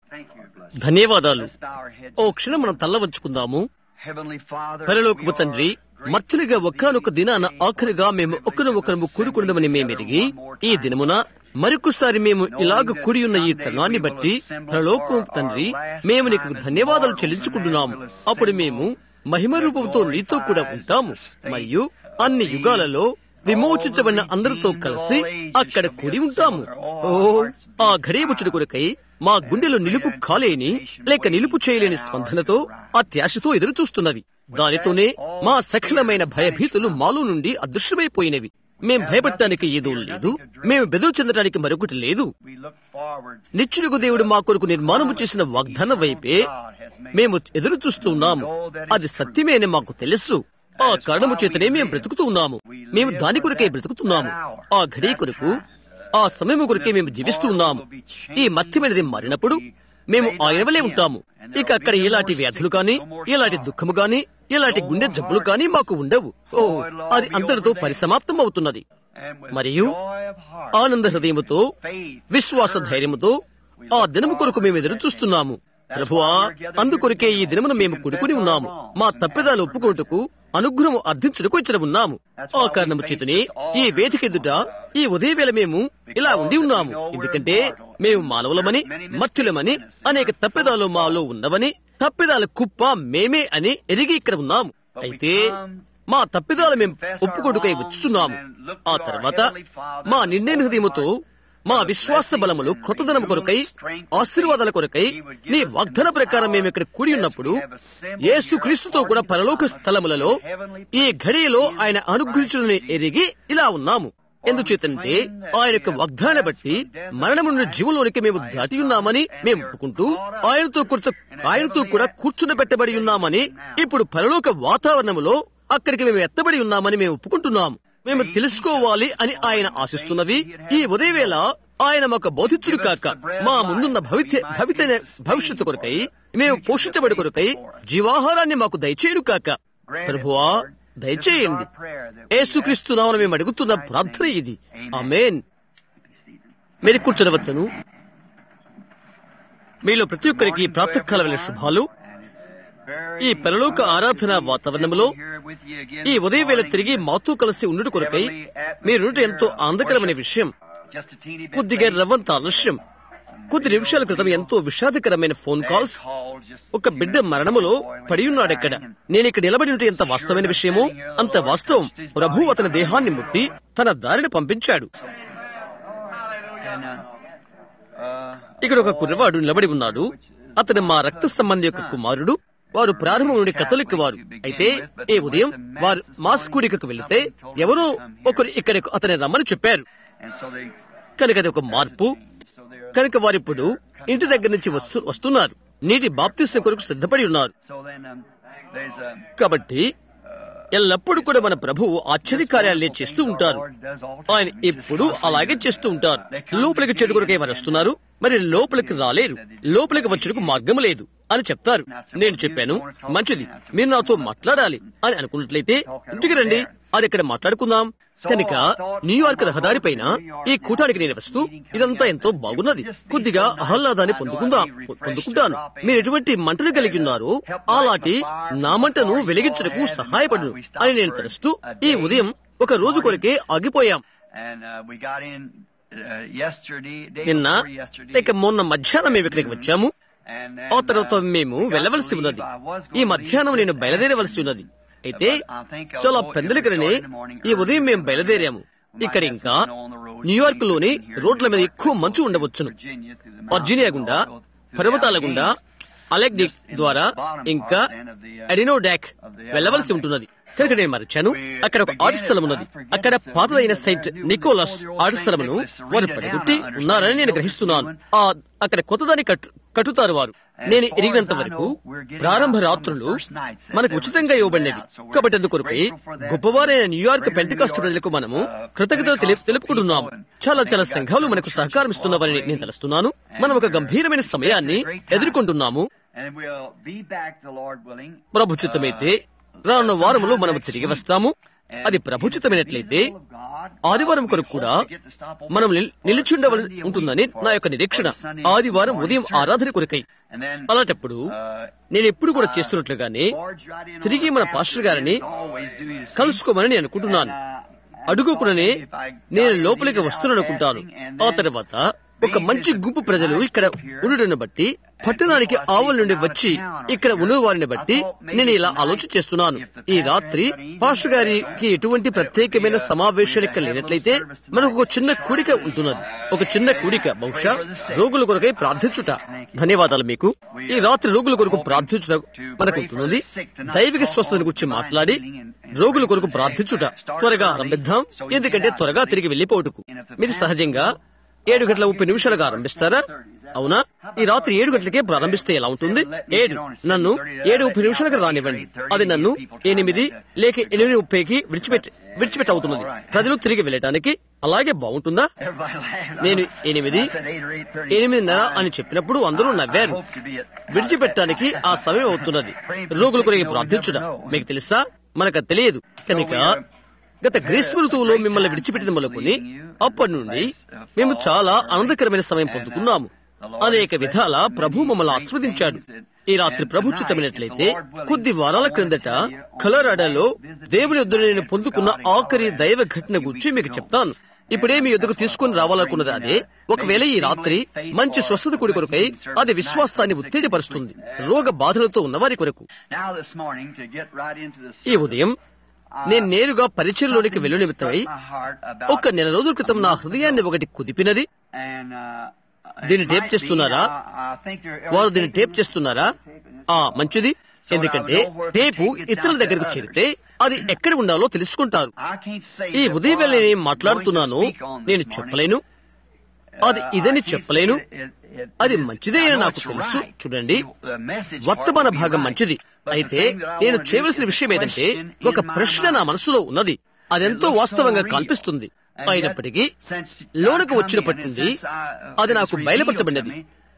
ధన్యవాదాలు ఓ క్షణం మనం తల్ల వంచుకుందాము పరలోకపు తండ్రి మత్తులుగా ఒక్కనొక దినాన ఆఖరిగా మేము ఒకరు ఒకరు కూడుకున్నదమని మేమెరిగి ఈ దినమున మరొకసారి మేము ఇలాగ కూడి ఉన్న ఈ తరుణాన్ని బట్టి పరలోకం తండ్రి మేము నీకు ధన్యవాదాలు చెల్లించుకుంటున్నాము అప్పుడు మేము మహిమ రూపంతో నీతో కూడా ఉంటాము మరియు అన్ని యుగాలలో విమోచించబడిన అందరితో కలిసి అక్కడ కూడి ఉంటాము ఓ ఆ ఘడియముచ్చుడు కొరకై మా గుండెలో నిలుపు కాలేని లేక నిలుపు చేయలేని స్పందనతో అత్యాశతో ఎదురు చూస్తున్నవి దానితోనే మా సకలమైన భయభీతులు మాలో నుండి అదృశ్యమైపోయినవి మేం భయపడటానికి ఏదో లేదు మేము బెదురు చెందడానికి మరొకటి లేదు నిత్యుడుగు దేవుడు మా కొరకు నిర్మాణము చేసిన వాగ్దానం వైపే మేము ఎదురు చూస్తున్నాము అది సత్యమే అని మాకు తెలుసు ఆ కారణము చేతనే మేము బ్రతుకుతూ ఉన్నాము మేము దాని కొరకే బ్రతుకుతున్నాము ఆ ఘడి కొరకు ఆ సమయము కొరకే మేము జీవిస్తూ ఉన్నాము ఈ మత్యమైనది మారినప్పుడు మేము ఆయన వలే ఉంటాము ఇక అక్కడ ఎలాంటి వ్యాధులు కాని ఎలాంటి దుఃఖము గాని ఎలాంటి గుండె జబ్బులు కాని మాకు ఉండవు ఓ అది అంతటితో పరిసమాప్తం అవుతున్నది మరియు ఆనంద హృదయముతో విశ్వాస ధైర్యముతో ఆ దినము కొరకు మేము ఎదురు చూస్తున్నాము ప్రభువా అందుకొరకే ఈ దినమున మేము కుడుకుని ఉన్నాము మా తప్పిదాలు ఒప్పుకోటుకు అనుగ్రహం అర్థించుటకు ఇచ్చిన ఉన్నాము ఆ కారణము చేతనే ఈ వేదిక ఎదుట ఈ ఉదయవేళ మేము ఇలా ఉండి ఉన్నాము ఎందుకంటే మేము మానవులమని మత్తులమని అనేక తప్పిదాలు మాలో ఉన్నవని తప్పిదాల కుప్ప మేమే అని ఎరిగి ఇక్కడ ఉన్నాము అయితే మా తప్పిదాలు మేము ఒప్పుకొడుకై వచ్చుచున్నాము ఆ తర్వాత మా నిండైన హృదయముతో మా విశ్వాస బలములు కృతధనము కొరకై ఆశీర్వాదాల కొరకై నీ వాగ్దాన ప్రకారం మేము ఇక్కడ కూడి ఉన్నప్పుడు యేసు క్రీస్తుతో కూడా పరలోక స్థలములలో ఈ ఘడియలో ఆయన అనుగ్రహించులని ఎరిగి ఇలా ఉన్నాము ఎందుచేతంటే ఆయన యొక్క వాగ్దానాన్ని బట్టి మరణము నుండి జీవంలోనికి మేము దాటి ఉన్నామని మేము ఒప్పుకుంటూ ఆయనతో కూర్చో ఆయనతో కూడా కూర్చుని పెట్టబడి ఉన్నామని ఇప్పుడు పరలోక వాతావరణములో అక్కడికి మేము ఎత్తబడి ఉన్నామని మేము ఒప్పుకుంటున్నాము మేము తెలుసుకోవాలి అని ఆయన ఆశిస్తున్నవి ఈ ఉదయవేళ ఆయన మాకు బోధించుడు కాక మా ముందున్న భవిత్య భవిత భవిష్యత్తు కొరకై మేము పోషించబడి కొరకై జీవాహారాన్ని మాకు దయచేయుడు కాక ప్రభువా దయచేయండి యేసుక్రీస్తు నామన మేము అడుగుతున్న ప్రార్థన ఇది ఆమెన్ మీరు కూర్చోవచ్చును మీలో ప్రతి ఒక్కరికి ప్రాతకాలమైన శుభాలు ఈ పరలోక ఆరాధన వాతావరణంలో ఈ ఉదయవేళ తిరిగి మాతో కలిసి ఉండుట కొరకై మీరుంటే ఎంతో ఆనందకరమైన విషయం కొద్దిగా రవ్వంత ఆలస్యం కొద్ది నిమిషాల క్రితం ఎంతో విషాదకరమైన ఫోన్ కాల్స్ ఒక బిడ్డ మరణములో పడి ఉన్నాడెక్కడ నేను ఇక్కడ నిలబడి ఉంటే ఎంత వాస్తవమైన విషయమో అంత వాస్తవం ప్రభు అతని దేహాన్ని ముట్టి తన దారిని పంపించాడు ఇక్కడ ఒక కుర్రవాడు నిలబడి ఉన్నాడు అతను మా రక్త సంబంధి యొక్క కుమారుడు వారు ప్రారంభం నుండి కథలిక్ వారు అయితే ఏ ఉదయం వారు మాస్ కూడికకు వెళితే ఎవరో ఒకరు ఇక్కడ అతని రమ్మని చెప్పారు కనుక అది ఒక మార్పు కనుక వారిప్పుడు ఇంటి దగ్గర నుంచి వస్తు వస్తున్నారు నీటి బాప్తిసం కొరకు సిద్ధపడి ఉన్నారు కాబట్టి ఎల్లప్పుడూ కూడా మన ప్రభువు ఆశ్చర్య కార్యాలనే చేస్తూ ఉంటారు ఆయన ఎప్పుడు అలాగే చేస్తూ ఉంటారు లోపలికి చెడు కొరకే వారు వస్తున్నారు మరి లోపలికి రాలేరు లోపలికి వచ్చేందుకు మార్గం లేదు అని చెప్తారు నేను చెప్పాను మంచిది మీరు నాతో మాట్లాడాలి అని అనుకున్నట్లయితే ఇంటికి రండి అది ఇక్కడ మాట్లాడుకుందాం కనుక న్యూయార్క్ రహదారి పైన ఈ కూటానికి నేను వస్తూ ఇదంతా ఎంతో బాగున్నది కొద్దిగా ఆహ్లాదాన్ని పొందుకుందాం పొందుకుంటాను మీరు ఎటువంటి మంటలు కలిగి ఉన్నారో అలాంటి నా మంటను వెలిగించడానికి సహాయపడు అని నేను తెలుస్తూ ఈ ఉదయం ఒక రోజు కొరకే ఆగిపోయాం నిన్న ఇక మొన్న మధ్యాహ్నం మేము ఇక్కడికి వచ్చాము ఆ తర్వాత మేము వెళ్ళవలసి ఉన్నది ఈ మధ్యాహ్నం నేను బయలుదేరవలసి ఉన్నది అయితే చాలా పెందలికరనే ఈ ఉదయం మేము బయలుదేరాము ఇక్కడ ఇంకా న్యూయార్క్ లోని రోడ్ల మీద ఎక్కువ మంచు ఉండవచ్చును వర్జీనియా గుండా పర్వతాల గుండా అలెగ్డిక్ ద్వారా ఇంకా ఎడినోడాక్ వెళ్ళవలసి ఉంటున్నది కనుక నేను మరచాను అక్కడ ఒక ఆట స్థలం ఉన్నది అక్కడ పాతదైన సెయింట్ నికోలస్ ఆట స్థలమును వారు పడగొట్టి ఉన్నారని నేను గ్రహిస్తున్నాను ఆ అక్కడ కొత్తదాన్ని కట్టు కట్టుతారు వారు నేను ఎరిగినంత వరకు ప్రారంభ రాత్రులు మనకు ఉచితంగా ఇవ్వబడినవి కాబట్టి అందుకొరకై గొప్పవారైన న్యూయార్క్ పెంటకాస్ట్ ప్రజలకు మనము కృతజ్ఞతలు తెలి- తెలుపుకుంటున్నాము చాలా చాలా సంఘాలు మనకు సహకారం ఇస్తున్నవని నేను తెలుస్తున్నాను మనం ఒక గంభీరమైన సమయాన్ని ఎదుర్కొంటున్నాము ప్రభుచితమైతే రానున్న వారములో మనము తిరిగి వస్తాము అది ప్రభుచితమైనట్లయితే ఆదివారం కొరకు కూడా మనం నిల్- నిలిచి ఉండవలసి ఉంటుందని నా యొక్క నిరీక్షణ ఆదివారం ఉదయం ఆరాధన కొరకై అలాంటప్పుడు నేను ఎప్పుడు కూడా చేస్తున్నట్లుగానే తిరిగి మన పాస్టర్ గారిని కలుసుకోమని నేను అనుకుంటున్నాను అడుగుకుననే నేను లోపలికి వస్తున్నాననుకుంటాను ఆ తర్వాత ఒక మంచి గుంపు ప్రజలు ఇక్కడ ఉండడం బట్టి పట్టణానికి ఆవుల నుండి వచ్చి ఇక్కడ ఉన్న వారిని బట్టి నేను ఇలా ఆలోచన చేస్తున్నాను ఈ రాత్రి పాస్టర్ గారికి ఎటువంటి ప్రత్యేకమైన సమావేశాలు ఇక్కడ లేనట్లయితే మనకు ఒక చిన్న కూడిక ఉంటున్నది ఒక చిన్న కూడిక బహుశా రోగుల కొరకై ప్రార్థించుట ధన్యవాదాలు మీకు ఈ రాత్రి రోగుల కొరకు ప్రార్థించుట మనకు ఉంటున్నది దైవిక స్వస్థత గురించి మాట్లాడి రోగుల కొరకు ప్రార్థించుట త్వరగా ఆరంభిద్దాం ఎందుకంటే త్వరగా తిరిగి వెళ్లిపోటుకు మీరు సహజంగా ఏడు గంటల ముప్పై నిమిషాలుగా ఆరంభిస్తారా అవునా ఈ రాత్రి ఏడు గంటలకే ప్రారంభిస్తే ఎలా ఉంటుంది ఏడు నన్ను ఏడు ముప్పై నిమిషాలకు రానివ్వండి అది నన్ను ఎనిమిది లేక ఎనిమిది ముప్పైకి విడిచిపెట్టి విడిచిపెట్టి అవుతున్నది ప్రజలు తిరిగి వెళ్ళటానికి అలాగే బాగుంటుందా నేను ఎనిమిది ఎనిమిదిన్నర అని చెప్పినప్పుడు అందరూ నవ్వారు విడిచిపెట్టడానికి ఆ సమయం అవుతున్నది రోగుల కొరకు ప్రార్థించుట మీకు తెలుసా మనకు తెలియదు కనుక గత గ్రీష్మ ఋతువులో మిమ్మల్ని విడిచిపెట్టిన మొదలుకొని అప్పటి నుండి మేము చాలా ఆనందకరమైన సమయం పొందుకున్నాము అనేక విధాల ప్రభు మమ్మల్ని ఆస్వాదించాడు ఈ రాత్రి ప్రభు చిత్తమైనట్లయితే కొద్ది వారాల క్రిందట కలరాడాలో దేవుని యొద్ద నేను పొందుకున్న ఆఖరి దైవ ఘటన గురించి మీకు చెప్తాను ఇప్పుడే మీ ఎదుగు తీసుకుని రావాలనుకున్నది అదే ఒకవేళ ఈ రాత్రి మంచి స్వస్థత కుడి కొరకై అది విశ్వాసాన్ని ఉత్తేజపరుస్తుంది రోగ బాధలతో ఉన్నవారి కొరకు Now this morning, to get right into the ఈ ఉదయం నేను నేరుగా పరిచయంలోనికి వెళ్ళు నిమిత్తమై ఒక నెల రోజుల క్రితం నా హృదయాన్ని ఒకటి కుదిపినది దీన్ని టేప్ చేస్తున్నారా వారు దీన్ని టేప్ చేస్తున్నారా ఆ మంచిది ఎందుకంటే టేపు ఇతరుల దగ్గరకు చేరితే అది ఎక్కడ ఉండాలో తెలుసుకుంటారు ఈ ఉదయం వేళ నేను మాట్లాడుతున్నాను నేను చెప్పలేను అది ఇదని చెప్పలేను అది మంచిదే అని నాకు తెలుసు చూడండి వర్తమాన భాగం మంచిది అయితే నేను చేయవలసిన విషయం ఏదంటే ఒక ప్రశ్న నా మనసులో ఉన్నది అదెంతో వాస్తవంగా కల్పిస్తుంది అయినప్పటికీ లోనకు వచ్చినప్పటి నుండి అది నాకు బయలుపరచబడినది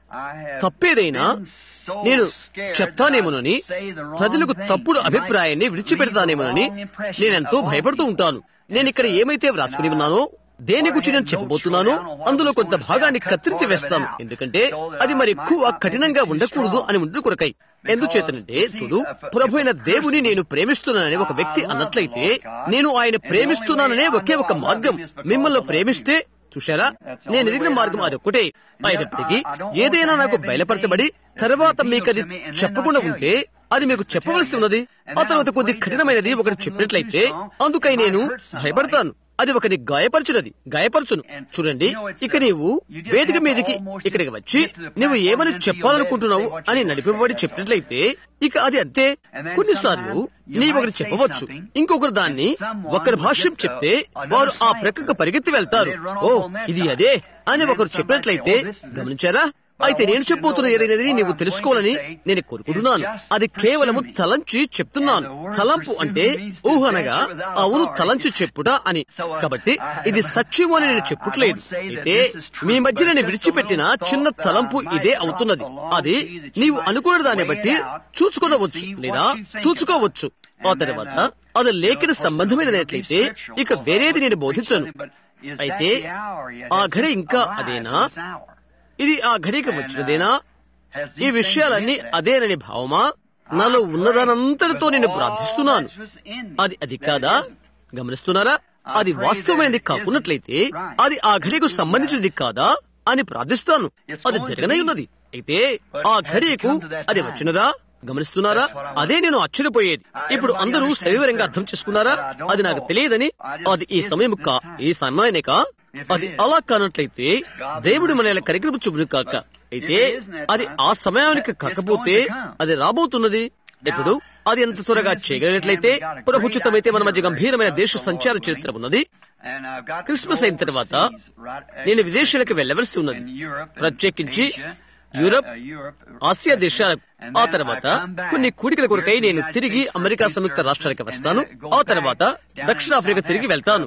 తప్పేదైనా నేను చెప్తానేమోనని ప్రజలకు తప్పుడు అభిప్రాయాన్ని విడిచిపెడతానేమోనని నేనెంతో భయపడుతూ ఉంటాను నేను ఇక్కడ ఏమైతే వ్రాసుకుని ఉన్నానో దేని గురించి నేను చెప్పబోతున్నానో అందులో కొంత భాగాన్ని కత్తిరించి వేస్తాను ఎందుకంటే అది మరి ఎక్కువ కఠినంగా ఉండకూడదు అని ఉండు కొరకై ఎందుచేతనంటే చూడు ప్రభు అయిన దేవుని నేను ప్రేమిస్తున్నానని ఒక వ్యక్తి అన్నట్లయితే నేను ఆయన ప్రేమిస్తున్నాననే ఒకే ఒక మార్గం మిమ్మల్ని ప్రేమిస్తే చూశారా నేను ఎదిగిన మార్గం అది ఒక్కటే అయినప్పటికీ ఏదైనా నాకు బయలుపరచబడి తర్వాత మీకు అది చెప్పకుండా ఉంటే అది మీకు చెప్పవలసి ఉన్నది ఆ తర్వాత కొద్ది కఠినమైనది ఒకటి చెప్పినట్లయితే అందుకై నేను భయపడతాను అది ఒకరి గాయపరచునది గాయపరచును చూడండి ఇక నీవు వేదిక మీదకి ఇక్కడికి వచ్చి నువ్వు ఏమని చెప్పాలనుకుంటున్నావు అని నడిపిబడి చెప్పినట్లయితే ఇక అది అంతే కొన్నిసార్లు నీవొకటి చెప్పవచ్చు ఇంకొకరు దాన్ని ఒకరి భాష్యం చెప్తే వారు ఆ ప్రక్కకు పరిగెత్తి వెళ్తారు ఓ ఇది అదే అని ఒకరు చెప్పినట్లయితే గమనించారా అయితే నేను చెప్పబోతున్న ఏదైనది నీవు తెలుసుకోవాలని నేను కోరుకుంటున్నాను అది కేవలము తలంచి చెప్తున్నాను తలంపు అంటే ఊహనగా అవును తలంచి చెప్పుట అని కాబట్టి ఇది సత్యము అని నేను చెప్పుట్లేదు అయితే మీ మధ్య నేను విడిచిపెట్టిన చిన్న తలంపు ఇదే అవుతున్నది అది నీవు అనుకున్న దాన్ని బట్టి చూసుకునవచ్చు లేదా చూసుకోవచ్చు ఆ తర్వాత అది లేఖన సంబంధమైనదైతే ఇక వేరేది నేను బోధించను అయితే ఆ ఘడి ఇంకా అదేనా ఇది ఆ ఘడికి వచ్చినదేనా ఈ విషయాలన్నీ అదేనని భావమా నాలో ఉన్నదానంతటితో నేను ప్రార్థిస్తున్నాను అది అది కాదా గమనిస్తున్నారా అది వాస్తవమైనది కాకున్నట్లయితే అది ఆ ఘడికు సంబంధించినది కాదా అని ప్రార్థిస్తాను అది జరగనై ఉన్నది అయితే ఆ ఘడియకు అది వచ్చినదా గమనిస్తున్నారా అదే నేను ఆశ్చర్యపోయేది ఇప్పుడు అందరూ సవివరంగా అర్థం చేసుకున్నారా అది నాకు తెలియదని అది ఈ సమయం కా ఈ సమయానే కా అది అలా కానట్లయితే దేవుడు మన ఇలా కరికరపు చూపును కాక అయితే అది ఆ సమయానికి కాకపోతే అది రాబోతున్నది ఇప్పుడు అది ఎంత త్వరగా చేయగలిగినట్లయితే ప్రభుచితమైతే మన మధ్య గంభీరమైన దేశ సంచార చరిత్ర ఉన్నది క్రిస్మస్ అయిన తర్వాత నేను విదేశాలకు వెళ్ళవలసి ఉన్నది ప్రత్యేకించి యూరప్ ఆసియా దేశాలకు ఆ తర్వాత కొన్ని కూడికల కొరకై నేను తిరిగి అమెరికా సంయుక్త రాష్ట్రానికి వస్తాను ఆ తర్వాత దక్షిణాఫ్రికా తిరిగి వెళ్తాను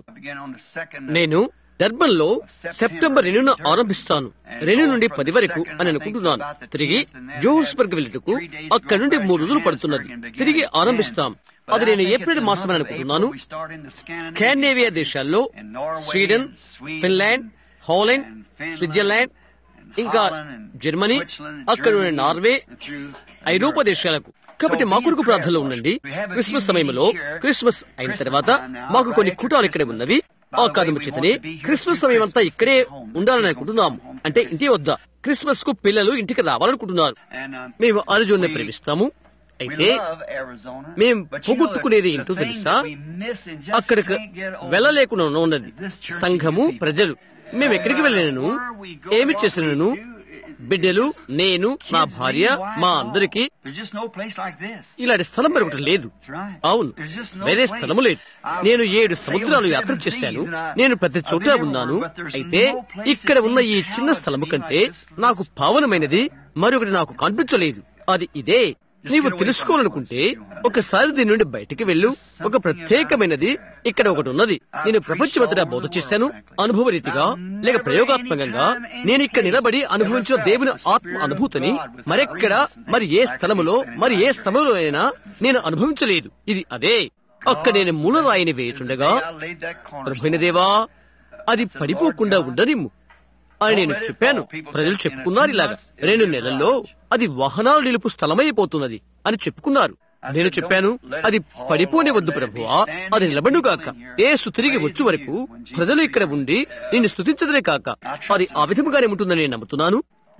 నేను డర్బన్ లో సెప్టెంబర్ రెండున ఆరంభిస్తాను రెండు నుండి పది వరకు అని అనుకుంటున్నాను తిరిగి జోహర్స్బర్గ్ వెళ్ళటకు అక్కడి నుండి మూడు రోజులు పడుతున్నది తిరిగి ఆరంభిస్తాం అది నేను ఏప్రిల్ మాసమని అనుకుంటున్నాను స్కాండినేవియా దేశాల్లో స్వీడన్ ఫిన్లాండ్ హాలండ్ స్విట్జర్లాండ్ ఇంకా జర్మనీ అక్కడ నుండి నార్వే ఐరోపా దేశాలకు కాబట్టి మా కొరకు ప్రార్థనలో ఉండండి క్రిస్మస్ సమయంలో క్రిస్మస్ అయిన తర్వాత మాకు కొన్ని కూటాలు ఇక్కడే ఉన్నవి ఆ కారణము చేతనే క్రిస్మస్ సమయం అంతా ఇక్కడే ఉండాలని అనుకుంటున్నాము అంటే ఇంటి వద్ద క్రిస్మస్ కు పిల్లలు ఇంటికి రావాలనుకుంటున్నారు మేము అర్జున్ ప్రేమిస్తాము అయితే మేం పోగొట్టుకునేది ఏంటో తెలుసా అక్కడికి వెళ్ళలేకుండా ఉన్నది సంఘము ప్రజలు మేము ఎక్కడికి వెళ్ళినను ఏమి చేసినను బిడ్డలు నేను నా భార్య మా అందరికి ఇలాంటి స్థలం మరొకటి లేదు అవును వేరే స్థలము లేదు నేను ఏడు సముద్రాలు యాత్ర చేశాను నేను ప్రతి చోట ఉన్నాను అయితే ఇక్కడ ఉన్న ఈ చిన్న స్థలము కంటే నాకు పావనమైనది మరొకటి నాకు కనిపించలేదు అది ఇదే నీవు తెలుసుకోవాలనుకుంటే ఒకసారి దీని నుండి బయటికి వెళ్ళు ఒక ప్రత్యేకమైనది ఇక్కడ ఒకటి ఉన్నది నేను ప్రపంచమంతటా బోధ చేశాను అనుభవ రీతిగా లేక ప్రయోగాత్మకంగా నేను ఇక్కడ నిలబడి అనుభవించిన దేవుని ఆత్మ అనుభూతిని మరెక్కడ మరి ఏ స్థలములో మరి ఏ సమయంలో అయినా నేను అనుభవించలేదు ఇది అదే అక్కడ నేను మూలరాయిని వేయుచుండగా ప్రభుైన దేవా అది పడిపోకుండా ఉండనిమ్ము అని నేను చెప్పాను ప్రజలు చెప్పుకున్నారు ఇలాగా రెండు నెలల్లో అది వాహనాలు నిలుపు స్థలమైపోతున్నది అని చెప్పుకున్నారు నేను చెప్పాను అది పడిపోని వద్దు ప్రభువా అది నిలబడుగాక ఏసు తిరిగి వచ్చు వరకు ప్రజలు ఇక్కడ ఉండి నిన్ను స్థుతించదనే కాక అది ఆ విధముగానే ఉంటుందని నేను నమ్ముతున్నాను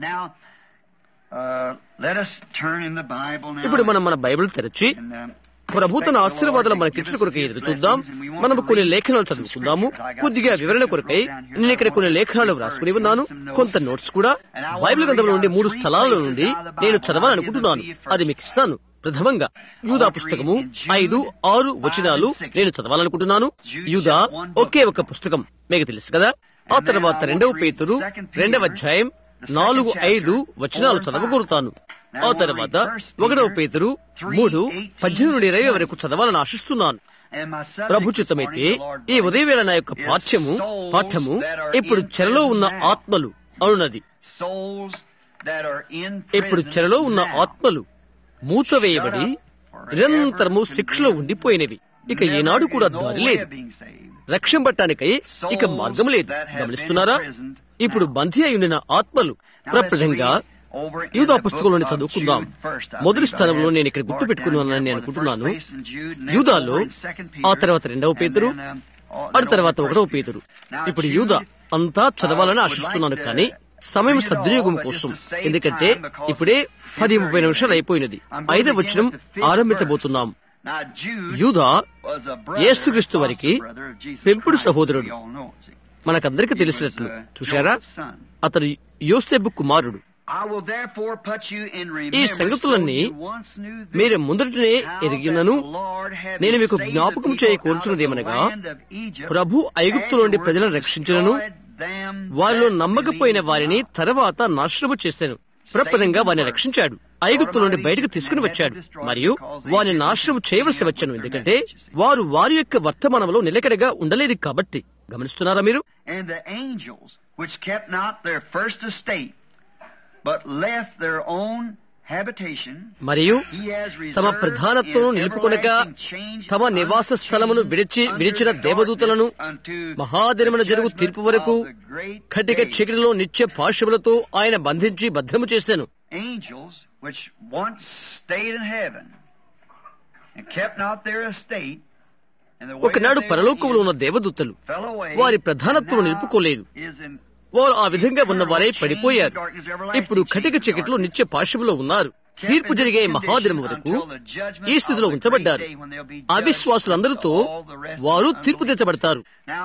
ఇప్పుడు మనం మన బైబిల్ తెరచి ప్రభు తన ఆశీర్వాదాలు మనకిచ్చిన కొరకై ఎదురు చూద్దాం మనం కొన్ని లేఖనాలు చదువుకుందాము కొద్దిగా వివరణ కొరకై నేను ఇక్కడ కొన్ని లేఖనాలు వ్రాసుకుని ఉన్నాను కొంత నోట్స్ కూడా బైబిల్ గ్రంథంలో నుండి మూడు స్థలాల నుండి నేను చదవాలనుకుంటున్నాను అది మీకు ఇస్తాను ప్రథమంగా యూదా పుస్తకము ఐదు ఆరు వచనాలు నేను చదవాలనుకుంటున్నాను యూదా ఒకే ఒక పుస్తకం మీకు తెలుసు కదా ఆ తర్వాత రెండవ పేతురు రెండవ అధ్యాయం నాలుగు ఐదు వచనాలు చదవకూరుతాను ఆ తర్వాత ఒకటవ పేతురు మూడు పద్దెనిమిది నుండి ఇరవై వరకు చదవాలని ఆశిస్తున్నాను ప్రభు చిత్తమైతే ఈ ఉదయవేళ నా యొక్క పాఠ్యము పాఠ్యము ఇప్పుడు చెరలో ఉన్న ఆత్మలు అనున్నది ఇప్పుడు చెరలో ఉన్న ఆత్మలు మూతవేయబడి నిరంతరము శిక్షలో ఉండిపోయినవి ఇక ఈనాడు కూడా దారి లేదు రక్షింపట్టానికై ఇక మార్గం లేదు గమనిస్తున్నారా ఇప్పుడు బందీ అయి ఉండిన ఆత్మలు ప్రప్రదంగా యూదా పుస్తకంలోని చదువుకుందాం మొదటి స్థలంలో నేను ఇక్కడ గుర్తు పెట్టుకున్నానని నేను అనుకుంటున్నాను యూదాలో ఆ తర్వాత రెండవ పేతురు ఆ తర్వాత ఒకటవ పేతురు ఇప్పుడు యూదా అంతా చదవాలని ఆశిస్తున్నాను కానీ సమయం సద్వినియోగం కోసం ఎందుకంటే ఇప్పుడే పది ముప్పై నిమిషాలు అయిపోయినది ఐదవ వచనం ఆరంభించబోతున్నాం యూదా యేసుక్రీస్తు వారికి పెంపుడు సహోదరుడు మనకందరికి తెలిసినట్లు చూశారా అతడు యోసెబు కుమారుడు ఈ సంగతులన్నీ మీరు ముందటినే ఎరిగినను నేను మీకు జ్ఞాపకం చేయ కోరుచున్నదేమనగా ప్రభు ఐగుప్తు నుండి ప్రజలను రక్షించను వారిలో నమ్మకపోయిన వారిని తర్వాత నాశనము చేశాను ప్రప్రదంగా వారిని రక్షించాడు ఐగుప్తు నుండి బయటకు తీసుకుని వచ్చాడు మరియు వారిని నాశనం చేయవలసి వచ్చాను ఎందుకంటే వారు వారి యొక్క వర్తమానంలో నిలకడగా ఉండలేదు కాబట్టి గమనిస్తున్నారా మీరు And the angels, which kept not their first estate, but left their own habitation, మరియు he has తమ reserved ప్రధానత్వను in నిలుపుకొనక everlasting change తమ నివాస స్థలమును విడిచి విడిచిన దేవదూతలను మహాదినమున జరుగు తీర్పు వరకు కటిక చీకటిలో నిత్య పాశములతో ఆయన బంధించి భద్రము చేశాను angels which once stayed in heaven and kept not their estate and the way ఒకనాడు that they పరలోకములో were ఉన్న దేవదూతలు fell away, వారి ప్రధానత్వం and now నిలుపుకోలేదు. is in వారు ఆ విధంగా ఉన్న వారై పడిపోయారు ఇప్పుడు కటిక చీకటిలో నిత్య పాశములో ఉన్నారు తీర్పు జరిగే మహాదినం వరకు ఈ స్థితిలో ఉంచబడ్డారు అవిశ్వాసులందరితో వారు తీర్పు తెచ్చబడతారు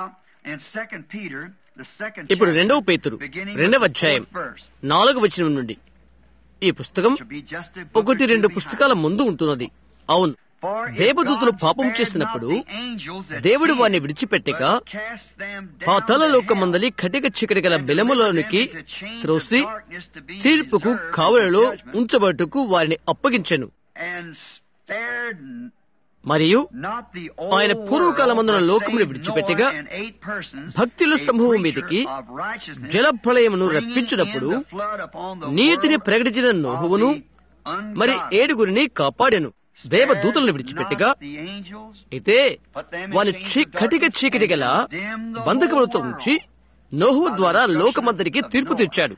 ఇప్పుడు రెండవ పేతురు రెండవ అధ్యాయం నాలుగవ వచనం నుండి ఈ పుస్తకం ఒకటి రెండు పుస్తకాల ముందు ఉంటున్నది అవును దేవదూతలు పాపం చేసినప్పుడు దేవుడు వారిని విడిచిపెట్టక పాతాళ లోకమందలి కటిక చీకటి గల బెలములోనికి త్రోసి తీర్పుకు కావలలో ఉంచబట్టుకు వారిని అప్పగించెను మరియు ఆయన పూర్వకాలమందున లోకమును విడిచిపెట్టగా భక్తుల సమూహం మీదికి జలప్రళయమును రప్పించినప్పుడు నీతిని ప్రకటించిన నోహువును మరి ఏడుగురిని కాపాడెను దేవదూతలను విడిచిపెట్టగా అయితే వాని చీకటిగా చీకటి గల బంధకములతో ఉంచి నోహు ద్వారా లోకమందరికి తీర్పు తెచ్చాడు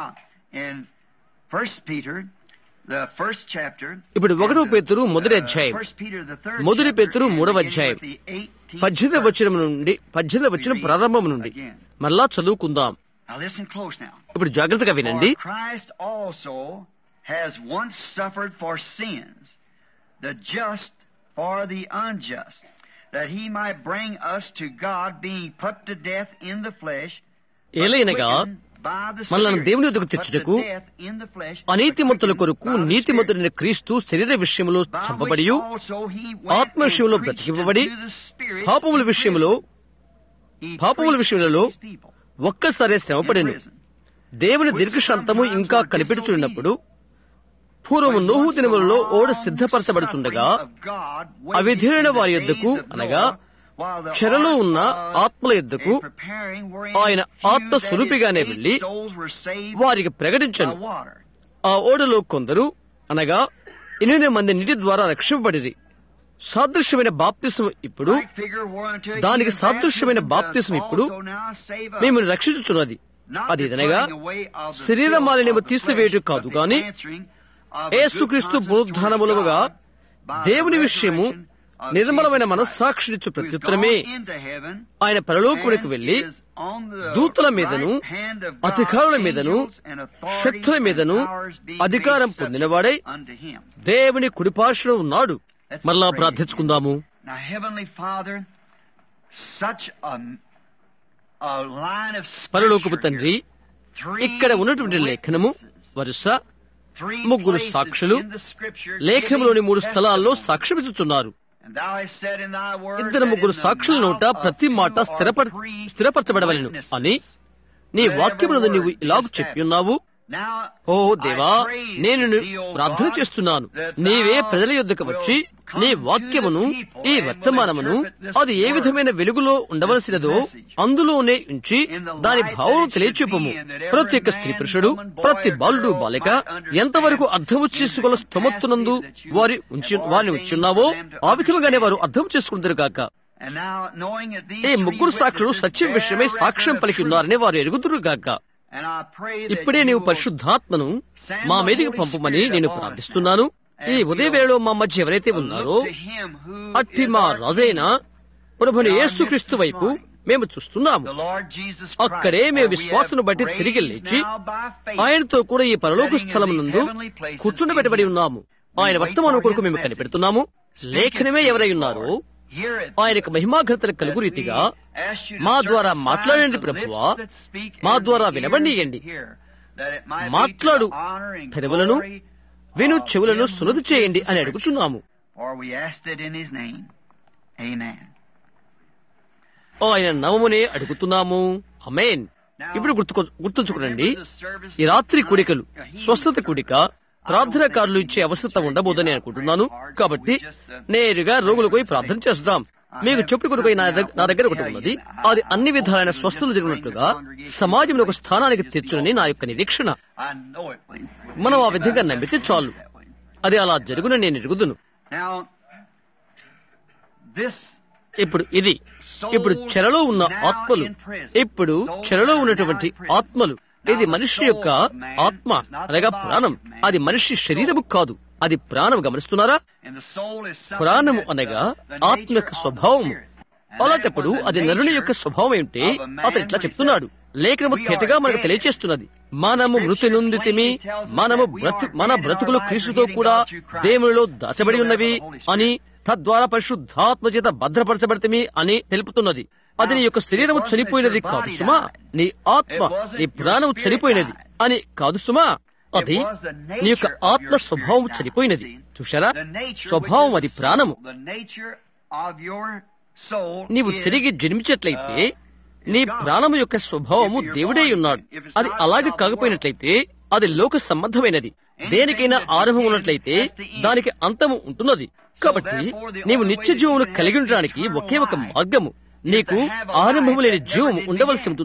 ఇప్పుడు ఒకటో పేతురు మొదటి అధ్యాయం మొదటి పేతురు మూడవ అధ్యాయం పద్దెనిమిది వచనం నుండి పద్దెనిమిది వచనం ప్రారంభం నుండి మళ్ళా చదువుకుందాం ఇప్పుడు జాగ్రత్తగా వినండి Christ also has once suffered for sins, the just for the unjust, that he might bring us to God, being put to death in the flesh, but ఏలైనగా quickened by the మనలను Spirit, దేవుని ఎదుగు put to తెచ్చుటకు death in the flesh, అనీతిమంతుల but కొరకు quickened by the నీతిమంతుడైన Spirit, క్రీస్తు శరీర విషయంలో by which చంపబడి also he went ఆత్మ and విషయంలో preached బ్రతికింపబడి unto the spirits పాపముల in విషయంలో prison. He పాపముల preached విషయములలో to these people ఒక్కసారే in శ్రమపడెను prison. దేవుని దీర్ఘశాంతము ఇంకా కనిపెడుచున్నప్పుడు పూర్వము నోహు దినములలో ఓడ సిద్ధపరచబడుచుండగా అవిధేయులైన వారి యొద్దకు అనగా చెరలో ఉన్న ఆత్మల యొద్దకు ఆయన ఆత్మ స్వరూపిగానే వెళ్లి వారికి ప్రకటించను ఆ ఓడలో కొందరు అనగా ఎనిమిది మంది నీటి ద్వారా రక్షింపబడిరి సాదృశ్యమైన బాప్తిసం ఇప్పుడు దానికి సాదృశ్యమైన బాప్తిసం ఇప్పుడు మేము రక్షించుచున్నది అది ఇదనగా శరీర మాలిన్యము తీసివేయటం కాదు గాని ఏసుక్రీస్తు పునరుద్ధానములుగా దేవుని విషయము నిర్మలమైన మనస్సాక్షినిచ్చు ప్రత్యుత్తరమే ఆయన పరలోకమునికి వెళ్లి దూతల మీదను అధికారుల మీదను శక్తుల మీదను అధికారం పొందినవాడై దేవుని కుడిపార్శ్వలో ఉన్నాడు మరలా ప్రార్థించుకుందాము Now, Heavenly Father, such a, a line of పరలోకపు scripture తండ్రి here. Three ఇక్కడ ఉన్నటువంటి లేఖనము witnesses, వరుస three ముగ్గురు places సాక్షులు in the scripture లేఖనంలోని giving మూడు స్థలాల్లో testimony. సాక్ష్యమిచ్చుచున్నారు And thou hast said in thy word ఇద్దరు that ముగ్గురు in the సాక్షుల నోట mouth of ప్రతి two మాట or స్థిరపర three స్థిరపరచబడవలను witnesses. అని నీ వాక్యమునందు నీవు ఇలాగ చెప్పి ఉన్నావు Now, ఓ దేవా I pray నేను thee, O ప్రార్థన God, చేస్తున్నాను that నీవే thou ప్రజల యొద్దకు వచ్చి wilt నీ come to వాక్యమును the people ఈ and will వర్తమానమును interpret this అది ఏ word, విధమైన వెలుగులో ఉండవలసినదో this message, అందులోనే ఉంచి in the దాని light భావం that it should తెలియచూపము be, and that every ప్రతి ఒక్క man, స్త్రీ పురుషుడు woman, boy ప్రతి or బాలుడు girl బాలిక might understand ఎంతవరకు అర్థము in the చేసుకోగల స్తోమత్తునందు capacity that you వారి ఉంచి have వారిని ordained ఉంచున్నావో for them to ఆ విధముగానే వారు understand. అర్థం చేసుకుందరు కాక And now, knowing that these ఈ three ముగ్గురు సాక్షులు witnesses సత్యం bear విషయమై record సాక్ష్యం of పలికి truth, ఉన్నారని వారు ఎరుగుదురు గాక and I pray that ఇప్పుడే you నీవు will పరిశుద్ధాత్మను మా మీదకి పంపమని నేను ప్రార్థిస్తున్నాను ఈ ఉదయవేళలో మా మధ్య ఎవరైతే ఉన్నారో look to him who అట్టి is మా our రాజైన ప్రభుని యేసుక్రీస్తు వైపు మేము చూస్తున్నాము the Lord Jesus అక్కడే Christ, మేము for we విశ్వాసను have బట్టి తిరిగి raised లేచి now by faith ఆయనతో కూడా ఈ పరలోక sitting in స్థలం these నందు heavenly places కూర్చుండబెట్టబడి in him. ఉన్నాము We ఆయన wait వర్తమానం for కొరకు his మేము message. కనిపెడుతున్నాము Speak లేఖనమే it to ఎవరై us, ఉన్నారో Lord. Hear it to ఆయనకు us. మహిమాఘనతలు కలుగు That రీతిగా we ask you to మా ద్వారా circumcise మాట్లాడండి the ప్రభువా lips that speak మా and ద్వారా the ears వినబడియండి that hear, that it might be to మాట్లాడు the honor and పెదవులను glory విను of చెవులను him who సున్నతి gives చేయండి the అని scripture. అడుగుచున్నాము For we asked it in his name. Amen. ఆయన నవమునే అడుగుతున్నాము అమేన్ ఇప్పుడు గుర్తుకొ గుర్తుంచుకోనండి ఈ రాత్రి కూడికలు స్వస్థత కూడిక ప్రార్థనాకారులు ఇచ్చే అవసరత ఉండబోదని అనుకుంటున్నాను కాబట్టి నేరుగా రోగులకు పోయి ప్రార్థన చేద్దాం మీకు చెప్పు కొరకు నా దగ్గ- నా దగ్గర ఒకటి ఉన్నది అది అన్ని విధాలైన స్వస్థతలు జరిగినట్లుగా సమాజంలో ఒక స్థానానికి తెచ్చునని నా యొక్క నిరీక్షణ I know it. మనం ఆ విధంగా నమ్మితే చాలు అది అలా జరుగునని నేను ఎరుగుదును Now, this ఇప్పుడు ఇది ఇప్పుడు చెరలో ఉన్న ఆత్మలు ఇప్పుడు చెరలో ఉన్నటువంటి ఆత్మలు ఇది మనిషి యొక్క ఆత్మ అనగా ప్రాణం అది మనిషి శరీరము కాదు అది ప్రాణం గమనిస్తున్నారా and the soul is something ప్రాణము that's, అనగా uh, the ఆత్మ nature యొక్క of the స్వభావము spirit. And that అలాంటప్పుడు was the అది నరుని nature యొక్క స్వభావం ఏమిటి of a man అతను ఇట్లా when he చెప్తున్నాడు said, లేఖనము "We తేటగా are మనకు dead." తెలియచేస్తున్నది మనము మృతి Scripture నొందితిమి plainly tells us మనము that we బ్రతు are మన dead and బ్రతుకులు our lives are క్రీస్తుతో hidden కూడా God through Christ. దేవునిలో దాచబడి Sealed ఉన్నవి by the Holy Spirit. అని తద్వారా పరిశుద్ధాత్మ చేత భద్రపరచబడితమి అని తెలుపుతున్నది అది నీ యొక్క శరీరము చనిపోయినది కాదు సుమా నీ ఆత్మ నీ ప్రాణము చనిపోయినది అని కాదు సుమా అది నీ యొక్క ఆత్మ స్వభావం చనిపోయినది చూశారా The nature స్వభావం which అది is ప్రాణము soul, the nature of your soul నీవు is, తిరిగి జన్మించట్లయితే నీ ప్రాణము యొక్క స్వభావము దేవుడే ఉన్నాడు అది అలాగే కాకపోయినట్లయితే అది లోక సంబంధమైనది దేనికైనా ఆరంభం ఉన్నట్లయితే దానికి అంతము ఉంటున్నది కాబట్టి నీవు నిత్య జీవమును కలిగి ఉండడానికి ఒకే ఒక మార్గము నీకు ఆరంభము లేని జీవము ఉండవలసి ఉంటున్నది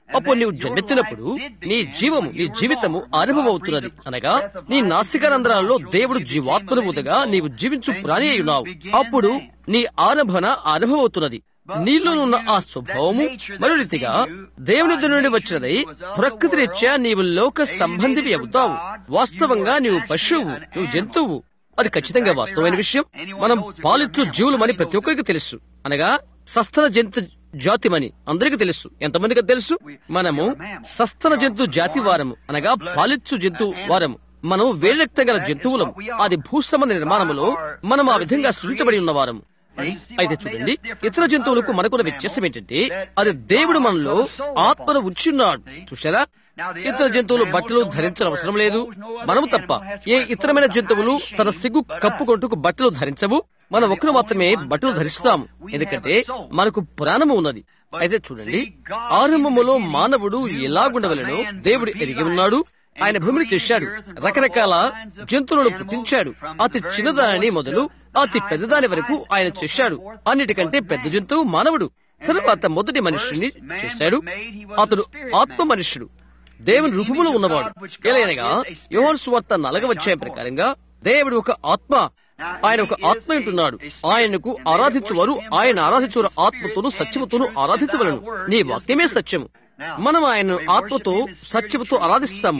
అప్పుడు నీవు జన్మెత్తినప్పుడు నీ జీవము నీ జీవితము ఆరంభమవుతున్నది అనగా నీ నాసికానందరాల్లో దేవుడు జీవాత్మను ఊదగా నీవు జీవించు ప్రాణి అయి ఉన్నావు అప్పుడు నీ ఆరంభన ఆరంభమవుతున్నది నీలోనున్న ఆ స్వభావము మరో రీతిగా దేవుని యొద్ద నుండి వచ్చినదై ప్రకృతి రీత్యా నీవు లోక సంబంధివి అవుతావు వాస్తవంగా నీవు పశువు నువ్వు జంతువు అది ఖచ్చితంగా వాస్తవమైన విషయం మనం పాలిచ్చు జీవులమని ప్రతి ఒక్కరికి తెలుసు అనగా సస్తన జంతు జాతిమని అందరికీ తెలుసు ఎంతమందికి తెలుసు మనము సస్తన జంతు జాతి వారము అనగా పాలిచ్చు జంతు వారము మనం వేరక్త గల జంతువులము అది భూసంబంధ నిర్మాణములో మనం ఆ విధంగా సృష్టించబడి ఉన్నవారము అయితే చూడండి ఇతర జంతువులకు మనకున్న వ్యత్యాసం ఏంటంటే అది దేవుడు మనలో ఆత్మను ఉంచున్నాడు చూసారా ఇతర జంతువులు బట్టలు ధరించడం అవసరం లేదు మనము తప్ప ఏ ఇతరమైన జంతువులు తన సిగ్గు కప్పుకొంటుకు బట్టలు ధరించవు మనం ఒకరు మాత్రమే బట్టలు ధరిస్తాము ఎందుకంటే మనకు పురాణము ఉన్నది అయితే చూడండి ఆరంభములో మానవుడు ఎలాగుండవలనో దేవుడు ఎరిగి ఉన్నాడు ఆయన భూమిని చేశాడు రకరకాల జంతువులను పుట్టించాడు అతి చిన్నదాని మొదలు అతి పెద్దదాని వరకు ఆయన చేశాడు అన్నిటికంటే పెద్ద జంతువు మానవుడు తరువాత మొదటి మనుషుని చేశాడు అతడు ఆత్మ మనుష్యుడు దేవుని రూపములో ఉన్నవాడు ఎలాగనగా యోహన్ స్వార్త నలగవచ్చాయ ప్రకారంగా దేవుడు ఒక ఆత్మ ఆయన ఒక ఆత్మ ఉంటున్నాడు ఆయనకు ఆరాధించువారు ఆయన ఆరాధించువారు ఆత్మతోను సత్యముతోను ఆరాధించవలను నీ వాక్యమే సత్యము మనం ఆయన ఆత్మతో సత్యముతో ఆరాధిస్తాము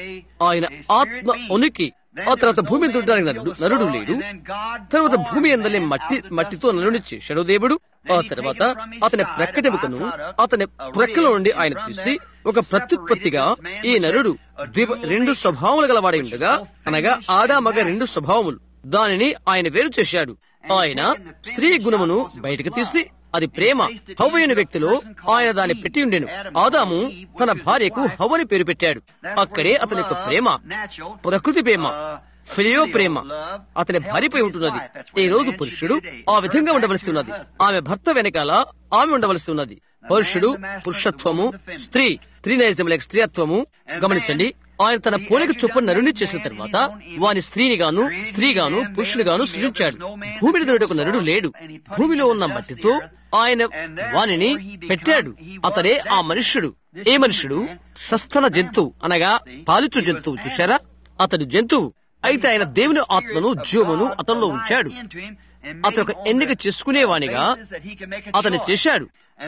ఆయన ఆత్మ ఉనికి ఆ తర్వాత భూమి దుడ్డానికి నరుడు నరుడు లేడు తర్వాత భూమి ఎందలే మట్టి మట్టితో నరుని చేశాడు దేవుడు ఆ తర్వాత అతని ప్రక్కటెముకను అతని ప్రక్కలో నుండి ఆయన తీసి ఒక ప్రత్యుత్పత్తిగా ఈ నరుడు ద్విప రెండు స్వభావములు గలవాడై ఉండగా అనగా ఆడా మగ రెండు స్వభావములు దానిని ఆయన వేరు చేశాడు ఆయన స్త్రీ గుణమును బయటకు తీసి అది ప్రేమ హవ్వైన వ్యక్తిలో ఆయన దాన్ని పెట్టి ఉండెను ఆదాము తన భార్యకు హవ్వని పేరు పెట్టాడు అక్కడే అతని యొక్క ప్రేమ ప్రకృతి ప్రేమ ఫిలియో ప్రేమ అతని భార్యపై ఉంటున్నది ఈ రోజు పురుషుడు ఆ విధంగా ఉండవలసి ఉన్నది ఆమె భర్త వెనకాల ఆమె ఉండవలసి ఉన్నది పురుషుడు పురుషత్వము స్త్రీ త్రినైజం లేక స్త్రీత్వము గమనించండి ఆయన తన పోలిక చొప్పున నరుని చేసిన తర్వాత వాని స్త్రీని గాను స్త్రీగాను పురుషునిగాను సృజించాడు భూమిని దొరటకు నరుడు లేడు భూమిలో ఉన్న మట్టితో ఆయన వానిని పెట్టాడు అతడే ఆ మనుష్యుడు ఏ మనుష్యుడు సస్తన జంతువు అనగా పాలిచ్చు జంతువు చూశారా అతడు జంతువు అయితే ఆయన దేవుని ఆత్మను జీవమును అతనిలో ఉంచాడు అతను ఒక ఎన్నిక చేసుకునేవానిగా అతను చేశాడు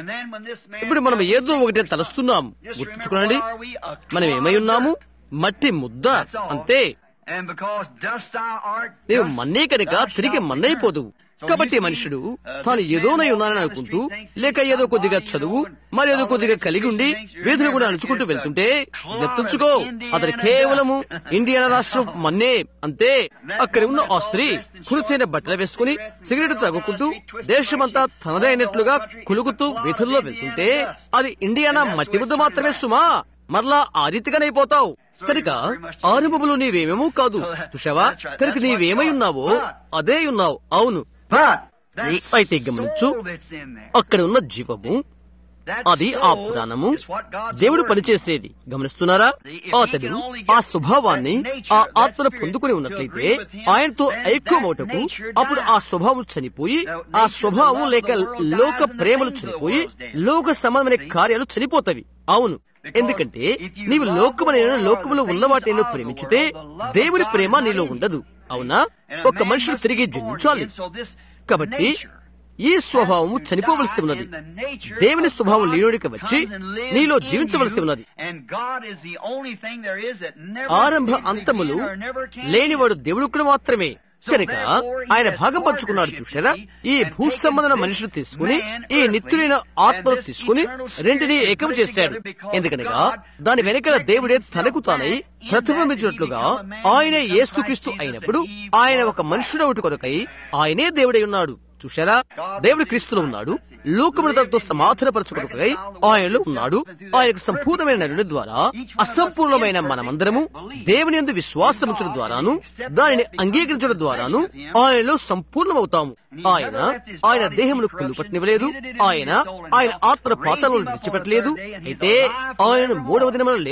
ఇప్పుడు మనం ఏదో ఒకటి తలస్తున్నాము గుర్తుంచుకోండి మనం ఏమై ఉన్నాము మట్టి ముద్ద అంతే నీవు మన్నే కనుక తిరిగి మన్నైపోదువు కాబట్టి మనుషుడు తాను ఏదోనై ఉన్నానని అనుకుంటూ లేక ఏదో కొద్దిగా చదువు మరి ఏదో కొద్దిగా కలిగి ఉండి వీధులు కూడా అణుచుకుంటూ వెళ్తుంటే గుర్తుంచుకో అతడు కేవలము ఇండియానా రాష్ట్రం మన్నే అంతే అక్కడ ఉన్న ఆ స్త్రీ కురుచైన బట్టలు వేసుకుని సిగరెట్ తాగుకుంటూ దేశమంతా తనదైనట్లుగా కులుగుతూ వీధుల్లో వెళ్తుంటే అది ఇండియానా మట్టి ముద్ద మాత్రమే సుమా మరలా ఆ రీతిగానైపోతావు కనుక ఆరంభములో నీవేమేమో కాదు చూసావా కనుక నీవేమై ఉన్నావో అదే ఉన్నావు అవును అయితే గమనించు అక్కడ ఉన్న జీవము అది ఆ పురాణము దేవుడు పనిచేసేది గమనిస్తున్నారా అతడు ఆ స్వభావాన్ని ఆ ఆత్మను పొందుకుని ఉన్నట్లయితే ఆయనతో ఐక్యమవుటకు అప్పుడు ఆ స్వభావం చనిపోయి ఆ స్వభావం లేక లోక ప్రేమలు చనిపోయి లోక సంబంధమైన కార్యాలు చనిపోతవి అవును ఎందుకంటే నీవు లోకమైన లోకములో ఉన్న వాటిని ప్రేమించితే దేవుని ప్రేమ నీలో ఉండదు అవునా ఒక మనుషుడు తిరిగి జన్మించాలి కాబట్టి ఈ స్వభావము చనిపోవలసి ఉన్నది దేవుని స్వభావం లీనుడికి వచ్చి నీలో జీవించవలసి ఉన్నది ఆరంభ అంతములు లేనివాడు దేవుడు మాత్రమే కనుక ఆయన భాగం పంచుకున్నాడు చూసారా ఈ భూ సంబంధన మనుషులు తీసుకుని ఈ నిత్యులైన ఆత్మను తీసుకుని రెంటిని ఏకం చేశాడు ఎందుకనగా దాని వెనకాల దేవుడే తనకు తానై ప్రతిబింబించినట్లుగా ఆయనే ఏస్తుక్రీస్తు అయినప్పుడు ఆయన ఒక మనుషుడవుటి కొరకై ఆయనే దేవుడై ఉన్నాడు చూశారా దేవుడు క్రీస్తులో ఉన్నాడు లోకమును తనతో సమాధానపరచుకున్నకై ఆయనలో ఉన్నాడు ఆయనకు సంపూర్ణమైన నరుని ద్వారా అసంపూర్ణమైన మనమందరము దేవుని ఎందు విశ్వాసముంచడం ద్వారాను దానిని అంగీకరించడం ద్వారాను ఆయనలో సంపూర్ణమవుతాము ఆయన ఆయన దేహమును కుళ్ళు పట్టనివ్వలేదు ఆయన ఆయన ఆత్మ పాతాలను విడిచిపెట్టలేదు అయితే ఆయన మూడవ దినమున లేపాడు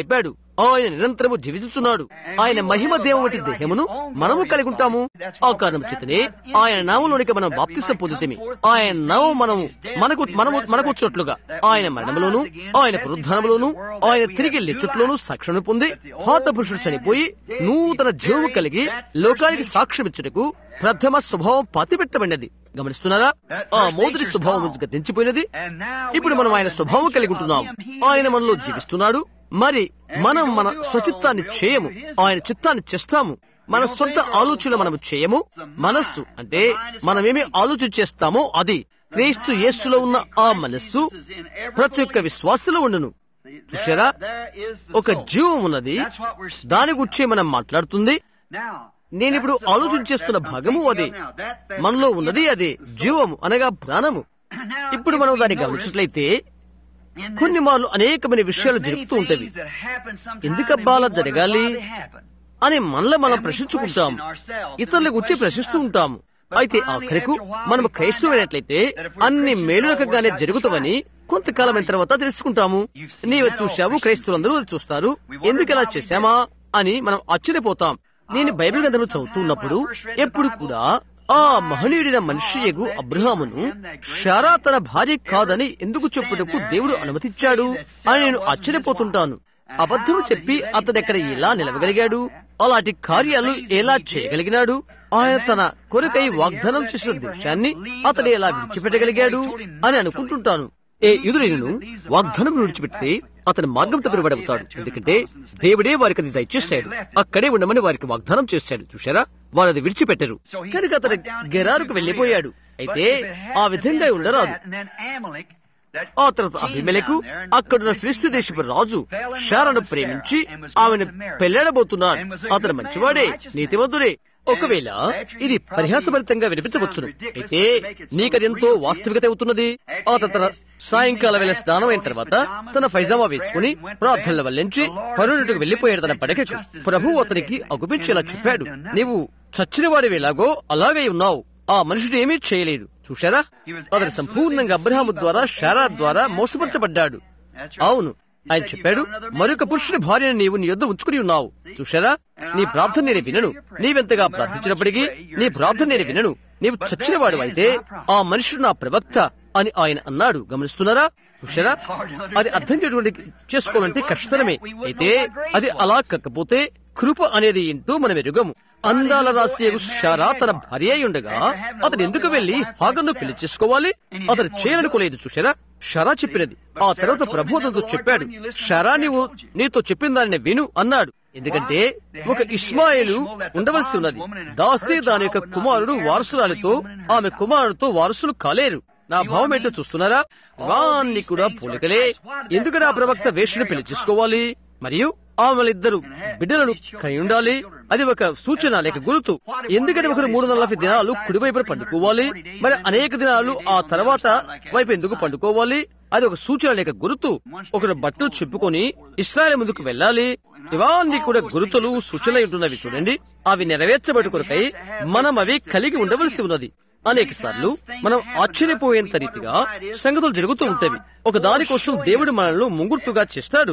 ఆయన నిరంతరము జీవించుచున్నాడు ఆయన మహిమ దేవం వంటి దేహమును మనము కలిగి ఉంటాము ఆ కారణం చేతనే ఆయన నామంలోనికి మనం బాప్తిసం పొందితేమి ఆయన నామం మనము మనకు మనము మనకు వచ్చినట్లుగా ఆయన మరణంలోను ఆయన పునరుద్ధానంలోను ఆయన తిరిగి లెచ్చుట్లోను సాక్ష్యం పొంది పాత పురుషుడు చనిపోయి నూతన జీవము కలిగి లోకానికి సాక్ష్యం ఇచ్చుటకు ప్రథమ స్వభావం పాతిపెట్టబడినది గమనిస్తున్నారా ఆ మొదటి స్వభావం గతించిపోయినది ఇప్పుడు మనం ఆయన స్వభావం కలిగి ఉంటున్నాం ఆయన మనలో జీవిస్తున్నాడు మరి మనం మన స్వచిత్తాన్ని చేయము ఆయన చిత్తాన్ని చేస్తాము మన సొంత ఆలోచన మనము చేయము మనస్సు అంటే మనమేమి ఆలోచన చేస్తామో అది క్రీస్తు యేస్సులో ఉన్న ఆ మనస్సు ప్రతి ఒక్క విశ్వాసలో ఉండును చూసారా ఒక జీవం ఉన్నది దాని గురించి మనం మాట్లాడుతుంది నేను ఇప్పుడు ఆలోచన చేస్తున్న భాగము అదే మనలో ఉన్నది అదే జీవము అనగా ప్రాణము ఇప్పుడు మనం దాన్ని గమనించినట్లయితే కొన్ని మార్లు అనేకమైన విషయాలు జరుగుతూ ఉంటవి ఎందుకబ్బా అలా జరగాలి అని మనలో మనం ప్రశ్నించుకుంటాం ఇతరుల గురించి ప్రశ్నిస్తూ ఉంటాము అయితే ఆఖరికు మనం క్రైస్తవులైనట్లయితే అన్ని మేలురకంగానే జరుగుతావని కొంతకాలమైన తర్వాత తెలుసుకుంటాము నీవు చూశావు క్రైస్తవులందరూ అది చూస్తారు ఎందుకు ఇలా చేశామా అని మనం ఆశ్చర్యపోతాం నేను బైబిల్ గ్రంథంలో చదువుతున్నప్పుడు ఎప్పుడు కూడా ఆ మహనీయుడిన మనిషియగు అబ్రహామును షారా తన భార్య కాదని ఎందుకు చెప్పుటకు దేవుడు అనుమతించాడు అని నేను ఆశ్చర్యపోతుంటాను అబద్ధం చెప్పి అతడెక్కడ ఎలా నిలవగలిగాడు అలాంటి కార్యాలు ఎలా చేయగలిగినాడు ఆయన తన కొరకై వాగ్దానం చేసిన దేశాన్ని అతడు ఎలా విడిచిపెట్టగలిగాడు అని అనుకుంటుంటాను ఏ యుదులను వాగ్దానం విడిచిపెడితే అతని మార్గం తప్పినబడవుతాడు ఎందుకంటే దేవుడే వారికి అది దయచేశాడు అక్కడే ఉండమని వారికి వాగ్దానం చేశాడు చూశారా వారు అది విడిచిపెట్టరు కనుక అతను గెరారుకు వెళ్లిపోయాడు అయితే ఆ విధంగా ఉండరాదు ఆ తర్వాత అభిమేలకు అక్కడున్న ఫిలిస్తు దేశపు రాజు షారను ప్రేమించి ఆమెను పెళ్లాడబోతున్నాడు అతను మంచివాడే నీతివంతుడే ఒకవేళ ఇది పరిహాసభరితంగా వినిపించవచ్చును అయితే నీకదెంతో వాస్తవికత అవుతున్నది ఆ తన సాయంకాల వేళ స్నానం అయిన తర్వాత తన ఫైజామా వేసుకుని ప్రార్థనల వల్లించి పరుణుడికి వెళ్లిపోయాడు తన పడకకు ప్రభు అతనికి అగుపించేలా చెప్పాడు నీవు చచ్చినవాడి వేలాగో అలాగే ఉన్నావు ఆ మనుషుడు ఏమీ చేయలేదు చూశారా అతను సంపూర్ణంగా అబ్రహాము ద్వారా షారా ద్వారా మోసపరచబడ్డాడు అవును ఆయన చెప్పాడు మరొక పురుషుని భార్యను నీవు నీ యొద్ద ఉంచుకుని ఉన్నావు చూశారా నీ ప్రార్థన నేను వినను నీవెంతగా ప్రార్థించినప్పటికీ నీ ప్రార్థన నేను వినను నీవు చచ్చినవాడు అయితే ఆ మనుషుడు నా ప్రవక్త అని ఆయన అన్నాడు గమనిస్తున్నారా చూశారా అది అర్థం చేసుకుంటే చేసుకోవాలంటే కష్టతరమే అయితే అది అలా కాకపోతే కృప అనేది ఏంటో మనం ఎరుగము అందాల రాశి షారా తన భార్య అయి ఉండగా అతను ఎందుకు వెళ్లి హాగన్ను పెళ్లి చేసుకోవాలి అతను చేయాలనుకోలేదు చూశారా షరా చెప్పినది ఆ తర్వాత ప్రబోధంతో చెప్పాడు షరా నీవు నీతో చెప్పిన దానిని విను అన్నాడు ఎందుకంటే ఒక ఇస్మాయిలు ఉండవలసి ఉన్నది దాసి దాని యొక్క కుమారుడు వారసురాలితో ఆమె కుమారుడితో వారసులు కాలేరు నా భావం ఏంటో చూస్తున్నారా వాన్ని కూడా పోలికలే ఎందుకు నా ప్రవక్త వేషను పెళ్లి చేసుకోవాలి మరియు ఆమెలిద్దరు బిడ్డలను కై ఉండాలి అది ఒక సూచన లేక గురుతు ఎందుకని ఒకరు మూడు నలభై దినాలు కుడివైపున పండుకోవాలి మరి అనేక దినాలు ఆ తర్వాత వైపు ఎందుకు పండుకోవాలి అది ఒక సూచన లేక గురుతు ఒకరు బట్టలు చెప్పుకొని ఇస్రాయల్ ముందుకు వెళ్ళాలి ఇవన్నీ కూడా గురుతులు సూచనలు ఉంటున్నవి చూడండి అవి నెరవేర్చబడి కొరకై మనం అవి కలిగి ఉండవలసి ఉన్నది అనేక సార్లు మనం ఆశ్చర్యపోయేంత రీతిగా సంగతులు జరుగుతూ ఉంటవి ఒక దాని కోసం దేవుడు మనల్ని ముంగుర్తుగా చేస్తాడు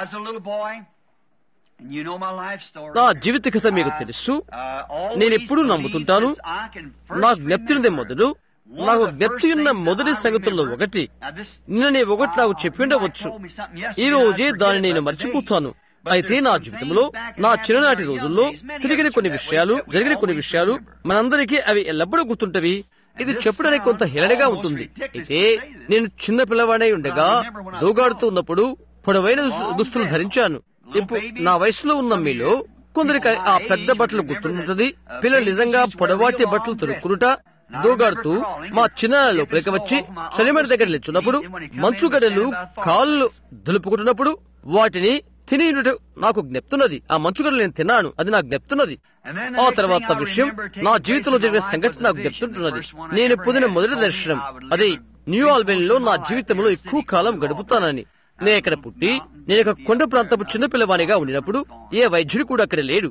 నా జీవిత కథ మీకు తెలుసు నేను ఎప్పుడు నమ్ముతుంటాను నా జ్ఞప్తినదే మొదలు నాకు జ్ఞప్తి ఉన్న మొదటి సంగతుల్లో ఒకటి నిన్న నీ ఒకటి నాకు చెప్పి ఉండవచ్చు ఈ రోజే దాన్ని నేను మర్చిపోతాను అయితే నా జీవితంలో నా చిన్ననాటి రోజుల్లో తిరిగిన కొన్ని విషయాలు జరిగిన కొన్ని విషయాలు మనందరికీ అవి ఎల్లప్పుడూ గుర్తుంటవి ఇది చెప్పడానికి కొంత హేళనగా ఉంటుంది అయితే నేను చిన్న పిల్లవాడై ఉండగా దూగాడుతూ ఉన్నప్పుడు పొడవైన దుస్తులు ధరించాను ఇప్పుడు నా వయసులో ఉన్న మీలో కొందరికి ఆ పెద్ద బట్టలు గుర్తుంటుంది పిల్లలు నిజంగా పొడవాటి బట్టలు తొడుక్కునుట దూగాడుతూ మా చిన్న లోపలికి వచ్చి చలిమడి దగ్గర నిల్చున్నప్పుడు మంచుగడ్డలు కాళ్ళు దులుపుకుంటున్నప్పుడు వాటిని తిని నాకు జ్ఞప్తున్నది ఆ మంచుగడ్డలు నేను తిన్నాను అది నాకు జ్ఞప్తున్నది ఆ తర్వాత విషయం నా జీవితంలో జరిగిన సంఘటన నాకు జ్ఞప్తుంటున్నది నేను పొందిన మొదటి దర్శనం అది న్యూ ఆల్బెన్ లో నా జీవితంలో ఎక్కువ కాలం గడుపుతానని నేను ఇక్కడ పుట్టి నేను ఒక కొండ ప్రాంతపు చిన్నపిల్లవానిగా ఉండినప్పుడు ఏ వైద్యుడు కూడా అక్కడ లేడు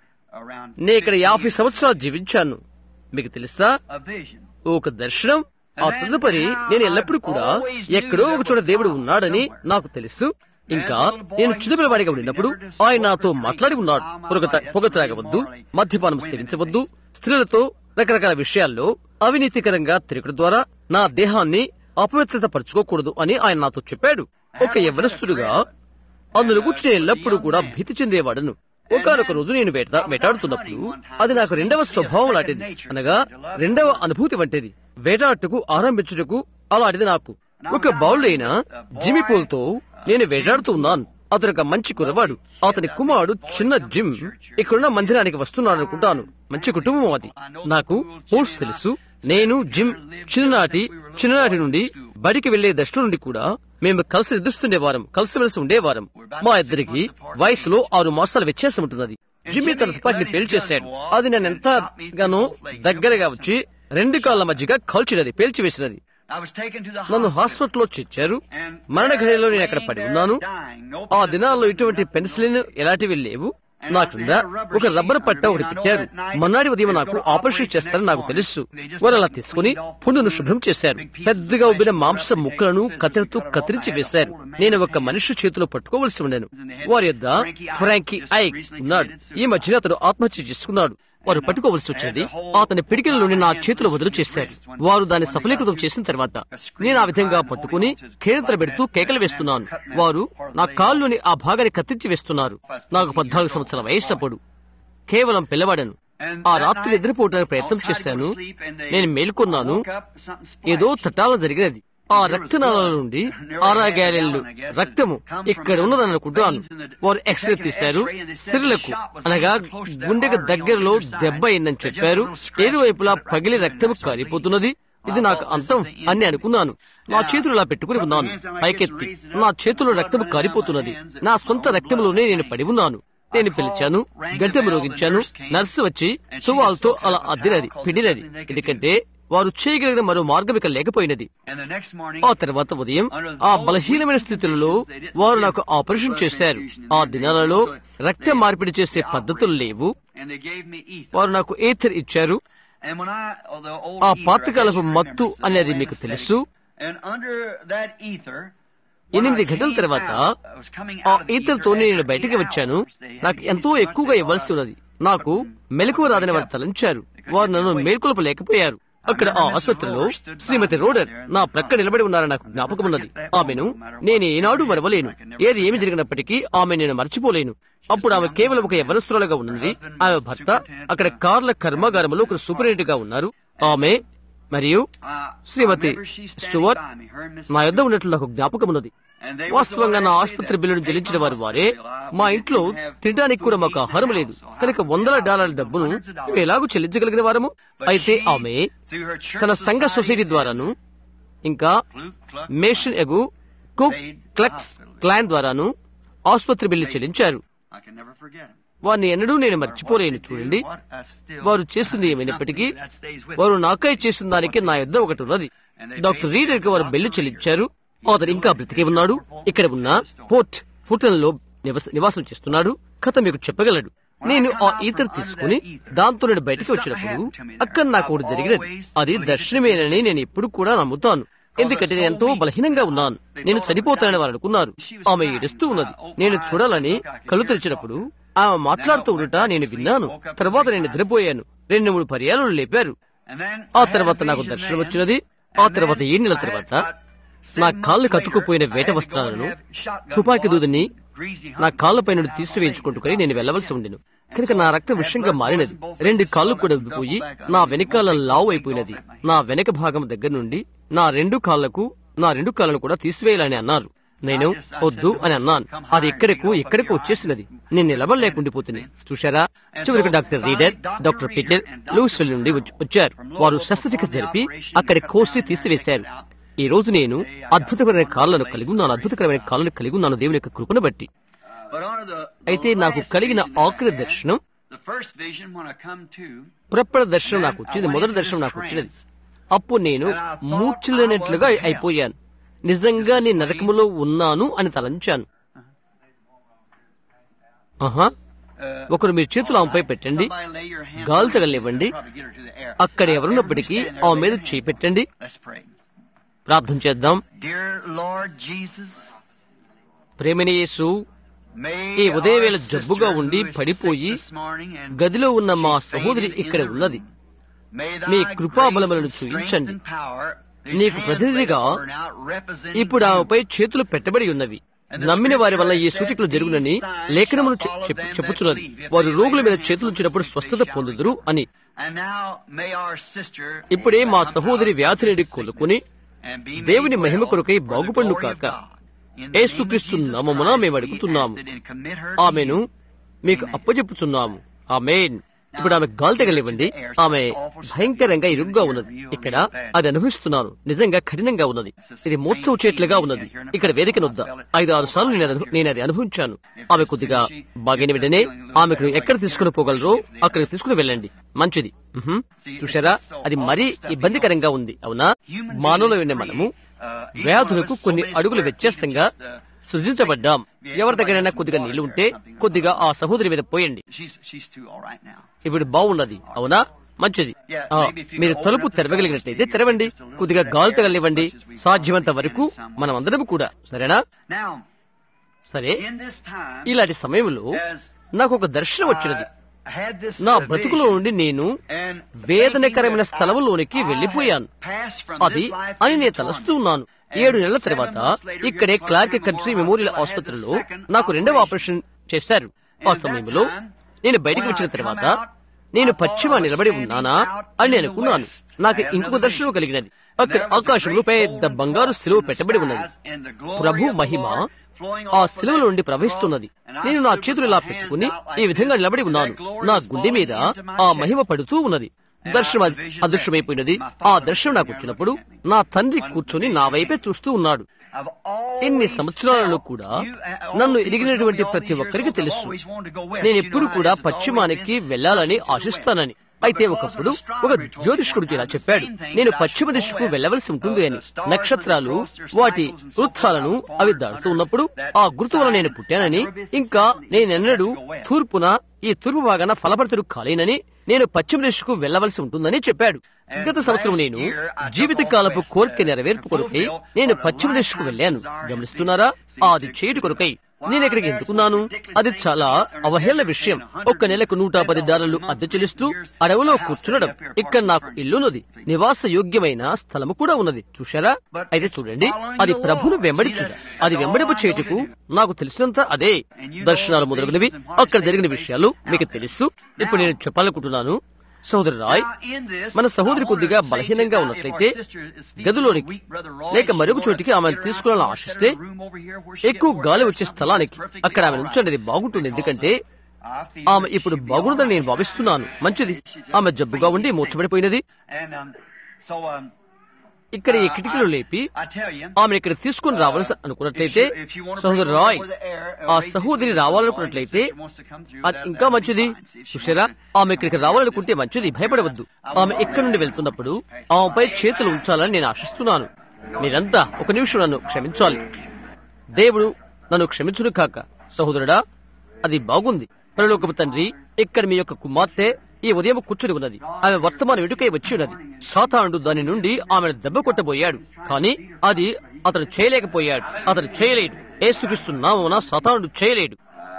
నేను ఇక్కడ యాభై సంవత్సరాలు జీవించాను మీకు తెలుసా ఒక దర్శనం ఆ తదుపరి నేను ఎల్లప్పుడూ కూడా ఎక్కడో ఒక చోట దేవుడు ఉన్నాడని నాకు తెలుసు ఇంకా నేను చిన్నపిల్లవాడిగా ఉన్నప్పుడు ఆయన నాతో మాట్లాడి ఉన్నాడు పొగ తా- పొగ త్రాగవద్దు మద్యపానం సేవించవద్దు స్త్రీలతో రకరకాల విషయాల్లో అవినీతికరంగా తిరగడం ద్వారా నా దేహాన్ని అపవిత్రత పరచుకోకూడదు అని ఆయన నాతో చెప్పాడు ఒక యవనస్తుడుగా అందులో గురించి నేను ఎల్లప్పుడూ కూడా భీతి చెందేవాడను ఒకనొక రోజు నేను వేట వేటాడుతున్నప్పుడు అది నాకు రెండవ స్వభావం లాంటిది అనగా రెండవ అనుభూతి వంటిది వేటాడుటకు ఆరంభించుటకు అలాంటిది నాకు ఒక బౌల్డైన జిమి పూల్తో నేను వేటాడుతూ ఉన్నాను అతను ఒక మంచి కురవాడు అతని కుమారుడు చిన్న జిమ్ ఇక్కడున్న మందిరానికి వస్తున్నాడు అనుకుంటాను మంచి కుటుంబం అది నాకు పూల్స్ తెలుసు నేను జిమ్ చిన్ననాటి చిన్ననాటి నుండి బడికి వెళ్లే దశల నుండి కూడా మేము కలిసి నిద్రిస్తుండేవారం కలిసిమెలిసి ఉండేవారం మా ఇద్దరికి వయసులో ఆరు మాసాల వ్యత్యాసం ఉంటున్నది జిమ్మి తన తుపాకిని పేల్చేశాడు అది నేను ఎంతగానో దగ్గరగా వచ్చి రెండు కాళ్ళ మధ్యగా కాల్చినది పేల్చివేసినది I was taken to the నన్ను hospital. హాస్పిటల్లో చేర్చారు మరణ ఘడియలో నేను అక్కడ పడి ఉన్నాను ఆ దినాల్లో ఇటువంటి పెన్సిలిన్ ఎలాంటివి లేవు నా క్రింద ఒక రబ్బర్ పట్ట ఒకటి పెట్టారు మన్నాడి ఉదయం నాకు ఆపరేషన్ చేస్తారని నాకు తెలుసు వారు అలా తీసుకుని పుండును శుభ్రం చేశారు పెద్దగా ఉబ్బిన మాంస ముక్కలను కత్తిరితో కత్తిరించి వేశారు నేను ఒక మనిషి చేతిలో పట్టుకోవలసి ఉండేను వారి యొద్ద ఫ్రాంకీ ఐక్ ఉన్నాడు ఈ మధ్యన అతడు ఆత్మహత్య చేసుకున్నాడు వారు పట్టుకోవలసి వచ్చినది అతని పిడికిల నుండి నా చేతులు వదులు చేశారు వారు దాన్ని సఫలీకృతం చేసిన తర్వాత నేను ఆ విధంగా పట్టుకుని కేంద్ర పెడుతూ కేకలు వేస్తున్నాను వారు నా కాల్లోని ఆ భాగాన్ని కత్తిరించి వేస్తున్నారు నాకు పద్నాలుగు సంవత్సరాల వయస్సు అప్పుడు కేవలం పిల్లవాడను ఆ రాత్రి నిద్రపోవడానికి ప్రయత్నం చేశాను నేను మేల్కొన్నాను ఏదో తటాల జరిగినది ఆ రక్తనాళాల నుండి ఆరా గ్యాలెన్లు రక్తము ఇక్కడ ఉన్నదని అనుకుంటాను వారు ఎక్స్రే తీశారు సిరులకు అనగా గుండెకు దగ్గరలో దెబ్బ అయిందని చెప్పారు ఏడు వైపులా పగిలి రక్తము కారిపోతున్నది ఇది నాకు అంతం అని అనుకున్నాను నా చేతులు ఇలా పెట్టుకుని ఉన్నాను పైకెత్తి నా చేతుల్లో రక్తము కారిపోతున్నది నా సొంత రక్తంలోనే నేను పడి ఉన్నాను నేను పిలిచాను గంటె మ్రోగించాను నర్సు వచ్చి తువాల్తో అలా అద్దినది పిండినది ఎందుకంటే వారు చేయగలిగిన మరో మార్గం ఇక లేకపోయినది And the next morning, ఆ తర్వాత ఉదయం ఆ బలహీనమైన స్థితులలో వారు నాకు ఆపరేషన్ చేశారు ఆ దినాలలో రక్త మార్పిడి చేసే పద్ధతులు లేవు and they gave me ether. వారు నాకు ఏథర్ ఇచ్చారు And when I, oh, the old ఆ ether, పాతకాలపు I guess you మత్తు remember, it's అనేది an మీకు anesthetic. తెలుసు And under that ether, when ఎనిమిది I గంటల came తర్వాత out, I was coming ఆ out of the ఈతలతో ether నేను after బయటికి eight వచ్చాను hours. They had నాకు to give ఎంతో me so ఎక్కువగా much ఇవ్వాల్సి blood. ఉన్నది నాకు మెలకువ రాదని వారు తలంచారు వారు నన్ను మేల్కొలప లేకపోయారు అక్కడ ఆ ఆసుపత్రిలో శ్రీమతి రోడర్ నా ప్రక్క నిలబడి ఉన్నారని నాకు జ్ఞాపకం ఉన్నది ఆమెను నేను ఏనాడు మరవలేను ఏది ఏమి జరిగినప్పటికీ ఆమె నేను మర్చిపోలేను అప్పుడు ఆమె కేవలం ఒక ఎవరస్తురాలుగా ఉన్నది ఆమె భర్త అక్కడ కార్ల కర్మాగారంలో ఒక సూపరింటెండెంట్ గా ఉన్నారు ఆమె మరియు Uh, Shrimati I remember she standing Stuart by me, her and Mrs. నా యొద్ద ఉన్నట్లు నాకు జ్ఞాపకం ఉన్నది And they were వాస్తవంగా నా so ఆసుపత్రి happy బిల్లును that చెల్లించిన they వారు paid వారే my hospital మా bill. ఇంట్లో We didn't have తినడానికి కూడా మాకు food to eat ఆహారం in the లేదు house, so కనుక how వందల could I డాలర్ల give డబ్బును hundreds of dollars? మేము ఎలాగూ చెల్లించగలిగిన వారము But అయితే she, ఆమె through her church తన సంఘ society, సొసైటీ ద్వారాను ఇంకా Cluck, cluck, మేషన్ ఎగు కుక్ క్లక్స్ క్లాన్ ద్వారాను ఆసుపత్రి బిల్లు చెల్లించారు I can never forget it. వారిని ఎన్నడూ నేను మర్చిపోలేను చూడండి వారు చేసింది ఏమైనప్పటికీ వారు నాకై చేసిన దానికి నా యొద్ద ఒకటి ఉన్నది డాక్టర్ రీడర్ కి వారు బిల్లు చెల్లించారు అతను ఇంకా బ్రతికే ఉన్నాడు ఇక్కడ ఉన్న పోర్ట్ ఫుటన్ లో నివస- నివాసం చేస్తున్నాడు కథ మీకు చెప్పగలడు నేను ఆ ఈతరు తీసుకుని దాంతో నేను బయటికి వచ్చినప్పుడు అక్కడ నాకు ఒకటి జరిగినది అది దర్శనమేనని నేను ఎప్పుడు కూడా నమ్ముతాను ఎందుకంటే నేను ఎంతో బలహీనంగా ఉన్నాను నేను చనిపోతానని వారు అనుకున్నారు ఆమె ఏడుస్తూ ఉన్నది నేను చూడాలని కళ్ళు తెరిచినప్పుడు ఆమె మాట్లాడుతూ ఉండట నేను విన్నాను తర్వాత నేను నిద్రపోయాను రెండు మూడు పర్యాలు లేపారు ఆ తర్వాత నాకు దర్శనం వచ్చినది ఆ తర్వాత ఏడు నెలల తర్వాత నా కాళ్ళు కత్తుకుపోయిన వేట వస్త్రాలను తుపాకీ దూదిని నా కాళ్ళపై నుండి తీసివేయించుకుంటుకొని నేను వెళ్ళవలసి ఉండెను కనుక నా రక్తం విషయంగా మారినది రెండు కాళ్ళు కూడా ఉబ్బిపోయి నా వెనకాల లావు అయిపోయినది నా వెనక భాగం దగ్గర నుండి నా రెండు కాళ్లకు నా రెండు కాళ్ళను కూడా తీసివేయాలని అన్నారు నేను వద్దు అని అన్నాను అది ఎక్కడకు ఎక్కడికి వచ్చేసినది నేను నిలబడలేకుండిపోతుంది చూశారా చివరికి డాక్టర్ రీడర్ డాక్టర్ పీటర్ లూస్వెల్ నుండి వచ్చి- వచ్చారు వారు శస్త్రచికిత్స జరిపి అక్కడి కోసి తీసివేశారు ఈ రోజు నేను అద్భుతమైన కాళ్ళను కలిగి ఉన్నాను అద్భుతకరమైన కాళ్ళను కలిగి ఉన్నాను దేవుని యొక్క కృపను బట్టి అయితే నాకు కలిగిన ఆఖరి దర్శనం ప్రప్పడ దర్శనం నాకు వచ్చింది మొదటి దర్శనం నాకు వచ్చినది అప్పుడు నేను మూర్ఛలేనట్లుగా అయిపోయాను నిజంగా నేను నరకములో ఉన్నాను అని తలంచాను ఆహా ఒకరు మీ చేతులు ఆమెపై పెట్టండి గాలి తగలనివ్వండి అక్కడ ఎవరున్నప్పటికీ ఆమె మీద చేయి పెట్టండి ప్రార్థన చేద్దాం ప్రేమని యేసు ఈ ఉదయవేళ జబ్బుగా ఉండి పడిపోయి పడిపోయి గదిలో ఉన్న మా సహోదరి ఇక్కడ ఉన్నది మీ కృపాబలములను చూపించండి నీకు ప్రతినిధిగా ఇప్పుడు ఆమెపై చేతులు పెట్టబడి ఉన్నవి నమ్మిన వారి వల్ల ఈ సూచికలు జరుగునని లేఖనములు చె- చెప్పు- చెప్పుచున్నది వారు రోగుల మీద చేతులు ఉంచినప్పుడు స్వస్థత పొందుదురు అని ఇప్పుడే మా సహోదరి వ్యాధి నుండి కోలుకుని దేవుని మహిమ కొరకై బాగుపండు కాక యేసుక్రీస్తు నామమున మేము అడుగుతున్నాము ఆమెను మీకు అప్పచెప్పుచున్నాము ఆమెన్ ఇప్పుడు ఆమె గాలి తగలివ్వండి ఆమె భయంకరంగా ఇరుగ్గా ఉన్నది ఇక్కడ అది అనుభవిస్తున్నాను నిజంగా కఠినంగా ఉన్నది ఇది మూర్ఛ వచ్చేట్లుగా ఉన్నది ఇక్కడ వేదిక నొద్ద ఐదు ఆరు సార్లు నేను అది- నేను అది అనుభవించాను ఆమె కొద్దిగా బాగైన వెంటనే ఆమెకు ఎక్కడ తీసుకుని పోగలరో అక్కడికి తీసుకుని వెళ్ళండి మంచిది మ్హూ. చూశారా అది మరీ ఇబ్బందికరంగా ఉంది అవునా మానవులు వినే మనము వ్యాధులకు కొన్ని అడుగులు వ్యత్యాసంగా సృజించబడ్డాం ఎవరి దగ్గరైనా కొద్దిగా నీళ్లు ఉంటే కొద్దిగా ఆ సహోదరి మీద పోయండి ఇప్పుడు బాగున్నది అవునా మంచిది ఆ, మీరు తలుపు తెరవగలిగినట్లయితే తెరవండి కొద్దిగా గాలి తగలివ్వండి సాధ్యమంత వరకు మనం అందరం కూడా సరేనా సరే ఇలాంటి సమయంలో నాకు ఒక దర్శనం వచ్చినది నా బ్రతుకులో నుండి నేను వేదనకరమైన స్థలంలోనికి వెళ్లిపోయాను అది అని నేను తలస్తూ ఉన్నాను ఏడు నెలల తర్వాత ఇక్కడే క్లార్క్ కంట్రీ మెమోరియల్ ఆసుపత్రిలో నాకు రెండవ ఆపరేషన్ చేశారు ఆ సమయంలో నేను బయటికి వచ్చిన తర్వాత నేను పశ్చిమ నిలబడి ఉన్నానా అని నేను అనుకున్నాను నాకు ఇంకొక దర్శనం కలిగినది అక్కడ ఆకాశంలో పెద్ద బంగారు శిలువ పెట్టబడి ఉన్నది ప్రభు మహిమ ఆ శిలువ నుండి ప్రవహిస్తున్నది నేను నా చేతులు ఇలా పెట్టుకుని ఈ విధంగా నిలబడి ఉన్నాను నా గుండె మీద ఆ మహిమ పడుతూ ఉన్నది దర్శనం అద్- అదృశ్యమైపోయినది ఆ దర్శనం నాకు వచ్చినప్పుడు నా తండ్రి కూర్చొని నా వైపే చూస్తూ ఉన్నాడు ఇన్ని సంవత్సరాలలో కూడా నన్ను ఎరిగినటువంటి ప్రతి ఒక్కరికి తెలుసు నేను ఎప్పుడు కూడా పశ్చిమానికి వెళ్లాలని ఆశిస్తానని అయితే ఒకప్పుడు ఒక జ్యోతిష్కుడు ఇలా చెప్పాడు నేను పశ్చిమ దిశకు వెళ్ళవలసి ఉంటుంది అని నక్షత్రాలు వాటి వృత్తాలను అవి దాటుతూ ఉన్నప్పుడు ఆ గుర్తు వల్ల నేను పుట్టానని ఇంకా నేనెన్నడూ తూర్పున ఈ తూర్పు భాగాన ఫలపడతడు కాలేనని నేను పశ్చిమ దిశకు వెళ్ళవలసి ఉంటుందని చెప్పాడు గత సంవత్సరం నేను జీవితకాలపు కోరిక నెరవేర్పు కొరకై నేను పశ్చిమ దిశకు వెళ్ళాను గమనిస్తున్నారా అది చేయుటి కొరకై నేను ఇక్కడికి ఎందుకున్నాను అది చాలా అవహేళన విషయం ఒక్క నెలకు నూట పది డాలర్లు అద్దె చెల్లిస్తూ అడవిలో కూర్చునడం ఇక్కడ నాకు ఇల్లున్నది నివాస యోగ్యమైన స్థలము కూడా ఉన్నది చూశారా అయితే చూడండి అది ప్రభును వెంబడించుట అది వెంబడింపు చేటుకు నాకు తెలిసినంత అదే దర్శనాలు మొదలగునవి అక్కడ జరిగిన విషయాలు మీకు తెలుసు ఇప్పుడు నేను చెప్పాలనుకుంటున్నాను సోదరు రాయ్ మన సహోదరి కొద్దిగా బలహీనంగా ఉన్నట్లయితే గదిలోనికి లేక మరొక చోటికి ఆమెను తీసుకురావాలని ఆశిస్తే ఎక్కువ గాలి వచ్చే స్థలానికి అక్కడ ఆమె ఉంచండి అది బాగుంటుంది ఎందుకంటే ఆమె ఇప్పుడు బాగుందని నేను భావిస్తున్నాను మంచిది ఆమె జబ్బుగా ఉండి మూర్చబడిపోయినది ఇక్కడ ఈ కిటికీలు లేపి ఆమె ఇక్కడ తీసుకుని రావాల్సి అనుకున్నట్లయితే సహోదరు రాయ్ ఆ సహోదరి రావాలనుకున్నట్లయితే అది ఇంకా మంచిది చూసారా ఆమె ఇక్కడికి రావాలనుకుంటే మంచిది భయపడవద్దు ఆమె ఇక్కడి నుండి వెళ్తున్నప్పుడు ఆమెపై చేతులు ఉంచాలని నేను ఆశిస్తున్నాను మీరంతా ఒక నిమిషం నన్ను క్షమించాలి దేవుడు నన్ను క్షమించును కాక సహోదరుడా అది బాగుంది పరలోకపు తండ్రి ఇక్కడ మీ యొక్క కుమార్తె ఈ ఉదయం కూర్చుని ఉన్నది ఆమె వర్తమానం వెనుకై వచ్చి ఉన్నది సాతానుడు దాని నుండి ఆమెను దెబ్బ కొట్టబోయాడు కానీ అది అతను చేయలేకపోయాడు అతను చేయలేడు ఏసుక్రీస్తు నామమున సాతానుడు చేయలేడు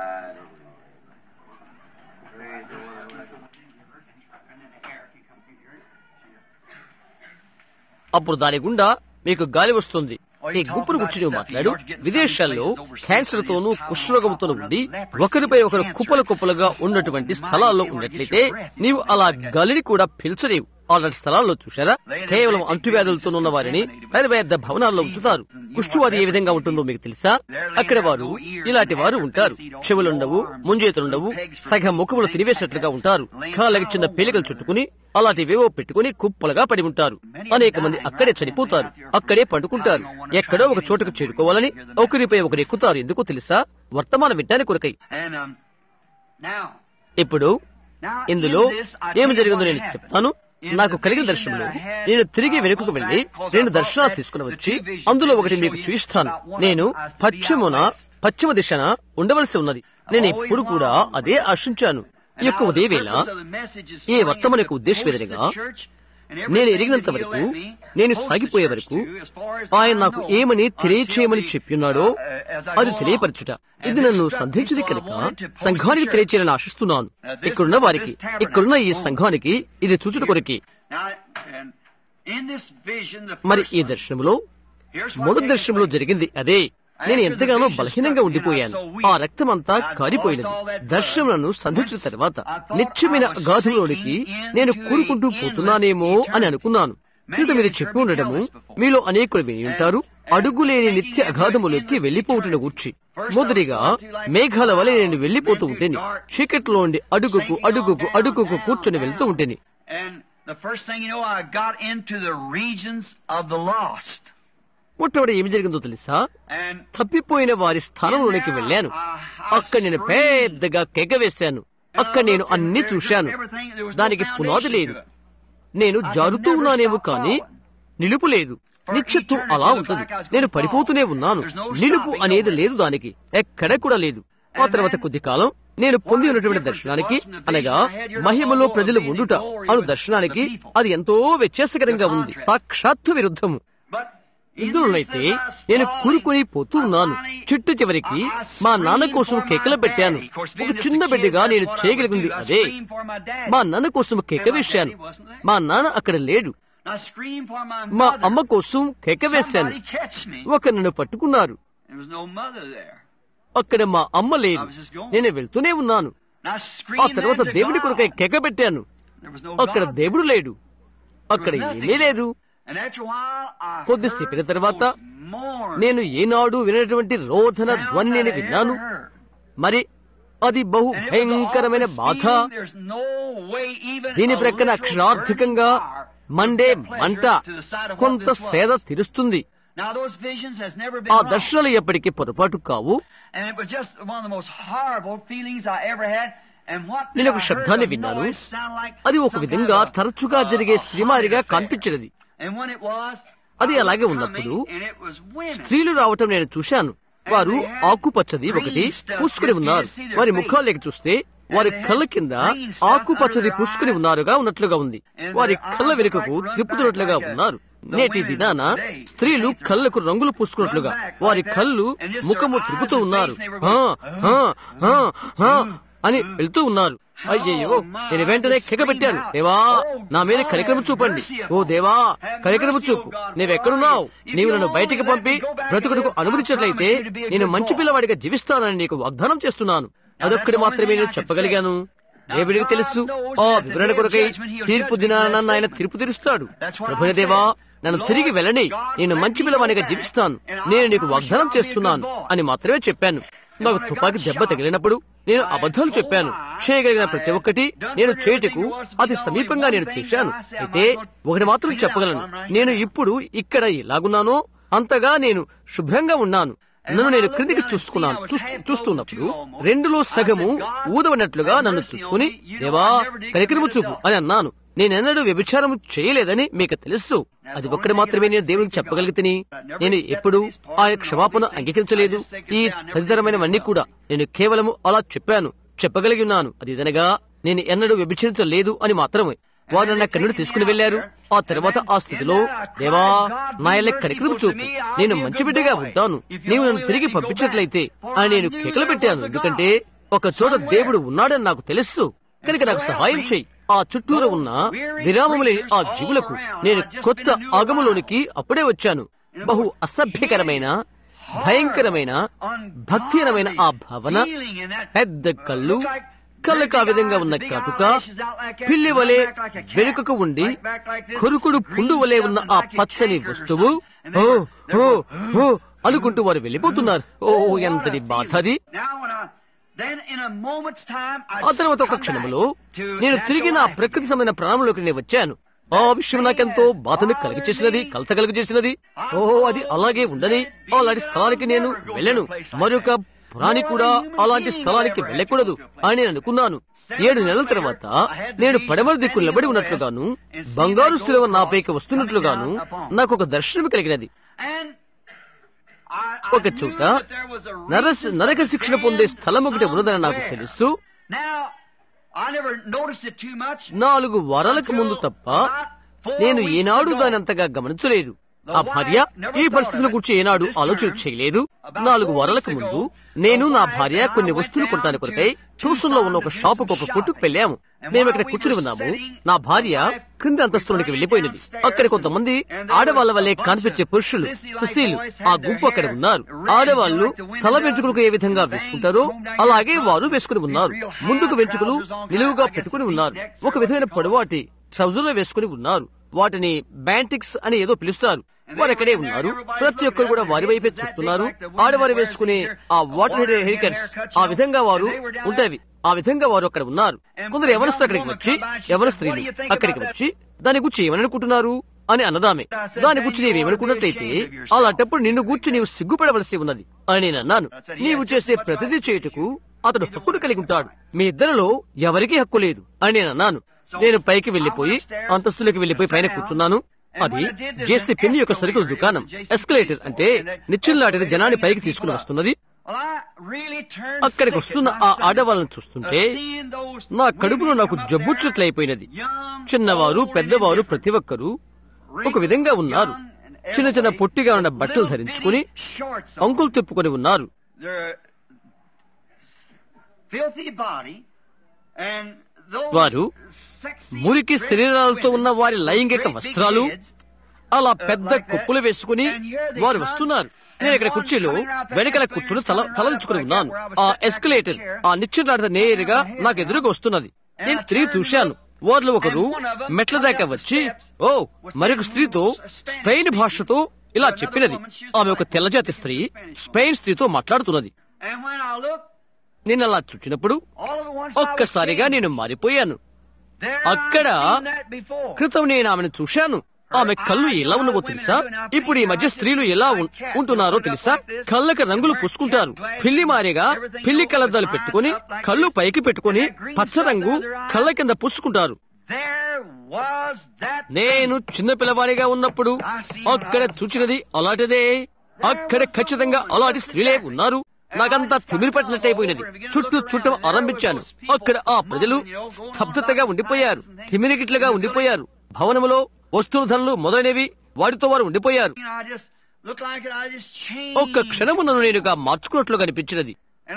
అప్పుడు దాని గుండా మీకు గాలి వస్తుంది ఈ గుంపును గురించి నువ్వు మాట్లాడు విదేశాల్లో క్యాన్సర్ తోనూ కుష్ఠరోగంతోనూ ఉండి ఒకరిపై ఒకరు కుప్పలు కుప్పలుగా ఉన్నటువంటి స్థలాల్లో ఉన్నట్లయితే నీవు అలా గాలిని కూడా పీల్చలేవు అలాంటి స్థలాల్లో చూశారా కేవలం అంటువ్యాధులతో ఉన్న వారిని పెద్ద పెద్ద భవనాల్లో ఉంచుతారు కుష్ఠువాది ఏ విధంగా ఉంటుందో మీకు తెలుసా అక్కడ వారు ఇలాంటి వారు ఉంటారు చెవులుండవు ముంజేతులుండవు సగం ముఖములు తినివేసినట్లుగా ఉంటారు కాళ్ళకి చిన్న పేలికలు చుట్టుకుని అలాంటివేవో పెట్టుకుని కుప్పలుగా పడి ఉంటారు అనేక మంది అక్కడే చనిపోతారు అక్కడే పండుకుంటారు ఎక్కడో ఒక చోటుకు చేరుకోవాలని ఒకరిపై ఒకరు ఎక్కుతారు ఎందుకో తెలుసా వర్తమానం వినడానికి కొరకై ఇప్పుడు ఇందులో ఏమి జరిగిందో నేను చెప్తాను నాకు కలిగిన దర్శనంలో నేను తిరిగి వెనుకకు వెళ్లి రెండు దర్శనాలు తీసుకుని వచ్చి అందులో ఒకటి మీకు చూయిస్తాను నేను పశ్చిమున పశ్చిమ దిశన ఉండవలసి ఉన్నది నేను ఎప్పుడు కూడా అదే ఆశించాను ఈ యొక్క ఉదయవేళ ఈ వర్తమాన యొక్క ఉద్దేశం ఏదనగా నేను ఎరిగినంత వరకు నేను సాగిపోయే వరకు ఆయన నాకు ఏమని తెలియచేయమని చెప్పిన్నాడో అది తెలియపరచుట ఇది నన్ను సంధించింది కనుక సంఘానికి తెలియచేయాలని ఆశిస్తున్నాను ఇక్కడున్న వారికి ఇక్కడున్న ఈ సంఘానికి ఇది చూచుట కొరకి మరి ఈ దర్శనంలో మొదటి దర్శనంలో జరిగింది అదే నేను ఎంతగానో బలహీనంగా ఉండిపోయాను ఆ రక్తం అంతా కారిపోయినది దర్శనలను సంధించిన తర్వాత నిత్యమైన అగాధంలోనికి నేను కూరుకుంటూ పోతున్నానేమో అని అనుకున్నాను క్రింద మీరు చెప్పి ఉండడము మీలో అనేకులు విని ఉంటారు అడుగులేని నిత్య అగాధములోకి వెళ్లిపోవుటను గూర్చి మొదటిగా మేఘాల వలె నేను వెళ్లిపోతూ ఉంటేని చీకట్లో ఉండి అడుగుకు అడుగుకు అడుగుకు కూర్చొని వెళ్తూ ఉంటేని the first thing you know, I got into the regions of the lost. మొట్టమొదటి ఏమి జరిగిందో తెలుసా And తప్పిపోయిన వారి స్థానంలోనికి వెళ్ళాను అక్కడ నేను పెద్దగా కేక వేశాను అక్కడ నేను అన్ని చూశాను దానికి పునాది లేదు నేను జారుతూ ఉన్నానేమో కానీ నిలుపు లేదు నిశ్చిత్వం అలా ఉంటుంది నేను పడిపోతూనే ఉన్నాను నిలుపు అనేది లేదు దానికి ఎక్కడ కూడా లేదు ఆ తర్వాత కొద్ది కాలం నేను పొంది ఉన్నటువంటి దర్శనానికి అనగా మహిమలో ప్రజలు ఉండుట అను దర్శనానికి అది ఎంతో వ్యత్యాసకరంగా ఉంది సాక్షాత్తు విరుద్ధము but ఇందులోనైతే నేను కూరుకొని పోతూ ఉన్నాను చుట్టు చివరికి మా నాన్న కోసం కేకలు పెట్టాను ఒక చిన్న బిడ్డగా నేను చేయగలిగింది అదే మా నాన్న కోసం కేక వేశాను మా నాన్న అక్కడ లేడు I screamed for my మా mother. అమ్మ కోసం కేక వేశాను Somebody catch me. ఒక నన్ను పట్టుకున్నారు There was no mother there. అక్కడ మా అమ్మ లేదు నేను వెళ్తూనే ఉన్నాను And I ఆ screamed తర్వాత then to దేవుడి కొరకై God. కేక పెట్టాను There was no అక్కడ God. దేవుడు లేడు అక్కడ ఏమీ లేదు And after a while, I కొద్దిసేపటి heard తర్వాత those mourn నేను ఏనాడు వినటువంటి రోధన sounds ధ్వనిని I had విన్నాను ever heard. మరి అది బహు And it was భయంకరమైన always బాధ feeling there's no way even దీని a ప్రక్కన literal అక్షరార్థికంగా burning fire మండే would get మంట pleasure to the side of what కొంత this was. సేద తీరుస్తుంది Now those visions has never been ఆ wrong. దర్శనాలు ఎప్పటికీ పొరపాటు కావు And it was just one of the most horrible feelings I ever had. And what నేను ఒక I heard శబ్దాన్ని the విన్నాను. noise sound like అది ఒక some విధంగా kind of a- తరచుగా a- జరిగే a స్త్రీమారిగా heart affair. కనిపించినది And when it was, అది I was అలాగే coming, ఉన్నప్పుడు and it was women. స్త్రీలు రావటం నేను చూశాను వారు ఆకుపచ్చది ఒకటి పూసుకుని ఉన్నారు వారి ముఖాలేకి చూస్తే వారి కళ్ళ కింద ఆకుపచ్చది పూసుకుని ఉన్నారుగా ఉన్నట్లుగా ఉంది వారి కళ్ళ వెనుకకు త్రిప్పుతున్నట్లుగా ఉన్నారు నేటి దినాన స్త్రీలు కళ్ళకు రంగులు పూసుకున్నట్లుగా వారి కళ్ళు ముఖము త్రిపుతూ ఉన్నారు "హా, హా, హా, హా" అని వెళ్తూ ఉన్నారు అయ్యయ్యో నేను వెంటనే కెగబెట్టాను దేవా నా మీద కనికరము చూపండి ఓ దేవా కనికరము చూపు నీవెక్కడున్నావు నీవు నన్ను బయటికి పంపి బ్రతుకుటకు అనుమతించినట్లయితే నేను మంచి పిల్లవాడిగా జీవిస్తానని నీకు వాగ్దానం చేస్తున్నాను అదొక్కటి మాత్రమే నేను చెప్పగలిగాను దేవుడికి తెలుసు ఆ వివరణ కొరకై తీర్పు దినాన నన్ను ఆయన తీర్పు తీరుస్తాడు ప్రభుని దేవా నన్ను తిరిగి వెళ్ళని నేను మంచి పిల్లవాడిగా జీవిస్తాను నేను నీకు వాగ్దానం చేస్తున్నాను అని మాత్రమే చెప్పాను నాకు తుపాకీ దెబ్బ తగిలినప్పుడు నేను అబద్ధాలు చెప్పాను చేయగలిగిన ప్రతి ఒక్కటి నేను చేయుటకు అతి సమీపంగా నేను చేశాను అయితే ఒకటి మాత్రం చెప్పగలను నేను ఇప్పుడు ఇక్కడ ఎలాగున్నానో అంతగా నేను శుభ్రంగా ఉన్నాను నన్ను నేను క్రిందికి చూసుకున్నాను చూస్తూ- చూస్తున్నప్పుడు రెండులో సగము ఊదవనట్లుగా నన్ను చూసుకుని దేవా కనికరము చూపు అని అన్నాను నేనెన్నడూ వ్యభిచారము చేయలేదని మీకు తెలుసు అది ఒక్కటి మాత్రమే నేను దేవునికి చెప్పగలిగితేని నేను ఎప్పుడు ఆయన క్షమాపణ అంగీకరించలేదు ఈ తదితరమైనవన్నీ కూడా నేను కేవలము అలా చెప్పాను చెప్పగలిగి ఉన్నాను అది ఇదనగా నేను ఎన్నడూ వ్యభిచరించలేదు అని మాత్రమే వారు నన్ను అక్కడి నుండి తీసుకుని వెళ్లారు ఆ తర్వాత ఆ స్థితిలో దేవా నా ఇళ్ళ కనికరం చూపు నేను మంచి బిడ్డగా ఉంటాను నీవు నన్ను తిరిగి పంపించినట్లయితే అని నేను కేకలు పెట్టాను ఎందుకంటే ఒక చోట దేవుడు ఉన్నాడని నాకు తెలుసు కనుక నాకు సహాయం చేయి ఆ చుట్టూరు ఉన్న విరామము లేని ఆ జీవులకు నేను కొత్త ఆగములోనికి అప్పుడే వచ్చాను బహు అసభ్యకరమైన భయంకరమైన భక్తిహీనమైన ఆ భావన పెద్ద కళ్ళు కళ్ళకు ఆ విధంగా ఉన్న కాటుక పిల్లి వలె వెనుకకు ఉండి కొరుకుడు పుండు వలె ఉన్న ఆ పచ్చని వస్తువు ఓ ఓ ఓ అనుకుంటూ వారు వెళ్ళిపోతున్నారు ఓ ఎంతటి బాధ అది Now when I then in a moment's time I ఆ తర్వాత ఒక come క్షణములో back to నేను natural తిరిగి నా life. ప్రకృతి సంబంధమైన ప్రాణంలోకి నేను వచ్చాను ఆ విషయం నాకెంతో బాధను కలిగి చేసినది కలత కలిగి చేసినది ఓ అది అలాగే ఉండని అలాంటి స్థలానికి నేను వెళ్ళను మరొక ప్రాణి కూడా అలాంటి స్థలానికి వెళ్ళకూడదు అని నేను అనుకున్నాను ఏడు నెలల తర్వాత నేను పడమర దిక్కు నిలబడి ఉన్నట్లుగాను బంగారు శిలువ నాపైకి వస్తున్నట్లుగాను నాకు ఒక దర్శనం కలిగినది And ఒక చోట నరస నరక శిక్షణ పొందే స్థలం ఒకటి ఉన్నదని నాకు తెలుసు నాలుగు వారాలకు ముందు తప్ప నేను ఏనాడు దాని అంతగా గమనించలేదు ఆ భార్య ఈ పరిస్థితుల గురించి ఏనాడు ఆలోచన చేయలేదు నాలుగు వారాలకు ముందు నేను నా భార్య కొన్ని వస్తువులు కొనడానికి కొరకై ట్యూషన్ లో ఉన్న ఒక షాపుకు ఒక కొట్టుకు వెళ్ళాము మేము ఇక్కడ కూర్చుని ఉన్నాము నా భార్య క్రింది అంతస్తులోనికి వెళ్లిపోయినది అక్కడ కొంతమంది ఆడవాళ్ల వల్లే కనిపించే పురుషులు సుశీలు ఆ గుంపు అక్కడ ఉన్నారు ఆడవాళ్లు తల వెంట్రుకలకు ఏ విధంగా వేసుకుంటారో అలాగే వారు వేసుకుని ఉన్నారు ముందుకు వెంట్రుకలు నిలువుగా పెట్టుకుని ఉన్నారు ఒక విధమైన పొడవాటి ట్రౌజర్లు వేసుకుని ఉన్నారు వాటిని బ్యాంటిక్స్ అని ఏదో పిలుస్తారు వారు ఎక్కడే ఉన్నారు ప్రతి ఒక్కరు కూడా వారి వైపే చూస్తున్నారు ఆడవారు వేసుకునే ఆ వాటర్ హెయిర్ ఆ విధంగా వారు ఉంటాయి ఆ విధంగా వారు అక్కడ ఉన్నారు కొందరు ఎవరిస్తారు అక్కడికి వచ్చి ఎవరి స్త్రీలు అక్కడికి వచ్చి దాని గురించి ఏమని అనుకుంటున్నారు అని అన్నదామే దాని గురించి నీవేమనుకున్నట్లయితే అలాంటప్పుడు నిన్ను గూర్చి నీవు సిగ్గుపడవలసి ఉన్నది అని నేను అన్నాను నీవు చేసే ప్రతిదీ చేయుటకు అతడు హక్కును కలిగి ఉంటాడు మీ ఇద్దరిలో ఎవరికీ హక్కు లేదు అని నేను అన్నాను నేను పైకి వెళ్లిపోయి అంతస్తులోకి వెళ్లిపోయి పైన కూర్చున్నాను అది జేసీ పెన్ యొక్క సరుకుల దుకాణం ఎస్కలేటర్ అంటే నిచ్చిల్లాంటిది జనాన్ని పైకి తీసుకుని వస్తున్నది అక్కడికి వస్తున్న ఆ ఆడవాళ్ళని చూస్తుంటే నా కడుపులో నాకు జబ్బుచ్చినట్లయిపోయినది చిన్నవారు పెద్దవారు ప్రతి ఒక్కరూ ఒక విధంగా ఉన్నారు చిన్న చిన్న పొట్టిగా ఉన్న బట్టలు ధరించుకుని అంకులు తిప్పుకొని ఉన్నారు వారు మురికి శరీరాలతో ఉన్న వారి లైంగిక వస్త్రాలు అలా పెద్ద కుప్పులు వేసుకుని వారు వస్తున్నారు నేను ఇక్కడ కుర్చీలో వెనకల కూర్చుని తల తలదించుకుని ఉన్నాను ఆ ఎస్కలేటర్ ఆ నిచ్చెనాట నేరుగా నాకు ఎదురుగా వస్తున్నది నేను తిరిగి చూశాను వారిలో ఒకరు మెట్ల దాకా వచ్చి ఓ మరొక స్త్రీతో స్పెయిన్ భాషతో ఇలా చెప్పినది ఆమె ఒక తెల్లజాతి స్త్రీ స్పెయిన్ స్త్రీతో మాట్లాడుతున్నది నేను అలా చూచినప్పుడు ఒక్కసారిగా నేను మారిపోయాను అక్కడ క్రితం నేను ఆమెను చూశాను ఆమె కళ్ళు ఎలా ఉన్నవో తెలుసా ఇప్పుడు ఈ మధ్య స్త్రీలు ఎలా ఉంటున్నారో తెలుసా కళ్ళకి రంగులు పూసుకుంటారు పిల్లి మారిగా పిల్లి కళ్ళద్దాలు పెట్టుకుని కళ్ళు పైకి పెట్టుకుని పచ్చ రంగు కళ్ళ కింద పూసుకుంటారు నేను చిన్న పిల్లవాడిగా ఉన్నప్పుడు అక్కడ చూచినది అలాంటిదే అక్కడ ఖచ్చితంగా అలాంటి స్త్రీలే ఉన్నారు నాకంతా తిమిరి పట్టినట్టయిపోయినది చుట్టూ చుట్టం ఆరంభించాను అక్కడ ఆ ప్రజలు స్తబ్దతగా ఉండిపోయారు తిమిరిగిట్లుగా ఉండిపోయారు భవనములో వస్తువు ధరలు మొదలైనవి వాటితో వారు ఉండిపోయారు ఒక్క క్షణము నన్ను నేనుగా మార్చుకున్నట్లు కనిపించినది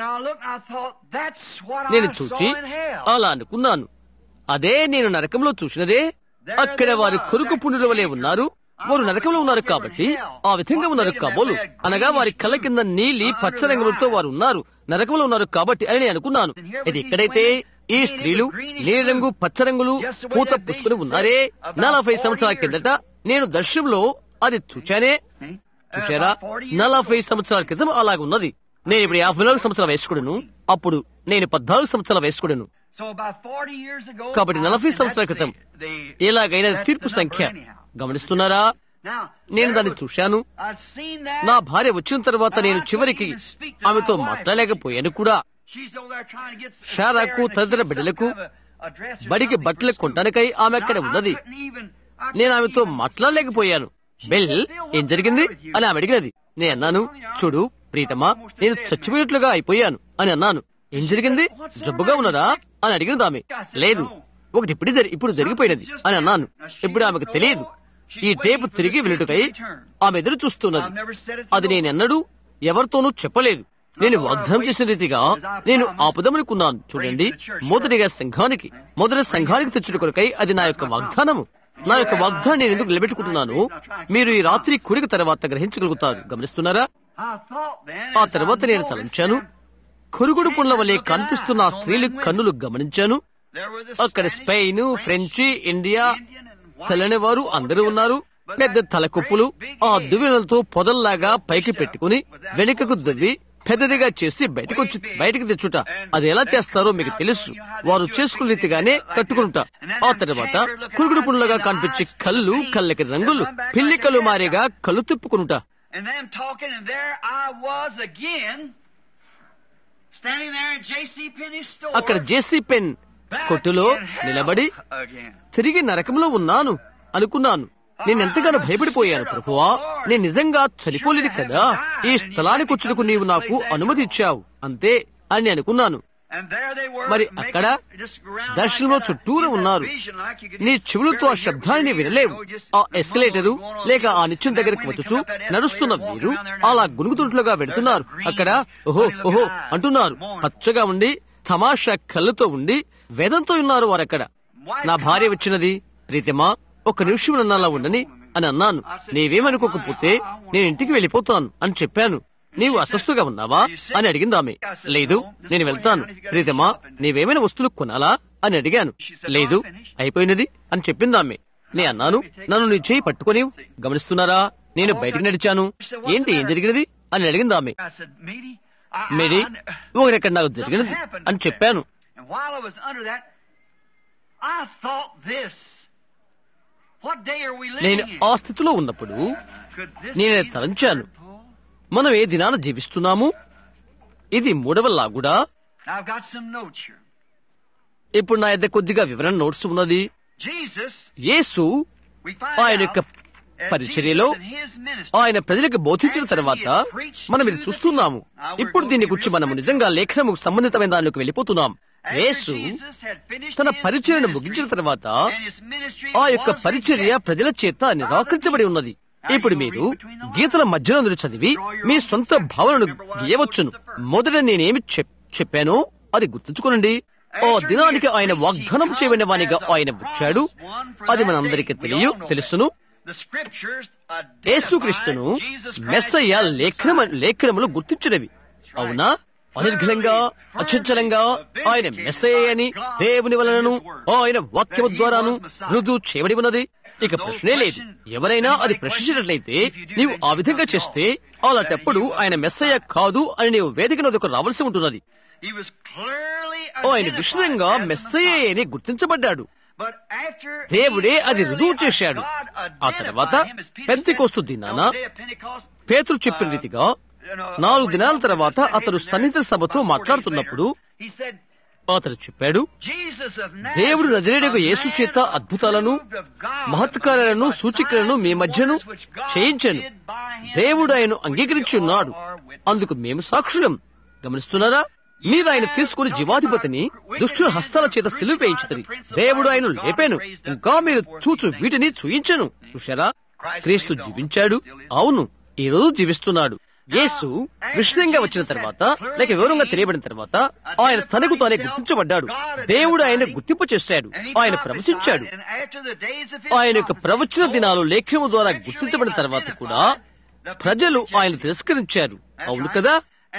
నేను చూచి అలా అనుకున్నాను అదే నేను నరకంలో చూసినదే అక్కడ వారు కొరుకు పుండుల వలె ఉన్నారు వారు నరకంలో ఉన్నారు కాబట్టి ఆ విధంగా ఉన్నారు కాబోలు అనగా వారి కళ్ళ కింద నీలి పచ్చ రంగులతో వారు ఉన్నారు నరకంలో ఉన్నారు కాబట్టి అని నేను అనుకున్నాను ఇది ఎక్కడైతే ఈ స్త్రీలు నీలిరంగు పచ్చ రంగులు పూత పుసుకుని ఉన్నారే నలభై సంవత్సరాల కిందట నేను దర్శనంలో అది చూచానే చూశారా నలభై సంవత్సరాల క్రితం అలాగున్నది నేను ఇప్పుడు యాభై నాలుగు సంవత్సరాల వయస్కుడును అప్పుడు నేను పద్నాలుగు సంవత్సరాల వయస్కుడును కాబట్టి నలభై సంవత్సరాల క్రితం ఎలాగైనా తీర్పు సంఖ్య గమనిస్తున్నారా నేను దాన్ని చూశాను నా భార్య వచ్చిన తర్వాత నేను చివరికి ఆమెతో మాట్లాడలేకపోయాను కూడా షారాకు తదితర బిడ్డలకు బడికి బట్టలు కొనడానికై ఆమె అక్కడ ఉన్నది నేను ఆమెతో మాట్లాడలేకపోయాను బెల్ ఏం జరిగింది అని ఆమె అడిగినది నేను అన్నాను చూడు ప్రీతమా నేను చచ్చిపోయినట్లుగా అయిపోయాను అని అన్నాను ఏం జరిగింది జబ్బుగా ఉన్నదా అని అడిగినది ఆమె లేదు ఒకటి ఇప్పుడు ఇప్పుడు జరిగిపోయినది అని అన్నాను ఇప్పుడు ఆమెకు తెలియదు ఈ టేపు తిరిగి వెళ్ళుటకై ఆమె ఎదురు చూస్తున్నది అది నేనెన్నడూ ఎవరితోనూ చెప్పలేదు నేను వాగ్దానం చేసిన రీతిగా నేను ఆపుదమనుకున్నాను చూడండి మొదటిగా సంఘానికి మొదటి సంఘానికి తెచ్చుట కొరకై అది నా యొక్క వాగ్దానము నా యొక్క వాగ్దానం నేను ఎందుకు నిలబెట్టుకుంటున్నాను మీరు ఈ రాత్రి కురిక తర్వాత గ్రహించగలుగుతారు గమనిస్తున్నారా ఆ తర్వాత నేను తలంచాను కొరుగుడు పుండ్ల వలె కనిపిస్తున్న ఆ స్త్రీలు కన్నులు గమనించాను అక్కడ స్పెయిన్ ఫ్రెంచి ఇండియా తెల్లని వారు అందరూ ఉన్నారు పెద్ద తలకొప్పులు ఆ దువ్వెనలతో పొదల్లాగా పైకి పెట్టుకుని వెనుకకు దువ్వి పెద్దదిగా చేసి బయటకు వచ్చి బయటకు తెచ్చుట అది ఎలా చేస్తారో మీకు తెలుసు వారు చేసుకున్న రీతిగానే కట్టుకుంటా ఆ తర్వాత కురుగుడు పుండ్లుగా కనిపించే కళ్ళు కళ్ళకి రంగులు పిల్లి కళ్ళు మారిగా కళ్ళు తిప్పుకుంటా And them talking, and there I was again, standing there in J.C. Penney's store. అక్కడ జేసీ పెన్ కొట్టులో నిలబడి తిరిగి నరకంలో ఉన్నాను అనుకున్నాను నేను ఎంతగానో భయపడిపోయాను ప్రభువా నేను నిజంగా చనిపోలేదు కదా ఈ స్థలానికి వచ్చుటకు నీవు నాకు అనుమతి ఇచ్చావు అంతే అని నేను అనుకున్నాను మరి అక్కడ దర్శనంలో చుట్టూరు ఉన్నారు నీ చెవులతో ఆ శబ్దాన్ని వినలేవు ఆ ఎస్కలేటరు లేక ఆ నిత్యం దగ్గరికి వచ్చుచు నడుస్తున్న వీరు అలా గునుగుతుంట్లుగా వెడుతున్నారు అక్కడ ఓహో ఓహో అంటున్నారు పచ్చగా ఉండి తమాషా కళ్ళతో ఉండి వేదంతో ఉన్నారు వారు అక్కడ నా భార్య వచ్చినది ప్రీతిమా ఒక నిమిషం నన్ను అలా ఉండని అని అన్నాను నీవేమనుకోకపోతే నేను ఇంటికి వెళ్ళిపోతాను అని చెప్పాను నీవు అస్వస్థగా ఉన్నావా అని అడిగింది ఆమె లేదు నేను వెళ్తాను ప్రీతమా నీవేమైనా వస్తువులు కొనాలా అని అడిగాను లేదు అయిపోయినది అని చెప్పింది ఆమె నే అన్నాను నన్ను నీ చేయి పట్టుకొని గమనిస్తున్నారా నేను బయటికి నడిచాను ఏంటి ఏం జరిగినది అని అడిగింది ఆమె మేరీ ఒకరెక్కడ నాకు జరిగినది అని చెప్పాను నేను ఆ స్థితిలో ఉన్నప్పుడు నేను తలంచాను మనం ఏ దినాన జీవిస్తున్నాము ఇది మూడవ లాగుడా ఇప్పుడు నా దగ్గర కొద్దిగా వివరణ నోట్స్ ఉన్నది యేసు ఆయన యొక్క పరిచర్యలో ఆయన ప్రజలకు బోధించిన తర్వాత మనం ఇది చూస్తున్నాము ఇప్పుడు దీని గురించి మనము నిజంగా లేఖనము సంబంధితమైన దానికి వెళ్ళిపోతున్నాం యేసు తన పరిచర్యను ముగించిన తర్వాత ఆ యొక్క పరిచర్య ప్రజల చేత నిరాకరించబడి ఉన్నది ఇప్పుడు మీరు గీతల మధ్యలో చదివి మీ సొంత భావనను గీయవచ్చును మొదట నేనేమి చెప్పానో అది గుర్తుంచుకోనండి ఓ దినానికి ఆయన వాగ్దానం చేయబడిన వానిగా ఆయన వచ్చాడు అది మనందరికీ తెలియ తెలుసును యేసుక్రీస్తును మెస్సయ్య లేఖన లేఖనములు గుర్తించినవి అవునా అనర్ఘలంగా అచంచలంగా ఆయన మెస్సయ్య అని దేవుని వలనను ఆయన వాక్యము ద్వారాను రుజువు చేయబడి ఉన్నది ఇక ప్రశ్నే లేదు ఎవరైనా అది ప్రశ్నించినట్లయితే నీవు ఆ విధంగా చేస్తే అలాంటప్పుడు ఆయన మెస్సయ్య కాదు అని నీవు వేదిక నదుకు రావాల్సి ఉంటున్నది ఆయన విషయంగా మెస్సయ్య అని గుర్తించబడ్డాడు దేవుడే అది రుజువు చేశాడు ఆ తర్వాత పెంతికోస్తు దినాన పేతురు చెప్పిన రీతిగా నాలుగు దినాల తర్వాత అతడు సన్నిహిత సభతో మాట్లాడుతున్నప్పుడు అతడు చెప్పాడు దేవుడు నజరేడుగు యేసు చేత అద్భుతాలను మహత్కారాలను సూచికలను మీ మధ్యను చేయించను దేవుడు ఆయన అంగీకరించి ఉన్నాడు అందుకు మేము సాక్షులం గమనిస్తున్నారా మీరు ఆయన తీసుకుని జీవాధిపతిని దుష్టుల హస్తాల చేత సిలువ వేయించుతుంది దేవుడు ఆయన లేపాను ఇంకా మీరు చూచు వీటిని చూయించను చూశారా క్రీస్తు జీవించాడు అవును ఈ రోజు జీవిస్తున్నాడు యేసు విషయంగా వచ్చిన తర్వాత లేక వివరంగా తెలియబడిన తర్వాత ఆయన తనకు తానే గుర్తించబడ్డాడు దేవుడు ఆయన గుర్తింపు చేశాడు ఆయన ప్రవచించాడు ఆయన యొక్క ప్రవచన దినాలు లేఖము ద్వారా గుర్తించబడిన తర్వాత కూడా ప్రజలు ఆయన తిరస్కరించారు అవును కదా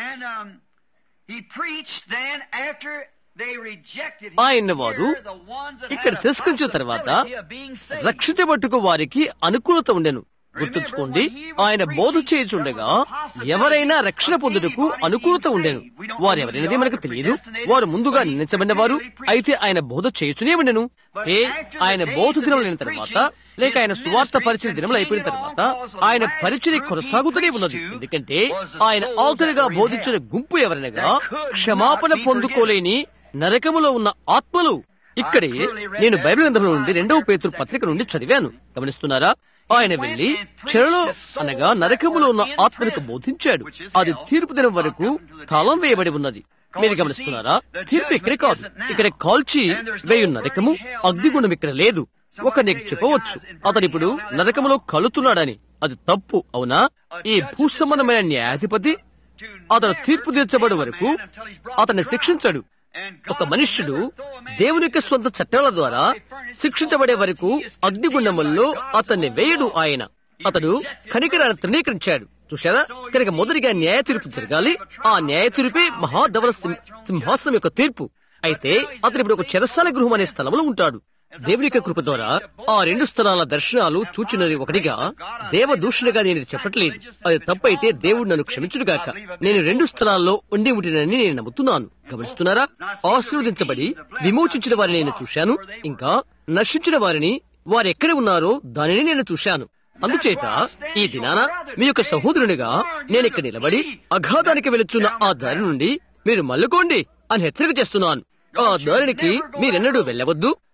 ఆయన వారు ఇక్కడ తిరస్కరించిన తర్వాత రక్షించబట్టుకు వారికి అనుకూలత ఉండెను గుర్తుంచుకోండి ఆయన బోధ చేయుచుండగా ఎవరైనా రక్షణ పొందుటకు అనుకూలత ఉండెను వారు ఎవరైనది మనకు తెలియదు వారు ముందుగా నిర్ణయించబడిన వారు అయితే ఆయన బోధ చేయుచునే ఉండెను ఏ ఆయన బోధ దినం లేని తర్వాత లేక ఆయన సువార్త పరిచయ దినములు అయిపోయిన తర్వాత ఆయన పరిచయ కొనసాగుతూనే ఉన్నది ఎందుకంటే ఆయన ఆఖరిగా బోధించిన గుంపు ఎవరనగా క్షమాపణ పొందుకోలేని నరకములో ఉన్న ఆత్మలు ఇక్కడే నేను బైబిల్ గ్రంథంలో నుండి రెండవ పేతురు పత్రిక నుండి చదివాను గమనిస్తున్నారా ఆయన వెళ్లి చెరలో అనగా నరకములో ఉన్న ఆత్మలకు బోధించాడు అది తీర్పు దినం వరకు తాళం వేయబడి ఉన్నది మీరు గమనిస్తున్నారా తీర్పు ఇక్కడే కాదు ఇక్కడ కాల్చి వేయు నరకము అగ్నిగుణం ఇక్కడ లేదు ఒక నీకు చెప్పవచ్చు అతడు ఇప్పుడు నరకములో కలుతున్నాడని అది తప్పు అవునా ఈ భూ సంబంధమైన న్యాయాధిపతి అతను తీర్పు తీర్చబడి వరకు అతన్ని శిక్షించాడు ఒక మనుష్యుడు దేవుని యొక్క సొంత చట్టాల ద్వారా శిక్షించబడే వరకు అగ్నిగుండముల్లో అతన్ని వేయడు ఆయన అతడు కనికరాన్ని తృణీకరించాడు చూశారా కనుక మొదటిగా న్యాయ తీర్పు జరగాలి ఆ న్యాయ తీర్పే మహాధవల సింహాసనం యొక్క తీర్పు అయితే అతను ఇప్పుడు ఒక చెరసాల గృహం అనే స్థలంలో ఉంటాడు దేవుని యొక్క కృప ద్వారా ఆ రెండు స్థలాల దర్శనాలు చూచినది ఒకటిగా దేవదూషణగా నేను చెప్పట్లేదు అది తప్పైతే దేవుడు నన్ను క్షమించుడుగాక నేను రెండు స్థలాల్లో ఉండి ఉంటినని నేను నమ్ముతున్నాను గమనిస్తున్నారా ఆశీర్వదించబడి విమోచించిన వారిని నేను చూశాను ఇంకా నశించిన వారిని వారు ఎక్కడ ఉన్నారో దానిని నేను చూశాను అందుచేత ఈ దినాన మీ యొక్క సహోదరునిగా నేను ఇక్కడ నిలబడి అఘాతానికి వెళుచున్న ఆ దారి నుండి మీరు మల్లుకోండి అని హెచ్చరిక చేస్తున్నాను ఆ దారికి మీరెన్నడూ వెళ్ళవద్దు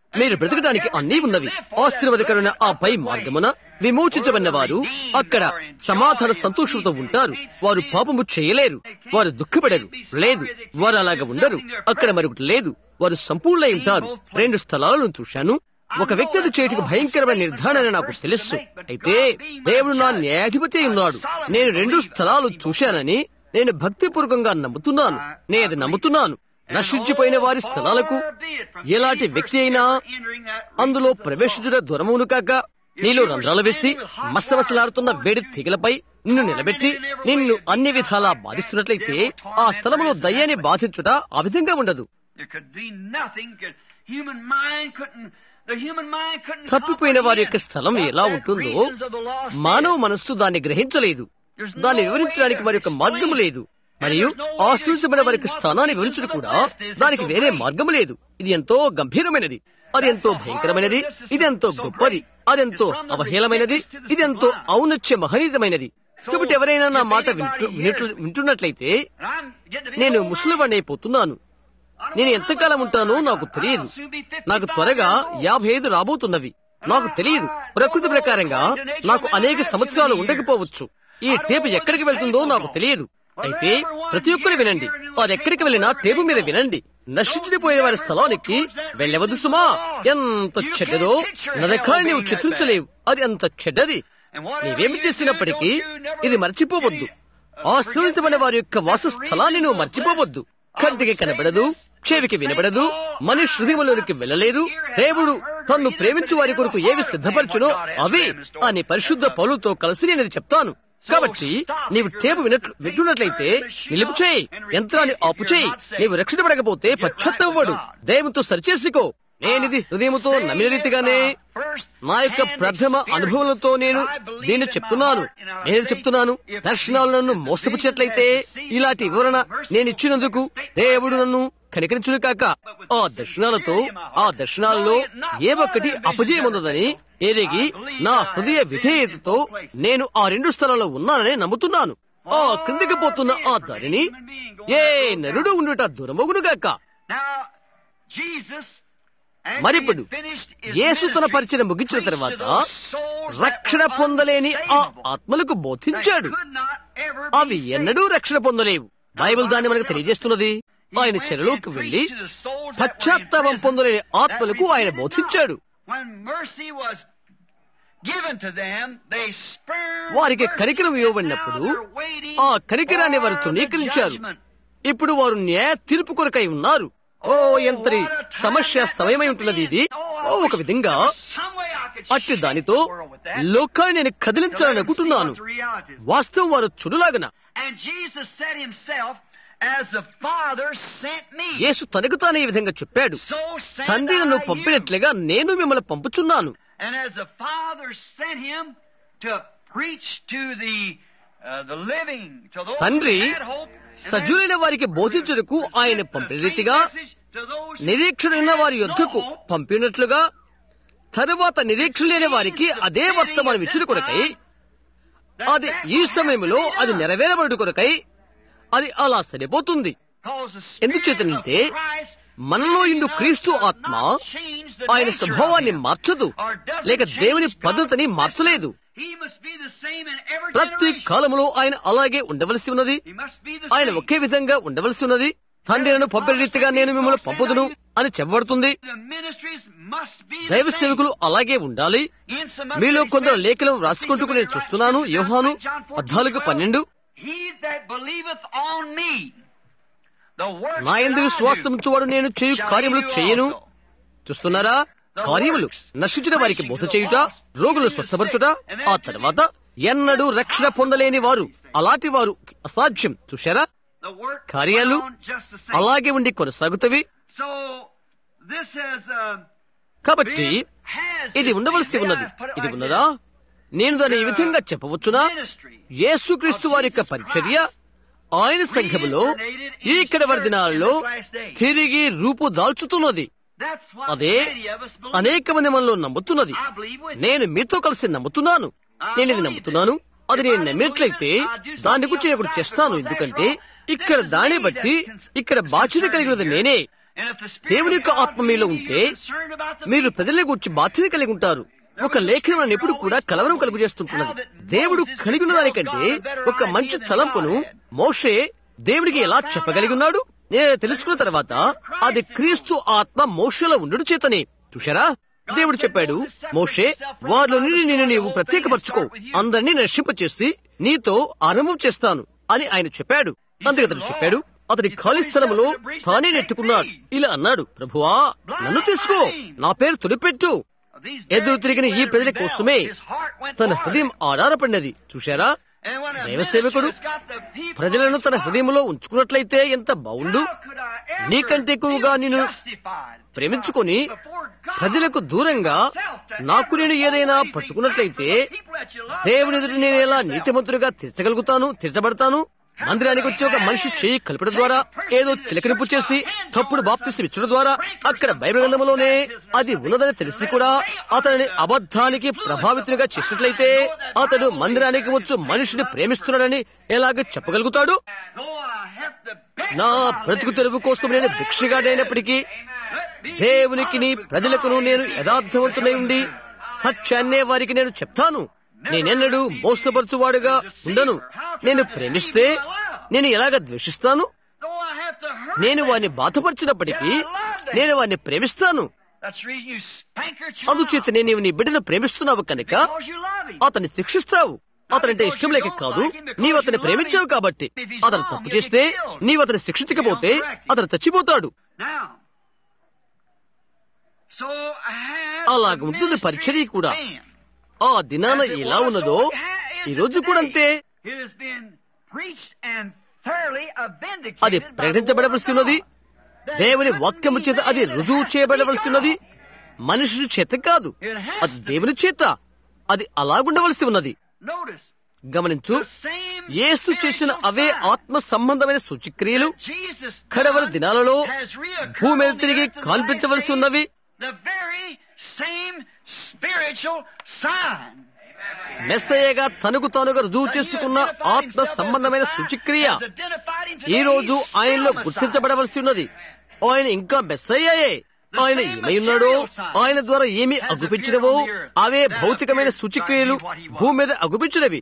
మీరు బ్రతకడానికి అన్నీ ఉన్నవి ఆశీర్వాదకరమైన ఆ పై మార్గమున విమోచించబడిన వారు అక్కడ సమాధాన సంతోషంతో ఉంటారు వారు పాపము చేయలేరు వారు దుఃఖపడరు లేదు వారు అలాగ ఉండరు అక్కడ మరొకటి లేదు వారు సంపూర్ణై ఉంటారు రెండు స్థలాలను చూశాను ఒక వ్యక్తి అది చేయటకు భయంకరమైన నిర్ధారణ అని నాకు తెలుసు అయితే దేవుడు నా న్యాయాధిపతి ఉన్నాడు నేను రెండు స్థలాలు చూశానని నేను భక్తిపూర్వకంగా నమ్ముతున్నాను నేను అది నమ్ముతున్నాను నశించిపోయిన వారి స్థలాలకు ఎలాంటి వ్యక్తి అయినా అందులో ప్రవేశించుట దూరమును కాక నీలో రంధ్రాలు వేసి మసమసలాడుతున్న వేడి తీగలపై నిన్ను నిలబెట్టి నిన్ను అన్ని విధాలా బాధిస్తున్నట్లయితే ఆ స్థలంలో దయ్యాన్ని బాధించుట ఆ విధంగా ఉండదు తప్పిపోయిన వారి యొక్క స్థలం ఎలా ఉంటుందో మానవ మనస్సు దాన్ని గ్రహించలేదు దాన్ని వివరించడానికి మరి యొక్క మార్గం లేదు మరియు ఆశ్రయించబడిన వారి యొక్క స్థానాన్ని వివరించడం కూడా దానికి వేరే మార్గం లేదు ఇది ఎంతో గంభీరమైనది అది ఎంతో భయంకరమైనది ఇది ఎంతో గొప్పది అదెంతో అవహేళమైనది ఇది ఎంతో ఔన్నత్య మహనీయమైనది కాబట్టి ఎవరైనా నా మాట వింటు వింటు- వింటున్నట్లయితే నేను ముసలివాణ్ణి అయిపోతున్నాను నేను ఎంతకాలం ఉంటానో నాకు తెలియదు నాకు త్వరగా యాభై ఐదు రాబోతున్నవి నాకు తెలియదు ప్రకృతి ప్రకారంగా నాకు అనేక సంవత్సరాలు ఉండకపోవచ్చు ఈ టేపు ఎక్కడికి వెళ్తుందో నాకు తెలియదు అయితే ప్రతి ఒక్కరు వినండి వారు ఎక్కడికి వెళ్ళినా టేపు మీద వినండి నశించిపోయిన వారి స్థలానికి వెళ్ళవద్దు సుమా ఎంత చెడ్డదో నరకాన్ని నీవు చిత్రించలేవు అది అంత చెడ్డది నీవేమి చేసినప్పటికీ ఇది మర్చిపోవద్దు ఆశ్రయించబడిన వారి యొక్క వాసస్థలాన్ని నువ్వు మర్చిపోవద్దు కంటికి కనబడదు చెవికి వినబడదు మనిషి హృదయంలోనికి వెళ్ళలేదు దేవుడు తన్ను ప్రేమించు వారి కొరకు ఏవి సిద్ధపరచునో అవే అని పరిశుద్ధ పౌలుతో కలిసి నేను ఇది చెప్తాను కాబట్టి నీవు టేపు వినట్లు వింటున్నట్లయితే నిలుపు చేయి యంత్రాన్ని ఆపు చేయి నీవు రక్షించబడకపోతే పశ్చాత్తపడు దేవునితో సరిచేసుకో నేనిది హృదయముతో నమ్మిన రీతిగానే నా యొక్క ప్రథమ అనుభవాలతో నేను దీన్ని చెప్తున్నాను నేను చెప్తున్నాను దర్శనాలు నన్ను మోసపుచ్చినట్లయితే ఇలాంటి వివరణ నేను ఇచ్చినందుకు దేవుడు నన్ను కనికరించును కాక ఆ దర్శనాలతో ఆ దర్శనాలలో ఏ ఒక్కటి అపజయముందని ఎరిగి నా హృదయ విధేయతతో నేను ఆ రెండు స్థలాల్లో ఉన్నానని నమ్ముతున్నాను ఆ క్రిందికి పోతున్న ఆ దారిని ఏ నరుడు ఉండుట దూరమగును గాక మరిప్పుడు యేసు తన పరిచయం ముగించిన తర్వాత రక్షణ పొందలేని ఆ ఆత్మలకు బోధించాడు అవి ఎన్నడూ రక్షణ పొందలేవు బైబిల్ దాన్ని మనకు తెలియజేస్తున్నది ఆయన చెరలోకి వెళ్లి పశ్చాత్తాపం పొందలేని ఆత్మలకు ఆయన బోధించాడు వారికి కనికరం ఇవ్వబడినప్పుడు ఆ కనికరాన్ని వారు తృణీకరించారు ఇప్పుడు వారు న్యాయ తీర్పు కొరకై ఉన్నారు ఓ ఎంతటి సమస్య సమయమై ఉంటున్నది ఇది ఓ ఒక విధంగా అట్టి దానితో లోకాన్ని నేను కదిలించాలనుకుంటున్నాను వాస్తవం వారు చుడులాగన యేసు తనకు తానే ఈ విధంగా చెప్పాడు తండ్రి నన్ను పంపినట్లుగా నేను మిమ్మల్ని పంపుచున్నాను And as the Father sent him to preach to the uh, the living, to those తండ్రి who had hope, and సజీవులైన వారికి బోధించుటకు ఆయన పంపిన రీతిగా నిరీక్షణ ఉన్న వారి యొద్దకు పంపినట్లుగా తరువాత నిరీక్షణ లేని వారికి అదే వర్తమానం ఇచ్చిన కొరకై అది ఈ సమయంలో అది నెరవేరబడు కొరకై అది అలా సరిపోతుంది ఎందుచేతనంటే మనలో ఇందు క్రీస్తు ఆత్మ ఆయన స్వభావాన్ని మార్చదు లేక దేవుని పద్ధతిని మార్చలేదు ప్రతి కాలములో ఆయన అలాగే ఉండవలసి ఉన్నది ఆయన ఒకే విధంగా ఉండవలసి ఉన్నది తండ్రి నన్ను పంపిన రీతిగా నేను మిమ్మల్ని పంపుదును అని చెప్పబడుతుంది దైవ సేవకులు అలాగే ఉండాలి మీలో కొందరు లేఖలు రాసుకుంటూ నేను చూస్తున్నాను యోహాను పద్నాలుగు పన్నెండు నా ఎందు విశ్వాసం చూడు నేను చేయు కార్యములు చేయను చూస్తున్నారా కార్యములు నశించిన వారికి బోధ చేయుట రోగులు స్వస్థపరచుట ఆ తర్వాత ఎన్నడూ రక్షణ పొందలేని వారు అలాంటి వారు అసాధ్యం చూశారా కార్యాలు అలాగే ఉండి కొనసాగుతవి కాబట్టి ఇది ఉండవలసి ఉన్నది ఇది ఉన్నదా నేను దాన్ని ఈ విధంగా చెప్పవచ్చునా యేసుక్రీస్తు వారి యొక్క పరిచర్య ఆయన సంఘములో ఇక్కడ దినాలలో తిరిగి రూపు దాల్చుతున్నది అదే అనేక మంది మనలో నమ్ముతున్నది నేను మీతో కలిసి నమ్ముతున్నాను నేను ఇది నమ్ముతున్నాను అది నేను నమ్మినట్లయితే దాని గురించి నేను ఇప్పుడు చేస్తాను ఎందుకంటే ఇక్కడ దాన్ని బట్టి ఇక్కడ బాధ్యత కలిగినది నేనే దేవుని యొక్క ఆత్మ మీలో ఉంటే మీరు ప్రజల గురించి బాధ్యత కలిగి ఉంటారు ఒక లేఖనం నన్ను ఎప్పుడు కూడా కలవరం కలుగు చేస్తుంటున్నది దేవుడు కలిగి ఉన్న దానికంటే ఒక మంచి తలంపును మోషే దేవుడికి ఎలా చెప్పగలిగి ఉన్నాడు నేను తెలుసుకున్న తర్వాత అది క్రీస్తు ఆత్మ మోషలో ఉండు చేతనే చూశారా దేవుడు చెప్పాడు మోషే వారిలో నుండి నేను నీవు ప్రత్యేకపరచుకో అందరినీ నశింపచేసి నీతో ఆరంభం చేస్తాను అని ఆయన చెప్పాడు అందుకే అతను చెప్పాడు అతని ఖాళీ స్థలంలో తానే నెట్టుకున్నాడు ఇలా అన్నాడు ప్రభువా నన్ను తీసుకో నా పేరు తొలిపెట్టు ఎదురు తిరిగిన ఈ ప్రజల కోసమే తన హృదయం ఆధారపడినది చూశారా దైవ సేవకుడు ప్రజలను తన హృదయంలో ఉంచుకున్నట్లయితే ఎంత బాగుండు నీకంటే ఎక్కువగా నేను ప్రేమించుకొని ప్రజలకు దూరంగా నాకు నేను ఏదైనా పట్టుకున్నట్లయితే దేవుని ఎదుట నేను ఎలా నీతిమంతుడిగా తీర్చగలుగుతాను తీర్చబడతాను మందిరానికి వచ్చి ఒక మనిషి చేయి కలపడం ద్వారా ఏదో చిలకరింపు చేసి తప్పుడు బాప్తిసి ఇచ్చడం ద్వారా అక్కడ బైబిల్ గ్రంథంలోనే అది ఉన్నదని తెలిసి కూడా అతనిని అబద్ధానికి ప్రభావితునిగా చేసినట్లయితే అతడు మందిరానికి వచ్చు మనిషిని ప్రేమిస్తున్నాడని ఎలాగ చెప్పగలుగుతాడు నా బ్రతుకు తెరువు కోసం నేను భిక్షగాడైనప్పటికీ దేవునికి నీ ప్రజలకును నేను యథార్థవంతునై ఉండి సత్యాన్నే వారికి నేను చెప్తాను నేనెన్నడూ మోసపరచువాడుగా ఉండను నేను ప్రేమిస్తే నేను ఎలాగ ద్వేషిస్తాను నేను వారిని బాధపరిచినప్పటికీ నేను వారిని ప్రేమిస్తాను అందుచేత నేను నీ బిడ్డను ప్రేమిస్తున్నావు కనుక అతన్ని శిక్షిస్తావు అతనంటే ఇష్టం లేక కాదు నీవు అతన్ని ప్రేమించావు కాబట్టి అతను తప్పు చేస్తే నీవు అతన్ని శిక్షించకపోతే అతను చచ్చిపోతాడు అలాగ ఉంటుంది పరిచర్య కూడా ఆ దినాన ఎలా ఉన్నదో ఈ రోజు కూడా అంతే అది ప్రకటించబడవలసి ఉన్నది దేవుని వాక్యము చేత అది రుజువు చేయబడవలసి ఉన్నది మనుషుని చేత కాదు అది దేవుని చేత అది అలాగుండవలసి ఉన్నది గమనించు యేసు చేసిన అవే ఆత్మ సంబంధమైన సూచిక్రియలు కడవరి దినాలలో భూమి మీద తిరిగి కాల్పించవలసి ఉన్నవి మెస్సయ్యగా తనకు తానుగా రుజువు చేసుకున్న ఆత్మ సంబంధమైన సూచిక్రియ ఈ రోజు ఆయనలో గుర్తించబడవలసి ఉన్నది ఆయన ఇంకా మెస్సయ్యాయే ఆయన ఏమై ఉన్నాడో ఆయన ద్వారా ఏమి అగుపించినవో అవే భౌతికమైన సూచిక్రియలు భూమి మీద అగుపించినవి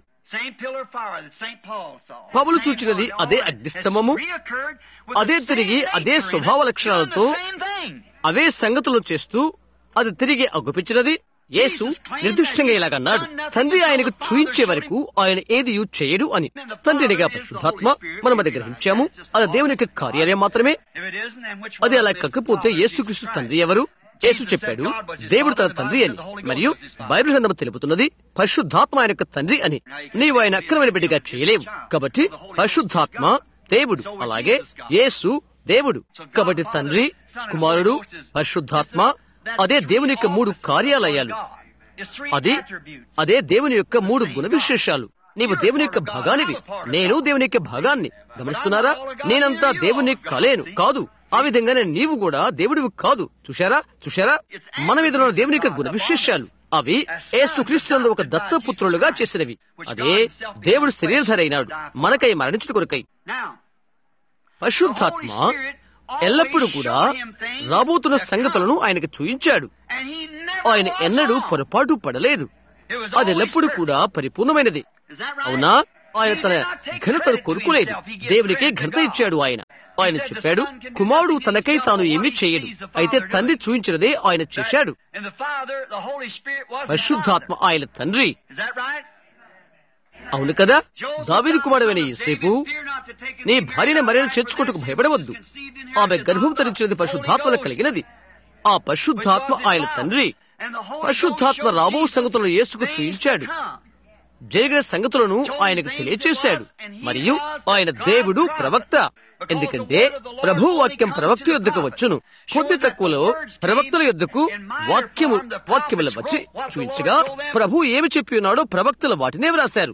పౌలు చూచినది అదే అగ్నిస్తంభము అదే తిరిగి అదే స్వభావ లక్షణాలతో అవే సంగతులు చేస్తూ అది తిరిగి అగుపించినది యేసు నిర్దిష్టంగా ఇలాగన్నాడు తండ్రి ఆయనకు చూయించే వరకు ఆయన ఏది చేయడు అని తండ్రినిగా పరిశుద్ధాత్మ మనం అది గ్రహించాము అది దేవుని యొక్క కార్యాలయం మాత్రమే అది అలా కాకపోతే యేసుక్రీస్తు తండ్రి ఎవరు యేసు చెప్పాడు దేవుడు తన తండ్రి అని మరియు బైబిల్ గ్రంథం తెలుపుతున్నది పరిశుద్ధాత్మ ఆయన యొక్క తండ్రి అని నీవు ఆయన అక్రమైన బిడ్డగా చేయలేవు కాబట్టి పరిశుద్ధాత్మ దేవుడు అలాగే యేసు దేవుడు కాబట్టి తండ్రి కుమారుడు పరిశుద్ధాత్మ అదే దేవుని యొక్క మూడు కార్యాలయాలు అది అదే దేవుని యొక్క మూడు గుణ విశేషాలు నీవు దేవుని యొక్క భాగానివి నేను దేవుని యొక్క భాగాన్ని గమనిస్తున్నారా నేనంతా దేవుని కలేను కాదు ఆ విధంగానే నీవు కూడా దేవుడివి కాదు చూశారా చూశారా మన మీద ఉన్న దేవుని యొక్క గుణ విశేషాలు అవి ఏసుక్రీస్తునందు ఒక దత్తపుత్రులుగా చేసినవి అదే దేవుడు శరీరధరైనాడు మనకై మరణించుట కొరకై పరిశుద్ధాత్మ ఎల్లప్పుడూ కూడా రాబోతున్న సంగతులను ఆయనకు చూయించాడు ఆయన ఎన్నడూ పొరపాటు పడలేదు అది ఎల్లప్పుడూ కూడా పరిపూర్ణమైనది అవునా ఆయన తన ఘనతను కొరుకులేదు దేవునికే ఘనత ఇచ్చాడు ఆయన ఆయన చెప్పాడు కుమారుడు తనకై తాను ఏమీ చేయడు అయితే తండ్రి చూయించినదే ఆయన చేశాడు పరిశుద్ధాత్మ ఆయన తండ్రి అవును కదా దావిది కుమారుడైన యేసేపు నీ భార్యని మర్యాద చేర్చుకోటకు భయపడవద్దు ఆమె గర్భం ధరించినది పరిశుద్ధాత్మలో కలిగినది ఆ పరిశుద్ధాత్మ ఆయన తండ్రి పరిశుద్ధాత్మ రాబో సంగతులను యేసుకు చూయించాడు జరిగిన సంగతులను ఆయనకు తెలియచేశాడు మరియు ఆయన దేవుడు ప్రవక్త ఎందుకంటే ప్రభు వాక్యం ప్రవక్త యొద్దకు వచ్చును కొద్ది తక్కువలో ప్రవక్తల యొద్దకు వాక్యము వాక్యముల వచ్చి చూపించగా ప్రభు ఏమి చెప్పి ఉన్నాడో ప్రవక్తలు వాటినే వ్రాశారు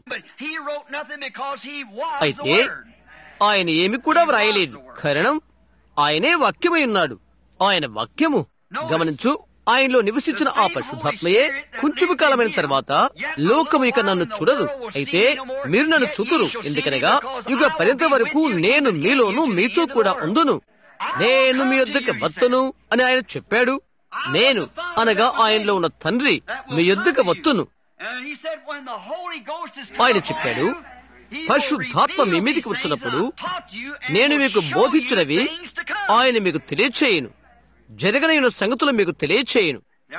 అయితే ఆయన ఏమి కూడా వ్రాయలేదు కారణం ఆయనే వాక్యమై ఉన్నాడు ఆయన వాక్యము గమనించు ఆయనలో నివసించిన ఆ పరిశుద్ధాత్మయే కొంచెము కాలమైన తర్వాత లోకము ఇక నన్ను చూడదు అయితే మీరు నన్ను చూతురు ఎందుకనగా యుగ పర్యంత వరకు నేను మీలోను మీతో కూడా ఉందును నేను మీ యొద్దకు వత్తును అని ఆయన చెప్పాడు నేను అనగా ఆయనలో ఉన్న తండ్రి మీ యొద్దకు వత్తును ఆయన చెప్పాడు పరిశుద్ధాత్మ మీ మీదికి వచ్చినప్పుడు నేను మీకు బోధించినవి ఆయన మీకు తెలియచేయను జరగనైన సంగతులు మీకు తెలియచేయను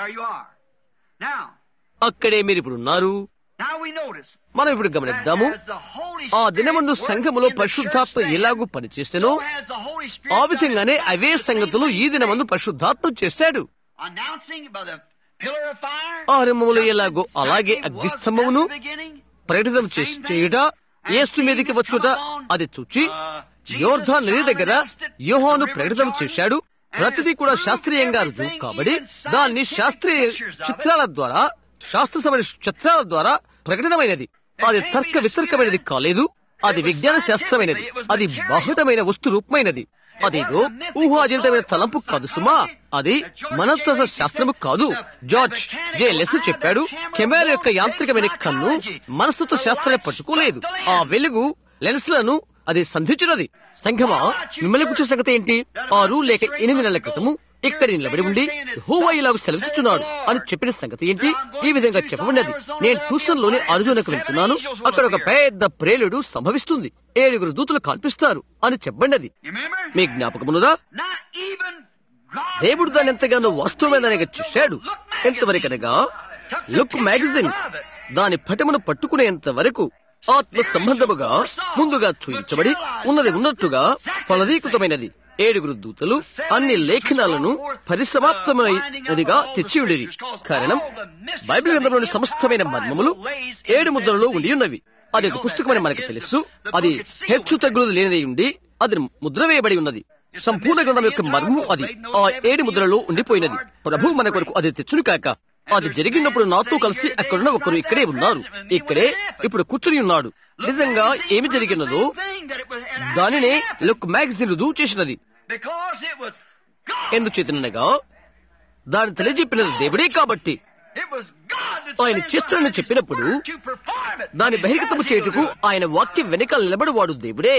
అక్కడే మీరు ఇప్పుడు ఉన్నారు మనం ఇప్పుడు గమనిద్దాము ఆ దినమందు సంఘములో పరిశుద్ధాత్మ ఎలాగూ పనిచేసెనో ఆ విధంగానే అవే సంగతులు ఈ దినమందు పరిశుద్ధాత్మ చేశాడు ఆరంభములో ఎలాగో అలాగే అగ్నిస్తంభమును ప్రకటితం చేసి చేయుట యేసు మీదికి వచ్చుట అది చూచి యోర్ధా నది దగ్గర యోహాను ప్రకటితం చేశాడు ప్రతిదీ కూడా శాస్త్రీయంగా రుజువు కాబట్టి దాన్ని శాస్త్రీయ చిత్రాల ద్వారా శాస్త్ర చిత్రాల ద్వారా ప్రకటనమైనది అది తర్క వితర్కమైనది కాలేదు అది విజ్ఞాన శాస్త్రమైనది అది బాహటమైన వస్తు రూపమైనది అదేదో ఊహాజనితమైన తలంపు కాదు సుమా అది మనత్వ శాస్త్రము కాదు జార్జ్ జే లెస్ చెప్పాడు కెమెరా యొక్క యాంత్రికమైన కన్ను మనస్తత్వ శాస్త్రాన్ని పట్టుకోలేదు ఆ వెలుగు లెన్స్లను అది సంధించినది సంఘమా మిమ్మల్ని కూర్చో సంగతి ఏంటి ఆరు లేక ఎనిమిది నెలల క్రితము ఇక్కడ నిలబడి ఉండి హోవా ఇలాగ సెలవుచున్నాడు అని చెప్పిన సంగతి ఏంటి ఈ విధంగా చెప్పబడినది నేను ట్యూషన్ లోని అర్జునకు వెళ్తున్నాను అక్కడ ఒక పెద్ద ప్రేలుడు సంభవిస్తుంది ఏడుగురు దూతలు కల్పిస్తారు అని చెప్పబడినది మీ జ్ఞాపకమునుదా దేవుడు దాన్ని ఎంతగానో వాస్తవమైనదిగా చూశాడు ఎంతవరకనగా లుక్ మ్యాగజైన్ దాని పటమును పట్టుకునేంత వరకు ఆత్మ సంబంధముగా ముందుగా చూయించబడి ఉన్నది ఉన్నట్టుగా ఫలదీకృతమైనది ఏడుగురు దూతలు అన్ని లేఖనాలను పరిసమాప్తమైనదిగా తెచ్చియుడిరి కారణం బైబిల్ గ్రంథంలోని సమస్తమైన మర్మములు ఏడు ముద్రలో ఉండి ఉన్నవి అది ఒక పుస్తకమని మనకు తెలుసు అది హెచ్చు తగ్గులు లేనిది ఉండి అది ముద్ర వేయబడి ఉన్నది సంపూర్ణ గ్రంథం యొక్క మర్మము అది ఆ ఏడు ముద్రలో ఉండిపోయినది ప్రభు మన కొరకు అది తెచ్చును కాక అది జరిగినప్పుడు నాతో కలిసి అక్కడున్న ఒకరు ఇక్కడే ఉన్నారు ఇక్కడే ఇప్పుడు కూర్చుని ఉన్నాడు నిజంగా ఏమి జరిగినదో దానినే లుక్ మ్యాగజైన్ రుజువు చేసినది ఎందుచేతనగా దాని తెలియజెప్పినది దేవుడే కాబట్టి ఆయన చేస్తానని చెప్పినప్పుడు దాని బహిర్గతము చేయుటకు ఆయన వాక్యం వెనకాల నిలబడివాడు దేవుడే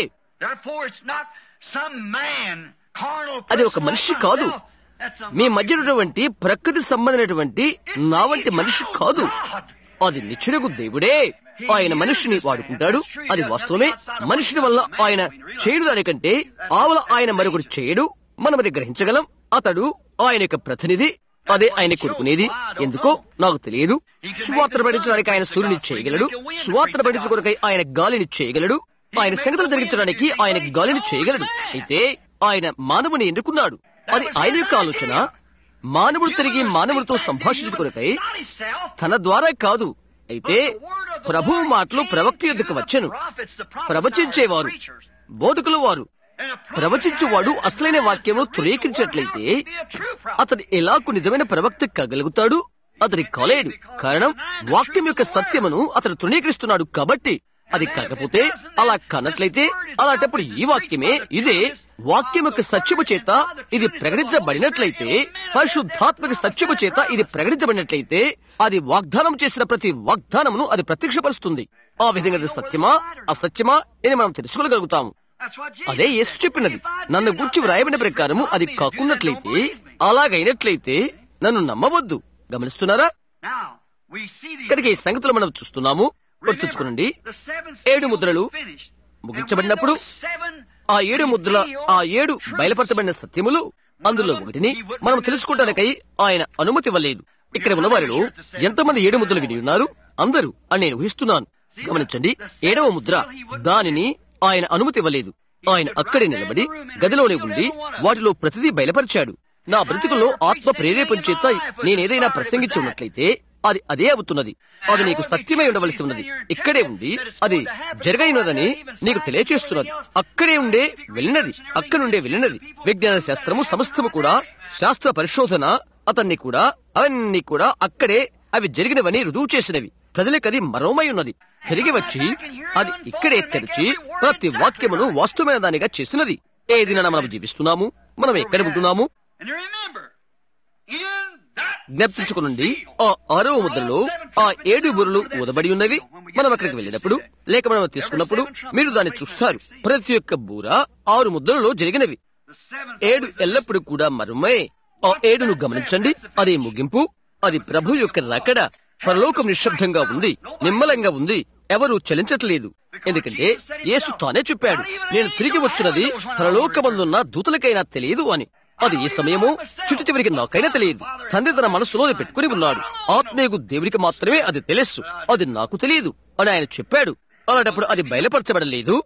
అది ఒక మనిషి కాదు మీ మధ్య ఉన్నటువంటి ప్రకృతి సంబంధమైనటువంటి నా వంటి మనిషి కాదు అది నిచ్చునకు దేవుడే ఆయన మనిషిని వాడుకుంటాడు అది వాస్తవమే మనుషుని వల్ల ఆయన చేయడు దానికంటే ఆవల ఆయన మరొకటి చేయడు మనం అది గ్రహించగలం అతడు ఆయన యొక్క ప్రతినిధి అదే ఆయన కొడుకునేది ఎందుకో నాకు తెలియదు సువార్త పడించడానికి ఆయన సూర్యుని చేయగలడు సువార్త పడించు కొరకై ఆయన గాలిని చేయగలడు ఆయన సంగతులు జరిగించడానికి ఆయన గాలిని చేయగలడు అయితే ఆయన మానవుని ఎన్నుకున్నాడు అది ఆయన యొక్క ఆలోచన మానవుడు తిరిగి మానవుడితో సంభాషించు కొరకై తన ద్వారా కాదు అయితే ప్రభు మాటలు ప్రవక్త ఎద్దుకు వచ్చను ప్రవచించేవారు బోధకులు వారు ప్రవచించువాడు అసలైన వాక్యమును తురీకరించినట్లయితే అతడు ఎలాకు నిజమైన ప్రవక్త కాగలుగుతాడు అతడి కాలేడు కారణం వాక్యం యొక్క సత్యమును అతడు తృణీకరిస్తున్నాడు కాబట్టి అది కాకపోతే అలా కన్నట్లయితే అలాంటప్పుడు ఈ వాక్యమే ఇదే వాక్యం యొక్క సత్యము చేత ఇది ప్రకటించబడినట్లయితే పరిశుద్ధాత్మక సత్యము చేత ఇది ప్రకటించబడినట్లయితే అది వాగ్దానం చేసిన ప్రతి వాగ్దానమును అది ప్రత్యక్షపరుస్తుంది ఆ విధంగా అది సత్యమా అసత్యమా అని మనం తెలుసుకోగలుగుతాము అదే యేసు చెప్పినది నన్ను గుర్చి వ్రాయబడిన ప్రకారము అది కాకున్నట్లయితే అలాగైనట్లయితే నన్ను నమ్మవద్దు గమనిస్తున్నారా కనుక ఈ సంగతులు మనం చూస్తున్నాము గుర్తుంచుకోనండి ఏడు ముద్రలు ముగించబడినప్పుడు ఆ ఏడు ముద్రల ఆ ఏడు బయలుపరచబడిన సత్యములు అందులో ఒకటిని మనం తెలుసుకోవడానికై ఆయన అనుమతి ఇవ్వలేదు ఇక్కడ ఉన్న వారిలో ఎంతమంది ఏడు ముద్రలు విని ఉన్నారు అందరూ అని నేను ఊహిస్తున్నాను గమనించండి ఏడవ ముద్ర దానిని ఆయన అనుమతి ఇవ్వలేదు ఆయన అక్కడే నిలబడి గదిలోనే ఉండి వాటిలో ప్రతిదీ బయలుపరిచాడు నా బ్రతుకుల్లో ఆత్మ ప్రేరేపణ చేత నేనేదైనా ప్రసంగించి ఉన్నట్లయితే అది అదే అవుతున్నది అది నీకు సత్యమై ఉండవలసి ఉన్నది ఇక్కడే ఉండి అది జరగైనదని నీకు తెలియచేస్తున్నది అక్కడే ఉండే వెళ్ళినది అక్కడ నుండే వెళ్ళినది విజ్ఞాన శాస్త్రము సమస్తము కూడా శాస్త్ర పరిశోధన అతన్ని కూడా అవన్నీ కూడా అక్కడే అవి జరిగినవని రుజువు చేసినవి ప్రజలకు అది మరోమై ఉన్నది తిరిగి వచ్చి అది ఇక్కడే తెరిచి ప్రతి వాక్యమును వాస్తవమైన దానిగా చేసినది ఏ దినాన మనం జీవిస్తున్నాము మనం ఎక్కడ ఉంటున్నాము జ్ఞప్తించుకునండి ఆ ఆరవ ముద్రలో ఆ ఏడు బుర్రలు ఊదబడి ఉన్నవి మనం అక్కడికి వెళ్ళినప్పుడు లేక మనం తీసుకున్నప్పుడు మీరు దాన్ని చూస్తారు ప్రతి ఒక్క బూర ఆరు ముద్రలలో జరిగినవి ఏడు ఎల్లప్పుడూ కూడా మరుమే ఆ ఏడును గమనించండి అది ముగింపు అది ప్రభు యొక్క రాకడ పరలోకం నిశ్శబ్దంగా ఉంది నిమ్మలంగా ఉంది ఎవరు చలించట్లేదు ఎందుకంటే యేసు తానే చెప్పాడు నేను తిరిగి వచ్చినది పరలోకమందున్న దూతలకైనా తెలియదు అని అది ఈ సమయము చుట్టు చివరికి నాకైనా తెలియదు తండ్రి తన మనసులో అది పెట్టుకుని ఉన్నాడు ఆత్మీయకు దేవుడికి మాత్రమే అది తెలుసు అది నాకు తెలియదు అని ఆయన చెప్పాడు అలాంటప్పుడు అది బయలుపరచబడలేదు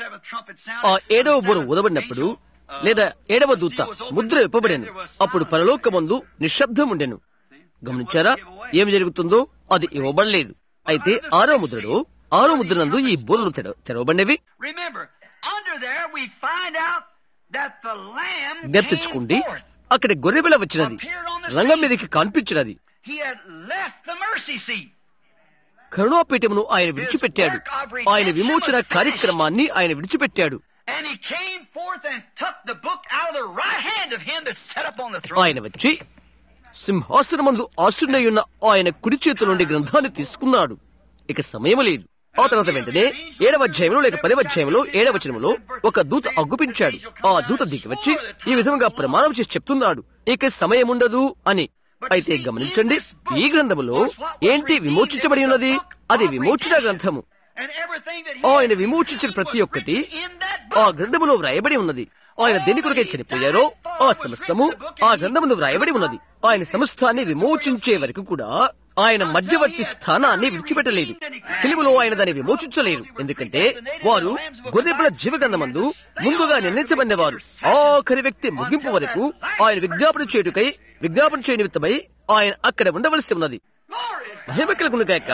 ఆ ఏడవ బుర్ర ఊదబడినప్పుడు లేదా ఏడవ దూత ముద్ర విప్పబడెను అప్పుడు పరలోకమందు నిశ్శబ్దం ఉండెను గమనించారా ఏమి జరుగుతుందో అది ఇవ్వబడలేదు అయితే ఆరో ముద్రలో ఆరో ముద్రనందు ఈ బుర్రలు తెర తెరవబడినవి Remember, under there we find out that the lamb జ్ఞప్తించుకోండి came forth. అక్కడ గొర్రెపిల్ల వచ్చినది రంగం మీదకి కనిపించినది He had left the mercy seat. కరుణాపీఠమును ఆయన విడిచిపెట్టాడు ఆయన విమోచన కార్యక్రమాన్ని ఆయన విడిచిపెట్టాడు And he came forth and took the book out of the right hand of him that sat upon the throne. ఆయన వచ్చి సింహాసనమందు ఆశుడయ్యున్న ఆయన కుడి చేతుల నుండి గ్రంథాన్ని తీసుకున్నాడు ఇక సమయం లేదు ఆ తర్వాత వెంటనే ఏడవ అధ్యాయంలో లేక పదవ అధ్యాయంలో ఏడవ వచనంలో ఒక దూత అగ్గుపించాడు ఆ దూత దిగి వచ్చి ఈ విధంగా ప్రమాణం చేసి చెప్తున్నాడు ఇక సమయం ఉండదు అని అయితే గమనించండి ఈ గ్రంథములో ఏంటి విమోచించబడి ఉన్నది అది విమోచన గ్రంథము And everything that he ఆయన had విమోచించిన ప్రతి was ఒక్కటి written in that ఆ book. గ్రంథములో వ్రాయబడి ఉన్నది ఆయన దేని కొరకై చనిపోయారో ఆ సమస్తము ఆ గ్రంథమును వ్రాయబడి ఉన్నది ఆయన సమస్తాన్ని విమోచించే వరకు కూడా ఆయన మధ్యవర్తి స్థానాన్ని విడిచిపెట్టలేదు సిలువలో ఆయన దాన్ని విమోచించలేరు ఎందుకంటే వారు గొర్రెపిల్ల జీవ గ్రంథమందు ముందుగా నిర్ణయించబడినవారు ఆఖరి వ్యక్తి ముగింపు వరకు ఆయన విజ్ఞాపన చేయుటకై విజ్ఞాపన చేయ నిమిత్తమై ఆయన అక్కడ ఉండవలసి ఉన్నది Glory! మహిమ కలుగునుగాక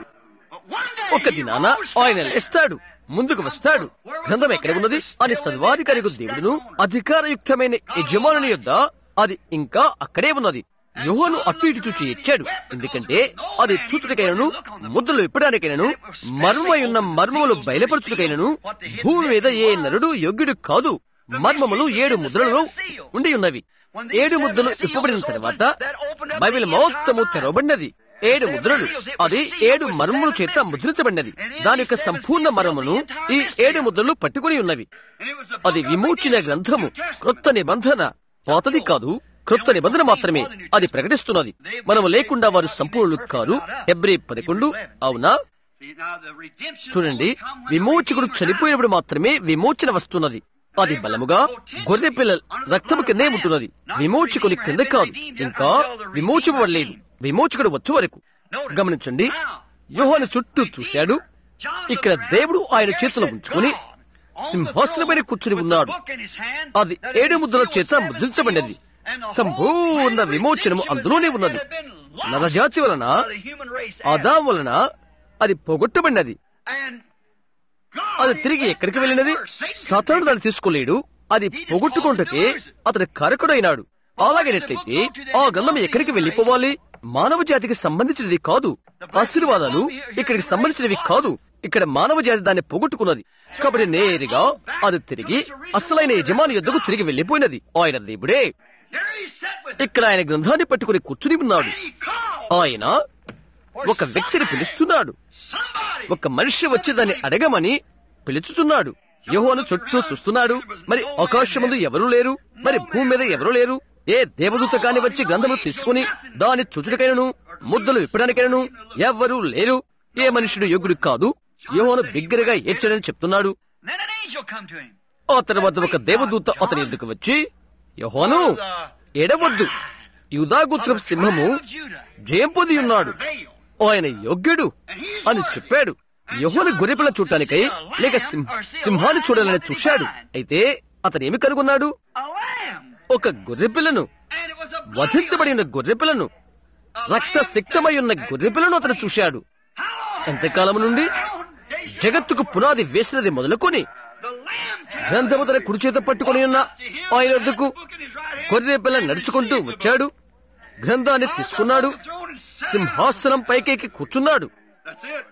But one day ఒక he దినాన rose ఆయన from the dead. లేస్తాడు ముందుకు వస్తాడు గ్రంథం ఎక్కడ ఉన్నది అని సర్వాధికారికు దేవుడును అధికారయుక్తమైన యజమానుని యొద్ద అది ఇంకా అక్కడే ఉన్నది యోహను అటు ఇటు చూచి ఇచ్చాడు ఎందుకంటే అది చూచుటకైనను ముద్రలు ఇప్పడానికైనను మర్మమై ఉన్న మర్మములు బయలుపరచుటకైనను భూమి మీద ఏ నరుడు యోగ్యుడు కాదు మర్మములు ఏడు ముద్రలలో ఉండి ఉన్నవి ఏడు ముద్రలు ఇప్పబడిన తర్వాత బైబిల్ మొత్తము తెరవబడినది ఏడు ముద్రలు అది ఏడు మర్మముల చేత ముద్రించబడినది దాని యొక్క సంపూర్ణ మర్మమును ఈ ఏడు ముద్రలు పట్టుకుని ఉన్నవి And it was the అది విమోచన గ్రంథము క్రొత్త నిబంధన పాతది కాదు క్రొత్త నిబంధన మాత్రమే అది ప్రకటిస్తున్నది మనము లేకుండా వారు సంపూర్ణులు కారు హెబ్రి పదకొండు అవునా See, now the redemption చూడండి will come when the విమోచకుడు Redeemer చనిపోయినప్పుడు మాత్రమే విమోచన వస్తున్నది అది బలముగా గొర్రె పిల్ల రక్తము కిందే ఉంటున్నది విమోచకుని క్రింద కాదు ఇంకా విమోచపడలేదు విమోచకుడు వచ్చే వరకు గమనించండి యోహాను చుట్టూ చూశాడు ఇక్కడ దేవుడు ఆయన చేతిలో ఉంచుకుని సింహాసనపైన కూర్చుని ఉన్నాడు అది ఏడు ముద్రల చేత ముద్రించబడినది సంపూర్ణ విమోచనము అందులోనే ఉన్నది నరజాతి వలన ఆదాం వలన అది పోగొట్టబడినది అది తిరిగి ఎక్కడికి వెళ్ళినది సతాను దాన్ని తీసుకోలేడు అది పోగొట్టుకుంటకే అతడు కారకుడైనాడు అలాగైనట్లయితే ఆ గ్రంథం ఎక్కడికి వెళ్ళిపోవాలి మానవ జాతికి సంబంధించినది కాదు ఆశీర్వాదాలు ఇక్కడికి సంబంధించినవి కాదు ఇక్కడ మానవ జాతి దాన్ని పోగొట్టుకున్నది కాబట్టి నేరుగా అది తిరిగి అసలైన యజమాని యొద్దకు తిరిగి వెళ్ళిపోయినది ఆయన దేవుడే ఇక్కడ ఆయన గ్రంథాన్ని పట్టుకుని కూర్చుని ఉన్నాడు ఆయన ఒక వ్యక్తిని పిలుస్తున్నాడు ఒక మనిషి వచ్చి దాన్ని అడగమని పిలుచుచున్నాడు యోహోను చుట్టూ చూస్తున్నాడు మరి ఆకాశముందు ఎవరూ లేరు మరి భూమి మీద ఎవరూ లేరు ఏ దేవదూత కాని వచ్చి గ్రంథము తీసుకుని దాని చుచుడికైనను ముద్దలు విప్పడానికైనను ఎవ్వరూ లేరు ఏ మనుషుడు యోగుడు కాదు యోహోను బిగ్గరగా ఏడ్చాడని చెప్తున్నాడు Then an angel come to him. ఆ తర్వాత ఒక దేవదూత అతని ఎద్దుకు వచ్చి యోహోను ఎడవద్దు యూదాగోత్రం సింహము జయం పొంది ఉన్నాడు ఆయన యోగ్యుడు అని చెప్పాడు యహోని గొర్రెపిల్ల చూడటానికై లేక సింహ- సింహాన్ని చూడాలని చూశాడు అయితే అతను ఏమి కనుగొన్నాడు A lamb. ఒక గొర్రెపిల్లను And it was a వధించబడిన గొర్రెపిల్లను రక్త సిక్తమై ఉన్న గొర్రెపిల్లను అతను చూశాడు ఎంతకాలం నుండి జగత్తుకు పునాది వేసినది మొదలుకొని The lamb గ్రంథము తన కుడి చేత పట్టుకుని ఉన్న ఆయన వద్దకు book in his right hand. గొర్రె పిల్ల నడుచుకుంటూ వచ్చాడు గ్రంథాన్ని తీసుకున్నాడు సింహాసనం పైకెక్కి కూర్చున్నాడు That's it.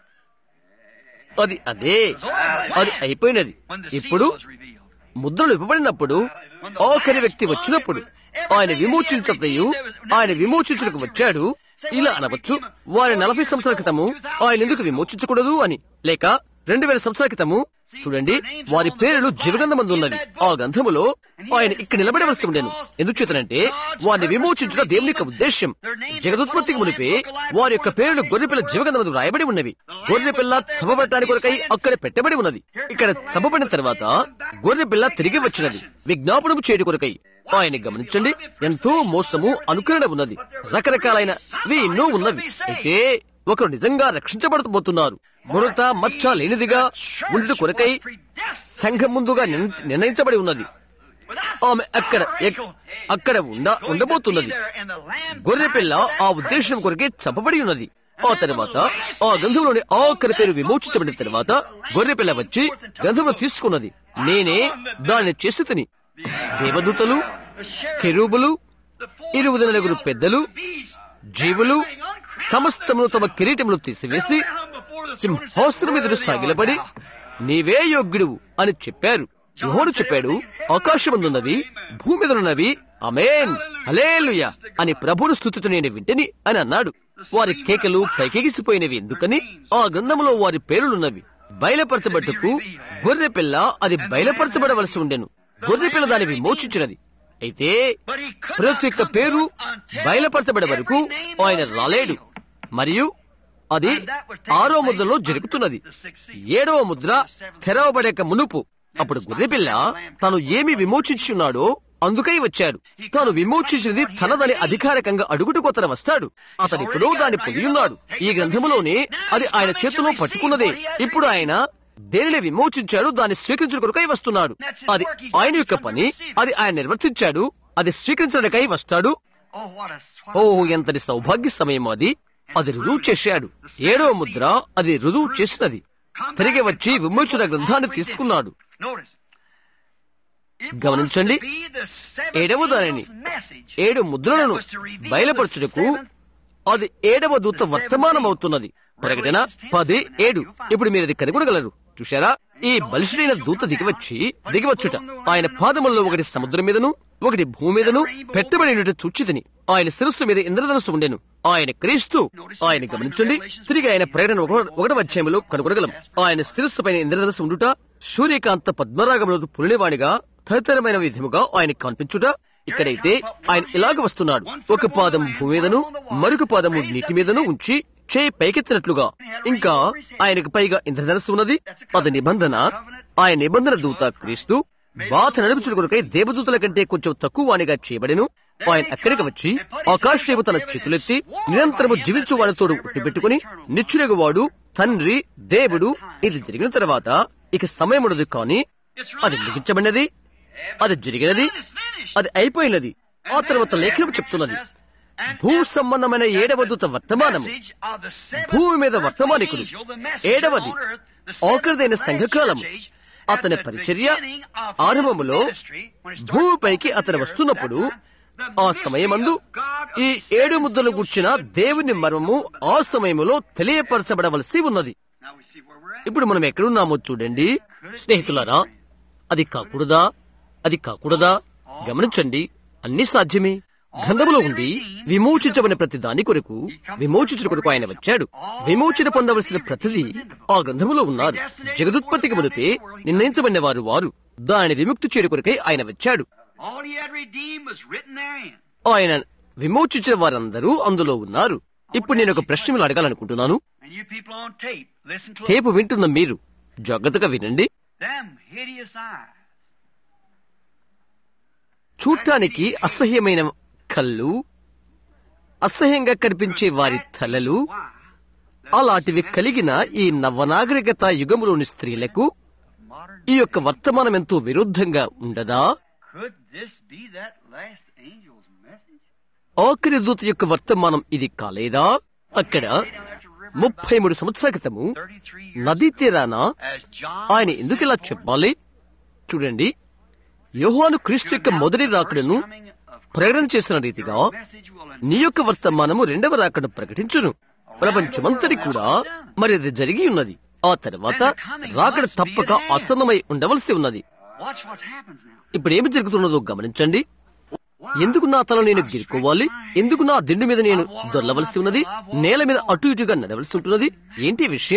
అది అదే అది అయిపోయినది When the seal ఇప్పుడు was revealed. ముద్రలు ఇవ్వబడినప్పుడు ఆఖరి వ్యక్తి వచ్చినప్పుడు ఆయన విమోచించతయు ఆయన విమోచించుటకు వచ్చాడు ఇలా అనవచ్చు వారి నలభై సంవత్సరాల క్రితము ఆయన ఎందుకు విమోచించకూడదు అని లేక రెండు వేల సంవత్సరాల క్రితము చూడండి వారి పేర్లు జీవగ్రంథమందు ఉన్నవి ఆ గ్రంథములో ఆయన ఇక్కడ నిలబడవలసి ఉండేను ఎందుచేతనంటే వారిని విమోచించడం దేవుని యొక్క ఉద్దేశ్యం జగదుత్పత్తికి మునిపే వారి యొక్క పేర్లు గొర్రెపిల్ల జీవగ్రంథమందు రాయబడి ఉన్నవి గొర్రెపిల్ల చంపబడటానికి కొరకై అక్కడ పెట్టబడి ఉన్నది ఇక్కడ చంపబడిన తర్వాత గొర్రెపిల్ల తిరిగి వచ్చినది విజ్ఞాపనము చేయటి కొరకై ఆయన గమనించండి ఎంతో మోసము అనుకరణ ఉన్నది రకరకాలైనవి ఎన్నో ఉన్నవి అయితే ఒకరు నిజంగా రక్షించబడబోతున్నారు మురత మచ్చ లేనిదిగా ఉండి కొరకై సంఘం ముందుగా నిర్ణ- నిర్ణయించబడి ఉన్నది ఆమె అక్కడ ఎక్- అక్కడ ఉండ ఉండబోతున్నది గొర్రెపిల్ల ఆ ఉద్దేశం కొరకే చంపబడి ఉన్నది ఆ తర్వాత ఆ గ్రంథంలోని ఆఖరి పేరు విమోచించబడిన తర్వాత గొర్రెపిల్ల వచ్చి గ్రంథంలో తీసుకున్నది నేనే దాన్ని చేసి తిని దేవదూతలు కెరూబులు ఇరువుది నలుగురు పెద్దలు జీవులు సమస్తమును తమ కిరీటములు తీసివేసి సింహాసనం ఎదురు సాగిలపడి నీవే యోగ్యుడు అని చెప్పారు యోహోడు చెప్పాడు ఆకాశమందున్నవి భూమి మీదనున్నవి అమేన్ హలేలుయ అని ప్రభును స్థుతితో నేను వింటిని అని అన్నాడు వారి కేకలు పైకెగిసిపోయినవి ఎందుకని ఆ గ్రంథములో వారి పేర్లున్నవి బయలుపరచబట్టుకు గొర్రె పిల్ల అది బయలుపరచబడవలసి ఉండెను గొర్రె పిల్ల దాన్ని విమోచించినది అయితే ప్రతి ఒక్క పేరు బయలుపరచబడే వరకు ఆయన రాలేడు మరియు అది ఆరో ముద్రలో జరుగుతున్నది ఏడవ ముద్ర తెరవబడేక మునుపు అప్పుడు గొర్రెపిల్ల తాను ఏమి విమోచించున్నాడో అందుకై వచ్చాడు తాను విమోచించినది తనదని అధికారికంగా అడుగుటకు అతను వస్తాడు అతను ఇప్పుడు దాన్ని పొంది ఉన్నాడు ఈ గ్రంథములోనే అది ఆయన చేతిలో పట్టుకున్నదే ఇప్పుడు ఆయన దేనిని విమోచించాడు దాన్ని స్వీకరించిన కొరకై వస్తున్నాడు అది ఆయన యొక్క పని అది ఆయన నిర్వర్తించాడు అది స్వీకరించడానికై వస్తాడు Oh, what a ఓ ఎంతటి సౌభాగ్య సమయం అది అది రుజువు చేశాడు ఏడవ ముద్ర అది రుజువు చేసినది తిరిగి వచ్చి విమోచన గ్రంథాన్ని తీసుకున్నాడు Notice. It was గమనించండి. to be the seventh ఏడవ దానిని angel's message ఏడు ముద్రలను that was to reveal బయలుపరచుటకు the seventh అది ఏడవ దూత వర్తమానం అవుతున్నది ప్రకటన పది ఏడు ఇప్పుడు మీరు అది కనుగొనగలరు చూశారా ఈ బలిష్ఠైన దూత దిగివచ్చి దిగివచ్చుట ఆయన పాదముల్లో ఒకటి సముద్రం మీదను ఒకటి భూమి మీదను పెట్టబడినట్టు చూచితిని ఆయన శిరస్సు మీద ఇంద్రధనుసు ఉండెను ఆయన క్రీస్తు ఆయన గమనించండి తిరిగి ఆయన ప్రకటన ఒక- ఒకటవ అధ్యాయంలో కనుగొనగలం ఆయన శిరస్సు పైన ఇంద్రధనుసు ఉండుట సూర్యకాంత పద్మరాగములతో పులినివాడిగా తదితరమైన విధముగా ఆయన కనిపించుట ఇక్కడైతే ఆయన ఇలాగ వస్తున్నాడు ఒక పాదం భూమి మీదను మరొక పాదము నీటి మీదను ఉంచి చేయి పైకెత్తినట్లుగా ఇంకా ఆయనకు పైగా ఇంద్రధనస్సు ఉన్నది అది నిబంధన ఆయన నిబంధన దూత క్రీస్తు బాధ నడుపుచుడు కొరకై దేవదూతల కంటే కొంచెం తక్కువ వానిగా చేయబడెను ఆయన అక్కడికి వచ్చి ఆకాశేపు తన చేతులెత్తి నిరంతరము జీవించు వాడితోడు ఉట్టిపెట్టుకుని నిచ్చునగు వాడు తండ్రి దేవుడు ఇది జరిగిన తర్వాత ఇక సమయం ఉండదు కానీ అది ముగించబడినది అది జరిగినది అది అయిపోయినది ఆ తర్వాత లేఖనం చెప్తున్నది భూ సంబంధమైన ఏడవ దూత వర్తమానము భూమి మీద వర్తమానికుడు ఏడవది ఆఖరిదైన సంఘకాలము అతని పరిచర్య ఆరంభములో భూమిపైకి అతను వస్తున్నప్పుడు ఆ సమయమందు ఈ ఏడు ముద్దలు గుర్చిన దేవుని మర్మము ఆ సమయములో తెలియపరచబడవలసి ఉన్నది Now we see where we're at. ఇప్పుడు మనం ఎక్కడున్నామో చూడండి స్నేహితులారా అది కాకూడదా అది కాకూడదా గమనించండి అన్ని సాధ్యమే గ్రంథములో ఉండి విమోచించబడిన ప్రతి దాని కొరకు విమోచించిన కొరకు ఆయన వచ్చాడు విమోచన పొందవలసిన ప్రతిదీ ఆ గ్రంథములో ఉన్నారు జగదుత్పత్తికి మునిపే నిర్ణయించబడిన వారు వారు దాని విముక్తి చేయడం కొరకై ఆయన వచ్చాడు All he had redeemed was written therein. ఆయన విమోచించిన వారందరూ అందులో ఉన్నారు ఇప్పుడు నేను ఒక ప్రశ్న మిమ్మల్ని అడగాలనుకుంటున్నాను And you people on tape, listen close. Tape వింటున్న మీరు జాగ్రత్తగా వినండి Them hideous eyes. చూడటానికి అసహ్యమైన కళ్ళు అసహ్యంగా కనిపించే వారి తలలు Why? అలాంటివి కలిగిన ఈ నవనాగరికత యుగములోని స్త్రీలకు Modern. ఈ యొక్క వర్తమానం ఎంతో విరుద్ధంగా ఉండదా Could this be that last angel's message? ఆఖరి దూత యొక్క వర్తమానం ఇది కాలేదా అక్కడ ముప్పై మూడు సంవత్సరాల క్రితము 33 years నదీ తీరాన as John ఆయన was ఎందుకు ఇలా sent forth చెప్పాలి చూడండి యోహాను క్రీస్తు యొక్క మొదటి రాకడను ప్రకటన చేసిన రీతిగా నీ యొక్క వర్తమానము రెండవ రాకడను ప్రకటించును ప్రపంచమంతటి కూడా మరి అది జరిగి ఉన్నది ఆ తర్వాత రాకడ తప్పక ఆసన్నమై ఉండవలసి ఉన్నది Watch what happens now. ఇప్పుడు ఏమి జరుగుతున్నదో గమనించండి ఎందుకు నా తల నేను గిరుకోవాలి ఎందుకు నా దిండు మీద నేను దొల్లవలసి ఉన్నది నేల మీద అటు ఇటుగా నడవలసి ఉంటున్నది ఏంటి విషయం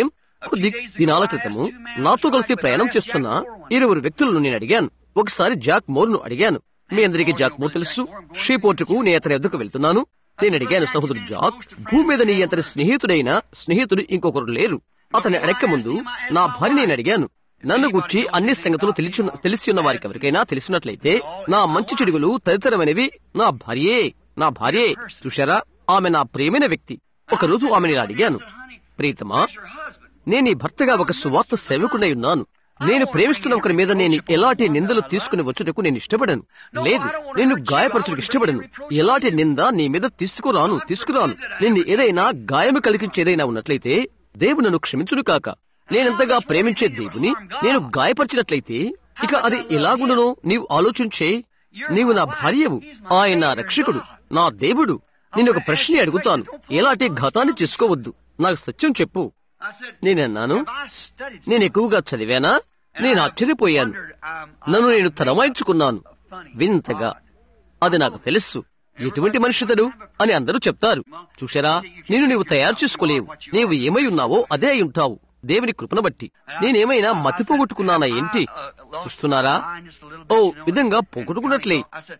కొద్ది దినాల క్రితము నాతో కలిసి ప్రయాణం చేస్తున్న ఇరువురు వ్యక్తులను నేను అడిగాను ఒకసారి జాక్ మోర్ను అడిగాను మీ అందరికీ జాక్ మోర్ తెలుసు శ్రీపోర్టుకు నేను అతని ఎద్దుకు వెళ్తున్నాను నేను అడిగాను సహోదరు జాక్ భూమి మీద నీ అతని స్నేహితుడైన స్నేహితుడు ఇంకొకరు లేరు అతని అడక్క ముందు నా భార్య నేను అడిగాను నన్ను గుర్చి అన్ని సంగతులు తెలిసి తెలిసి ఉన్న వారికి ఎవరికైనా తెలిసినట్లయితే నా మంచి చెడుగులు తదితరమైనవి నా భార్యే నా భార్యే చూశారా ఆమె నా ప్రియమైన వ్యక్తి ఒక రోజు ఆమెను ఇలా అడిగాను ప్రీతమా నేను ఈ భర్తగా ఒక సువార్త సేవకుడై ఉన్నాను నేను ప్రేమిస్తున్న ఒకరి మీద నేను ఎలాంటి నిందలు తీసుకుని వచ్చుటకు నేను ఇష్టపడను లేదు నేను గాయపరచుటకు ఇష్టపడను ఎలాంటి నింద నీ మీద తీసుకురాను తీసుకురాను నిన్ను ఏదైనా గాయము కలిగించేదైనా ఉన్నట్లయితే దేవుడు నన్ను క్షమించును కాక నేనెంతగా ప్రేమించే దేవుని నేను గాయపరిచినట్లయితే ఇక అది ఎలాగుండునో నీవు ఆలోచించే నీవు నా భార్యవు ఆయన నా రక్షకుడు నా దేవుడు నేను ఒక ప్రశ్న అడుగుతాను ఎలాంటి ఘాతాన్ని చేసుకోవద్దు నాకు సత్యం చెప్పు నేనన్నాను నేను ఎక్కువగా చదివానా నేను ఆశ్చర్యపోయాను నన్ను నేను తలమాయించుకున్నాను వింతగా అది నాకు తెలుసు ఎటువంటి మనిషితడు అని అందరూ చెప్తారు చూశారా నేను నీవు తయారు చేసుకోలేవు నీవు ఏమై ఉన్నావో అదే అయి ఉంటావు దేవుని కృపను బట్టి నేనేమైనా మతి పోగొట్టుకున్నానా ఏంటి చూస్తున్నారా ఓ విధంగా పోగొట్టుకున్నట్లే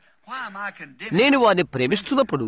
నేను వారిని ప్రేమిస్తున్నప్పుడు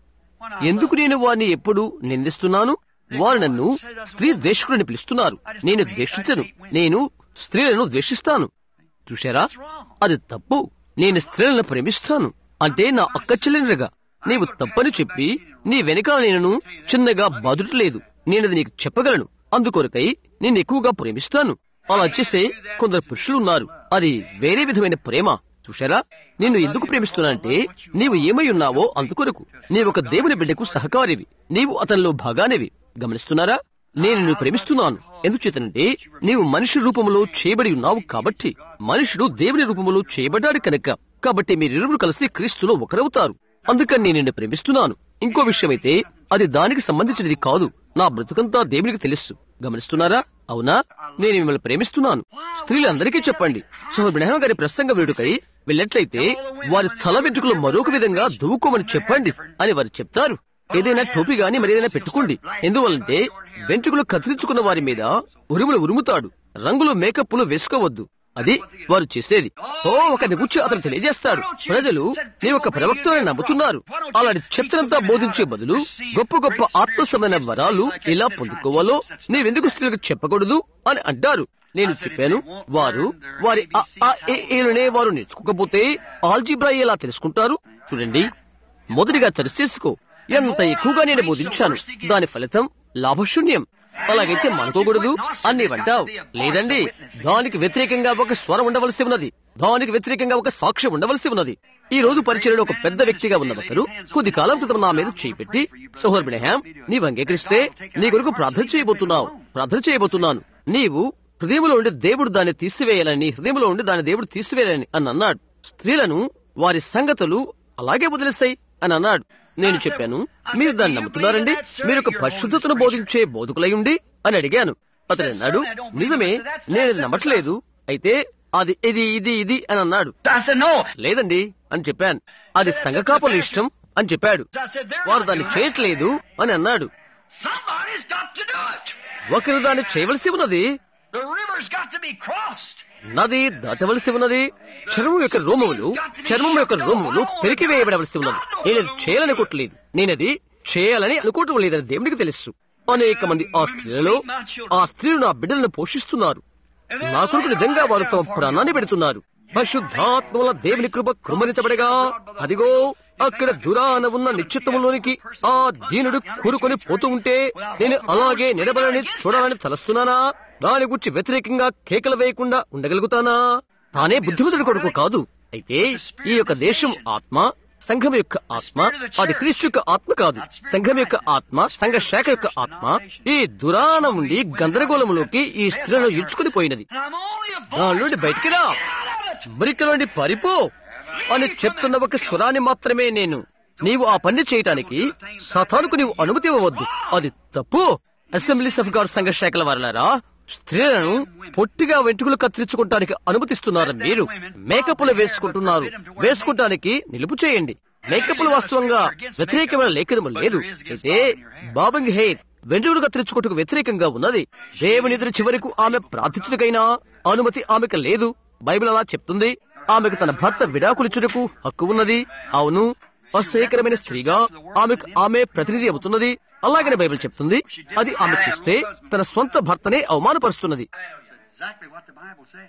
ఎందుకు నేను వారిని ఎప్పుడు నిందిస్తున్నాను వారు నన్ను స్త్రీ ద్వేషకులని పిలుస్తున్నారు నేను ద్వేషించను నేను స్త్రీలను ద్వేషిస్తాను చూశారా అది తప్పు నేను స్త్రీలను ప్రేమిస్తాను అంటే నా అక్క చెల్లెనగా నీవు తప్పని చెప్పి నీ వెనకాల నేను చిన్నగా బాదుటలేదు నేనది నీకు చెప్పగలను అందుకొరకై నేను ఎక్కువగా ప్రేమిస్తాను అలా చేసే కొందరు పురుషులు ఉన్నారు అది వేరే విధమైన ప్రేమ చూశారా నిన్ను ఎందుకు ప్రేమిస్తున్నానంటే నీవు ఏమై ఉన్నావో అందుకొరకు నీవు ఒక దేవుని బిడ్డకు సహకారివి నీవు అతనిలో భాగానేవి గమనిస్తున్నారా నేను నిన్ను ప్రేమిస్తున్నాను ఎందుచేతనంటే నీవు మనిషి రూపంలో చేయబడి ఉన్నావు కాబట్టి మనుషుడు దేవుని రూపంలో చేయబడ్డాడు కనుక కాబట్టి మీరిరువురు కలిసి క్రీస్తులో ఒకరవుతారు అందుకని నేను నిన్ను ప్రేమిస్తున్నాను ఇంకో విషయమైతే అది దానికి సంబంధించినది కాదు నా బ్రతుకంతా దేవునికి తెలుసు గమనిస్తున్నారా అవునా నేను మిమ్మల్ని ప్రేమిస్తున్నాను స్త్రీలందరికీ చెప్పండి సోహర్ గారి ప్రసంగ వేడుకై వెళ్ళినట్లయితే వారి తల వెంట్రుకలు మరొక విధంగా దువ్వుకోమని చెప్పండి అని వారు చెప్తారు ఏదైనా టోపీ గాని మరేదైనా పెట్టుకోండి ఎందువల్లంటే వెంట్రుకలు కత్తిరించుకున్న వారి మీద ఉరుములు ఉరుముతాడు రంగులు మేకప్లు వేసుకోవద్దు అది వారు చేసేది ఓ ఒకరిని గుర్చి అతను తెలియజేస్తాడు ప్రజలు నీ ఒక ప్రవక్తని నమ్ముతున్నారు అలాంటి చెత్తనంతా బోధించే బదులు గొప్ప గొప్ప ఆత్మసమైన వరాలు ఎలా పొందుకోవాలో నీవెందుకు స్త్రీలకు చెప్పకూడదు అని అంటారు నేను చెప్పాను వారు వారి అ, ఆ, ఏ, ఏలనే వారు నేర్చుకోకపోతే ఆల్జీబ్రా ఎలా తెలుసుకుంటారు చూడండి మొదటిగా చర్చ చేసుకో ఎంత ఎక్కువగా నేను బోధించాను దాని ఫలితం లాభశూన్యం అలాగైతే మనకోకూడదు అని నీవంటావు లేదండి దానికి వ్యతిరేకంగా ఒక స్వరం ఉండవలసి ఉన్నది దానికి వ్యతిరేకంగా ఒక సాక్ష్యం ఉండవలసి ఉన్నది ఈ రోజు పరిచయలో ఒక పెద్ద వ్యక్తిగా ఉన్న ఒకరు కొద్ది కాలం క్రితం నా మీద చేపెట్టి సోహర్ బినహాం నీవు అంగీకరిస్తే నీ కొరకు ప్రార్థన చేయబోతున్నావు ప్రార్థన చేయబోతున్నాను నీవు హృదయంలో ఉండి దేవుడు దాన్ని తీసివేయాలని నీ హృదయంలో ఉండి దాన్ని దేవుడు తీసివేయాలని అని అన్నాడు స్త్రీలను వారి సంగతులు అలాగే వదిలేస్తాయి అని అన్నాడు నేను చెప్పాను మీరు దాన్ని నమ్ముతున్నారండి మీరు ఒక పరిశుద్ధతను బోధించే బోధకులై ఉండి అని అడిగాను అతడు అన్నాడు నిజమే నేను ఇది నమ్మట్లేదు అయితే అది ఇది ఇది ఇది అని అన్నాడు I said, no. లేదండి అని చెప్పాను అది సంఘకాపల ఇష్టం అని చెప్పాడు I said, they're వారు not దాన్ని doing చేయట్లేదు అని అన్నాడు it. Somebody's got to do it. ఒకరు దాన్ని చేయవలసి ఉన్నది The river's got to be crossed. నది దాటవలసి ఉన్నది చర్మం యొక్క రోమములు చర్మం యొక్క రోమములు పెరికి వేయబడవలసి ఉన్నది నేను అది చేయాలనుకోవట్లేదు నేనది చేయాలని అనుకోవటం లేదని దేవునికి తెలుసు అనేక మంది ఆ స్త్రీలలో ఆ స్త్రీలు నా బిడ్డలను పోషిస్తున్నారు నా కొరకు నిజంగా వారు తమ ప్రాణాన్ని పెడుతున్నారు పరిశుద్ధాత్మల దేవుని కృప కృమరించబడగా అదిగో అక్కడ దురాన ఉన్న నిశ్చిత్తములోనికి ఆ దీనుడు కూరుకొని పోతూ ఉంటే నేను అలాగే నిలబడని చూడాలని తలస్తున్నానా దాని గురించి వ్యతిరేకంగా కేకలు వేయకుండా ఉండగలుగుతానా తానే బుద్ధిమంతుడి కొడుకు కాదు అయితే ఈ యొక్క దేశం ఆత్మ సంఘం యొక్క ఆత్మ అది క్రీస్తు యొక్క ఆత్మ కాదు సంఘం యొక్క ఆత్మ సంఘ శాఖ యొక్క ఆత్మ ఈ దురాన ఉండి గందరగోళంలోకి ఈ స్త్రీలను ఇడ్చుకుని పోయినది And I'm only a దాని voice నుండి బయటికి రా మురికి నుండి పారిపో అని చెప్తున్న ఒక స్వరాన్ని మాత్రమే నేను నీవు ఆ పని చేయటానికి సతానుకు నీవు అనుమతి ఇవ్వవద్దు అది తప్పు అసెంబ్లీస్ ఆఫ్ గాడ్ సంఘ శాఖల వారలారా స్త్రీలను పొట్టిగా వెంట్రుకలు కత్తిరించుకోవటానికి అనుమతిస్తున్నారు మీరు మేకప్లు వేసుకుంటున్నారు వేసుకుంటానికి నిలుపు చేయండి మేకప్లు వాస్తవంగా వ్యతిరేకమైన లేఖనము లేదు అయితే బాబింగ్ హెయిర్ వెంట్రుకలు కత్తిరించుకోటకు వ్యతిరేకంగా ఉన్నది దేవుని ఎదురు చివరకు ఆమె ప్రార్థించుటకైనా అనుమతి ఆమెకు లేదు బైబిల్ అలా చెప్తుంది ఆమెకు తన భర్త విడాకులిచ్చుటకు హక్కు ఉన్నది అవును అసేకరమైన స్త్రీగా ఆమెకు ఆమె ప్రతినిధి అవుతున్నది అలాగనే బైబిల్ చెప్తుంది అది ఆమె చూస్తే తన సొంత భర్తనే అవమానపరుస్తున్నది That's exactly what the Bible said.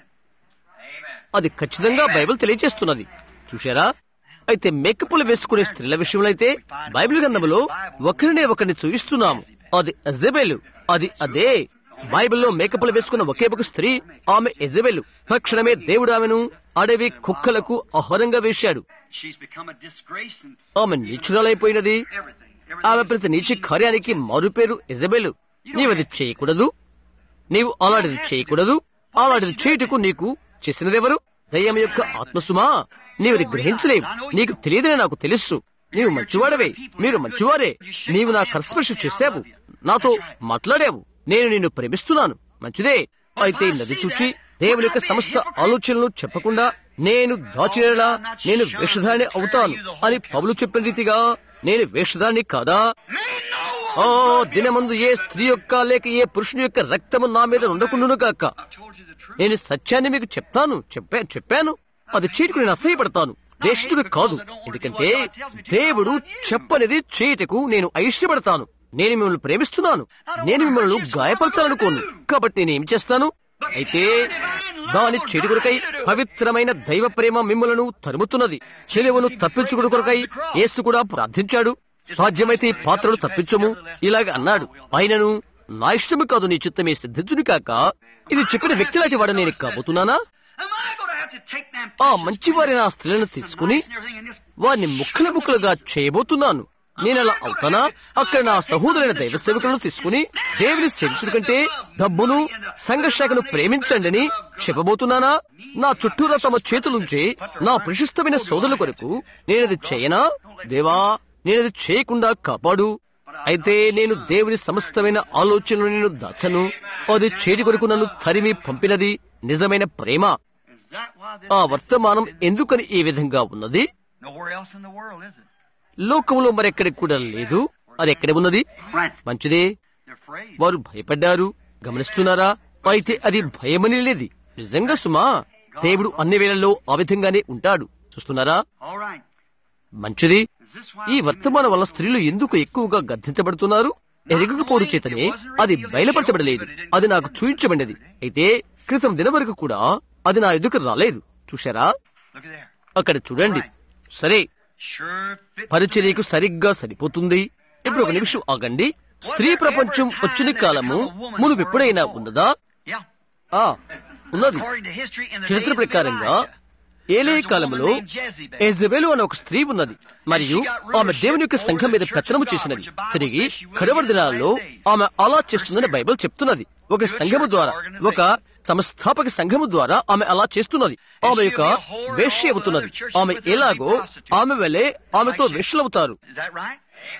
అది ఖచ్చితంగా బైబిల్ తెలియజేస్తున్నది చూశారా అయితే మేకపులు వేసుకునే స్త్రీల విషయంలో అయితే బైబిల్ గ్రంథంలో ఒకరినే ఒకరిని చూయిస్తున్నాము అది ఎజబెలు అది అదే బైబిల్లో మేకపులు వేసుకున్న ఒకే ఒక స్త్రీ ఆమె ఎజబెలు తక్షణమే దేవుడు ఆమెను అడవి కుక్కలకు ఆహారంగా వేశాడు She's become a disgrace and ఆమె నీచురాలైపోయినది everything. ఆమె Everything. ప్రతి నీచి కార్యానికి మారుపేరు ఎజబెలు నీవది చేయకూడదు నీవు అలాంటిది చేయకూడదు అలాంటిది చేయుటకు నీకు చేసినదెవరు దయ్యం యొక్క ఆత్మసుమా నీవది గ్రహించలేవు నీకు తెలియదని నాకు తెలుసు నీవు మంచివాడవే మీరు మంచివారే నీవు నా కరస్పర్శ చేశావు నాతో మాట్లాడావు నేను నిన్ను ప్రేమిస్తున్నాను మంచిదే అయితే నది చూచి దేవుని యొక్క సమస్త ఆలోచనలు చెప్పకుండా నేను దాచినేలా నేను వేషధారిని అవుతాను అని పౌలు చెప్పిన రీతిగా నేను వేషధారిని కాదా ఓ దినమందు ఏ స్త్రీ యొక్క లేక ఏ పురుషుని యొక్క రక్తము నా మీద ఉండకుండును కాక I've told you the truth. నేను సత్యాన్ని మీకు చెప్తాను చెప్పా చెప్పాను అది చీటుకు నేను అసహ్యపడతాను దేశితుడు కాదు ఎందుకంటే దేవుడు చెప్పనిది చేయటకు నేను అయిష్టపడతాను నేను మిమ్మల్ని ప్రేమిస్తున్నాను నేను మిమ్మల్ని గాయపరచాలనుకోను కాబట్టి నేనేం చేస్తాను అయితే దాని చెడు కొరకై పవిత్రమైన దైవ ప్రేమ మిమ్మలను తరుముతున్నది శిలువను తప్పించుకుడు కొరకై యేసు కూడా ప్రార్థించాడు సాధ్యమైతే ఈ పాత్రను తప్పించము ఇలాగ అన్నాడు ఆయనను నా ఇష్టము కాదు నీ చిత్తమే సిద్ధించుని కాక ఇది చెప్పిన వ్యక్తి లాంటి వాడు నేను కాబోతున్నానా Am I going to have to take them ఆ precious మంచివారైన ఆ స్త్రీలను తీసుకుని and everything in this వారిని ముక్కలు ముక్కలుగా చేయబోతున్నాను నేను అలా అవుతానా అక్కడ నా సహోదరైన దైవ సేవకులను తీసుకుని దేవుని సేవించుడు కంటే డబ్బును సంఘశాఖను ప్రేమించండి అని చెప్పబోతున్నానా నా చుట్టూరా తమ చేతులుంచి నా ప్రశస్తమైన సోదరుల కొరకు నేనది చేయనా దేవా నేనది చేయకుండా కాపాడు అయితే నేను దేవుని సమస్తమైన ఆలోచనలు నేను దాచను అది చేటి కొరకు నన్ను తరిమి పంపినది నిజమైన ప్రేమ Is that why this ఆ వర్తమానం ఎందుకని ఈ విధంగా ఉన్నది nowhere else in the world is it? లోకంలో మరెక్కడికి కూడా లేదు అది ఎక్కడ ఉన్నది Right. మంచిదే They're afraid. వారు భయపడ్డారు గమనిస్తున్నారా అయితే అది భయమని లేదు నిజంగా సుమా దేవుడు అన్ని వేళల్లో ఆ విధంగానే ఉంటాడు చూస్తున్నారా All right. మంచిది Is this why ఈ వర్తమానం వల్ల స్త్రీలు ఎందుకు ఎక్కువగా గద్దించబడుతున్నారు ఎరగకపోడు చేతనే అది బయలుపరచబడలేదు అది నాకు చూయించబడినది అయితే క్రితం దిన వరకు కూడా అది నా ఎదుకు రాలేదు చూశారా Look at there. అక్కడ చూడండి సరే Sure fits పరిచర్యకు సరిగ్గా సరిపోతుంది ఇప్పుడు ఒక నిమిషం ఆగండి స్త్రీ ప్రపంచం వచ్చిన కాలము మునుపు ఎప్పుడైనా ఉన్నదా Yeah. ఆ ఉన్నది According to history, in the చరిత్ర days of ప్రకారంగా Elijah, ఏలే కాలంలో ఎజబెలు అనే ఒక స్త్రీ ఉన్నది మరియు ఆమె దేవుని యొక్క సంఘం మీద పెత్తనము చేసినది తిరిగి కడవరి దినాల్లో ఆమె అలా చేస్తుందని బైబిల్ చెప్తున్నది ఒక సంఘము ద్వారా ఒక సంస్థాపక సంఘము ద్వారా ఆమె అలా చేస్తున్నది ఆమె యొక్క వేష్య అవుతున్నది ఆమె ఎలాగో ఆమె వలె ఆమెతో వేష్యలవుతారు Is that right?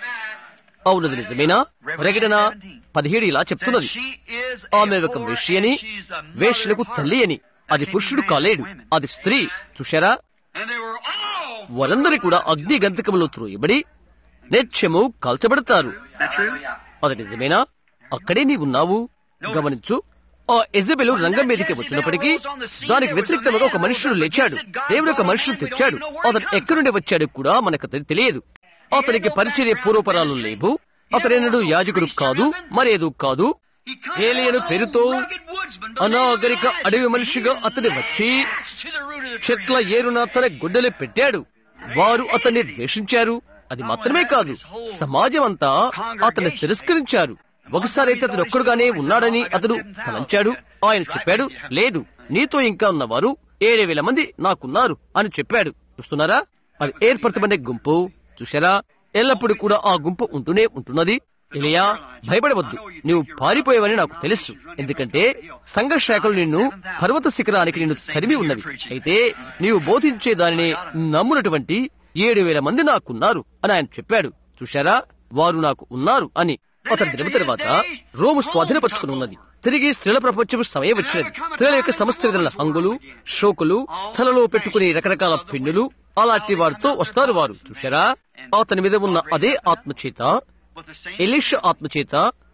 అవునది నిజమేనా ప్రకటన పదిహేడు ఇలా చెప్తున్నది She is a ఆమె ఒక whore వేష్యని and she's a mother వేష్యలకు of తల్లి అని అది పురుషుడు కాలేడు అది స్త్రీ చూశారా And they were all. వారందరి కూడా అగ్ని గంధకములో త్రోయబడి నిత్యము కాల్చబడతారు That true? అది నిజమేనా అక్కడే నీవున్నావు గమనించు ఆ ఎజబెలు రంగం మీదకి వచ్చినప్పటికీ దానికి వ్యతిరేక్తంగా ఒక మనుషుడు లేచాడు దేవుడు ఒక మనుషుడు తెచ్చాడు అతను ఎక్కడి నుండి వచ్చాడు కూడా మనకు తె- తెలియదు అతనికి పరిచర్య పూర్వపరాలు లేవు అతడెన్నడు యాజకుడు కాదు మరేదో కాదు He comes ఏలియను along, పేరుతో rugged woodsman, అనాగరిక అడవి మనిషిగా అతని వచ్చి to the root of the tree. చెట్ల ఏరున తన గుడ్డలు పెట్టాడు వారు అతన్ని ద్వేషించారు అది మాత్రమే కాదు సమాజం అంతా అతన్ని తిరస్కరించారు ఒకసారి అయితే అతడు ఒక్కడుగానే ఉన్నాడని అతడు తలంచాడు ఆయన చెప్పాడు లేదు నీతో ఇంకా ఉన్నవారు ఏడు వేల మంది నాకున్నారు అని చెప్పాడు చూస్తున్నారా అది ఏర్పరచబడే గుంపు చూశారా ఎల్లప్పుడూ కూడా ఆ గుంపు ఉంటూనే ఉంటున్నది ఎలియా భయపడవద్దు నీవు పారిపోయావని నాకు తెలుసు ఎందుకంటే సంఘ శాఖలు నిన్ను పర్వత శిఖరానికి నిన్ను తరిమి ఉన్నవి అయితే నీవు బోధించే దానిని నమ్మునటువంటి ఏడు వేల మంది నాకున్నారు అని ఆయన చెప్పాడు చూశారా వారు నాకు ఉన్నారు అని అతని దినము తర్వాత రోము స్వాధీనపరుచుకుని ఉన్నది తిరిగి స్త్రీల ప్రపంచం సమయం వచ్చినది స్త్రీల యొక్క సమస్త విధుల హంగులు షోకులు తలలో పెట్టుకునే రకరకాల పిన్నులు అలాంటి వారితో వస్తారు వారు చూశారా అతని మీద ఉన్న అదే ఆత్మచేత With the same ఎలీష ఆత్మచేత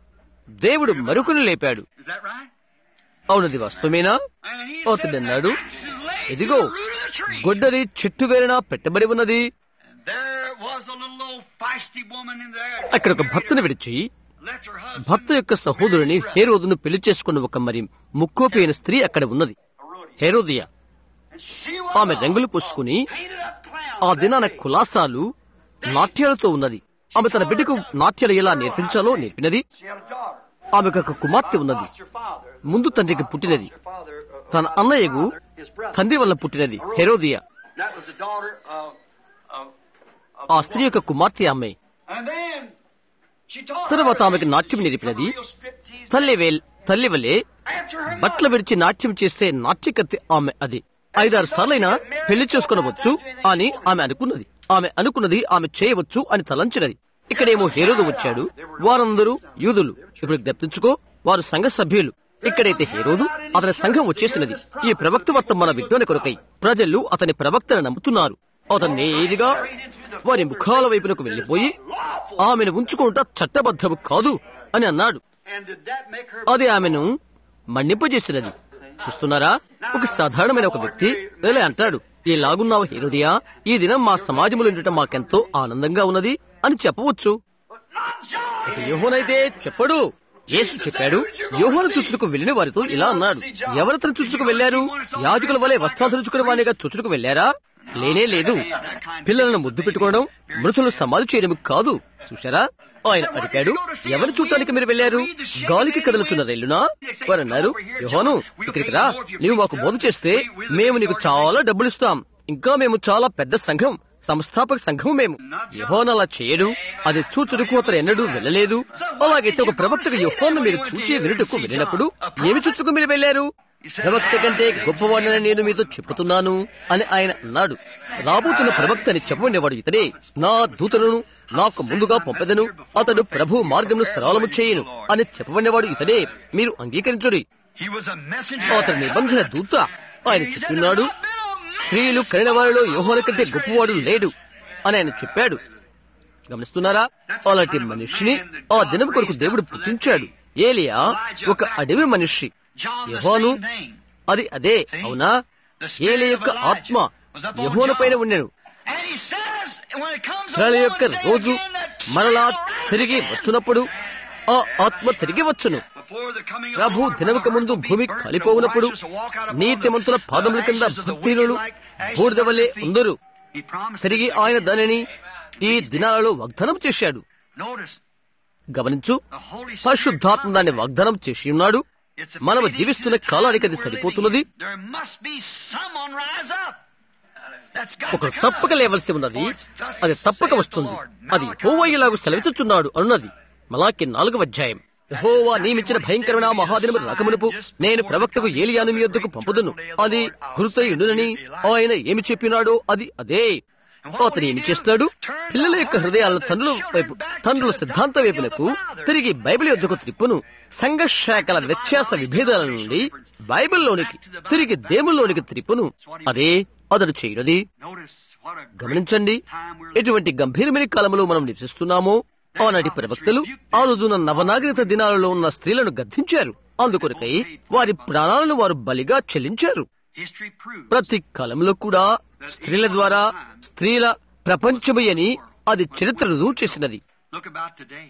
దేవుడు మరొకరు లేపాడు Is that right? అవునది వాస్తవమేనా And he అతడు said, అన్నాడు "That axe is laid to ఇదిగో the root of the tree." గొడ్డలి చెట్టు వేరున పెట్టబడి ఉన్నది And there was a little old feisty woman in there. అక్కడ ఒక భర్తను విడిచి Left her husband. భర్త యొక్క సహోదరుని హేరోదును పెళ్లి చేసుకున్న ఒక మరి ముక్కోపోయిన స్త్రీ అక్కడ ఉన్నది హేరోదియా And she was ఆమె a రంగులు పూసుకుని painted up clown. ఆ దినాన కులాసాలు నాట్యాలతో ఉన్నది ఆమె తన బిడ్డకు నాట్యాలు ఎలా నేర్పించాలో నేర్పినది She had a daughter. ఆమెకు ఒక కుమార్తె ఉన్నది Lost her father. ముందు తండ్రికి పుట్టినది Her father, uh, తన అన్నయ్యకు his brother. తండ్రి వల్ల పుట్టినది హెరోదియా That was the daughter of, of, of ఆ స్త్రీ యొక్క కుమార్తె ఆమె And then she taught తర్వాత her ఆమెకు నాట్యం నేర్పినది real striptease. తల్లి వేల్ తల్లి వలె After her బట్టలు విడిచి నాట్యం చేసే నాట్యకత్తి ఆమె అది ఐదారు సార్లైనా పెళ్లి చేసుకునవచ్చు అని ఆమె అనుకున్నది ఆమె అనుకున్నది ఆమె చేయవచ్చు అని తలంచినది ఇక్కడేమో హేరోదు వచ్చాడు వారందరూ యూదులు ఇప్పుడు జ్ఞప్తించుకో వారు సంఘ సభ్యులు ఇక్కడైతే హేరోదు అతని సంఘం వచ్చేసినది ఈ ప్రవక్త వర్తం మన విజ్ఞాన కొరకై ప్రజలు అతని ప్రవక్తను నమ్ముతున్నారు అతను నేరుగా వారి ముఖాల వైపునకు వెళ్లిపోయి ఆమెను ఉంచుకుంటా చట్టబద్ధము కాదు అని అన్నాడు And did that make her అది ఆమెను మన్నింపజేసినది చూస్తున్నారా ఒక సాధారణమైన ఒక వ్యక్తి ఇలా అంటాడు ఇలాగున్నావు హీరోదియా ఈ దినం మా సమాజంలో ఉండటం మాకెంతో ఆనందంగా ఉన్నది అని చెప్పవచ్చు not John? ఇక యోహోనైతే చెప్పడు యేసు చెప్పాడు యోహోను చుచ్చుకు వెళ్లిన వారితో ఇలా అన్నాడు ఎవరితను చుచ్చుకు వెళ్లారు యాజకుల వలె వస్త్రాలు ధరించుకునే వాణిగా చుచ్చుకు వెళ్లారా లేనే లేదు పిల్లలను ముద్దు పెట్టుకోవడం మృతులను సమాధి చేయడం కాదు చూశారా ఆయన అడిగాడు ఎవరు చూడటానికి మీరు వెళ్లారు గాలికి కదలుచున్న రైలునా వారు అన్నారు యోహోను ఇక్కడికి రా నీవు మాకు బోధ చేస్తే మేము నీకు చాలా డబ్బులు ఇస్తాం ఇంకా మేము చాలా పెద్ద సంఘం సంస్థాపక సంఘం మేము యహోన్ అలా చేయడు అది చూచుటకు అతను ఎన్నడూ వెళ్ళలేదు అలాగైతే ఒక ప్రవక్తకు యహోను మీరు చూచి వినుటకు వెళ్ళినప్పుడు ఏమి చూచుకు మీరు వెళ్ళారు ప్రవక్త కంటే గొప్పవాడిని నేను మీతో చెప్పుతున్నాను అని ఆయన అన్నాడు రాబోతున్న ప్రవక్త అని చెప్పబడినవాడు ఇతడే నా దూతలను నాకు ముందుగా పంపెదను అతడు ప్రభు మార్గమును సరళము చేయను అని చెప్పబడినవాడు ఇతడే మీరు అంగీకరించుడి He was a messenger. అతడు నిబంధన దూత ఆయన చెప్తున్నాడు స్త్రీలు కనిన వారిలో యోహోన కంటే గొప్పవాడు లేడు అని ఆయన చెప్పాడు గమనిస్తున్నారా అలాంటి మనిషిని ఆ దినం కొరకు దేవుడు పుట్టించాడు ఏలియా ఒక అడవి మనిషి John the యెహోను same name. అది అదే అవునా ఏలి యొక్క ఆత్మ యెహోను పైన ఉండెను And he says, when it comes ఇస్రాయేలు a యొక్క woman's day రోజు again, that మరలా she will తిరిగి rise again. వచ్చినప్పుడు ఆ ఆత్మ తిరిగి వచ్చును Before the coming of the Prabhu Lord, దినముక when the ముందు earth will be భూమి burnt, కాలిపోవునప్పుడు the righteous will walk out upon నీతిమంతుల the పాదముల కింద ashes of the భక్తిహీనులు wicked like ashes బూడిద వలె under their feet. ఉందరు He promised తిరిగి it. ఆయన దానిని ఈ దినాలలో వాగ్దానం చేశాడు Notice, గమనించు the Holy Spirit పరిశుద్ధాత్మ దాన్ని వాగ్దానం చేసి ఉన్నాడు It's a మనము fitting జీవిస్తున్న to the కాలానికి time అది we're సరిపోతున్నది living in. There must be someone rise up. That's got ఒకరు to come. తప్పక లేవలసి ఉన్నది For it's thus అది తప్పక saith వస్తుంది the Lord. అది Malachi హోవయ్యలాగు సెలవిచ్చుచున్నాడు అన్నది మలాకి నాలుగవ అధ్యాయం యెహోవా నియమించిన భయంకరమైన ఆ మహాదినము రాకమునుపు నేను ప్రవక్తకు ఏలియాను మీ యొద్దకు పంపుదును అది గురుతై ఉండునని ఆయన ఏమి చెప్పినాడో అది అదే అతను ఏమి చేస్తాడు పిల్లల యొక్క హృదయాలను తండ్రుల వైపు తండ్రుల సిద్ధాంత వైపునకు తిరిగి బైబిల్ యొద్దకు త్రిప్పును సంఘ శాఖల వ్యత్యాస విభేదాల నుండి బైబిల్లోనికి తిరిగి దేవుల్లోనికి త్రిప్పును అదే అతడు చేయనది Notice what a గమనించండి ఎటువంటి గంభీరమైన కాలంలో మనం నివసిస్తున్నామో ఆనాటి ప్రవక్తలు ఆ రోజున నవనాగరిక దినాలలో ఉన్న స్త్రీలను గద్దించారు అందుకొరకై వారి ప్రాణాలను వారు బలిగా చెల్లించారు history proves. ప్రతి కాలంలో కూడా స్త్రీల ద్వారా స్త్రీల ప్రపంచమే అని అది చరిత్ర రుజువు చేసినది Look about today.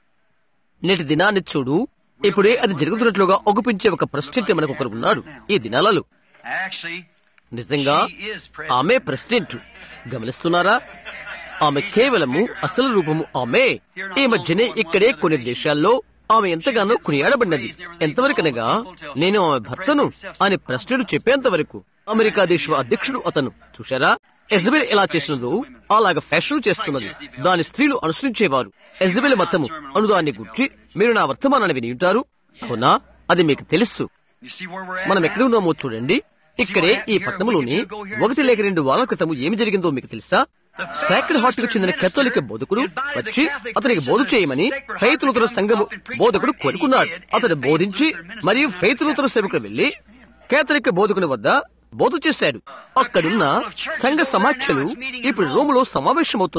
నేటి దినాన్ని చూడు ఇప్పుడే అది జరుగుతున్నట్లుగా ఒగుపించే ఒక ప్రెసిడెంట్ మనకు ఒకరు ఉన్నాడు ఈ దినాలలో Actually, నిజంగా she is president. ఆమె ప్రెసిడెంట్ గమనిస్తున్నారా ఆమె కేవలము అసలు రూపము ఆమె ఈ మధ్యనే ఇక్కడే కొన్ని దేశాల్లో ఆమె ఎంతగానో కొనియాడబడినది ఎంతవరకనగా నేను ఆమె భర్తను అని ప్రశ్నలు చెప్పేంత వరకు అమెరికా దేశ అధ్యక్షుడు అతను చూశారా ఎజబెల్ ఎలా చేసినదో అలాగ ఫ్యాషన్ చేస్తున్నది దాని స్త్రీలు అనుసరించేవారు ఎజబెల్ మతము అను దాన్ని గుర్చి మీరు నా వర్తమానాన్ని విని ఉంటారు అవునా అది మీకు తెలుసు You see where we're at మనం now? ఎక్కడ ఉన్నామో చూడండి ఇక్కడే ఈ పట్టణంలోని ఒకటి లేక రెండు వారాల క్రితం ఏమి జరిగిందో మీకు తెలుసా సాక్రెడ్ హార్ట్ కు చెందిన కేథోలిక బోధకుడు వచ్చి అతనికి బోధ చేయమని ఫైతులుతర సంఘము బోధకుడు కోరుకున్నాడు అతడు బోధించి మరియు ఫైతులుతర సేవకుడు వెళ్లి కేథలిక బోధకుని వద్ద బోధ చేశాడు అక్కడున్న సంఘ సమాఖ్యలు ఇప్పుడు రోములో సమావేశమవుతున్నవి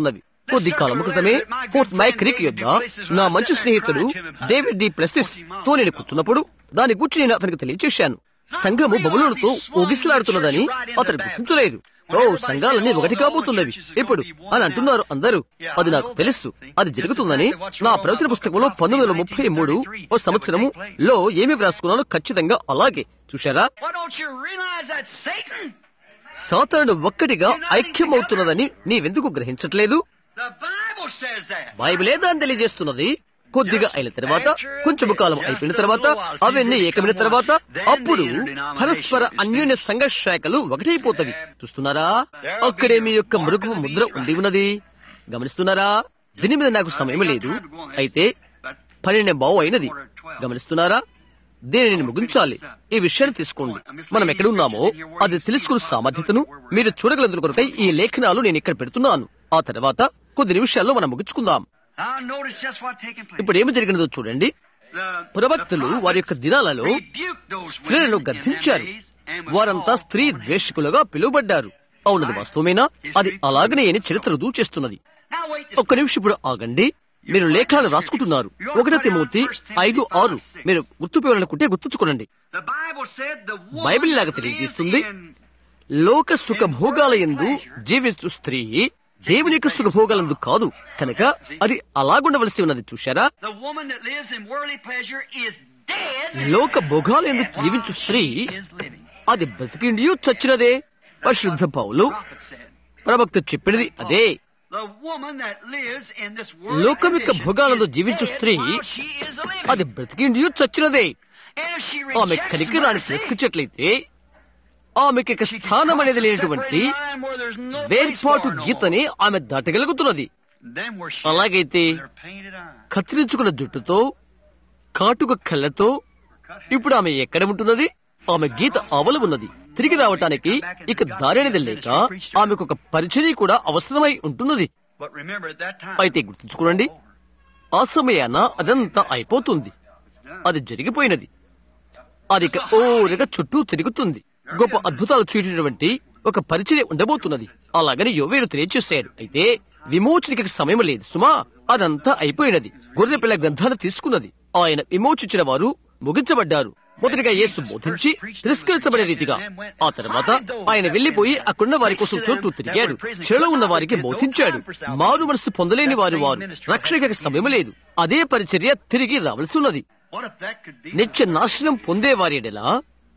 కొద్ది కాలం క్రితమే ఫోర్ట్ మై క్రీక్ యొద్ద నా మంచి స్నేహితుడు డేవిడ్ డి ప్లసిస్ తో నేను కూర్చున్నప్పుడు దాని గురించి నేను అతనికి తెలియచేశాను సంఘము బబులోనుతో ఊగిసలాడుతున్నదని అతను గుర్తించలేదు ఓ సంఘాలన్నీ ఒకటి కాబోతున్నవి ఇప్పుడు అని అంటున్నారు అందరూ అది నాకు తెలుసు అది జరుగుతుందని నా ప్రవచన పుస్తకంలో పంతొమ్మిది వందల ముప్పై మూడు ఓ సంవత్సరము లో ఏమి వ్రాసుకున్నానో ఖచ్చితంగా అలాగే చూశారా Why don't you realize that Satan, సాతానుడు ఒక్కటిగా ఐక్యమవుతున్నదని నీవెందుకు గ్రహించట్లేదు the Bible says that. బైబిలే దాన్ని తెలియజేస్తున్నది కొద్దిగా అయిన తర్వాత కొంచెము కాలం అయిపోయిన తర్వాత అవన్నీ ఏకమైన తర్వాత అప్పుడు పరస్పర అన్యోన్య సంఘ శాఖలు ఒకటైపోతవి చూస్తున్నారా అక్కడే మీ యొక్క మృగు ముద్ర ఉండి ఉన్నది గమనిస్తున్నారా దీని మీద నాకు సమయం లేదు అయితే పన్నెండు బావు అయినది గమనిస్తున్నారా దీనిని నేను ముగించాలి ఈ విషయాన్ని తీసుకోండి మనం ఎక్కడ ఉన్నామో అది తెలుసుకున్న సామర్థ్యతను మీరు చూడగలందుకు కొరకై ఈ లేఖనాలు నేను ఇక్కడ పెడుతున్నాను ఆ తర్వాత కొద్ది నిమిషాల్లో మనం ముగించుకుందాం Now notice just what taking place. ఇప్పుడు ఏమి జరిగినదో చూడండి The, ప్రవక్తలు వారి యొక్క దినాలలో rebuked those స్త్రీలను women in them గద్దించారు days and was వారంతా called స్త్రీ fornication. ద్వేషకులుగా పిలువబడ్డారు అవునది వాస్తవమేనా అది అలాగనే అని చరిత్ర రుజువు చేస్తున్నది Now wait this ఒక్క నిమిషం ఇప్పుడు ఆగండి మీరు లేఖనాలు రాసుకుంటున్నారు ఒకటో తిమోతి ఐదు ఆరు మీరు గుర్తుపోవాలనుకుంటే గుర్తుంచుకోనండి The Bible said the woman Bible లాగా that తెలియజేస్తుంది lives in లోక సుఖ భోగాల ఎందు జీవించు స్త్రీ దేవుని యొక్క సుఖ భోగాలందు కాదు కనుక అది అలాగుండవలసి ఉన్నది చూశారా the woman that lives in worldly pleasure is dead. లోక భోగాల ఎందు జీవించు స్త్రీ is living. అది బ్రతికిండియు చచ్చినదే పరిశుద్ధ పౌలు Prophet said. ప్రవక్త చెప్పినది అదే The woman that lives in this world లోకం యొక్క condition భోగాలలో is జీవించు dead స్త్రీ while she is living. అది బ్రతికిండియు చచ్చినదే And if she ఆమె rejects కనికరాన్ని mercy, తిరస్కరించట్లయితే ఆమెకి ఇక she can స్థానం cross అనేది the లేనటువంటి separating line where there's no place వేర్పాటు for her no గీతని ఆమె దాటగలుగుతున్నది more. Then where she అలాగైతే with her painted eyes. కత్తిరించుకున్న జుట్టుతో కాటుక కళ్ళతో ఇప్పుడు ఆమె ఎక్కడ ఉంటున్నది ఆమె గీత అవల ఉన్నది తిరిగి రావటానికి ఇక దారేనిది లేక ఆమెకు ఒక పరిచర్య కూడా అవసరమై ఉంటున్నది But remember at that time, అయితే గుర్తుంచుకోండి ఆ సమయాన అదంతా అయిపోతుంది అది జరిగిపోయినది అది ఇక ఓరగా చుట్టూ తిరుగుతుంది గొప్ప అద్భుతాలు చూడేటువంటి ఒక పరిచర్య ఉండబోతున్నది అలాగని యోవేలు తెలియచేశాడు అయితే విమోచనకి సమయం లేదు సుమా అదంతా అయిపోయినది గొర్రె పిల్ల గ్రంథాన్ని తీసుకున్నది ఆయన విమోచించిన వారు ముగించబడ్డారు మొదటిగా యేసు బోధించి తిరస్కరించబడే రీతిగా ఆ తర్వాత ఆయన వెళ్లిపోయి అక్కడున్న వారి కోసం చుట్టూ తిరిగాడు చెలో ఉన్న వారికి బోధించాడు మారు మనసు పొందలేని వారు వారు రక్షణకి సమయం లేదు అదే పరిచర్య తిరిగి రావాల్సి ఉన్నది what if that could be నిత్య నాశనం పొందేవారి ఎడలా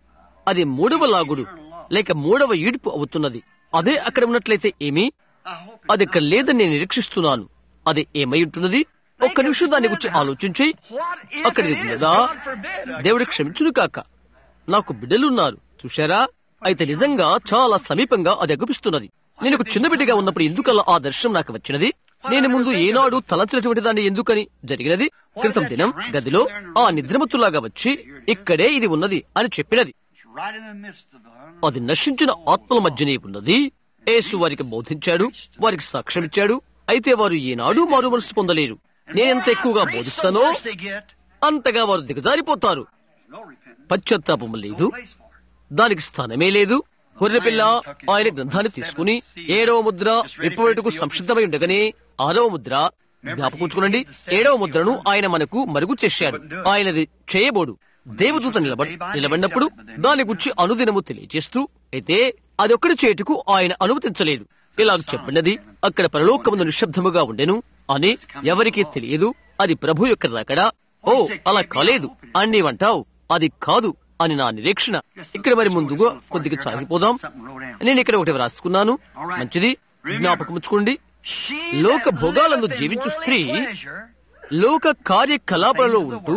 అది మూడవ లాగుడు లేక మూడవ ఈడ్పు అవుతున్నది అదే అక్కడ ఉన్నట్లయితే ఏమి I hope అది ఇక్కడ లేదని నేను నిరీక్షిస్తున్నాను అది ఏమై ఉంటున్నది ఒక్క నిమిషం దాని గురించి ఆలోచించి what if అక్కడిది it is? ఉన్నదా God forbid. దేవుడు క్షమించును కాక నాకు బిడ్డలున్నారు చూశారా అయితే నిజంగా చాలా సమీపంగా అది అగుపిస్తున్నది నేను ఒక చిన్న బిడ్డగా ఉన్నప్పుడు ఎందుకలా ఆ దర్శనం నాకు వచ్చినది నేను ముందు ఏనాడు తలచినటువంటి దాన్ని ఎందుకని జరిగినది క్రితం దినం గదిలో ఆ నిద్రమత్తులాగా వచ్చి ఇక్కడే ఇది ఉన్నది అని చెప్పినది It's right in the midst of the అది నశించిన ఆత్మల మధ్యనే ఉన్నది యేసు వారికి బోధించాడు వారికి సాక్ష్యం ఇచ్చాడు అయితే వారు ఏనాడు మారు మనసు పొందలేరు నేనెంత ఎక్కువగా బోధిస్తానో worse they get. అంతగా వారు దిగజారిపోతారు No repentance. పశ్చాత్తాపం లేదు Place for it. దానికి స్థానమే లేదు గొర్రెపిల్ల ఆయన గ్రంథాన్ని తీసుకుని ఏడవ ముద్ర విప్పవేటుకు సంసిద్ధమై ఉండగానే ఆరవ ముద్ర జ్ఞాపకుంచుకోనండి ఏడవ ముద్రను ఆయన మనకు మరుగు చేశాడు ఆయనది చేయబోడు దేవదూత నిలబ నిలబడినప్పుడు దాని గురించి అనుదినము తెలియజేస్తూ అయితే అది ఒక్కడి చేటుకు ఆయన అనుమతించలేదు ఇలా చెప్పినది అక్కడ పరలోకముందు నిశ్శబ్దముగా ఉండెను అని ఎవరికీ తెలియదు అది ప్రభు యొక్క రాకడా ఓ అలా కాలేదు అని నీవంటావు అది కాదు అని నా నిరీక్షణ ఇక్కడ మరి ముందుగా కొద్దిగా సాగిపోదాం నేను ఇక్కడ ఒకటి వ్రాసుకున్నాను మంచిది జ్ఞాపకం ఉంచుకోండి She లోక that భోగాలందు liveth in జీవించు worldly స్త్రీ pleasure లోక కార్యకలాపాలలో ఉంటూ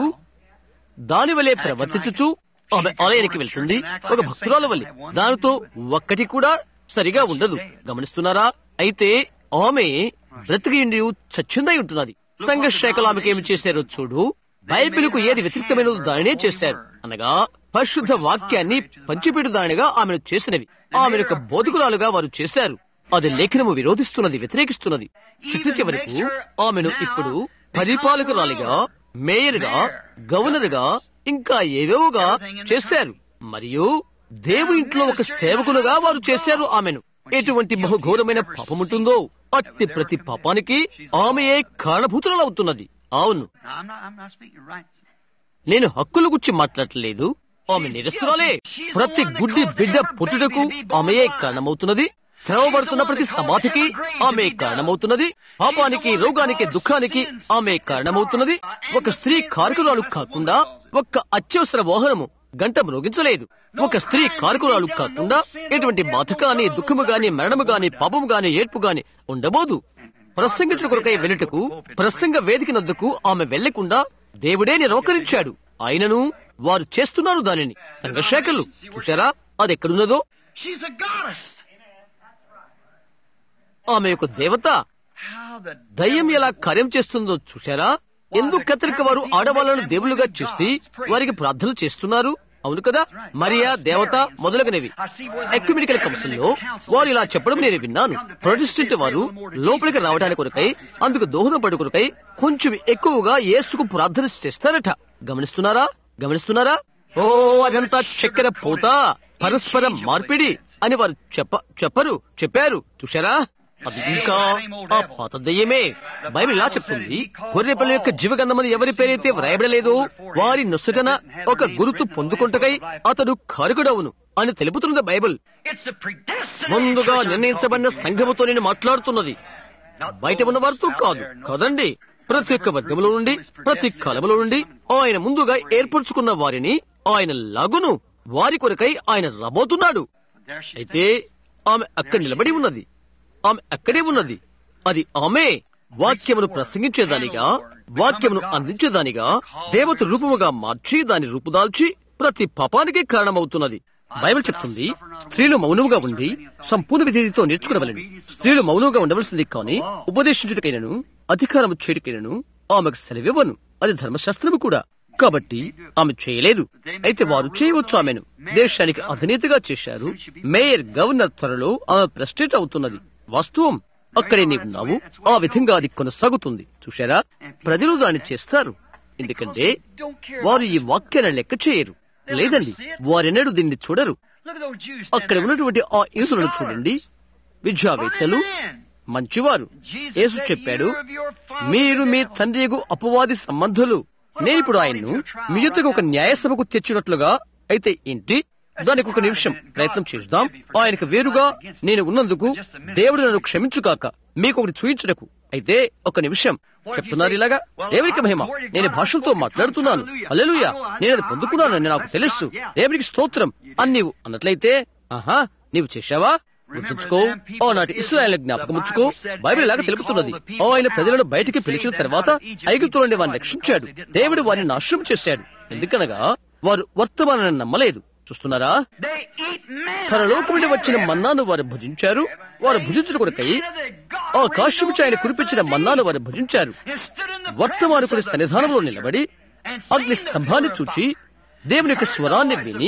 దాని వలె ప్రవర్తించుచు ఆమె ఆలయానికి వెళ్తుంది ఒక భక్తురాల వలె దానితో ఒక్కటి కూడా సరిగా ఉండదు గమనిస్తున్నారా అయితే ఆమె బ్రతికిండి చచ్చిందై ఉంటున్నది సంఘ శాఖలు ఆమెకి ఏమి చేశారో చూడు బైబిల్కు ఏది వ్యతిరేకమైనదో దానినే చేశారు అనగా పరిశుద్ధ వాక్యాన్ని పంచిపెట్టు దానిగా ఆమెను చేసినవి ఆమె యొక్క బోధకురాలుగా వారు చేశారు అది లేఖనము విరోధిస్తున్నది వ్యతిరేకిస్తున్నది చిట్టు చివరకు ఆమెను ఇప్పుడు పరిపాలకురాలిగా మేయర్గా గవర్నర్గా ఇంకా ఏవేవోగా చేశారు మరియు దేవుని ఇంట్లో ఒక సేవకులుగా వారు చేశారు ఆమెను ఎటువంటి బహుఘోరమైన పాపముంటుందో అట్టి ప్రతి పాపానికి ఆమెయే కారణభూతులవుతున్నది అవును Now, I'm not, I'm not speaking right. నేను హక్కుల గురించి మాట్లాడలేదు ఆమె నిరస్తురాలే ప్రతి గుడ్డి బిడ్డ పుట్టుటకు ఆమెయే కారణమవుతున్నది త్రవబడుతున్న ప్రతి సమాధికి ఆమె కారణమవుతున్నది పాపానికి రోగానికి దుఃఖానికి ఆమె కారణమవుతున్నది ఒక స్త్రీ కారకురాలు కాకుండా ఒక్క అత్యవసర వాహనము గంట మ్రోగించలేదు ఒక స్త్రీ కారకురాలు కాకుండా ఎటువంటి బాధ గాని దుఃఖము గాని మరణము గాని పాపము గాని ఏడ్పు గాని ఉండబోదు ప్రసంగించిన కొరకై వెళ్ళుటకు ప్రసంగ వేదిక నద్దుకు ఆమె వెళ్లకుండా దేవుడే నిరాకరించాడు ఆయనను వారు చేస్తున్నారు దానిని సంఘశాఖలు చూశారా అది ఎక్కడున్నదో She's a goddess. ఆమె యొక్క దేవత How the దయ్యం ఎలా కార్యం చేస్తుందో చూశారా ఎందుకు కత్రిక వారు ఆడవాళ్లను దేవులుగా చేసి వారికి ప్రార్థనలు చేస్తున్నారు అవును కదా మరియా దేవత మొదలగునవి ఎక్యుమెడికల్ కౌన్సిల్ లో వారు ఇలా చెప్పడం నేను విన్నాను ప్రొటెస్టెంట్ వారు లోపలికి రావడానికి కొరకై అందుకు దోహదపడు కొరకై కొంచెం ఎక్కువగా యేసుకు ప్రార్థన చేస్తారట గమనిస్తున్నారా గమనిస్తున్నారా ఓ అదంతా చక్కెర పోత పరస్పర మార్పిడి అని వారు చెప్ప చెప్పరు చెప్పారు చూశారా అది ఇంకా ఆ పాత దయ్యమే బైబిల్ ఇలా చెప్తుంది గొర్రెపిల్ల యొక్క జీవగంధమని ఎవరి పేరైతే వ్రాయబడలేదో వారి నొసటన ఒక గురుతు పొందుకుంటకై అతడు కారుకుడవును అని తెలుపుతున్నది బైబిల్ It's the predestined. ముందుగా నిర్ణయించబడిన సంఘముతో నేను మాట్లాడుతున్నది బయట ఉన్న వారితో కాదు కదండి ప్రతి ఒక్క వర్గంలో నుండి ప్రతి కాలంలో నుండి ఆయన ముందుగా ఏర్పరచుకున్న వారిని ఆయన లాగును వారి కొరకై ఆయన రాబోతున్నాడు There she అయితే ఆమె అక్కడ నిలబడి ఉన్నది ఆమె అక్కడే ఉన్నది అది ఆమె వాక్యమును ప్రసంగించేదానిగా వాక్యమును అందించేదానిగా దేవత రూపముగా మార్చి దాని రూపుదాల్చి ప్రతి పాపానికి కారణమవుతున్నది బైబిల్ చెప్తుంది స్త్రీలు మౌనముగా ఉండి సంపూర్ణ విధేయతతో నేర్చుకునవలని స్త్రీలు మౌనముగా ఉండవలసింది కానీ ఉపదేశించుటకైనను అధికారము చేయుటకైనను ఆమెకు సెలవివ్వను అది ధర్మశాస్త్రము కూడా కాబట్టి ఆమె చేయలేదు అయితే వారు చేయవచ్చు ఆమెను దేశానికి అధినేతగా చేశారు మేయర్ గవర్నర్ త్వరలో ఆమె ప్రెసిడెంట్ అవుతున్నది వాస్తవం అక్కడే నీవున్నావు ఆ విధంగా అది కొనసాగుతుంది చూశారా ప్రజలు దాన్ని చేస్తారు ఎందుకంటే వారు ఈ వాక్యాన్ని లెక్క చేయరు లేదండి వారెన్నడూ దీన్ని చూడరు Look at those Jews. అక్కడ ఉన్నటువంటి ఆ యూతులను చూడండి విద్యావేత్తలు మంచివారు యేసు చెప్పాడు మీరు మీ తండ్రియగు అపవాది సంబంధులు నేనిప్పుడు ఆయన్ను మీ యుద్ధకు ఒక న్యాయసభకు తెచ్చినట్లుగా అయితే ఏంటి దానికి ఒక నిమిషం ప్రయత్నం చేద్దాం ఆయనకు వేరుగా నేను ఉన్నందుకు దేవుడు నన్ను క్షమించుగాక మీకు ఒకటి చూయించుటకు అయితే ఒక నిమిషం చెప్తున్నారు ఇలాగా దేవునికి మహిమ నేను భాషలతో మాట్లాడుతున్నాను అల్లెలుయా నేను అది పొందుకున్నానని నాకు తెలుసు దేవునికి స్తోత్రం అని నీవు అన్నట్లయితే ఆహా నీవు చేశావా గుర్తుంచుకో ఆనాటి ఇస్రాయల్ జ్ఞాపకం ఉంచుకో బైబిల్ లాగా తెలుపుతున్నది ఆయన ప్రజలను బయటికి పిలిచిన తర్వాత ఐగుప్తు నుండి వారిని రక్షించాడు దేవుడు వారిని నాశనం చేశాడు ఎందుకనగా వారు వర్తమానాన్ని నమ్మలేదు చూస్తున్నారా They eat manna. పరలోకం నుండి వచ్చిన మన్నాను వారు భుజించారు వారు భుజించిన కొరకై ఆ కాశ్యపు ఆయన కురిపించిన మన్నాను వారు భుజించారు వర్తమానకుడి సన్నిధానంలో నిలబడి అగ్ని స్తంభాన్ని చూచి దేవుని యొక్క స్వరాన్ని విని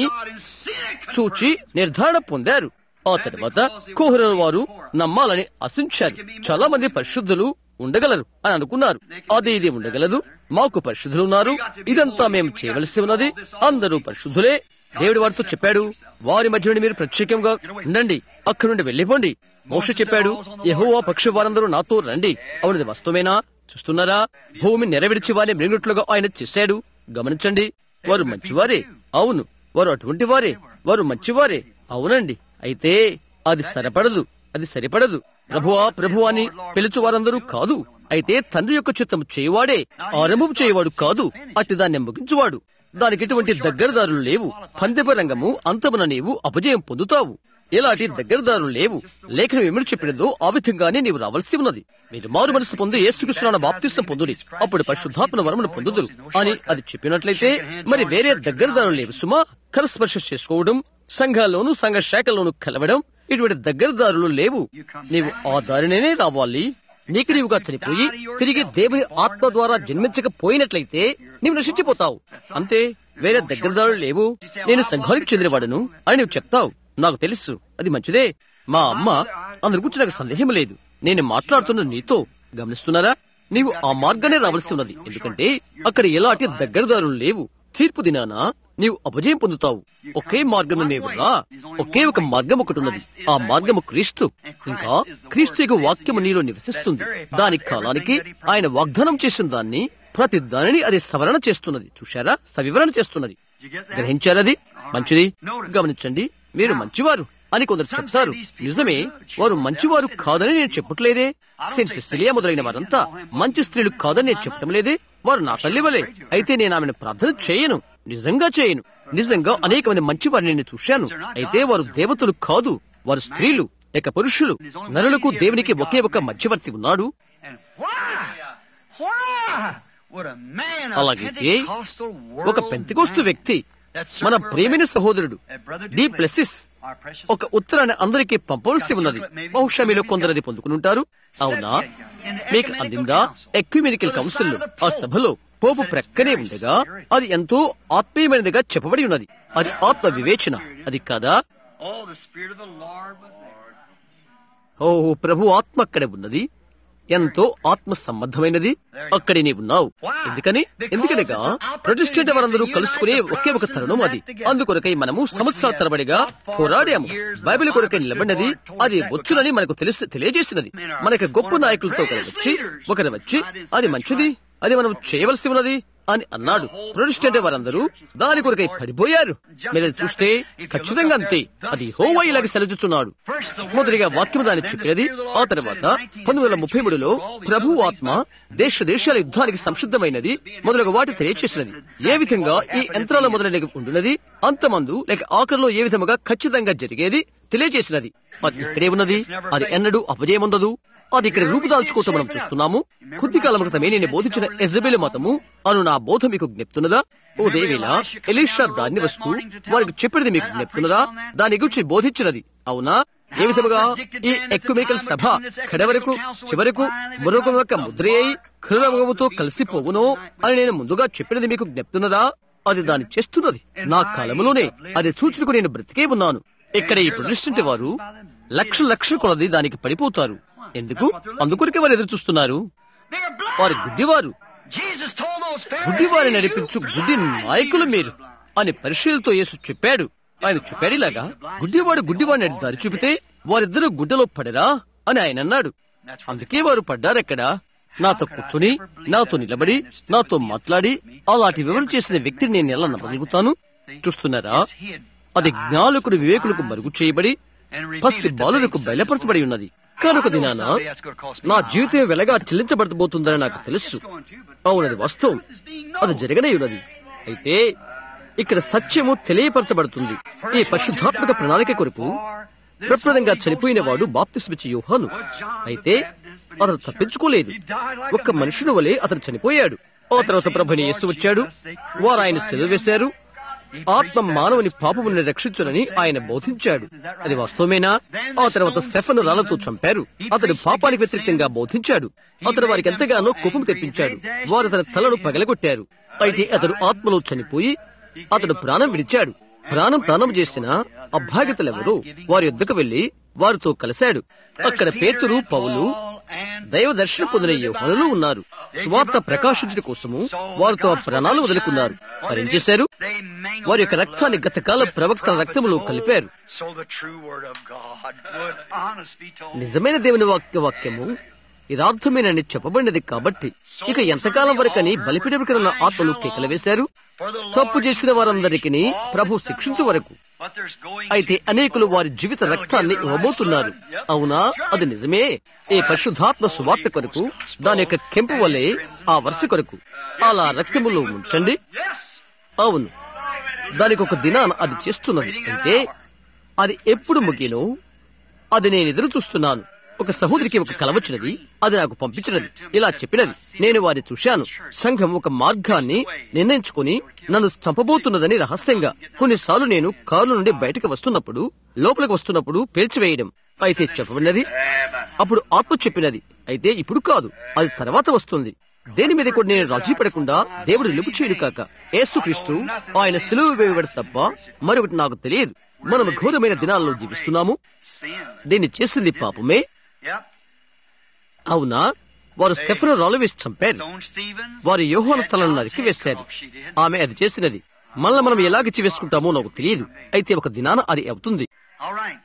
చూచి నిర్ధారణ పొందారు ఆ తర్వాత కోహర వారు నమ్మాలని ఆశించారు చాలా మంది పరిశుద్ధులు ఉండగలరు అని అనుకున్నారు అది ఇది ఉండగలదు మాకు పరిశుద్ధులు ఉన్నారు ఇదంతా మేము చేయవలసి ఉన్నది అందరూ పరిశుద్ధులే దేవుడి వారితో చెప్పాడు వారి మధ్య నుండి మీరు ప్రత్యేకంగా ఉండండి అక్కడి నుండి వెళ్ళిపోండి మోష చెప్పాడు యెహోవా పక్షి వారందరూ నాతో రండి అవునది వాస్తవమేనా చూస్తున్నారా భూమి నెరవేర్చి వారిని మృంగుట్లుగా ఆయన చేశాడు గమనించండి వారు మంచివారే అవును వారు అటువంటి వారే వారు మంచివారే అవునండి అయితే అది సరిపడదు అది సరిపడదు ప్రభువా ప్రభువా అని పిలుచు వారందరూ కాదు అయితే తండ్రి యొక్క చిత్తం చేయువాడే ఆరంభం చేయవాడు కాదు అట్టి దాన్ని ముగించువాడు దానికి ఎటువంటి దగ్గరదారులు లేవు పందెప రంగము అంతమున నీవు అపజయం పొందుతావు ఎలాంటి దగ్గరదారులు లేవు లేఖనం ఏమిటి చెప్పినదో ఆ విధంగానే నీవు రావాల్సి ఉన్నది మీరు మారు మనసు పొంది ఏసుకృష్ణ బాప్తిష్టం పొందుడి అప్పుడు పరిశుద్ధాత్మ వరమును పొందుదురు అని అది చెప్పినట్లయితే మరి వేరే దగ్గరదారులు లేవు సుమా కరస్పర్శ చేసుకోవడం సంఘాల్లోనూ సంఘ శాఖల్లోనూ కలవడం ఇటువంటి దగ్గరదారులు లేవు నీవు ఆ దారినే రావాలి నీకు నీవుగా చనిపోయి తిరిగి దేవుని ఆత్మ ద్వారా జన్మించకపోయినట్లయితే నీవు నశించిపోతావు అంతే వేరే దగ్గరదారులు లేవు నేను సంఘానికి చెందినవాడను అని నువ్వు చెప్తావు నాకు తెలుసు అది మంచిదే మా అమ్మ అందరి గురించి నాకు సందేహం లేదు నేను మాట్లాడుతున్న నీతో గమనిస్తున్నారా నీవు ఆ మార్గానే రావాల్సి ఉన్నది ఎందుకంటే అక్కడ ఎలాంటి దగ్గరదారులు లేవు తీర్పు దినాన నీవు అపజయం పొందుతావు ఒకే మార్గం నీవు రా ఒకే ఒక మార్గం ఒకటి ఉన్నది ఆ మార్గము క్రీస్తు ఇంకా క్రీస్తు యొక్క వాక్యము నీలో నివసిస్తుంది దాని కాలానికి ఆయన వాగ్దానం చేసిన దాన్ని ప్రతి దానిని అది సవరణ చేస్తున్నది చూశారా సవివరణ చేస్తున్నది గ్రహించారది మంచిది గమనించండి మీరు మంచివారు అని కొందరు చెప్తారు నిజమే వారు మంచివారు కాదని నేను చెప్పట్లేదే సెయింట్ సిసిలియా మొదలైన వారంతా మంచి స్త్రీలు కాదని నేను చెప్పటం లేదే వారు నా తల్లివలే అయితే నేను ఆమెను ప్రార్థన చేయను నిజంగా చేయను నిజంగా అనేక మంది మంచి వారిని నేను చూశాను అయితే వారు దేవతలు కాదు వారు స్త్రీలు లేక పురుషులు నరులకు దేవునికి ఒకే ఒక మధ్యవర్తి ఉన్నాడు అలాగైతే ఒక పెంతికోస్తు వ్యక్తి మన ప్రేమిన సహోదరుడు డి ప్లెసిస్ ఒక ఉత్తరాన్ని అందరికీ పంపవలసి ఉన్నది బహుశా మీలో కొందరది పొందుకునుంటారు అవునా మీకు అందిందా ఎక్విమెనికల్ కౌన్సిల్ ఆ సభలో పోపు ప్రక్కనే ఉండగా అది ఎంతో ఆత్మీయమైనదిగా చెప్పబడి ఉన్నది అది ఆత్మ వివేచన అది కాదా ఓ ప్రభు ఆత్మ అక్కడే ఉన్నది ఎంతో ఆత్మ సంబంధమైనది అక్కడే నీ ఉన్నావు ఎందుకని ఎందుకనగా ప్రొటెస్టెంట్ వారందరూ కలుసుకునే ఒకే ఒక తరుణం అది అందుకొరకై మనము సంవత్సరాల తరబడిగా పోరాడాము బైబిల్ కొరకై నిలబడినది అది వచ్చునని మనకు తెలిసి తెలియజేసినది మనకి గొప్ప నాయకులతో ఒకరు వచ్చి ఒకరు వచ్చి అది మంచిది అది మనం చేయవలసి ఉన్నది అని అన్నాడు ప్రొటెస్టెంట్ వారందరూ దాని కొరకై పడిపోయారు మీరు అది చూస్తే ఖచ్చితంగా అంతే అది హోవా ఇలాగ సెలవుచున్నాడు మొదటిగా వాక్యం దాన్ని చెప్పినది ఆ తర్వాత పంతొమ్మిది వందల ముప్పై మూడులో ప్రభు ఆత్మ దేశ దేశాల యుద్ధానికి సంసిద్ధమైనది మొదలగు వాటి తెలియచేసినది ఏ విధంగా ఈ యంత్రాల మొదలైనవి ఉండున్నది అంతమందు లేక ఆఖరిలో ఏ విధముగా ఖచ్చితంగా జరిగేది తెలియజేసినది అది ఇక్కడే ఉన్నది అది ఎన్నడూ అపజయముందదు అది ఇక్కడ రూపుదాల్చుకోవటం మనం చూస్తున్నాము కొద్ది కాలం క్రితమే నేను బోధించిన ఎజబెల్ మతము అను నా బోధ మీకు జ్ఞప్తున్నదా ఓ దేవేలా ఎలీషా దాన్ని వస్తూ వారికి చెప్పినది మీకు జ్ఞప్తున్నదా దాని గురించి బోధించినది అవునా ఏ విధముగా ఈ ఎక్యుమెనికల్ సభ కడవరకు చివరకు మరొక యొక్క ముద్ర అయి కరుణముతో కలిసిపోవును అని నేను ముందుగా చెప్పినది మీకు జ్ఞప్తున్నదా అది దాన్ని చేస్తున్నది నా కాలంలోనే అది చూచుటకు నేను బ్రతికే ఉన్నాను ఇక్కడ ఈ ప్రొటెస్టెంట్ వారు లక్షల లక్షల కొలది దానికి పడిపోతారు ఎందుకు అందుకొరికే వారు ఎదురు చూస్తున్నారు వారు గుడ్డివారు గుడ్డివారి నడిపించు గుడ్డి నాయకులు మీరు అని పరిశీలతో యేసు చెప్పాడు ఆయన చెప్పాడు ఇలాగా గుడ్డివాడు గుడ్డివాడిని దారి చూపితే వారిద్దరూ గుడ్డలో పడరా అని ఆయన అన్నాడు అందుకే వారు పడ్డారెక్కడ నాతో కూర్చుని నాతో నిలబడి నాతో మాట్లాడి అలాంటి వివరణ చేసిన వ్యక్తిని నేను ఎలా నమ్మగలుగుతాను చూస్తున్నారా అది జ్ఞానులకు వివేకులకు మరుగు చేయబడి పసి బాలులకు బయలుపరచబడి ఉన్నది కనుక దినాన నా జీవితం వెలగా చెల్లించబడబోతుందని నాకు తెలుసు అవునది వాస్తవం అది జరగనే ఉన్నది అయితే ఇక్కడ సత్యము తెలియపరచబడుతుంది ఈ పరిశుద్ధాత్మక ప్రణాళిక కొరకు ప్రప్రదంగా చనిపోయిన వాడు బాప్తిస్మిచ్చి యోహాను అయితే అతను తప్పించుకోలేదు ఒక్క మనుషుని వలె అతను చనిపోయాడు ఆ తర్వాత ప్రభుని యేసు వచ్చాడు వారు ఆయన సెలవు వేశారు ఆత్మ మానవుని పాపముని రక్షించునని ఆయన బోధించాడు అది వాస్తవమేనా ఆ తర్వాత సెఫను రాళ్లతో చంపారు అతడు పాపానికి వ్యతిరేకంగా బోధించాడు అతడు వారికి ఎంతగానో కోపం తెప్పించాడు వారు అతని తలను పగలగొట్టారు అయితే అతడు ఆత్మలో చనిపోయి అతడు ప్రాణం విడిచాడు ప్రాణం ప్రాణం చేసిన అభాగ్యతలెవరో వారి యుద్ధకు వెళ్లి వారితో కలిశాడు అక్కడ పేతురు పౌలు దైవ దర్శనం పొందిన యోహనులు ఉన్నారు స్వార్థ ప్రకాశించడం కోసము వారు తమ ప్రాణాలు వదులుకున్నారు వారేం చేశారు వారి యొక్క రక్తాన్ని గతకాల ప్రవక్తల రక్తములో కలిపారు నిజమైన దేవుని వాక్య వాక్యము యథార్థమేనని చెప్పబడినది కాబట్టి ఇక ఎంతకాలం వరకని బలిపీఠం కింద ఆత్మలు కేకలు వేశారు తప్పు చేసిన వారందరికీ ప్రభు శిక్షించు వరకు అయితే అనేకులు వారి జీవిత రక్తాన్ని ఇవ్వబోతున్నారు అవునా అది నిజమే ఈ పరిశుద్ధాత్మ సువార్త కొరకు దాని యొక్క కెంపు వల్లే ఆ వరుస కొరకు అలా రక్తములో ఉంచండి అవును దానికి ఒక దినాన అది చేస్తున్నది అయితే అది ఎప్పుడు ముగినో అది నేను ఎదురు చూస్తున్నాను ఒక సహోదరికి ఒక కల వచ్చినది అది నాకు పంపించినది ఇలా చెప్పినది నేను వారిని చూశాను సంఘం ఒక మార్గాన్ని నిర్ణయించుకుని నన్ను చంపబోతున్నదని రహస్యంగా కొన్నిసార్లు నేను కారు నుండి బయటకు వస్తున్నప్పుడు లోపలికి వస్తున్నప్పుడు పేల్చివేయడం అయితే చెప్పబడినది అప్పుడు ఆత్మ చెప్పినది అయితే ఇప్పుడు కాదు అది తర్వాత వస్తుంది దేని మీద కూడా నేను రాజీ పడకుండా దేవుడు నిలుపు చేయడు కాక ఏసుక్రీస్తు ఆయన సిలువ వేయబడి తప్ప మరొకటి నాకు తెలియదు మనం ఘోరమైన దినాల్లో జీవిస్తున్నాము దీన్ని చేసింది పాపమే అవునా వారు స్టెఫను రాలు వేసి చంపారు వారు యోహోను తలను నరికి వేశారు ఆమె అది చేసినది మళ్ళీ మనం ఎలాగిచ్చి వేసుకుంటామో నాకు తెలియదు అయితే ఒక దినాన అది అవుతుంది All right.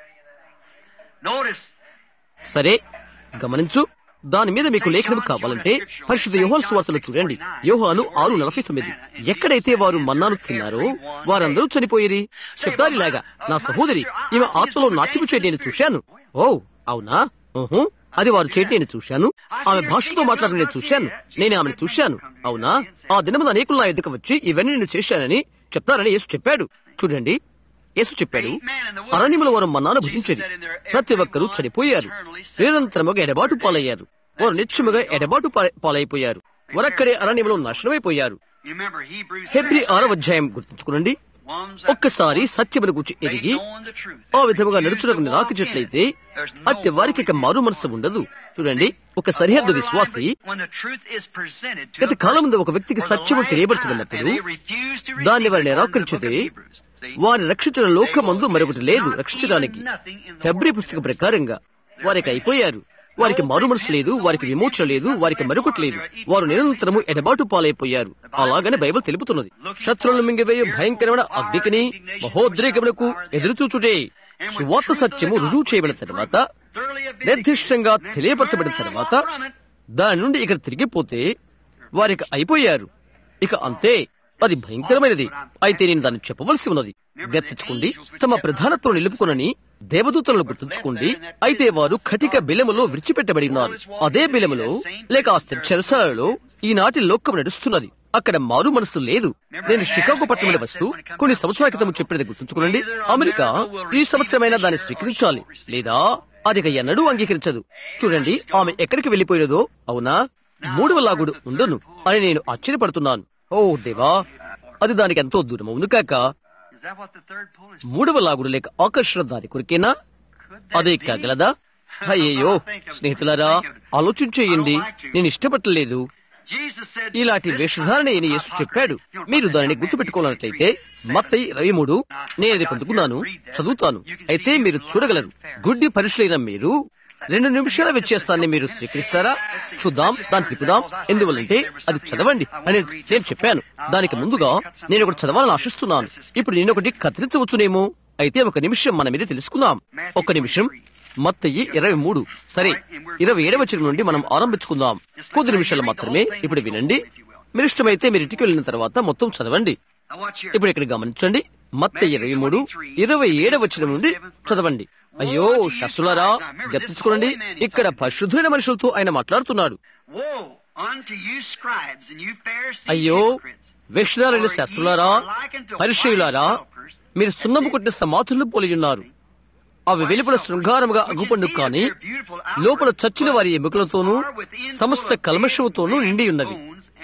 Notice. సరే గమనించు దాని మీద మీకు లేఖనం కావాలంటే పరిశుద్ధ యోహాన్ స్వార్తలు చూడండి యోహాను ఆరు నలభై తొమ్మిది ఎక్కడైతే వారు మన్నాను తిన్నారో వారందరూ చనిపోయేది చెప్తారిలాగా నా సహోదరి ఈమె ఆత్మలో నాట్యము చేయడం నేను చూశాను ఓ అవునా ఊహు అది వారు చేయడం నేను చూశాను ఆమె భాషతో మాట్లాడడం నేను చూశాను నేను ఆమెను చూశాను అవునా ఆ దినమున అనేకులు నా ఎదుక వచ్చి ఇవన్నీ నేను చేశానని చెప్తారని యేసు చెప్పాడు చూడండి యేసు చెప్పాడు అరణ్యముల వారు మన్నాను భుజించేది ప్రతి ఒక్కరూ చనిపోయారు నిరంతరముగా ఎడబాటు పాలయ్యారు వారు నిత్యముగా ఎడబాటు పా- పాలైపోయారు వారక్కడే అరణ్యంలో నాశనమైపోయారు You remember Hebrews హెబ్రి 7, ఆరవ అధ్యాయం గుర్తుంచుకోండి ones that ఒక్కసారి సత్యమును గురించి they ఎరిగి knowing the truth. ఆ విధముగా Refuse నడుచుటకు to walk నిరాకరించినట్లయితే in it. There's no అట్టి వారికి ఇక మారు మనసు ఉండదు చూడండి ఒక సరిహద్దు విశ్వాసి When the truth is presented to గత a కాలం person ఒక వ్యక్తికి for the సత్యము last తెలియబరచబడినప్పుడు time, and they refuse to receive దాన్ని వారు it, according to the book of నిరాకరించితే Hebrews. See? వారి రక్షించిన లోకమందు మరొకటి లేదు రక్షించడానికి హెబ్రి పుస్తక ప్రకారంగా వారికి అయిపోయారు వారికి మారు మనసు లేదు వారికి విమోచన లేదు వారికి మరొకటి లేదు వారు నిరంతరము ఎడబాటు పాలైపోయారు అలాగని బైబిల్ తెలుపుతున్నది శత్రువులను మింగివేయు భయంకరమైన అగ్నికిని మహోద్రేకములకు ఎదురుచూచుటే సువార్త సత్యము రుజువు చేయబడిన తర్వాత నిర్దిష్టంగా తెలియపరచబడిన తర్వాత దాని నుండి ఇక్కడ తిరిగిపోతే వారికి అయిపోయారు ఇక అంతే అది భయంకరమైనది అయితే నేను దాన్ని చెప్పవలసి ఉన్నది గర్తించుకోండి తమ ప్రధానత్వం నిలుపుకొనని దేవదూతలను గుర్తుంచుకోండి అయితే వారు కటిక బిలములో విడిచిపెట్టబడి ఉన్నారు అదే బిలములో లేక ఆ చెరసాలలో ఈనాటి లోకం నడుస్తున్నది అక్కడ మారు మనసు లేదు నేను షికాగో పట్టణంలో వస్తూ కొన్ని సంవత్సరాల క్రితం చెప్పినది గుర్తుంచుకోనండి అమెరికా ఈ సంవత్సరమైనా దాన్ని స్వీకరించాలి లేదా అది ఇక ఎన్నడూ అంగీకరించదు చూడండి ఆమె ఎక్కడికి వెళ్లిపోయినదో అవునా మూడవ లాగుడు ఉండను అని నేను ఆశ్చర్యపడుతున్నాను ఓ దేవా అది దానికి ఎంతో దూరం అవును కాక Is that what the third pull is? మూడవ లాగుడు లేక ఆకర్షణ దాని కొరికేనా Could that అదే be? కాగలదా అయ్యయ్యో స్నేహితులారా ఆలోచించేయండి నేను ఇష్టపట్టలేదు Jesus said, ఇలాంటి "This వేషధారణ kind అని of యేసు hypocrisy." చెప్పాడు You know, మీరు what దానిని that గుర్తుపెట్టుకోవాలట్లయితే meant? మత్తయి ఇరవై మూడు నేను అది పొందుకున్నాను చదువుతాను అయితే మీరు చూడగలరు గుడ్డి పరిశీలన మీరు రెండు నిమిషాల వ్యత్యాసాన్ని మీరు స్వీకరిస్తారా చూద్దాం దాన్ని తిప్పుదాం ఎందువల్లంటే అది చదవండి అని నేను చెప్పాను దానికి ముందుగా నేను ఒకటి చదవాలని ఆశిస్తున్నాను ఇప్పుడు నేను ఒకటి కత్తిరించవచ్చునేమో అయితే ఒక నిమిషం మన మీద తెలుసుకుందాం ఒక నిమిషం మత్తయి ఇరవై మూడు సరే ఇరవై ఏడవ వచనం నుండి మనం ఆరంభించుకుందాం కొద్ది నిమిషాలు మాత్రమే ఇప్పుడు వినండి మీరు ఇష్టమైతే మీరు ఇంటికి వెళ్ళిన తర్వాత మొత్తం చదవండి Now watch here. ఇప్పుడు ఇక్కడ గమనించండి మత్త ఇరవై మూడు ఇరవై ఏడవ వచనం నుండి చదవండి అయ్యో శస్త్రులారా గర్తించుకోండి ఇక్కడ పరిశుద్ధులైన మనుషులతో ఆయన మాట్లాడుతున్నాడు Woe unto you scribes and you Pharisees, అయ్యో hypocrites, వేషధారుల for ye శాస్త్రులారా are likened to పరిశీలారా white sepulchres, మీరు సున్నము కొట్టిన సమాధులను పోలి ఉన్నారు అవి వెలుపల శృంగారముగా అగుపండు కాని లోపల చచ్చిన వారి ఎముకలతోనూ సమస్త కల్మషముతోనూ నిండి ఉన్నవి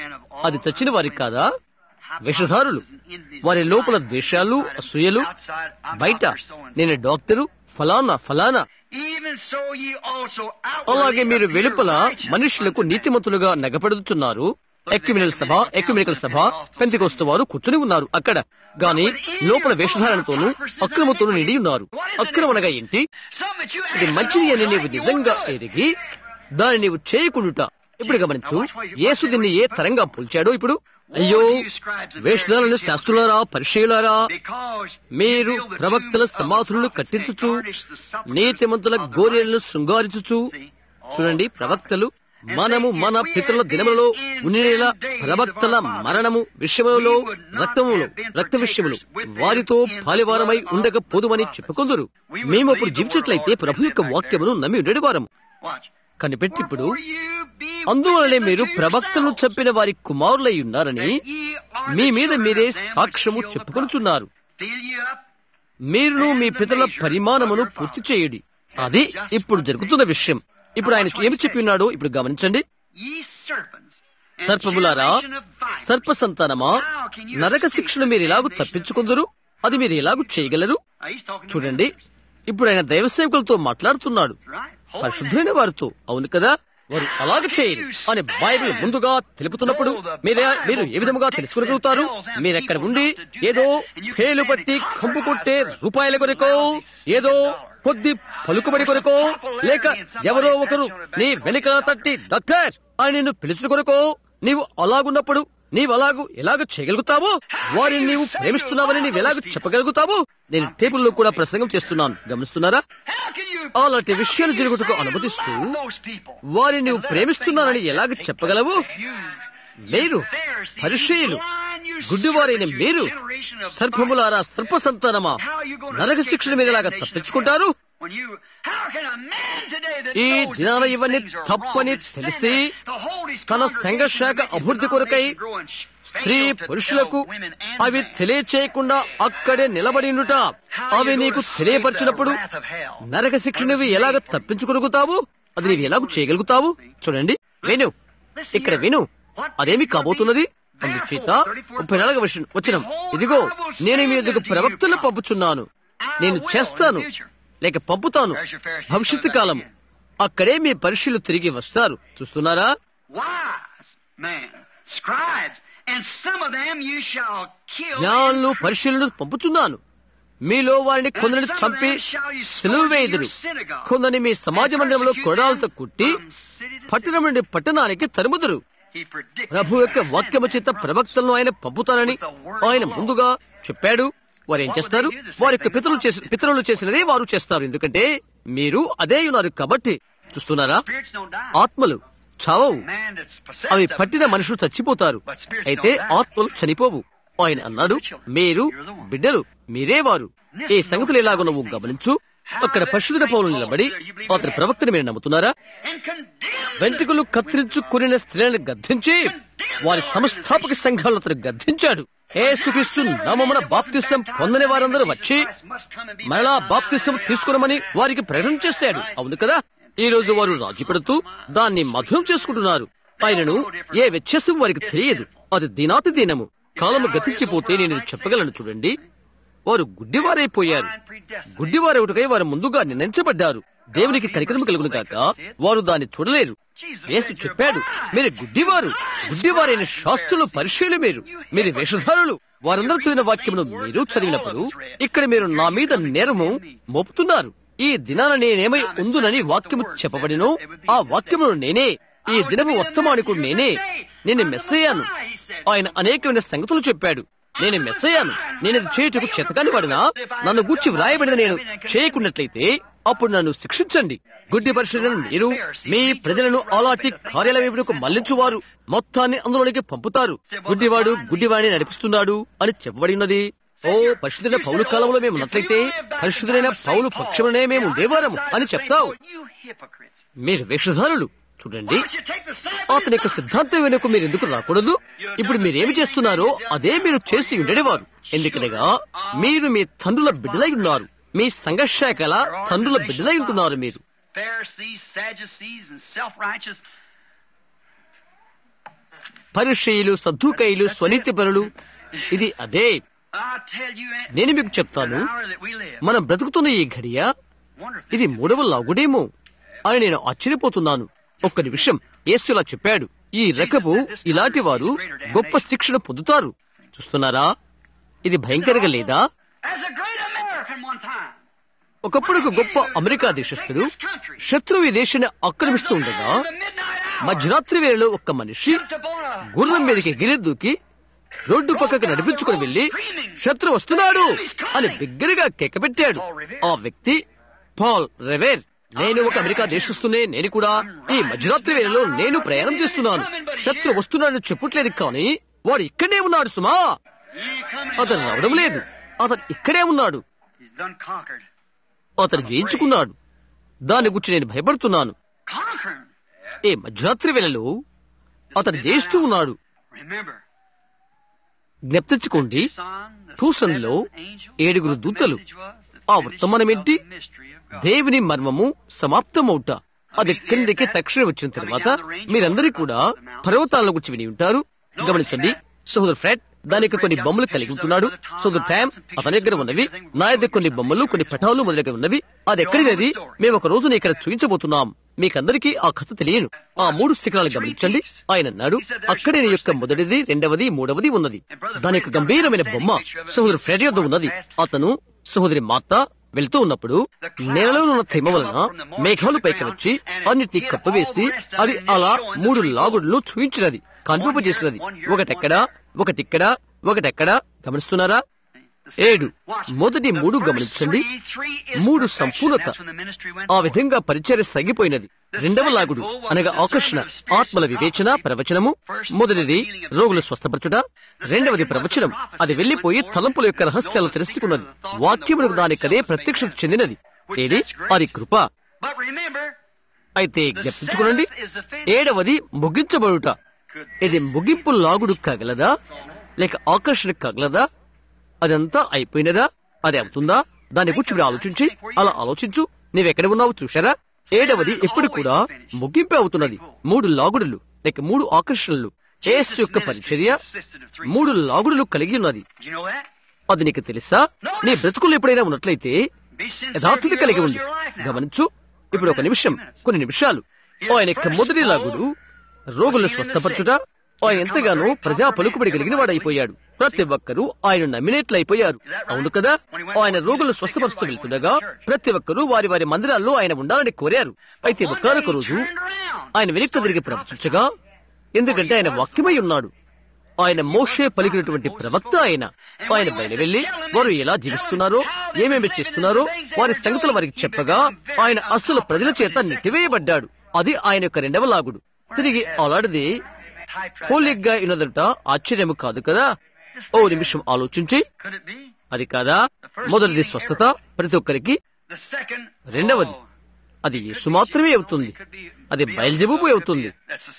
అది చచ్చిన వారికి కాదా వేషధారులు వారి లోపల ద్వేషాలు అసూయలు బయట నేను డాక్టరు ఫలానా ఫలానా Even so ye also అలాగే మీరు outwardly వెలుపల appear righteous మనుషులకు unto men. నీతిమంతులుగా నగపడుతున్నారు ఎక్యుమినల్ సభ ఎక్యుమినికల్ సభ పెంతికొస్తు వారు కూర్చుని ఉన్నారు అక్కడ గాని లోపల వేషధారణతోనూ అక్రమతోనూ నిండి ఉన్నారు అక్రమనగా ఏంటి Some that you ఇది ask మంచిది అని know నీవు right, you నిజంగా won't do it. ఎరిగి దాన్ని నీవు చేయకుండుట ఇప్పుడు గమనించు యేసు దీన్ని ఏ తరంగా పోల్చాడో ఇప్పుడు అయ్యో వేషధారులను శాస్త్రులారా పరిశీలారా Because మీరు you build the ప్రవక్తల tombs of the సమాధులను prophets కట్టించుచు and garnish the sepulchres నీతిమంతుల of the గోర్యలను righteous. శృంగారించుచు See? చూడండి All ప్రవక్తలు మనము మన పితరుల దినములలో ఉండినేలా ప్రవక్తల మరణము విషయములలో రక్తములో రక్త విషయములు వారితో పాలివారమై ఉండకపోదుమని చెప్పుకొందురు మేము అప్పుడు జీవించట్లయితే ప్రభు యొక్క వాక్యమును నమ్మి ఉండేవారము Watch. కనిపెట్టి ఇప్పుడు For you be అందువలనే మీరు witnesses ప్రవక్తలను yourselves చంపిన వారి కుమారులై ఉన్నారని that ye are me the మీద children మీరే of them which సాక్ష్యము killed the చెప్పుకొనుచున్నారు prophets. Fill ye up మీరును మీ పితరుల పరిమాణమును పూర్తి చేయుడి అది ఇప్పుడు జరుగుతున్న విషయం ఇప్పుడు ఆయన ఏమి చెప్పి ఉన్నాడో ఇప్పుడు గమనించండి ye serpents and సర్పములారా generation of vipers. సర్ప సంతానమా నరక శిక్షను మీరు ఎలాగూ తప్పించుకుందరు అది మీరు ఎలాగూ చేయగలరు Now, he's talking to చూడండి ministers, ఇప్పుడు ఆయన దైవ సేవకులతో మాట్లాడుతున్నాడు right? Holy పరిశుద్ధులైన వారితో అవును కదా వారు అలాగ చేయరు అని బైబిల్ ముందుగా తెలుపుతున్నప్పుడు మీరే మీరు ఏ విధముగా తెలుసుకోగలుగుతారు మీరెక్కడ ఉండి ఏదో పేలు పట్టి కంపు కొట్టే రూపాయల కొరకో ఏదో కొద్ది పలుకుబడి కొరకో లేక ఎవరో ఒకరు నీ వెనుక తట్టి డాక్టర్ అని నిన్ను పిలిచిన కొరకో నీవు అలాగున్నప్పుడు నీవు అలాగూ ఎలాగ చేయగలుగుతావు వారిని నీవు ప్రేమిస్తున్నావని నీవు ఎలాగ చెప్పగలుగుతావు నేను టేబుల్లో కూడా ప్రసంగం చేస్తున్నాను గమనిస్తున్నారా How can you అలాంటి విషయాలు జరుగుటకు అనుమతిస్తూ those people? వారిని నీవు ప్రేమిస్తున్నానని ఎలాగ చెప్పగలవు You మీరు పరిచయులు గుడ్డివారైన మీరు సర్పములారా సర్ప సంతానమా నరక శిక్షణ మీరు ఎలాగ తప్పించుకుంటారు When you, how can a man today that ఈ knows that దినాన these ఇవన్నీ things are తప్పని wrong and తెలిసి stand there to hold his తన congregation సంఘశాఖ to make his అభివృద్ధి కొరకై denomination grow and స్త్రీ fail to పురుషులకు tell women and అవి men తెలియచేయకుండా అక్కడే నిలబడినుట అవి నీకు తెలియపరిచినప్పుడు నరక శిక్ష నువ్వు ఎలాగ తప్పించుకొనుగుతావు అది నీవు ఎలాగ చేయగలుగుతావు చూడండి విను ఇక్కడ విను అదేమి కాబోతున్నది అందుచేత ముప్పై నాలుగవ విషయం వచ్చిన ఇదిగో నేను మీ ఎదుగు ప్రవక్తలు పంపుచున్నాను నేను చేస్తాను లేక పంపుతాను భవిష్యత్తు కాలం అక్కడే మీ పరిశీలు తిరిగి వస్తారు చూస్తున్నారా wise men, scribes, and some of them you shall kill. జ్ఞానులు పరిశీలనలు పంపుచున్నాను మీలో వారిని కొందరిని చంపి సెలవు వేయుదురు కొందరిని మీ సమాజ మందిరంలో కొడాలతో కుట్టి పట్టణం నుండి పట్టణానికి తరుముదురు He predicted ప్రభు యొక్క వాక్యము చేత ప్రవక్తలను ఆయన పంపుతానని ఆయన ముందుగా చెప్పాడు వారు ఏం చేస్తారు వారి యొక్క పితరులు చేసి పితరులు చేసినదే వారు చేస్తారు ఎందుకంటే మీరు అదే ఉన్నారు కాబట్టి చూస్తున్నారా spirits don't die. ఆత్మలు చావవు Man that's possessed అవి of it పట్టిన మనుషులు చచ్చిపోతారు అయితే ఆత్మలు చనిపోవు ఆయన అన్నాడు మీరు బిడ్డలు మీరే వారు ఈ సంగతులు ఎలాగో నువ్వు గమనించు అక్కడ పరిశుద్ధ పౌరులు నిలబడి అతని ప్రవక్తని మీరు నమ్ముతున్నారా and condemn వెంట్రుకలు కత్తిరించు కూరిన స్త్రీలను గద్దించి వారి సంస్థాపక సంఘాలను అతను గద్దించాడు ఏసుక్రీస్తు నామమున బాప్తిసం పొందని వారందరూ వచ్చి must come and be మరలా బాప్తిసం తీసుకురమని వారికి ప్రకటన చేశాడు అవును కదా ఈ రోజు వారు రాజీ పడుతూ దాన్ని మధురం చేసుకుంటున్నారు ఆయనను ఏ వ్యత్యాసం వారికి తెలియదు అది దినాతి దీనము కాలము గతించిపోతే నేను ఇది చెప్పగలను చూడండి వారు గుడ్డివారైపోయారు గుడ్డివారవుటకై వారు ముందుగా నిర్ణయించబడ్డారు దేవునికి కనికరము కలుగును కాక వారు దాన్ని చూడలేరు యేసు చెప్పాడు మీరు గుడ్డివారు గుడ్డివారైన శాస్త్రులు పరిశీలు మీరు మీరు వేషధారులు వారందరూ చదివిన వాక్యమును మీరు చదివినప్పుడు ఇక్కడ మీరు నా మీద నేరము మోపుతున్నారు ఈ దినాన నేనేమై ఉందునని వాక్యము చెప్పబడినో ఆ వాక్యమును నేనే ఈ దినము వర్తమానికుడు నేనే నేను మెస్సయ్యాను ఆయన అనేకమైన సంగతులు చెప్పాడు నేను మెస్సయ్యాను నేను ఇది చేయుటకు చేతకాని వాడినా నన్ను గూర్చి వ్రాయబడిన నేను చేయకున్నట్లయితే అప్పుడు నన్ను శిక్షించండి గుడ్డి పరిశీలన మీరు మీ ప్రజలను అలాంటి కార్యాల వైపునకు మళ్లించువారు మొత్తాన్ని అందులోనికి పంపుతారు గుడ్డివాడు గుడ్డివాడిని నడిపిస్తున్నాడు అని చెప్పబడి ఉన్నది ఓ పరిశుద్ధైన పౌలు కాలంలో మేము ఉన్నట్లయితే పరిశుద్ధులైన పౌలు పక్షమునే మేము ఉండేవారము అని చెప్తావు You hypocrites. మీరు వేషధారులు చూడండి Why don't you take the side అతని యొక్క సిద్ధాంతం వెనుక మీరు ఎందుకు రాకూడదు ఇప్పుడు మీరేమి చేస్తున్నారో అదే మీరు చేసి ఉండేవారు ఎందుకనగా మీరు మీ తండ్రుల బిడ్డలై ఉన్నారు మీ సంఘశాఖల తండ్రుల బిడ్డలై ఉంటున్నారు మీరు Pharisees, Sadducees, and self-righteous. పరిచయులు సద్దుకైలు స్వనీతి పరులు ఇది అదే I tell you, Aunt, నేను మీకు the చెప్తాను hour that we live, మనం బ్రతుకుతున్న ఈ ఘడియ wonderful. ఇది మూడవ లాగుడేమో అని నేను ఆశ్చర్యపోతున్నాను ఒక్క నిమిషం యేసు ఇలా చెప్పాడు ఈ రకపు ఇలాంటి వారు గొప్ప శిక్షణ పొందుతారు చూస్తున్నారా ఇది భయంకరంగా లేదా As a great American one time, ఒకప్పుడు ఒక గొప్ప అమెరికా దేశస్థుడు శత్రువు ఈ దేశాన్ని ఆక్రమిస్తూ ఉండగా in the midnight hour, మధ్యరాత్రి వేళలో ఒక్క మనిషి jumped upon a గుర్రం మీదకి గిరి దూకి రోడ్డు పక్కకు నడిపించుకుని వెళ్లి శత్రు వస్తున్నాడు అని బిగ్గరగా కేకపెట్టాడు ఆ వ్యక్తి పాల్ రెవేర్ నేను ఒక అమెరికా దేశస్తునే నేను కూడా ఈ మధ్యరాత్రి వేళలో నేను ప్రయాణం చేస్తున్నాను శత్రు వస్తున్నాడని చెప్పట్లేదు కానీ వాడు ఇక్కడే ఉన్నాడు సుమా He come in అతను రావడం లేదు అతను ఇక్కడే ఉన్నాడు He's done conquered. అతను జయించుకున్నాడు దాని గురించి నేను భయపడుతున్నాను Conquering. ఈ మధ్యరాత్రి వేళలో అతను జయిస్తూ ఉన్నాడు Remember, జ్ఞప్తించుకోండి son, the తూసన్లో seven angels, ఏడుగురు what the దూతలు message was, the ఆ finishing వర్తమానం ఏంటి of the mystery of God. దేవుని మర్మము సమాప్తమవుట అది క్రిందికి తక్షణ వచ్చిన తర్వాత మీరందరూ కూడా పర్వతాలను గురించి విని ఉంటారు గమనించండి సోదరు ఫ్రెడ్ దానికి కొన్ని బొమ్మలు కలిగి ఉంటున్నాడు సోదరు ట్యామ్ అతని దగ్గర ఉన్నవి నా దగ్గర కొన్ని బొమ్మలు కొన్ని పటాలు మొదలగా ఉన్నవి అది ఎక్కడిది మేము ఒక రోజున ఇక్కడ చూపించబోతున్నాం మీకందరికీ ఆ కథ తెలియను ఆ మూడు శిఖరాలు గమనించండి ఆయన అన్నాడు అక్కడే నీ యొక్క మొదటిది రెండవది మూడవది ఉన్నది దాని యొక్క గంభీరమైన బొమ్మ సహోదరు ఫ్రెడ్ యొద్ద ఉన్నది అతను సహోదరి మాత వెళ్తూ ఉన్నప్పుడు నేలలో ఉన్న తెమ్మ వలన మేఘాలు పైకి వచ్చి అన్నిటినీ కప్పవేసి అది అలా మూడు లాగుడులు చూయించినది కనిపింపజేసినది ఒకటెక్కడ ఒకటిక్కడ ఒకటెక్కడ గమనిస్తున్నారా ఏడు మొదటి మూడు గమనించండి మూడు సంపూర్ణత ఆ విధంగా పరిచర్య సాగిపోయినది రెండవ లాగుడు అనగా ఆకర్షణ ఆత్మల వివేచన ప్రవచనము మొదటిది రోగులు స్వస్థపరచుట రెండవది ప్రవచనం అది వెళ్లిపోయి తలంపుల యొక్క రహస్యాలు తెలుసుకున్నది వాక్యములకు దానికదే ప్రత్యక్షత చెందినది ఏది అది కృప అయితే జ్ఞప్తించుకోనండి ఏడవది ముగించబడుట ఇది ముగింపు లాగుడు కాగలదా లేక ఆకర్షణ కాగలదా అదంతా అయిపోయినదా అది అవుతుందా దాని గురించి మీరు ఆలోచించి అలా ఆలోచించు నీవెక్కడ ఉన్నావు చూశారా ఏడవది ఎప్పుడు కూడా ముగింపు అవుతున్నది మూడు లాగుడులు లేక మూడు ఆకర్షణలు ఏసు యొక్క పరిచర్య మూడు లాగుడులు కలిగి ఉన్నది అది నీకు తెలుసా నీ బ్రతుకులు ఎప్పుడైనా ఉన్నట్లయితే యథార్థత కలిగి ఉంది గమనించు ఇప్పుడు ఒక నిమిషం కొన్ని నిమిషాలు ఆయన యొక్క మొదటి లాగుడు రోగులను స్వస్థపరచుట ఆయన ఎంతగానో ప్రజా పలుకుబడి కలిగిన వాడైపోయాడు ప్రతి ఒక్కరూ ఆయన నమ్మినట్లయిపోయారు అవును కదా ఆయన రోగులను స్వస్థపరుస్తూ వెళ్తుండగా ప్రతి ఒక్కరూ వారి వారి మందిరాల్లో ఆయన ఉండాలని కోరారు అయితే ఒక్కనొక రోజు ఆయన వెనక్కి తిరిగి ప్రవచించగా ఎందుకంటే ఆయన వాక్యమై ఉన్నాడు ఆయన మోషే పలికినటువంటి ప్రవక్త ఆయన ఆయన బయలు వెళ్లి వారు ఎలా జీవిస్తున్నారో ఏమేమి చేస్తున్నారో వారి సంగతులు వారికి చెప్పగా ఆయన అసలు ప్రజల చేత నెట్టివేయబడ్డాడు అది ఆయన యొక్క రెండవ లాగుడు తిరిగి అలాంటిది పోలిగ్గా ఉన్నదంట ఆశ్చర్యము కాదు కదా ఓ నిమిషం ఆలోచించి అది కాదా మొదటిది స్వస్థత ప్రతి ఒక్కరికి రెండవది అది యేసు మాత్రమే అవుతుంది అది బయలుజబుపు అవుతుంది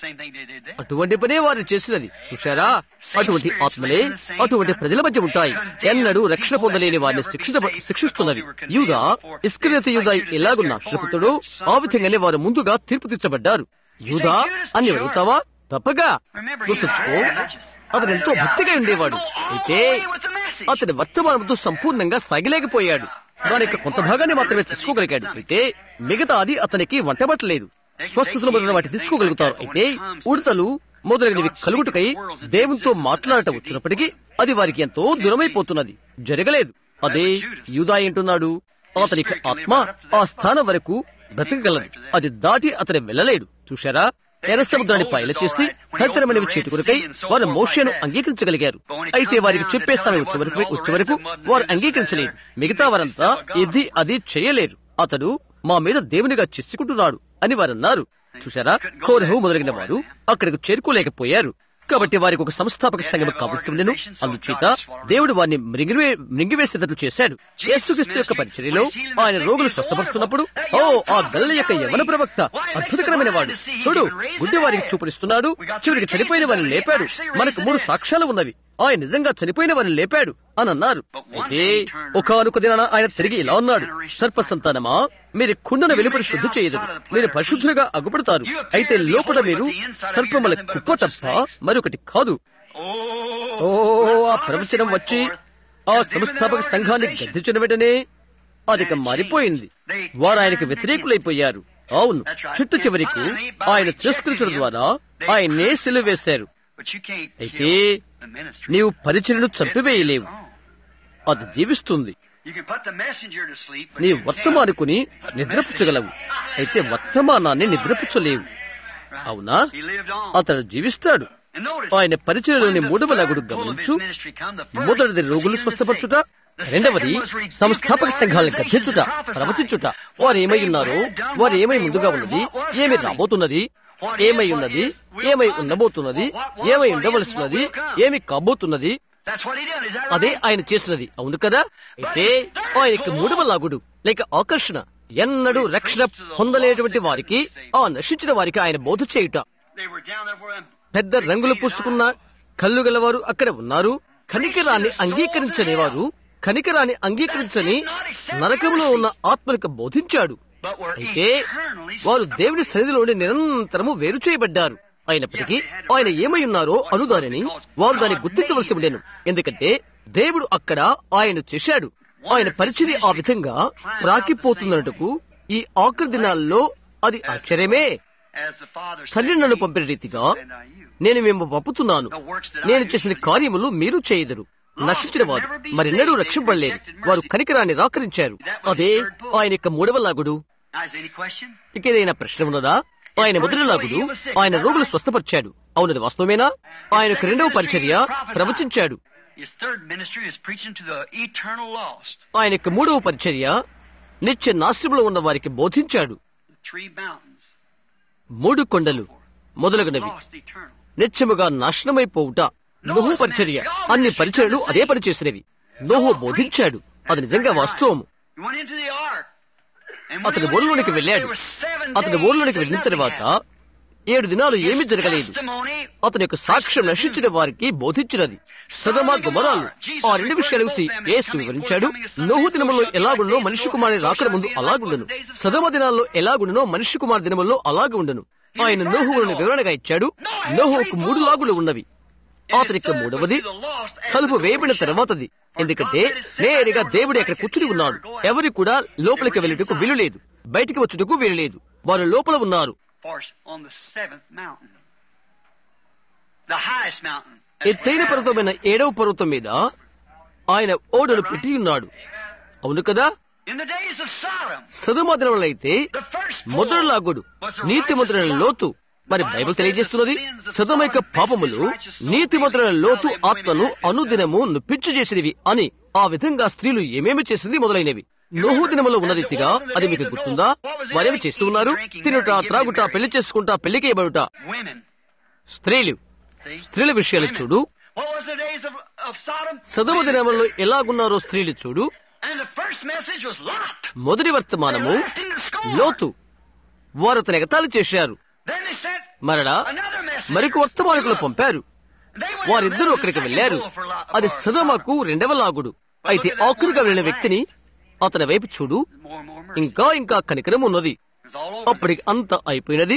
అటువంటి పనే వారు చేసినది చూశారా అటువంటి ఆత్మలే అటువంటి ప్రజల మధ్య ఉంటాయి ఎన్నడూ రక్షణ పొందలేని వారిని శిక్షిత శిక్షిస్తున్నవి యూదా ఇస్కరియత యూదా ఎలాగున్న శ్రపుతుడు ఆ విధంగానే వారు ముందుగా తీర్పు తీర్చబడ్డారు యూదా అని అడుగుతావా తప్పగా గుర్తుంచుకో అతను ఎంతో భక్తిగా ఉండేవాడు అయితే అతని వర్తమానంతో సంపూర్ణంగా సాగలేకపోయాడు దాని యొక్క కొంత భాగాన్ని మాత్రమే తీసుకోగలిగాడు అయితే మిగతా అది అతనికి వంటబట్టలేదు స్వస్థతలు మొదలైన వాటి తీసుకోగలుగుతారు అయితే ఉడతలు మొదలైనవి కలుగుటకై దేవునితో మాట్లాడటం వచ్చినప్పటికీ అది వారికి ఎంతో దూరమైపోతున్నది జరగలేదు అదే యూదా ఏంటున్నాడు అతనికి ఆత్మ ఆ స్థానం వరకు బ్రతకగలదు అది దాటి అతని వెళ్ళలేడు చూశారా ఎర్ర సముద్రాన్ని పైల చేసి తదితరమైనవి చేటుకునికై వారు మోషను అంగీకరించగలిగారు అయితే వారికి చెప్పే సమయం వచ్చే వరకు వచ్చే వరకు వారు అంగీకరించలేదు మిగతా వారంతా ఇది అది చేయలేరు అతడు మా మీద దేవునిగా చేసుకుంటున్నాడు అని వారన్నారు చూశారా కోరహు మొదలగిన వారు అక్కడికి చేరుకోలేకపోయారు కాబట్టి వారికి ఒక సంస్థాపక సంఘం కావలసి ఉండెను అందుచేత దేవుడు వారిని మృంగివే మృంగివేసేటట్లు చేశాడు యేసుక్రీస్తు యొక్క పరిచర్యలో ఆయన రోగులు స్వస్థపరుస్తున్నప్పుడు ఓ ఆ గల్ల యొక్క యవన ప్రవక్త అద్భుతకరమైన వాడు చూడు గుడ్డి వారికి చూపునిస్తున్నాడు చివరికి చనిపోయిన వారిని లేపాడు మనకు మూడు సాక్ష్యాలు ఉన్నవి ఆయన నిజంగా చనిపోయిన వారిని లేపాడు అని అన్నారు అయితే ఒకనొక దినాన ఆయన తిరిగి ఇలా ఉన్నాడు సర్ప సంతానమా మీరు కుండను వెలుపడి శుద్ధి చేయదు మీరు పరిశుద్ధులుగా అగుపడతారు అయితే లోపల మీరు సర్పముల కుప్ప తప్ప మరొకటి కాదు ఓ ఆ ప్రవచనం వచ్చి ఆ సంస్థాపక సంఘాన్ని గద్దించిన వెంటనే అధిక మారిపోయింది వారు ఆయనకు వ్యతిరేకులైపోయారు అవును చుట్టు చివరికి ఆయన తిరస్కరించడం ద్వారా ఆయన్నే సెలువు వేశారు అయితే నీవు పరిచయను చంపివేయలేవు అది జీవిస్తుంది నీ వర్తమానుకుని నిద్రపుచ్చగలవు అయితే వర్తమానాన్ని నిద్రపుచ్చలేవు అవునా అతడు జీవిస్తాడు ఆయన పరిచయలోని మూడవ లగుడు గమనించు మొదటిది రోగులు స్వస్థపరచుట రెండవది సంస్థాపక సంఘాలను గద్దించుట ప్రవచించుట వారు ఏమై ఉన్నారో వారు ఏమై ముందుగా ఉన్నది ఏమి రాబోతున్నది ఏమై ఉన్నది ఏమై ఉండబోతున్నది ఏమై ఉండవలసినది ఏమి కాబోతున్నది అదే ఆయన చేసినది అవును కదా అయితే ఆయనకి మూడవ లాగుడు లేక ఆకర్షణ ఎన్నడూ రక్షణ పొందలేటువంటి వారికి ఆ నశించిన వారికి ఆయన బోధ చేయుట పెద్ద రంగులు పూసుకున్న కళ్ళు గలవారు అక్కడ ఉన్నారు కనికరాన్ని అంగీకరించనేవారు కనికరాన్ని అంగీకరించని నరకంలో ఉన్న ఆత్మలకు బోధించాడు అయితే వారు దేవుని సన్నిధిలోని నిరంతరము వేరు చేయబడ్డారు అయినప్పటికీ ఆయన ఏమై ఉన్నారో అను దానిని వారు దాన్ని గుర్తించవలసి ఉండేను ఎందుకంటే దేవుడు అక్కడ ఆయన చేశాడు ఆయన పరిచర్య ఆ విధంగా ప్రాకిపోతున్నట్టుకు ఈ ఆఖరి దినాల్లో అది ఆశ్చర్యమే తండ్రి నన్ను పంపిన రీతిగా నేను మేము పంపుతున్నాను నేను చేసిన కార్యములు మీరు చేయదురు నశించిన వారు మరెన్నడూ రక్షింపడలేదు వారు కనికరాన్ని రాకరించారు అదే ఆయన యొక్క మూడవ లాగుడు ఇకేదైనా ప్రశ్న ఉన్నదా ఆయన మొదటిలాగుడు ఆయన రోగులు స్వస్థపరిచాడు అవునది వాస్తవమేనా ఆయనకు రెండవ పరిచర్య ప్రవచించాడు His third ministry is preaching to the eternal lost. ఆయన యొక్క మూడవ పరిచర్య నిత్య నాశనంలో ఉన్న వారికి బోధించాడు The three mountains. మూడు కొండలు మొదలగునవి Lost eternal. నిత్యముగా నాశనమైపోవుట నోహు పరిచర్య అన్ని పరిచర్యలు అదే పని చేసినవి నోహు బోధించాడు అది నిజంగా వాస్తవము He went into the ark. And when అతని he went into ఊళ్ళోనికి the ark, వెళ్ళాడు there was seven అతని days ఊళ్ళోనికి that వెళ్ళిన nothing తర్వాత happened. ఏడు దినాలు ఏమీ His జరగలేదు testimony అతని యొక్క సాక్ష్యం నశించిన వారికి బోధించినది సదమ గుమరాలు ఆ రెండు విషయాలు చూసి యేసు వివరించాడు నోహు దినములో ఎలాగుండో మనిషి కుమారి రాకడ ముందు అలాగుండను సదమ దినాల్లో ఎలాగుండనో మనిషి కుమారి దినముల్లో అలాగు ఉండను ఆయన నోహువులను వివరణగా ఇచ్చాడు నోహుకు మూడు లాగులు ఉన్నవి అతనికి మూడవది తలుపు వేయబడిన తర్వాతది ఎందుకంటే నేరుగా దేవుడు అక్కడ కూర్చుని ఉన్నాడు ఎవరి కూడా లోపలికి వెళ్ళుటకు వీలు లేదు బయటికి వచ్చుటకు వీలు లేదు వారు లోపల ఉన్నారు For on the seventh mountain. The highest mountain. ఎత్తైన పర్వతమైన ఏడవ పర్వతం మీద ఆయన ఓడను పెట్టి ఉన్నాడు అవును కదా In the days of Sodom, సదుమ దినములైతే the first మొదటి floor లాగుడు was the నీతి righteous ముద్రల floor. లోతు మరి బైబిల్ తెలియజేస్తున్నది సదమ యొక్క పాపములు నీతి ముద్రల లోతు ఆత్మను అనుదినము నొప్పించు చేసినవి అని ఆ విధంగా స్త్రీలు ఏమేమి చేసింది మొదలైనవి నోహు దినములో ఉన్న రీతిగా అది మీకు గుర్తుందా వారేమి చేస్తూ ఉన్నారు తినుట త్రాగుట పెళ్లి చేసుకుంటా పెళ్లికి ఇవ్వబడుట Women. స్త్రీలు See? స్త్రీల విషయాలు చూడు What was the days of, of Sodom? సదమ దినములలో ఎలాగున్నారో స్త్రీలు చూడు And the first message was Lot. మొదటి వర్తమానము Left into scorn. లోతు వారు అతని ఎగతాళి చేశారు Then they sent మరలా another message. మరొక వర్తమానికులు పంపారు They went వారిద్దరూ out, అక్కడికి second వెళ్లారు bull for Lot- అది for సదమకు రెండవ లాగుడు అయితే ఆఖరుగా వెళ్ళిన వ్యక్తిని అతని వైపు చూడు Sodom. More and more mercy. ఇంకా ఇంకా కనికరం ఉన్నది It was all over. అప్పటికి అంత అయిపోయినది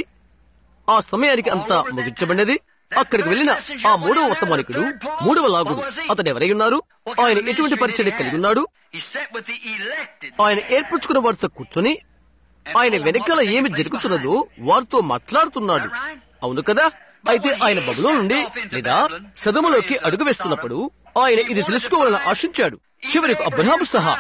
ఆ సమయానికి అంతా ముగించబడినది అక్కడికి వెళ్ళిన ఆ మూడవ వర్తమానికుడు మూడవ లాగుడు అతను ఎవరై ఉన్నారు ఆయన ఎటువంటి పరిచయం కలిగి ఉన్నాడు He sat with the elected. ఆయన ఏర్పరచుకున్న వారితో కూర్చొని ఆయన వెనకాల ఏమి జరుగుతున్నదో వారితో మాట్లాడుతున్నాడు అవును కదా అయితే ఆయన బబులో నుండి లేదా సదములోకి అడుగు వేస్తున్నప్పుడు ఆయన ఇది తెలుసుకోవాలని ఆశించాడు చివరికి అబ్రహాము సహా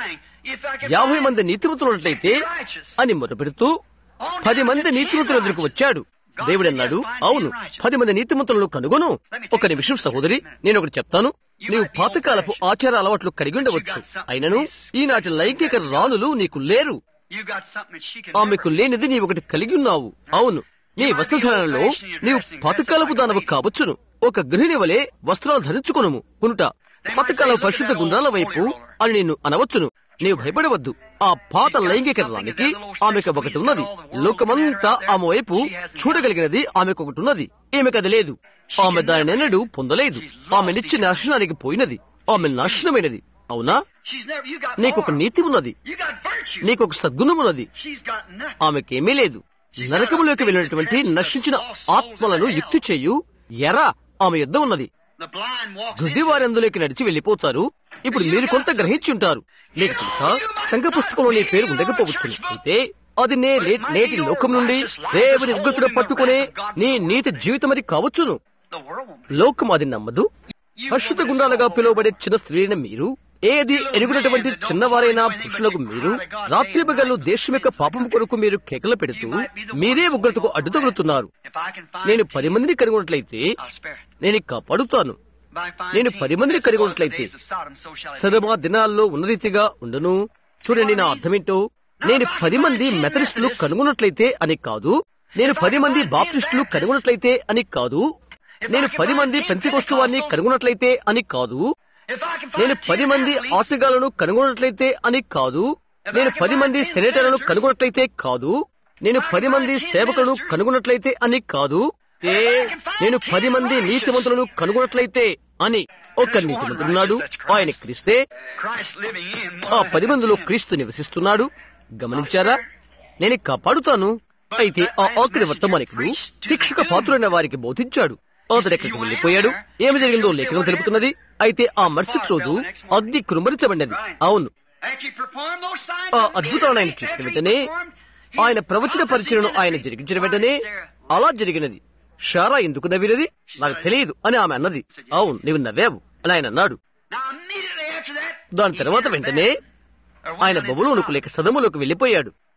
యాభై మంది నీతిమంతులు ఉన్నట్లయితే అని మొదపెడుతూ పది మంది నీతిమంతుల ఎదురుకు వచ్చాడు దేవుడు అన్నాడు అవును పది మంది నీతిమంతులను కనుగొను ఒక నిమిషం సహోదరి నేను ఒకటి చెప్తాను నీవు పాతకాలపు ఆచార అలవాట్లు కలిగి ఉండవచ్చు అయినను ఈనాటి లైంగిక రాణులు నీకు లేరు You got something that she can ఆమెకు లేనిది నీవు ఒకటి కలిగి ఉన్నావు అవును నీ వస్త్రధారణలో నీవు పాతకాలపు దానవు కావచ్చును ఒక గృహిణి వలె వస్త్రాలు ధరించుకొనుము పునుట పాతకాలపు పరిశుద్ధ గుండ్రాల వైపు అని నిన్ను అనవచ్చును నీవు భయపడవద్దు ఆ పాత లైంగిక రానికి ఆమెకు ఒకటి ఉన్నది లోకమంతా ఆమె వైపు చూడగలిగినది ఆమెకు ఒకటి ఉన్నది ఈమెకు అది లేదు ఆమె దానినెన్నడూ పొందలేదు ఆమె నిత్య నాశనానికి పోయినది ఆమె నాశనమైనది అవునా She's never. You got. నీకు ఒక more. నీతి ఉన్నది You got virtue. నీకు ఒక సద్గుణం ఉన్నది She's got nothing. ఆమెకేమీ లేదు నరకములోకి వెళ్ళినటువంటి నశించిన ఆత్మలను యుక్తి చేయు ఎర ఆమె యుద్ధ ఉన్నది The blind walks గుడ్డి వారి అందులోకి నడిచి వెళ్లిపోతారు ఇప్పుడు మీరు కొంత గ్రహించి ఉంటారు మీకు తెలుసా సంఘ పుస్తకంలో నీ పేరు ఉండకపోవచ్చును అయితే అది నే లే- నేటి లోకం నుండి దేవుని ఉగ్రతను పట్టుకునే నీ నీతి జీవితం అది కావచ్చును The world won't. లోకం అది నమ్మదు పరిశుద్ధ గుండాలుగా పిలువబడే చిన్న స్త్రీలైన మీరు ఏది ఎరుగునటువంటి చిన్నవారైన పురుషులకు మీరు రాత్రి పగళ్ళు దేశం యొక్క పాపం కొరకు మీరు కేకలు పెడుతూ మీరే ఉగ్రతకు అడ్డు తగులుతున్నారు If I can find నేను పది మందిని కనుగొన్నట్లయితే I'll spare it. నేను కాపాడుతాను If I find నేను ten పది మందిని as it was the కనుగొన్నట్లయితే days of Sodom, so shall it be. సదమా దినాల్లో ఉన్న రీతిగా ఉండును చూడండి నా అర్థమేంటో నేను పది మంది మెథడిస్టులు కనుగొన్నట్లయితే అని కాదు నేను పది మంది బాప్టిస్టులు కనుగొన్నట్లయితే అని కాదు నేను పది మంది పెంతికొస్తువాన్ని కనుగొన్నట్లయితే అని కాదు If I can find నేను పది ten మంది athletes, ఆటగాళ్లను కనుగొన్నట్లయితే అని కాదు నేను పది మంది సెనేటర్లను కనుగొన్నట్లయితే కాదు నేను పది మంది సేవకులను కనుగొన్నట్లయితే అని కాదు ఏ నేను పది మంది నీతిమంతులను కనుగొన్నట్లయితే అని ఒక నీతిమంతుడున్నాడు ఆయన క్రీస్తే Christ living in ఆ పది మందిలో క్రీస్తు నివసిస్తున్నాడు గమనించారా నేను కాపాడుతాను అయితే ఆ ఆఖరి వర్తమానికుడు శిక్షక పాత్రులైన వారికి బోధించాడు అతడు ఎక్కడికి వెళ్లిపోయాడు ఏమి జరిగిందో లేఖనం తెలుపుతున్నది అయితే ఆ మరుసటి రోజు అగ్ని కృమరించబడినది అవును After he performed those signs ఆ and అద్భుతాలను ఆయన after చేసిన he వెంటనే performed, he ఆయన ప్రవచన పరిచయను ఆయన జరిగించిన వెంటనే అలా జరిగినది షారా ఎందుకు నవ్వినది నాకు తెలియదు అని ఆమె అన్నది అవును నీవు నవ్వావు అని ఆయన అన్నాడు Now immediately after that, దాని he తర్వాత entered వెంటనే back, or went ఆయన into బబులోనుకు Sodom. లేక సదములోకి వెళ్లిపోయాడు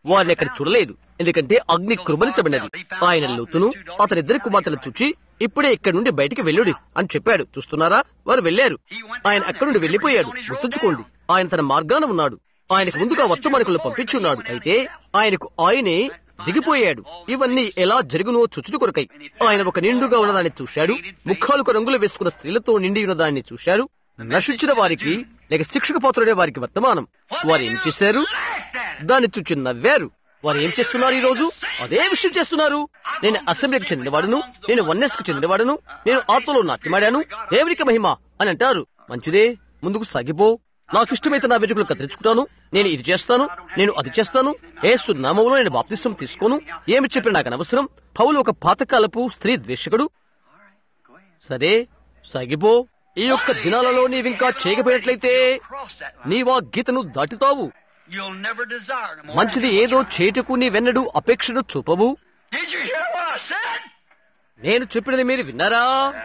వారిని అక్కడ చూడలేదు ఎందుకంటే అగ్ని కృమరించబడినది ఆయన లోతును అతని ఇద్దరి కుమార్తెలు చూచి ఇప్పుడే ఇక్కడి నుండి బయటికి వెళ్ళుడి అని చెప్పాడు చూస్తున్నారా వారు వెళ్లారు ఆయన అక్కడి నుండి వెళ్లిపోయాడు గుర్తుంచుకోండి ఆయన తన మార్గాన ఉన్నాడు ఆయనకు ముందుగా వర్తమానికులను పంపించున్నాడు అయితే ఆయనకు ఆయనే దిగిపోయాడు ఇవన్నీ ఎలా జరుగునో చుచుడు కొరకై ఆయన ఒక నిండుగా ఉన్నదాన్ని చూశాడు ముఖాలకు రంగులు వేసుకున్న స్త్రీలతో నిండి ఉన్నదాన్ని చూశారు నశించిన వారికి లేక శిక్షక పాత్రుడే వారికి వర్తమానం వారు ఏం చేశారు దాన్ని చూచి నవ్వారు వారు ఏం చేస్తున్నారు ఈ రోజు అదే విషయం చేస్తున్నారు నేను అసెంబ్లీకి చెందినవాడును నేను వన్నెస్ కు చెందినవాడును నేను ఆత్మలో నాట్యమాడాను దేవునికి మహిమ అని అంటారు మంచిదే ముందుకు సాగిపో నాకు ఇష్టమైతే నా వెతుకులు కత్తిరించుకుంటాను నేను ఇది చేస్తాను నేను అది చేస్తాను ఏసు నామంలో నేను బాప్తిస్వం తీసుకోను ఏమి చెప్పిన నాకు అనవసరం పౌలు ఒక పాతకాలపు స్త్రీ ద్వేషకుడు సరే సాగిపో ఈ యొక్క దినాలలో నీవింకా చేయకపోయినట్లయితే నీవా గీతను దాటుతావు You'll never desire no more. మంచిది ఏదో చేటుకు నీవెన్నడూ అపేక్షను చూపవు Did you hear what I said? నేను చెప్పినది మీరు విన్నారా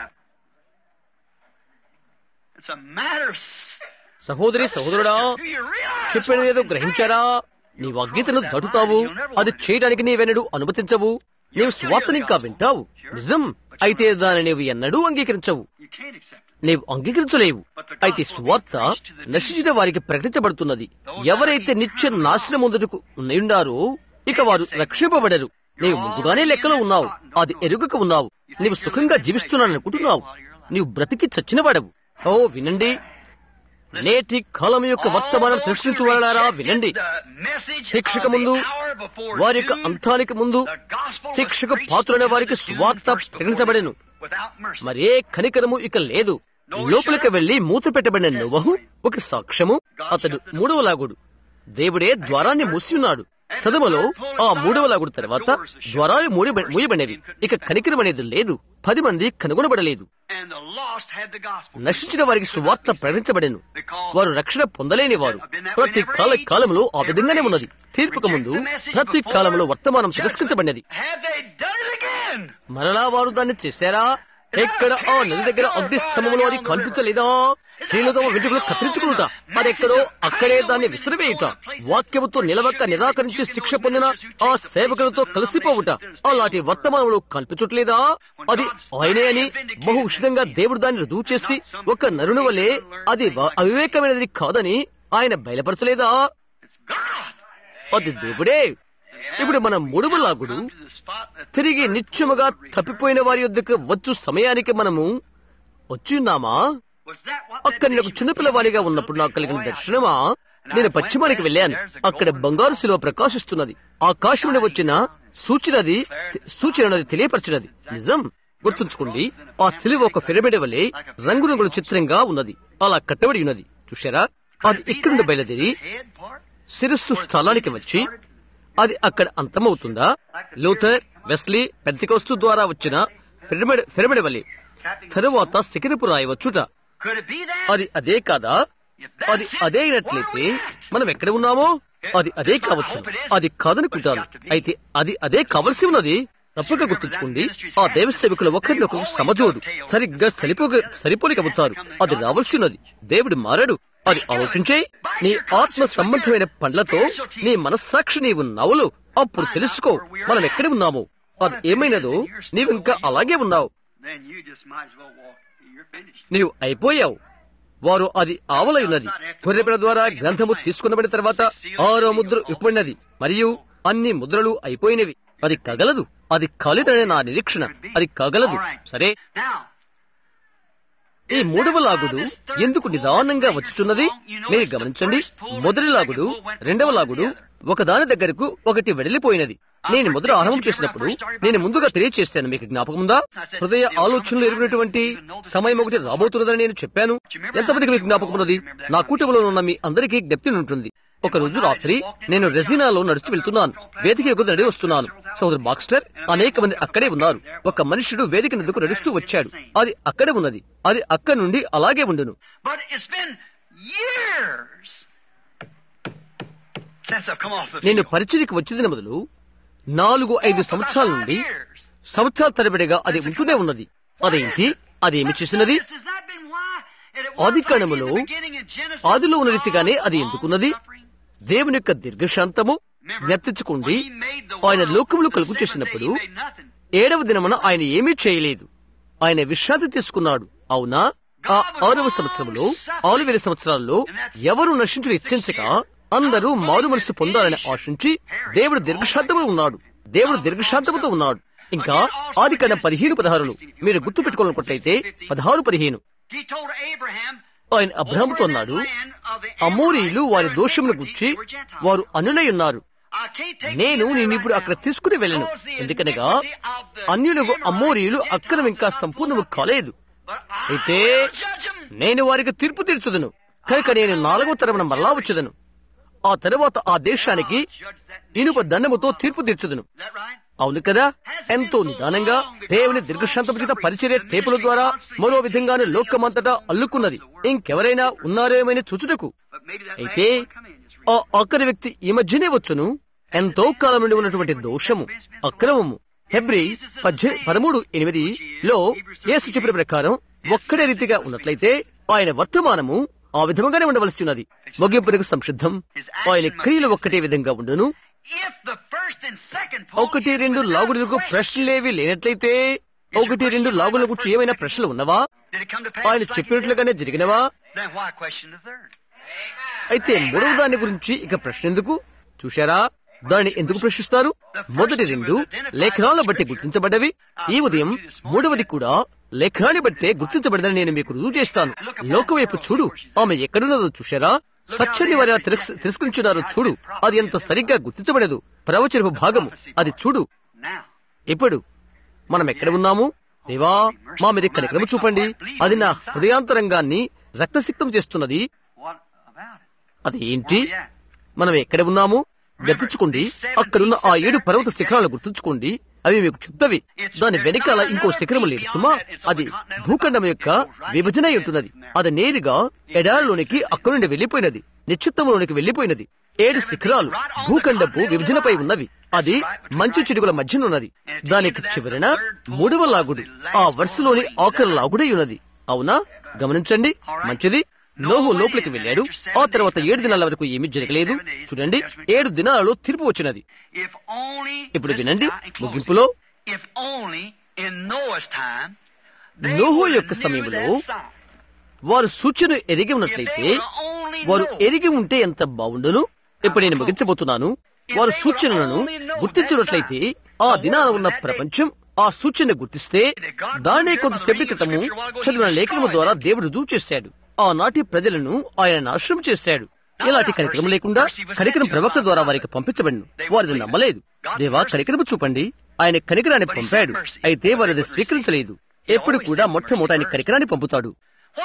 It's a matter of. s- సహోదరి సహోదరుడా Do you realize? చెప్పినది ఏదో గ్రహించారా నీవు అగ్గీతను దాటుతావు అది చేయడానికి నీవెన్నడూ అనుమతించవు నీవు స్వార్థని ఇంకా వింటావు నిజం అయితే దాన్ని నీవు ఎన్నడూ అంగీకరించవు You can't accept it. నీవు అంగీకరించలేవు అయితే స్వార్థ నశించిన వారికి ప్రకటించబడుతున్నది ఎవరైతే నిత్య నాశనం ముందుకు ఉన్నారో ఇక వారు రక్షింపబడరు నీవు ముందుగానే లెక్కలో ఉన్నావు అది ఎరుగక ఉన్నావు నీవు సుఖంగా జీవిస్తున్నాననుకుంటున్నావు నీవు బ్రతికి చచ్చినవాడవు ఓ వినండి నేటి కాలం యొక్క వర్తమానం తిరస్కరించు వాళ్ళారా వినండి శిక్షక ముందు వారి యొక్క అంతానికి ముందు శిక్షక పాత్రులైన వారికి స్వార్థ ప్రకటించబడెను మరే కనికరము ఇక లేదు లోపలికి వెళ్లి మూత పెట్టబడిన నువ్వహు ఒక సాక్ష్యము అతడు మూడవ లాగుడు దేవుడే ద్వారాన్ని మూసియున్నాడు సదమలో ఆ మూడవ లాగుడు తర్వాత ద్వారాలు మూడి మూయబడినవి ఇక కనికరం అనేది లేదు పది మంది కనుగొనబడలేదు And the lost had the gospel. నశించిన వారికి సువార్త ప్రకటించబడెను వారు రక్షణ పొందలేని వారు ప్రతి కాల కాలంలో ఆ విధంగానే ఉన్నది తీర్పుకు ముందు ప్రతి కాలంలో వర్తమానం తిరస్కరించబడినది Have they done it again? మరలా వారు దాన్ని చేశారా ఎక్కడ ఆ నది దగ్గర అగ్ని స్తంభంలో అది కనిపించలేదా స్త్రీలతో వెంట్రుకలు కత్తిరించుకుంటా అదెక్కడో అక్కడే దాన్ని విసిరివేయుట వాక్యముతో నిలవక నిరాకరించి శిక్ష పొందిన ఆ సేవకులతో కలిసిపోవుట అలాంటి వర్తమానంలో కనిపించట్లేదా అది ఆయనే అని బహు ఉచితంగా దేవుడు దాన్ని రుజువు చేసి ఒక నరుని వలె అది వ- అవివేకమైనది కాదని ఆయన బయలుపరచలేదా It's God. అది దేవుడే ఇప్పుడు మన మూడుమలాగుడు Come to the spot that తిరిగి నిత్యముగా తప్పిపోయిన వారి యొద్దకు వచ్చు సమయానికి మనము వచ్చిన్నామా was that what అక్కడ నేను ఒక చిన్నపిల్లవాడిగా ఉన్నప్పుడు నాకు కలిగిన దర్శనమా నేను పశ్చిమానికి వెళ్ళాను అక్కడ బంగారు శిలువ ప్రకాశిస్తున్నది ఆకాశముని వచ్చిన సూచనది సూచనది తెలియపరచినది నిజం గుర్తుంచుకోండి ఆ శిలువ ఒక పిరమిడ్ వలె రంగురంగుల చిత్రంగా ఉన్నది అలా కట్టబడి ఉన్నది చూశారా అది ఇక్కడి నుండి బయలుదేరి head part? శిరస్సు స్థలానికి వచ్చి అది అక్కడ అంతమవుతుందా లూథర్ వెస్లీ పెద్దకోస్తు ద్వారా వచ్చిన పిరమిడ్ పిరమిడ్ వలె తరువాత శిఖరపు రాయవచ్చుట Could it be that? అది అదే కాదా అది అదే అయినట్లయితే మనం ఎక్కడ ఉన్నామో అది అదే కావచ్చు అది కాదనుకుంటాను అయితే అది అదే కావలసి ఉన్నది తప్పక గుర్తుంచుకోండి ఆ దైవ సేవకులు ఒకరినొకరు సమజోడు సరిగ్గా సరిపోగ సరిపోలికవుతారు అది రావాల్సినది దేవుడు మారాడు అది ఆలోచించే నీ ఆత్మ సంబంధమైన పండ్లతో నీ మనస్సాక్షి నీవు నవ్వులు అప్పుడు తెలుసుకో మనం ఎక్కడ ఉన్నామో అది ఏమైనదో నీవింకా అలాగే ఉన్నావు Then you just might as well walk. You're finished. నీవు అయిపోయావు వారు అది ఆవలై ఉన్నది గొర్రెపిడ ద్వారా గ్రంథము తీసుకున్నబడిన తర్వాత ఆరో ముద్ర ఇప్పబడినది మరియు అన్ని ముద్రలు అయిపోయినవి అది కగలదు అది కాలేదనే నా నిరీక్షణ అది కగలదు సరే Now, ఈ మూడవ లాగుడు ఎందుకు నిదానంగా వచ్చుచున్నది మీరు గమనించండి మొదటి లాగుడు రెండవ లాగుడు ఒకదాని దగ్గరకు ఒకటి వెడలిపోయినది నేను మొదట ఆరంభం చేసినప్పుడు నేను ముందుగా తెలియచేశాను మీకు జ్ఞాపకం ఉందా హృదయ ఆలోచనలు ఎరుగునటువంటి సమయం ఒకటి రాబోతున్నదని నేను చెప్పాను ఎంతమందికి మీకు జ్ఞాపకం ఉన్నది నా కూటమిలో ఉన్న మీ అందరికీ జ్ఞప్తి ఉంటుంది ఒక రోజు రాత్రి నేను రెజినాలో నడుచు వెళ్తున్నాను వేదిక ఎగురు నడి వస్తున్నాను సోదరు బాక్స్టర్ అనేక మంది అక్కడే ఉన్నారు ఒక మనుషుడు వేదిక నదుకు నడుస్తూ వచ్చాడు అది అక్కడే ఉన్నది అది అక్కడి నుండి అలాగే ఉండును but it's been years since I've come off the నేను field. పరిచయకి వచ్చిన మొదలు నాలుగు ఐదు సంవత్సరాల నుండి Years. సంవత్సరాల తరబడిగా అది ఉంటూనే ఉన్నది అదేంటి అదేమి చేసినది This has not been why. And it ఆది was like in కాండములో the beginning in Genesis, ఆదిలో ఉన్న God రీతిగానే అది long ఎందుకున్నది suffering. దేవుని యొక్క దీర్ఘశాంతము జ్ఞప్తించుకోండి ఆయన లోకములు కలుగు చేసినప్పుడు ఏడవ దినమున ఆయన ఏమీ చేయలేదు ఆయన విశ్రాంతి తీసుకున్నాడు అవునా ఆ ఆరవ సంవత్సరంలో ఆరు వేల సంవత్సరాల్లో ఎవరు నశించుని ఇచ్చించక అందరూ మారు మనసు పొందాలని ఆశించి దేవుడు దీర్ఘశాంతములో ఉన్నాడు దేవుడు దీర్ఘశాంతముతో ఉన్నాడు ఇంకా ఆది కన్నా పదిహేను పదహారులు మీరు గుర్తు పెట్టుకోవాలనుకుంటైతే పదహారు పదిహేను ఆయన అబ్రహంతో అన్నాడు అమోరీలు వారి దోషమును గుచ్చి వారు అనులై ఉన్నారు నేను నేను ఇప్పుడు అక్కడ తీసుకుని వెళ్ళను ఎందుకనగా అన్యులకు అమ్మోరీయులు అక్రమం ఇంకా సంపూర్ణము కాలేదు అయితే నేను వారికి తీర్పు తీర్చుదను కనుక నేను నాలుగో తరమున మరలా వచ్చేదను ఆ తరువాత ఆ దేశానికి ఇనుప దండముతో తీర్పు తీర్చుదను అవును కదా ఎంతో నిదానంగా దేవుని దీర్ఘశాంతము చేత పరిచర్య టేపుల ద్వారా మరో విధంగానే లోకమంతటా అల్లుకున్నది ఇంకెవరైనా ఉన్నారేమని చూచుటకు అయితే ఆ ఆఖరి వ్యక్తి ఈ మధ్యనే వచ్చును ఎంతో కాలం నుండి ఉన్నటువంటి దోషము అక్రమము హెబ్రి పద్దె పదమూడు ఎనిమిది లో యేసు చెప్పిన ప్రకారం ఒక్కడే రీతిగా ఉన్నట్లయితే ఆయన వర్తమానము ఆ విధముగానే ఉండవలసి ఉన్నది ముగింపునకు సంసిద్ధం ఆయన క్రియలు ఒక్కటే విధంగా ఉండును ఒకటి రెండు లాగులకు ప్రశ్నలేవి లేనట్లయితే ఒకటి రెండు లాగుల గురించి ఏమైనా ప్రశ్నలు ఉన్నవా ఆయన చెప్పినట్లుగానే జరిగినవా అయితే మూడవ దాని గురించి ఇక ప్రశ్న ఎందుకు చూశారా దాన్ని ఎందుకు ప్రశ్నిస్తారు మొదటి రెండు లేఖనాలను బట్టి గుర్తించబడ్డవి ఈ ఉదయం మూడవది కూడా లేఖనాన్ని బట్టే గుర్తించబడిందని నేను మీకు రుజువు చేస్తాను లోకం వైపు చూడు ఆమె ఎక్కడున్నదో చూశారా సత్యాన్ని వారు తిరస్కరించున్నారో చూడు అది ఎంత సరిగ్గా గుర్తించబడదు ప్రవచనపు భాగము అది చూడు ఇప్పుడు మనం ఎక్కడ ఉన్నాము దేవా మా మీద కనికరము చూపండి అది నా హృదయాంతరంగాన్ని రక్తసిక్తం చేస్తున్నది అది ఏంటి మనం ఎక్కడ ఉన్నాము గతించుకోండి అక్కడున్న ఆ ఏడు పర్వత శిఖరాలను గుర్తుంచుకోండి అవి మీకు చెప్తవి దాని వెనకాల ఇంకో శిఖరము లేదు సుమా అది భూఖండం యొక్క విభజన అయి ఉంటున్నది అది నేరుగా ఎడారిలోనికి అక్కడి నుండి వెళ్లిపోయినది నిశ్చిత్తములోనికి వెళ్లిపోయినది ఏడు శిఖరాలు భూఖండపు విభజనపై ఉన్నవి అది మంచు చిడుగుల మధ్యనున్నది దానికి చివరన మూడవ లాగుడు ఆ వరుసలోని ఆఖరి లాగుడై ఉన్నది అవునా గమనించండి మంచిది నోహు లోపలికి వెళ్ళాడు ఆ తర్వాత ఏడు దినాల వరకు ఏమీ జరగలేదు చూడండి ఏడు దినాలలో తీర్పు వచ్చినది ఇప్పుడు వినండి ముగింపులో నోహు యొక్క సమయంలో వారు సూచన ఎరిగి ఉన్నట్లయితే వారు ఎరిగి ఉంటే ఎంత బాగుండును ఇప్పుడు నేను ముగించబోతున్నాను వారు సూచనలను గుర్తించినట్లయితే ఆ దినాన ఉన్న ప్రపంచం ఆ సూచన గుర్తిస్తే దానే కొంతసేపటి క్రితము చదివిన లేఖనము ద్వారా దేవుడు రుజువు చేశాడు ఆనాటి ప్రజలను ఆయన నాశనం చేశాడు ఇలాంటి కనికరం లేకుండా కనికరం ప్రవక్త ద్వారా వారికి పంపించబడిను వారిది నమ్మలేదు దేవా కనికరము చూపండి ఆయన కనికరాన్ని పంపాడు అయితే వారిది స్వీకరించలేదు ఎప్పుడు కూడా మొట్టమొదటి ఆయన కనికరాన్ని పంపుతాడు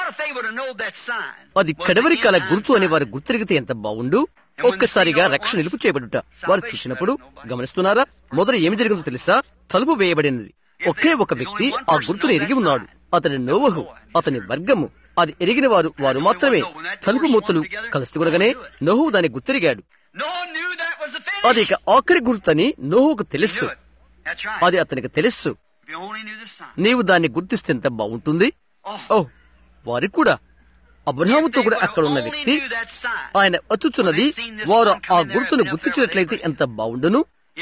అది కడవరి కాల గుర్తు అని వారు గుర్తిరిగితే ఎంత బాగుండు ఒక్కసారిగా రక్షణ నిలుపు చేయబడుట వారు చూసినప్పుడు గమనిస్తున్నారా మొదట ఏమి జరిగిందో తెలుసా తలుపు వేయబడినది ఒకే ఒక వ్యక్తి ఆ గుర్తును ఎరిగి ఉన్నాడు అతని నోవహు అతని వర్గము అది ఎరిగిన వారు వారు మాత్రమే తలుపు మూతలు కలిసి కొనగానే నోహు దాన్ని గుర్తిరిగాడు అది ఇక ఆఖరి గుర్తని నోహుకు తెలుసు అది అతనికి తెలుసు నీవు దాన్ని గుర్తిస్తే ఎంత బాగుంటుంది ఓ వారికి కూడా అబ్రహాముతో కూడా అక్కడ ఉన్న వ్యక్తి ఆయన వచ్చుచున్నది వారు ఆ గుర్తును గుర్తించినట్లయితే ఎంత బాగుండును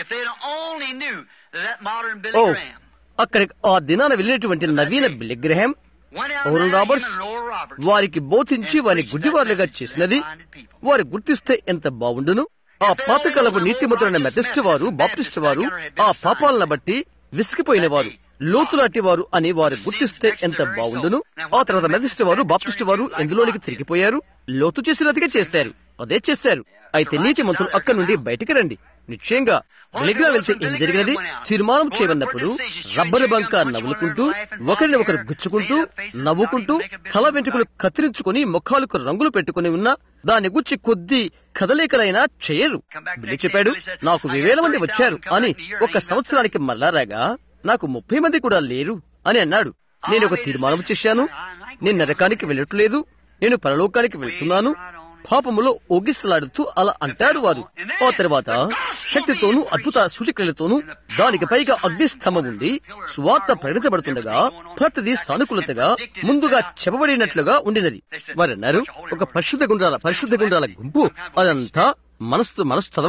ఓ అక్కడ ఆ దినాన వెళ్ళినటువంటి నవీన బిలిగ్రహం ఓరల్ రాబర్ట్స్ వారికి బోధించి వారి గుడ్డివారులుగా చేసినది వారు గుర్తిస్తే ఎంత బాగుండును ఆ పాతకాలపు నీతిమంతులైన మెథిస్ట్ వారు బాప్టిస్ట్ వారు ఆ పాపాలను బట్టి విసిగిపోయిన వారు లోతులాంటి వారు అని వారు గుర్తిస్తే ఎంత బాగుండును ఆ తర్వాత మెథిస్ట్ వారు బాప్టిస్ట్ వారు ఎందులోనికి తిరిగిపోయారు లోతు చేసినదిగా చేశారు అదే చేశారు అయితే నీతిమంతులు అక్కడి నుండి బయటికి రండి నిశ్చయంగా వెలిగిగా వెళ్తే ఏం జరిగినది తీర్మానం చేయమన్నప్పుడు రబ్బరు బంక నవ్వులుకుంటూ ఒకరిని ఒకరు గుచ్చుకుంటూ నవ్వుకుంటూ తల వెంట్రుకలు కత్తిరించుకుని ముఖాలకు రంగులు పెట్టుకుని ఉన్న దాని గుచ్చి కొద్ది కదలికలైనా చేయరు బిల్లి చెప్పాడు నాకు వివేల మంది వచ్చారు అని ఒక సంవత్సరానికి మళ్ళా రాగా నాకు ముప్పై మంది కూడా లేరు అని అన్నాడు నేను ఒక తీర్మానం చేశాను నేను నరకానికి వెళ్ళట్లేదు నేను పరలోకానికి వెళ్తున్నాను పాపములో ఒగిసలాడుతూ అలా అంటారు వారు ఆ తర్వాత శక్తితోనూ అద్భుత సూచక్రియలతోనూ దానికి పైగా అగ్నిస్తంభం ఉండి స్వార్థ ప్రకటించబడుతుండగా ప్రతిదీ సానుకూలతగా ముందుగా చెప్పబడినట్లుగా ఉండినది వారన్నారు ఒక పరిశుద్ధ గుండాల పరిశుద్ధ గుండాల గుంపు అదంతా మనస్సు మనసు చదవటం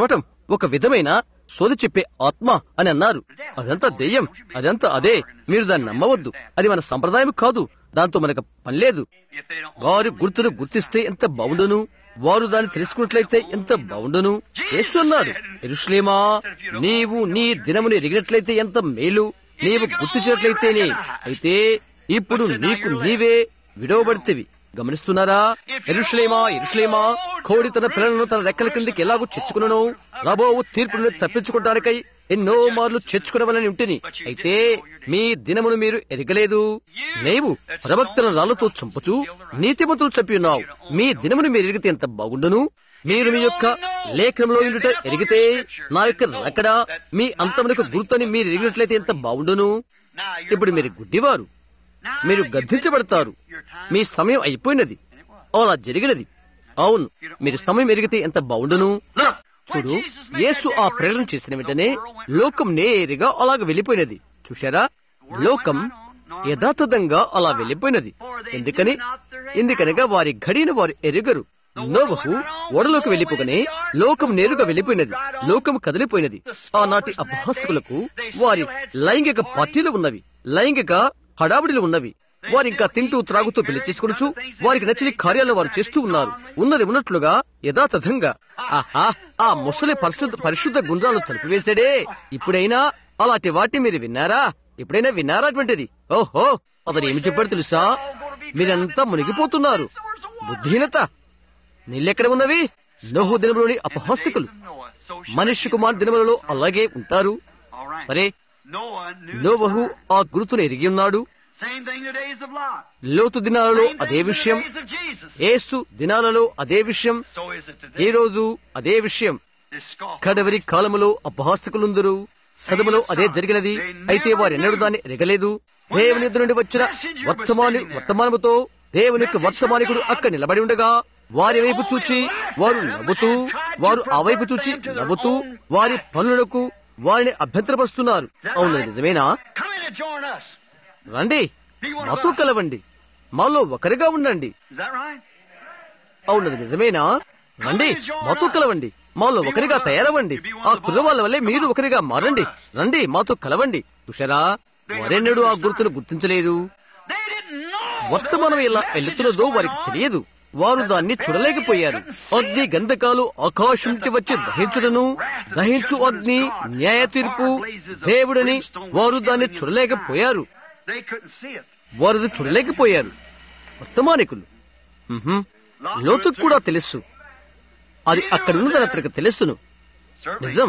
ఒక విధమైన సోది చెప్పే ఆత్మ అని అన్నారు అదంతా దెయ్యం అదంతా అదే మీరు దాన్ని నమ్మవద్దు అది మన సంప్రదాయం కాదు దాంతో మనకు పని లేదు వారు గుర్తును గుర్తిస్తే ఎంత బాగుండును వారు దాన్ని తెలుసుకున్నట్లయితే ఎంత బాగుండును యేసు అన్నాడు ఎరుషులేమా నీవు నీ దినముని ఎరిగినట్లయితే ఎంత మేలు నీవు గుర్తించినట్లయితేనే అయితే ఇప్పుడు నీకు నీవే విడవబడితేవి గమనిస్తున్నారా ఎరుషులేమా ఎరుషులేమా కోడి తన పిల్లలను తన రెక్కల కిందకి ఎలాగో చెచ్చుకునను రాబో తీర్పును తప్పించుకోవడానికై ఎన్నో మార్లు చేర్చుకునవలని ఉంటేని అయితే మీ దినమును మీరు ఎరగలేదు నీవు ప్రవక్తల రాళ్లతో చంపుచు నీతిమంతులు చంపి ఉన్నావు మీ దినమును మీరు ఎరిగితే ఎంత బాగుండును మీరు మీ యొక్క లేఖనంలో ఉండుట ఎరిగితే నా యొక్క రకడ మీ అంతమునకు గుర్తని మీరు ఎరిగినట్లయితే ఎంత బాగుండును ఇప్పుడు మీరు గుడ్డివారు మీరు గద్దించబడతారు మీ సమయం అయిపోయినది అలా జరిగినది అవును మీరు సమయం ఎరిగితే ఎంత బాగుండును చూడు యేసు ఆ ప్రేరణ చేసిన వెంటనే లోకం నేరుగా అలాగ వెళ్ళిపోయినది చూశారా లోకం యథాతథంగా అలా వెళ్ళిపోయినది ఎందుకని ఎందుకనగా వారి గడిన వారు ఎరుగరు నోవహు ఓడలోకి వెళ్ళిపోగానే లోకం నేరుగా వెళ్ళిపోయినది లోకం కదిలిపోయినది ఆనాటి అభ్యాసకులకు వారి లైంగిక పార్టీలు ఉన్నవి లైంగిక హడావిడిలు ఉన్నవి వారు ఇంకా తింటూ త్రాగుతూ పెళ్లి చేసుకొనొచ్చు వారికి నచ్చిన కార్యాలను వారు చేస్తూ ఉన్నారు ఉన్నది ఉన్నట్లుగా యథాతథంగా ఆహా ఆ ముసలి పరిశుద్ధ పరిశుద్ధ గుండ్రాలు తలుపువేశాడే ఇప్పుడైనా అలాంటి వాటి మీరు విన్నారా ఎప్పుడైనా విన్నారా అటువంటిది ఓహో అతను ఏమి చెప్పాడు తెలుసా మీరంతా మునిగిపోతున్నారు బుద్ధిహీనత నీళ్ళెక్కడ ఉన్నవి నోహు దినములోని అపహాస్యకులు మనిషి కుమార్ దినములలో అలాగే ఉంటారు సరే నోవహు ఆ గురుతును ఎరిగి ఉన్నాడు లోతు దినాలలో అదే విషయం ఏసు దినాలలో అదే విషయం ఈ రోజు అదే విషయం కడవరి కాలములో అపహాసకులుందరు సదములో అదే జరిగినది అయితే వారెన్నడూ దాన్ని ఎరగలేదు దేవుని ఎదురు నుండి వచ్చిన వర్తమాని వర్తమానముతో దేవుని యొక్క వర్తమానికుడు అక్కడ నిలబడి ఉండగా వారి వైపు చూచి వారు నవ్వుతూ వారు ఆ వైపు చూచి నవ్వుతూ వారి పనులకు వారిని అభ్యంతరపరుస్తున్నారు అవును నిజమేనా రండి మాతో కలవండి మాలో ఒకరిగా ఉండండి అవునది నిజమేనా రండి మాతో కలవండి మాలో ఒకరిగా తయారవ్వండి ఆ కుర్రవాళ్ళ వల్లే మీరు ఒకరిగా మారండి రండి మాతో కలవండి చూశారా వారెన్నడూ ఆ గుర్తును గుర్తించలేదు వర్తమానం ఎలా వెళ్తున్నదో వారికి తెలియదు వారు దాన్ని చూడలేకపోయారు అగ్ని గంధకాలు ఆకాశం నుంచి వచ్చి దహించుటను దహించు అగ్ని న్యాయ తీర్పు దేవుడని వారు దాన్ని చూడలేకపోయారు వారు చూడలేకపోయారు వర్తమానికులు లోతుకు కూడా తెలుసు అది అక్కడ ఉన్నదని అతనికి తెలుసును నిజం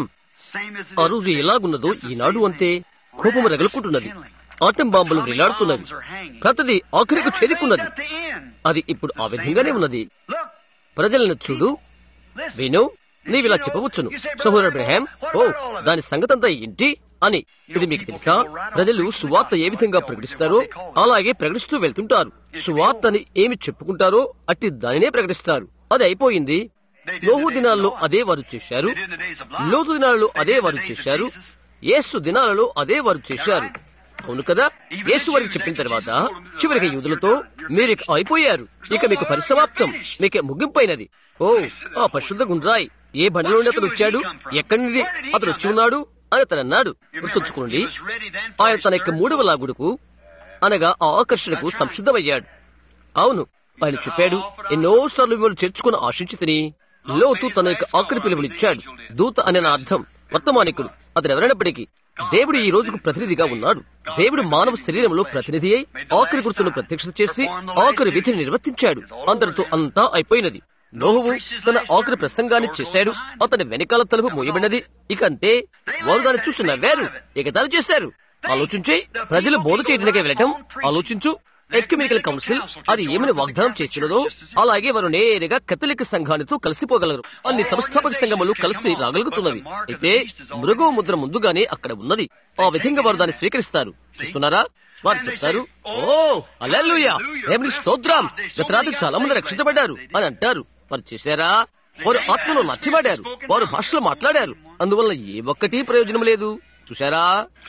ఆ రోజు ఎలాగున్నదో ఈనాడు అంతే కోపము రగులుకుంటున్నది ఆటం బాంబులు వేలాడుతున్నవి ప్రతిది ఆఖరికి చేరుకున్నది అది ఇప్పుడు ఆ విధంగానే ఉన్నది ప్రజలను చూడు విను నీవిలా చెప్పవచ్చును సహోదరు అబ్రహాం ఓ దాని సంగతంతా ఏంటి అని ఇది మీకు తెలుసా ప్రజలు సువార్త ఏ విధంగా ప్రకటిస్తారో అలాగే ప్రకటిస్తూ వెళ్తుంటారు సువార్తని ఏమి చెప్పుకుంటారో అట్టి దానినే ప్రకటిస్తారు అది అయిపోయింది లోహు దినాల్లో అదే వారు చేశారు లోతు దినాలలో అదే వారు చేశారు యేసు దినాలలో అదే వారు చేశారు అవును కదా యేసు వారికి చెప్పిన తర్వాత చివరికి యూదులతో మీరు ఇక అయిపోయారు ఇక మీకు పరిసమాప్తం మీకు ముగింపైనది ఓ ఆ పరిశుద్ధ గుండ్రాయ్ ఏ బండిలో నుండి అతను వచ్చాడు ఎక్కడి నుండి అతను వచ్చి ఉన్నాడు అని అతను అన్నాడు గుర్తుంచుకోండి ఆయన తన యొక్క మూడవ లాగుడుకు అనగా ఆ ఆకర్షణకు సంసిద్ధమయ్యాడు అవును ఆయన చెప్పాడు ఎన్నోసార్లు మిమ్మల్ని చేర్చుకుని ఆశించితిని లోతు తన యొక్క ఆఖరి పిలుపునిచ్చాడు దూత అనే నా అర్థం వర్తమానికుడు అతను ఎవరైనప్పటికీ దేవుడు ఈ రోజుకు ప్రతినిధిగా ఉన్నాడు దేవుడు మానవ శరీరంలో ప్రతినిధి అయి ఆఖరి గుర్తును ప్రత్యక్షత చేసి ఆఖరి విధిని నిర్వర్తించాడు అందరితో అంతా అయిపోయినది నోహువు తన ఆఖరి ప్రసంగాన్ని చేశాడు అతని వెనకాల తలుపు మూయబడినది ఇక అంతే వారు దాన్ని చూసి నవ్వారు ఎగతాలు చేశారు ఆలోచించి ప్రజలు బోధ చేయడానికి వెళ్ళటం ఆలోచించు ఎక్యుమినికల్ కౌన్సిల్ అది ఏమని వాగ్దానం చేసినదో అలాగే వారు నేరుగా కథలిక సంఘానితో కలిసిపోగలరు అన్ని సంస్థాపక సంఘములు కలిసి రాగలుగుతున్నవి అయితే మృగో ముద్ర ముందుగానే అక్కడ ఉన్నది ఆ విధంగా వారు దాన్ని స్వీకరిస్తారు చూస్తున్నారా వారు చెప్తారు ఓ అల్లెల్లుయా దేవుని స్తోత్రం గత రాత్రి చాలా మంది రక్షించబడ్డారు అని అంటారు వారు చేశారా వారు ఆత్మలో నచ్చిబడ్డారు వారు భాషలో మాట్లాడారు అందువల్ల ఏ ఒక్కటి ప్రయోజనం లేదు చూశారా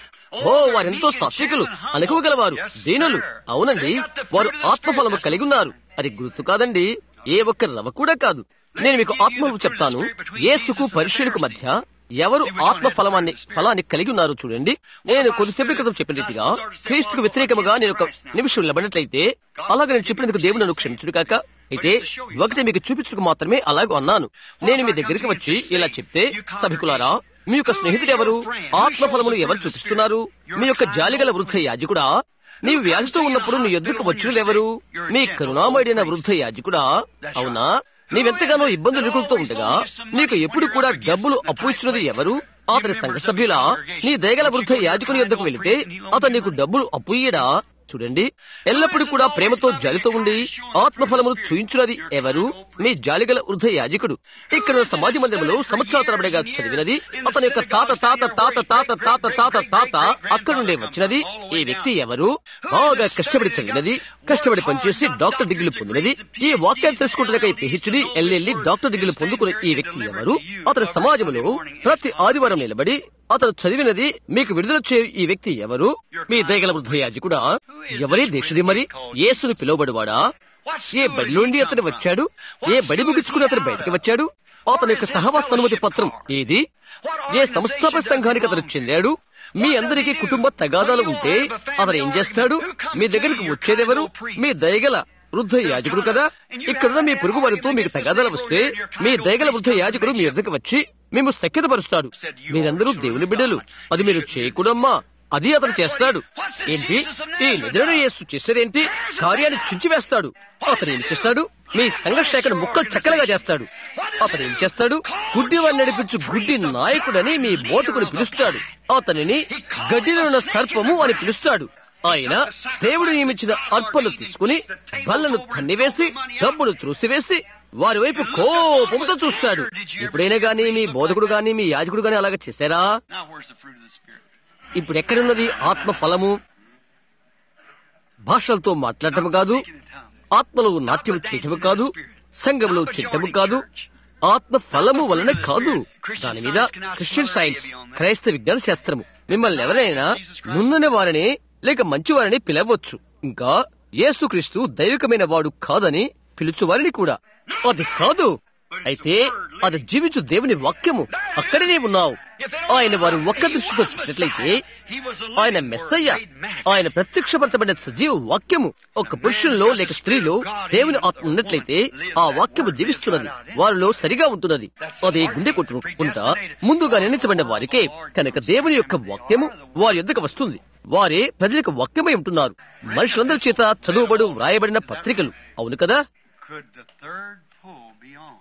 ఓ వారెంతో సాత్వికులు అనుకోగలవారు దీనులు అవునండి వారు ఆత్మఫలము కలిగి ఉన్నారు అది గుర్తు కాదండి ఏ ఒక్క రవ కూడా కాదు నేను మీకు ఆత్మను చెప్తాను ఏసుకు పరిశీలకు మధ్య ఎవరు ఆత్మ ఫలమాన్ని ఫలాన్ని కలిగి ఉన్నారు చూడండి నేను కొద్దిసేపటి క్రితం చెప్పిన రీతిగా క్రీస్తుకు వ్యతిరేకముగా నేను ఒక నిమిషం నిలబడినట్లయితే అలాగే నేను చెప్పినందుకు దేవుడు నన్ను క్షమించుడు కాక అయితే ఒకటి మీకు చూపించుకు మాత్రమే అలాగూ అన్నాను నేను మీ దగ్గరికి వచ్చి ఇలా చెప్తే సభికులారా మీ యొక్క స్నేహితుడు ఎవరు ఆత్మ ఫలమును ఎవరు చూపిస్తున్నారు మీ యొక్క జాలిగల వృద్ధ యాజకుడా నీవు వ్యాధితో ఉన్నప్పుడు నీ ఎద్దుకు వచ్చినదెవరు మీ కరుణామయుడైన వృద్ధ యాజకుడా అవునా నీవెంతగానో ఇబ్బందులు ఎదుర్కొంటూ ఉండగా నీకు ఎప్పుడు కూడా డబ్బులు అప్పు ఇచ్చినది ఎవరు అతని సంఘ సభ్యుల నీ దయగల వృద్ధ యాజకుని యొద్దకు వెళితే అతను నీకు డబ్బులు అప్పు ఇయ్యడా చూడండి ఎల్లప్పుడూ కూడా ప్రేమతో జాలితో ఉండి ఆత్మఫలమును చూయించున్నది ఎవరు మీ జాలిగల వృద్ధ యాజకుడు ఇక్కడ సమాజ మందిరంలో సంవత్సరాల తరబడిగా చదివినది అతని యొక్క తాత తాత తాత తాత తాత తాత తాత అక్కడ నుండే వచ్చినది ఈ వ్యక్తి ఎవరు బాగా కష్టపడి చదివినది కష్టపడి పనిచేసి డాక్టర్ డిగ్రీలు పొందినది ఈ వాక్యాన్ని తెలుసుకుంటున్న పిహెచ్డి ఎల్ఎల్లి డాక్టర్ డిగ్రీలు పొందుకునే ఈ వ్యక్తి ఎవరు అతని సమాజంలో ప్రతి ఆదివారం నిలబడి అతను చదివినది మీకు విడుదల చేయు ఈ వ్యక్తి ఎవరు మీ దయగల వృద్ధ యాజకుడా ఎవరి దేశది మరి యేసును పిలువబడివాడా ఏ బడిలోండి అతను వచ్చాడు ఏ బడి ముగించుకుని అతను బయటకు వచ్చాడు అతని యొక్క సహవాస అనుమతి పత్రం ఏది ఏ సంస్థాపక సంఘానికి అతను చెందాడు మీ అందరికీ కుటుంబ తగాదాలు ఉంటే అతను ఏం చేస్తాడు మీ దగ్గరకు వచ్చేదెవరు మీ దయగల వృద్ధ యాజకుడు కదా ఇక్కడున్న మీ పొరుగు వారితో మీకు తగాదాలు వస్తే మీ దయగల వృద్ధ యాజకుడు మీ వద్దకు వచ్చి మేము సఖ్యతపరుస్తాడు మీరందరూ దేవుని బిడ్డలు అది మీరు చేయకూడమ్మా అది అతను చేస్తాడు ఏంటి ఈ నిజమైన యేసు చేసేదేంటి కార్యాన్ని చించివేస్తాడు అతను ఏం చేస్తాడు మీ సంఘర్షేఖను ముక్కలు చక్కలుగా చేస్తాడు అతను ఏం చేస్తాడు గుడ్డివారిని నడిపించు గుడ్డి నాయకుడని మీ బోధకుడు పిలుస్తాడు అతనిని గడ్డిలో ఉన్న సర్పము అని పిలుస్తాడు ఆయన దేవుడు నియమించిన అర్పణలు తీసుకుని బల్లను తన్నివేసి డబ్బును త్రూసివేసి వారి వైపు కోపంతో చూస్తాడు ఎప్పుడైనా గానీ మీ బోధకుడు గాని మీ యాజకుడు గాని అలాగ చేశారా Now, where's the fruit of the Spirit? ఇప్పుడు ఎక్కడున్నది ఆత్మ ఫలము భాషలతో మాట్లాడటము కాదు ఆత్మలో నాట్యం చేయటము కాదు సంఘంలో చేయటము కాదు ఆత్మ ఫలము వలన కాదు దాని మీద క్రిస్టియన్ సైన్స్ క్రైస్తవ విజ్ఞాన శాస్త్రము మిమ్మల్ని ఎవరైనా నున్నని వారిని లేక మంచి వారిని పిలవచ్చు ఇంకా యేసుక్రీస్తు దైవికమైన వాడు కాదని పిలుచు వారిని కూడా అది కాదు అయితే అది జీవించు దేవుని వాక్యము అక్కడనే ఉన్నావు ఆయన వారు ఒక్క దృష్టితో చూసినట్లయితే ఆయన మెస్సయ్య ఆయన ప్రత్యక్షపరచబడిన సజీవ వాక్యము ఒక పురుషుల్లో లేక స్త్రీలో దేవుని ఆత్మ ఉన్నట్లయితే ఆ వాక్యము జీవిస్తున్నది వారిలో సరిగా ఉంటున్నది అది గుండె కొట్టుకుంటా ముందుగా నిర్ణయించబడిన వారికే కనుక దేవుని యొక్క వాక్యము వారి యొద్దకు వస్తుంది వారే ప్రజలకు వాక్యమై ఉంటున్నారు మనుషులందరి చేత చదువుబడు వ్రాయబడిన పత్రికలు అవును కదా Could the third pull be on?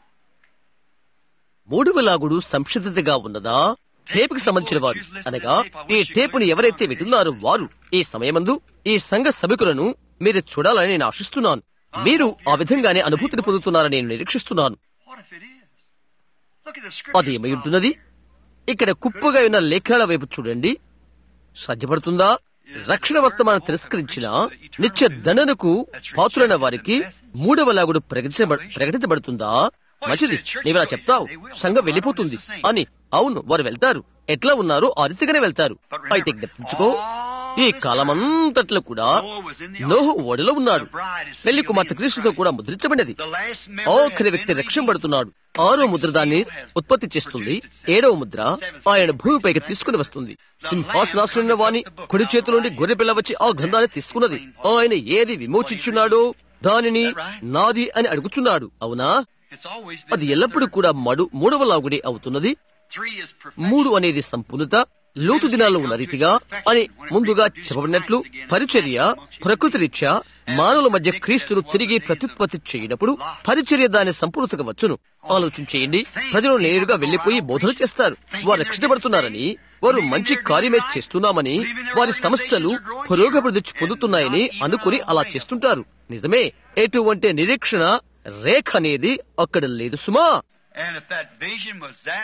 మూడవ లాగుడు సంసిద్ధతగా ఉన్నదా టేపుకి సంబంధించిన వారు అనగా ఈ టేపుని ఎవరైతే వింటున్నారో వారు ఈ సమయమందు ఈ సంఘ సభికులను మీరు చూడాలని నేను ఆశిస్తున్నాను మీరు ఆ విధంగానే అనుభూతిని పొందుతున్నారని నేను నిరీక్షిస్తున్నాను What if it is? Look at the అది scripture. ఏమై ఉంటున్నది ఇక్కడ కుప్పగా ఉన్న లేఖనాల వైపు చూడండి సాధ్యపడుతుందా రక్షణ వర్తమానం తిరస్కరించిన నిత్య దండనకు పాత్రులైన వారికి మూడవ లాగుడు ప్రకటించబ- ప్రకటించబడుతుందా మంచిది నీవెలా చెప్తావు సంఘం వెళ్ళిపోతుంది అని అవును వారు వెళ్తారు ఎట్లా ఉన్నారు ఆ రీతిగానే వెళ్తారు అయితే జ్ఞప్తించుకో ఈ కాలమంతట్లో కూడా నోహు ఓడలో ఉన్నాడు పెళ్లి కుమార్తె క్రీస్తుతో కూడా ముద్రించబడినది The last ఆఖరి వ్యక్తి రక్షింపబడుతున్నాడు ఆరో ముద్ర దాన్ని ఉత్పత్తి చేస్తుంది ఏడవ ముద్ర ఆయన భూమిపైకి తీసుకుని వస్తుంది సింహాసనాసున్న వాణి కుడి చేతి నుండి గొర్రె పిల్ల వచ్చి ఆ గ్రంథాన్ని తీసుకున్నది ఆయన ఏది విమోచించున్నాడో దానిని నాది అని అడుగుచున్నాడు అవునా It's always అది been ఎల్లప్పుడూ కూడా మడు మూడవ లాగుడే అవుతున్నది three is perfection. మూడు అనేది సంపూర్ణత లోతు దినాల్లో ఉన్న రీతిగా అని ముందుగా చెప్పబడినట్లు పరిచర్య ప్రకృతి రీత్యా మానవుల మధ్య క్రీస్తును తిరిగి ప్రత్యుత్పత్తి చేయనప్పుడు పరిచర్య దాని సంపూర్ణతగా వచ్చును ఆలోచన చేయండి ప్రజలు నేరుగా వెళ్లిపోయి బోధన చేస్తారు వారు రక్షించబడుతున్నారని వారు మంచి కార్యమే చేస్తున్నామని వారి సంస్థలు పురోగభివృద్ధి పొందుతున్నాయని అనుకుని అలా చేస్తుంటారు నిజమే ఎటువంటి నిరీక్షణ రేఖ అనేది అక్కడ లేదు సుమా And if that vision was that,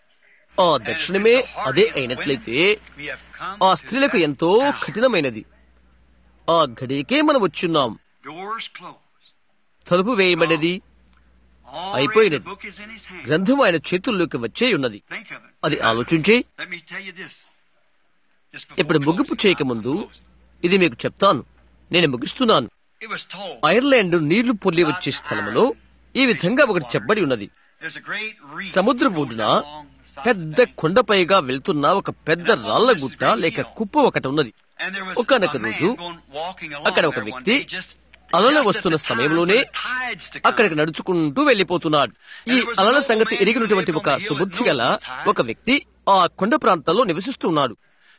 ఆ దర్శనమే అదే అయినట్లయితే we have come ఆ to స్త్రీలకు that ఎంతో hour. కఠినమైనది ఆ ఘడియకే మనం వచ్చున్నాం Doors closed. తలుపు వేయబడినది Already అయిపోయినది. the book is in his hand. గ్రంథం ఆయన చేతుల్లోకి వచ్చే ఉన్నది Think of it. అది ఆలోచించి Let me tell you this. Just before ఇప్పుడు ముగింపు closing, చేయకముందు I'm closing. ఇది మీకు చెప్తాను నేను ముగిస్తున్నాను It was told. ఐర్లాండ్ నీళ్లు పొర్లి వచ్చే స్థలంలో ఈ విధంగా ఒకటి చెప్పబడి ఉన్నది There's a great reef సముద్ర that goes ఒడ్డున along the పెద్ద కొండపైగా వెళ్తున్న ఒక పెద్ద రాళ్ల గుట్ట లేక కుప్ప ఒకటి ఉన్నది ఒకనొక రోజు అక్కడ ఒక వ్యక్తి అలల వస్తున్న సమయంలోనే అక్కడికి నడుచుకుంటూ వెళ్లిపోతున్నాడు ఈ అలల సంగతి ఎరిగినటువంటి ఒక సుబుద్ధి గల ఒక వ్యక్తి ఆ కొండ ప్రాంతాల్లో నివసిస్తున్నాడు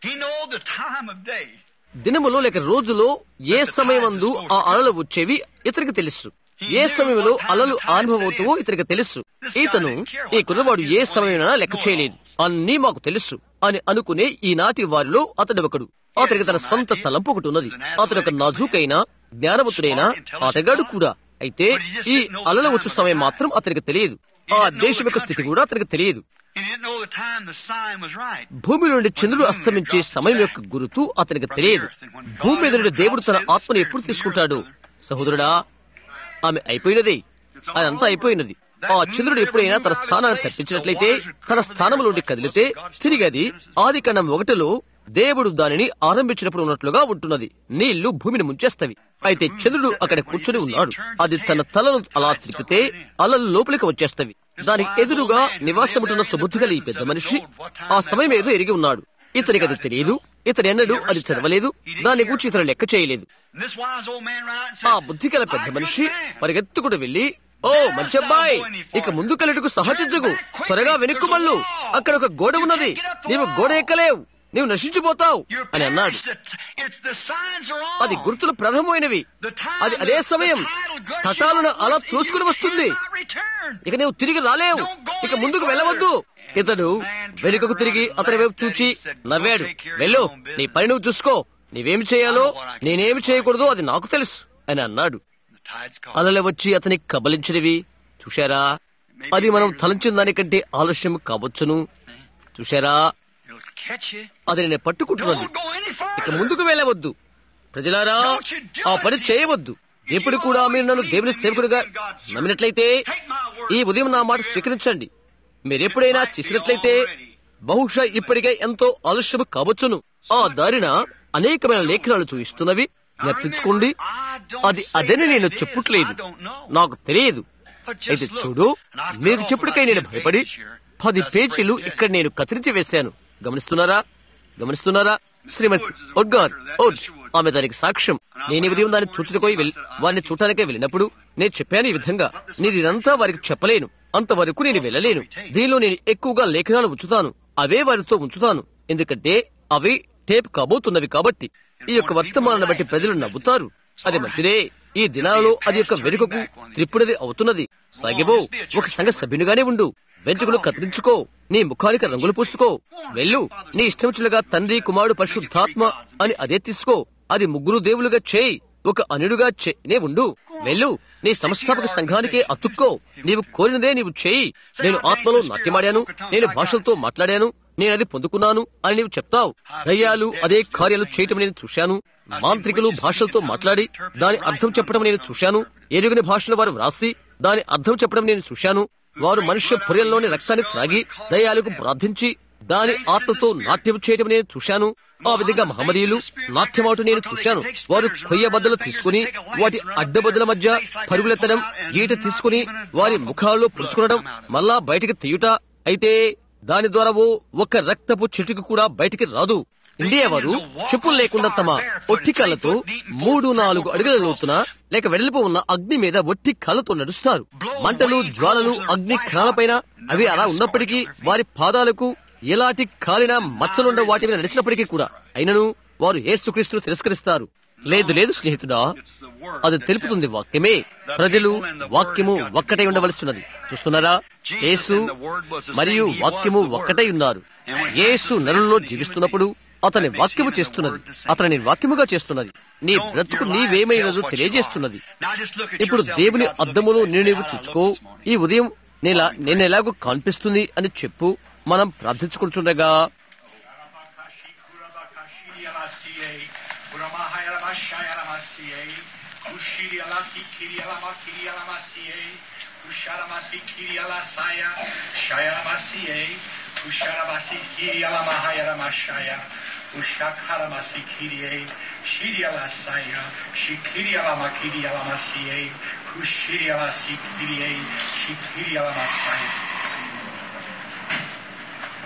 దినములో లేక రోజులో ఏ సమయమందు ఆ అలలు వచ్చేవి ఇతనికి తెలుసు ఏ సమయంలో అలలు ఆరంభమవుతావో ఇతనికి తెలుసు ఇతను ఈ కుర్రవాడు ఏ సమయమైనా లెక్క చేయలేదు అన్నీ మాకు తెలుసు అని అనుకునే ఈనాటి వారిలో అతడు ఒకడు అతనికి తన సొంత తలంపు ఒకటి ఉన్నది అతడు ఒక నాజూకైన జ్ఞానవంతుడైన ఆటగాడు కూడా అయితే ఈ అలల వచ్చు సమయం మాత్రం అతనికి తెలియదు ఆ దేశం యొక్క స్థితి కూడా అతనికి తెలియదు భూమి నుండి చంద్రుడు అస్తమించే సమయం యొక్క గురుతు అతనికి తెలియదు భూమి మీద నుండి దేవుడు తన ఆత్మను ఎప్పుడు తీసుకుంటాడు సహోదరుడా ఆమె అయిపోయినది అదంతా అయిపోయినది ఆ చంద్రుడు ఎప్పుడైనా తన స్థానాన్ని తప్పించినట్లయితే తన స్థానం నుండి కదిలితే తిరిగి అది ఆది కణం ఒకటిలో దేవుడు దానిని ఆరంభించినప్పుడు ఉన్నట్లుగా ఉంటున్నది నీళ్లు భూమిని ముంచేస్తవి అయితే చంద్రుడు అక్కడ కూర్చొని ఉన్నాడు అది తన తలను అలా తిప్పితే అలలు లోపలికి వచ్చేస్తవి దానికి ఎదురుగా నివాసముంటున్న సుబుద్ధి గల ఈ పెద్ద మనిషి ఆ సమయం ఏదో ఎరిగి ఉన్నాడు ఇతనికి అది తెలియదు ఇతను ఎన్నడూ అది చదవలేదు దాని గురించి ఇతను లెక్క చేయలేదు ఆ బుద్ధి గల పెద్ద మనిషి పరిగెత్తుకుడు వెళ్లి ఓ మంచబ్బాయ్ ఇక ముందుకెళ్ళటకు సహచించగు త్వరగా వెనుక్కుమల్లు అక్కడ ఒక గోడ ఉన్నది నీవు గోడ ఎక్కలేవు నీవు నశించిపోతావు అని అన్నాడు అది గుర్తులు ప్రారంభమైనవి అది అదే సమయం తటాలను అలా త్రోసుకుని వస్తుంది ఇక నీవు తిరిగి రాలేవు ఇక ముందుకు వెళ్ళవద్దు ఇతడు వెనుకకు తిరిగి అతని వైపు చూచి నవ్వాడు వెళ్ళు నీ పని నువ్వు చూసుకో నీవేమి చేయాలో నేనేమి చేయకూడదు అది నాకు తెలుసు అని అన్నాడు అలలు వచ్చి అతని కబలించినవి చూశారా అది మనం తలంచిన దానికంటే ఆలస్యం కావచ్చును చూశారా అది నేను పట్టుకుంటున్నది ఇక ముందుకు వెళ్ళవద్దు ప్రజలారా ఆ పని చేయవద్దు ఎప్పుడు కూడా మీరు నన్ను దేవుని సేవకుడుగా నమ్మినట్లయితే ఈ ఉదయం నా మాట స్వీకరించండి మీరెప్పుడైనా చేసినట్లయితే బహుశా ఇప్పటికే ఎంతో ఆలస్యం కావచ్చును ఆ దారిన అనేకమైన లేఖనాలు చూపిస్తున్నవి జ్ఞప్తించుకోండి అది అదని నేను చెప్పుట్లేదు నాకు తెలియదు అయితే చూడు మీకు చెప్పుడికై నేను భయపడి పది పేజీలు ఇక్కడ నేను కత్తిరించి వేశాను గమనిస్తున్నారా గమనిస్తున్నారా శ్రీమతి ఒడ్గార్ ఓడ్ ఆమె దానికి సాక్ష్యం నేను ఈ ఉదయం దాన్ని చూచుటకోయి వారిని చూడటానికే వెళ్ళినప్పుడు నేను చెప్పాను ఈ విధంగా నేను ఇదంతా వారికి చెప్పలేను అంతవరకు నేను వెళ్ళలేను దీనిలో నేను ఎక్కువగా లేఖనాలు ఉంచుతాను అవే వారితో ఉంచుతాను ఎందుకంటే అవి టేప్ కాబోతున్నవి కాబట్టి ఈ యొక్క వర్తమానాన్ని బట్టి ప్రజలు నవ్వుతారు అది మంచిదే ఈ దినాలలో అది యొక్క వెనుకకు త్రిప్పుడది అవుతున్నది సాగిబో ఒక సంఘ సభ్యునిగానే ఉండు వెంట్రుకలు కత్తిరించుకో నీ ముఖానికి రంగులు పూసుకో వెళ్ళు నీ ఇష్టమిచ్చులుగా తండ్రి కుమారుడు పరిశుద్ధాత్మ అని అదే తీసుకో అది ముగ్గురు దేవులుగా చేయి ఒక అనుడుగా నే ఉండు వెళ్ళు నీ సంస్థాపక సంఘానికే అతుక్కో నీవు కోరినదే నీవు చేయి నేను ఆత్మలో నాట్యమాడాను నేను భాషలతో మాట్లాడాను నేను అది పొందుకున్నాను అని నీవు చెప్తావు దయ్యాలు అదే కార్యాలు చేయటం నేను చూశాను మాంత్రికులు భాషలతో మాట్లాడి దాని అర్థం చెప్పడం నేను చూశాను ఎరుగని భాషలు వారు వ్రాసి దాని అర్థం చెప్పడం నేను చూశాను వారు మనుష్య పుర్యల్లోని రక్తాన్ని త్రాగి దయాలకు ప్రార్థించి దాని ఆత్మతో నాట్యం చేయటం నేను చూశాను ఆ విధంగా మహమ్మదీయులు నాట్యమాటు నేను చూశాను వారు కొయ్య బద్దలు తీసుకుని వాటి అడ్డబద్దల మధ్య పరుగులెత్తడం ఈట తీసుకుని వారి ముఖాల్లో పుడుచుకునడం మళ్ళా బయటికి తీయుట అయితే దాని ద్వారా ఒక రక్తపు చిటుకు కూడా బయటికి రాదు ఇండియా వారు చెప్పులు లేకుండా తమ ఒట్టి కాళ్లతో మూడు నాలుగు అడుగుల లోతున లేక వెడల్పు ఉన్న అగ్ని మీద ఒట్టి కాళ్లతో నడుస్తారు మంటలు జ్వాలలు అగ్ని క్షణాలపైన అవి అలా ఉన్నప్పటికీ వారి పాదాలకు ఎలాంటి కాలిన మచ్చలుండ వాటి మీద నడిచినప్పటికీ కూడా అయినను వారు ఏసుక్రీస్తును తిరస్కరిస్తారు లేదు లేదు స్నేహితుడా అది తెలుపుతుంది వాక్యమే ప్రజలు వాక్యము ఒక్కటై ఉండవలసినది చూస్తున్నారా యేసు మరియు వాక్యము ఒక్కటై ఉన్నారు యేసు నరుల్లో జీవిస్తున్నప్పుడు అతని వాక్యము చేస్తున్నది అతని వాక్యముగా చేస్తున్నది నీ బ్రతుకు నీవేమైనదో తెలియజేస్తున్నది ఇప్పుడు దేవుని అద్దములో నేను నీవు చూసుకో ఈ ఉదయం నేలా నేను ఎలాగో కనిపిస్తుంది అని చెప్పు మనం ప్రార్థించుకుంటుండగా Usharamasi kiri ala mahayara mashaya. Ushakara masi kiri shiri ala saya. Shikiri ala makiri ala masiye. Kushiri ala sikiri shikiri ala masaya.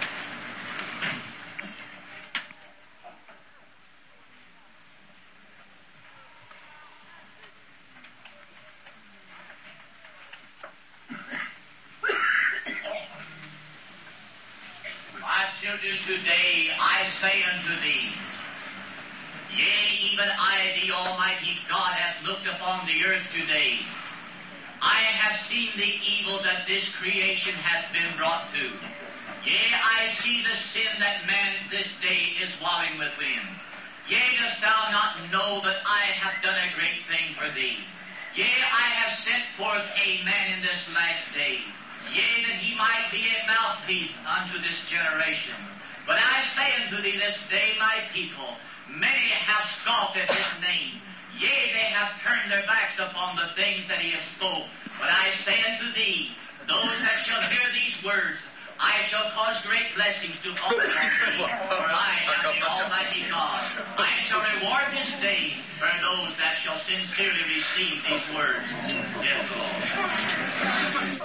unto today, I say unto thee, Yea, even I, the Almighty God, has looked upon the earth today. I have seen the evil that this creation has been brought to. Yea, I see the sin that man this day is wallowing within. Yea, dost thou not know that I have done a great thing for thee? Yea, I have sent forth a man in this last day. Yea, that he might be a mouthpiece unto this generation. But I say unto thee this day, my people, many have scoffed at his name. Yea, they have turned their backs upon the things that he has spoke. But I say unto thee, those that shall hear these words, I shall cause great blessings to fall upon thee. For I am the Almighty God. I shall reward this day for those that shall sincerely receive these words. Yes, Lord.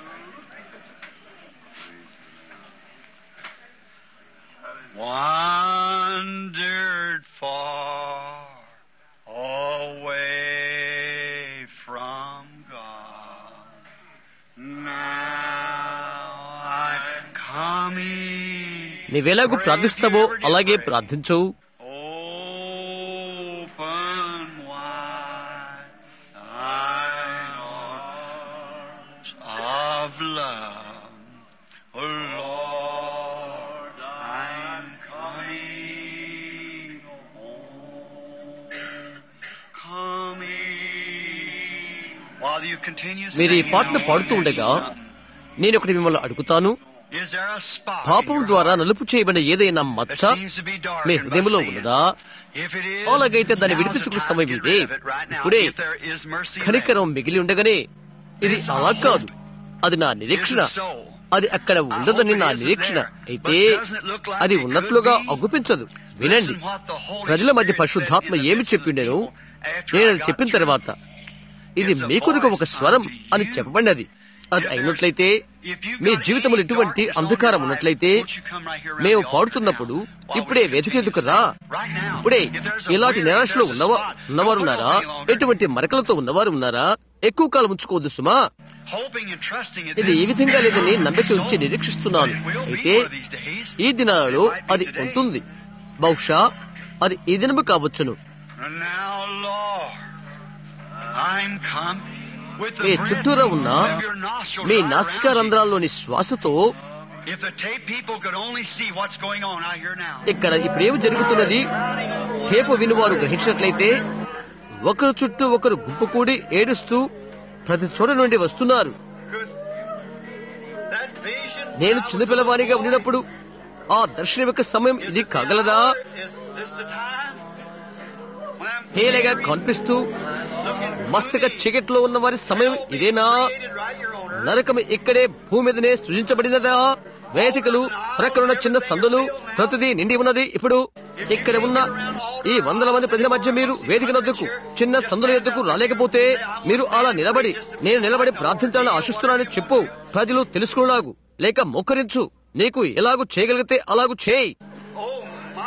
wandered far away from God. Now I'm coming. నీవెలాగూ ప్రార్థిస్తావో అలాగే ప్రార్థించు Open wide thine arms of love. O Lord, I'm coming home. Coming. While you continue మీరు ఈ singing, పాటను I పాడుతూ want to ఉండగా ask you something. నేను ఒకటి మిమ్మల్ని అడుగుతాను Is there a spot in పాపం your ద్వారా heart నలుపు చేయబడిన ఏదైనా that మచ్చ seems to be darkened me by హృదయంలో sin? ఉన్నదా If it is, అలాగైతే దాన్ని now's the విడిపించుకునే time to సమయం get ఇదే rid of it right now. ఇప్పుడే If there is mercy కనికరం మిగిలి ఉండగానే ఇది అలా కాదు అది నా left, నిరీక్షణ is it so? అది అక్కడ ఉండదని నా నిరీక్షణ అయితే అది ఉన్నట్లుగా అగుపించదు వినండి ప్రజల మధ్య పరిశుద్ధాత్మ ఏమి చెప్పిండెను నేను అది చెప్పిన తర్వాత ఇది మీ కొరకు ఒక స్వరం అని చెప్పబడినది అది అయినట్లయితే మీ జీవితంలో ఎటువంటి అంధకారం ఉన్నట్లయితే మేము పాడుతున్నప్పుడు ఇప్పుడే వెతికేందుకు రా ఇప్పుడే ఇలాంటి నిరాశలో ఉన్నవా ఉన్నవారు ఉన్నారా ఎటువంటి మరకలతో ఉన్నవారు ఉన్నారా ఎక్కువ కాలం ఉంచుకోవద్దు సుమా ఇది ఈ విధంగా లేదని నమ్మిక ఉంచి నిరీక్షిస్తున్నాను అయితే ఈ దినాలలో అది ఉంటుంది బహుశా అది ఈ దినము కావచ్చును Now, Lord, I'm coming with me the breath చుట్టూరా ఉన్న of your nostrils me right నాసికా around you. రంధ్రాల్లోని శ్వాసతో If the tape people could only see what's going on out here now. ఇక్కడ ఇప్పుడేమి జరుగుతున్నది టేపు వినువారు గ్రహించినట్లయితే ఒకరు చుట్టూ ఒకరు గుంపు కూడి ఏడుస్తూ ప్రతి చోట నుండి వస్తున్నారు That vision నేను చిన్నపిల్లవానిగా ఉండినప్పుడు ఆ దర్శనం యొక్క సమయం ఇది కాగలదా is this the time when I'm తేలిగా కనిపిస్తూ looking మస్తక చీకట్లో ఉన్న వారి సమయం ఇదేనా created right here on earth? నరకం ఇక్కడే భూమి మీదనే సృజించబడినదా వేదికలు ప్రక్కనున్న చిన్న సందులు ప్రతిదీ నిండి ఉన్నది ఇప్పుడు ఇక్కడ ఉన్న ఈ వందల మంది ప్రజల మధ్య మీరు వేదిక వద్దకు చిన్న సందుల ఎద్దుకు రాలేకపోతే మీరు అలా నిలబడి నేను నిలబడి ప్రార్థించాలని ఆశిస్తున్నానని చెప్పు ప్రజలు తెలుసుకునేలాగు లేక మోకరించు నీకు ఎలాగూ చేయగలిగితే అలాగూ చేయి Oh my!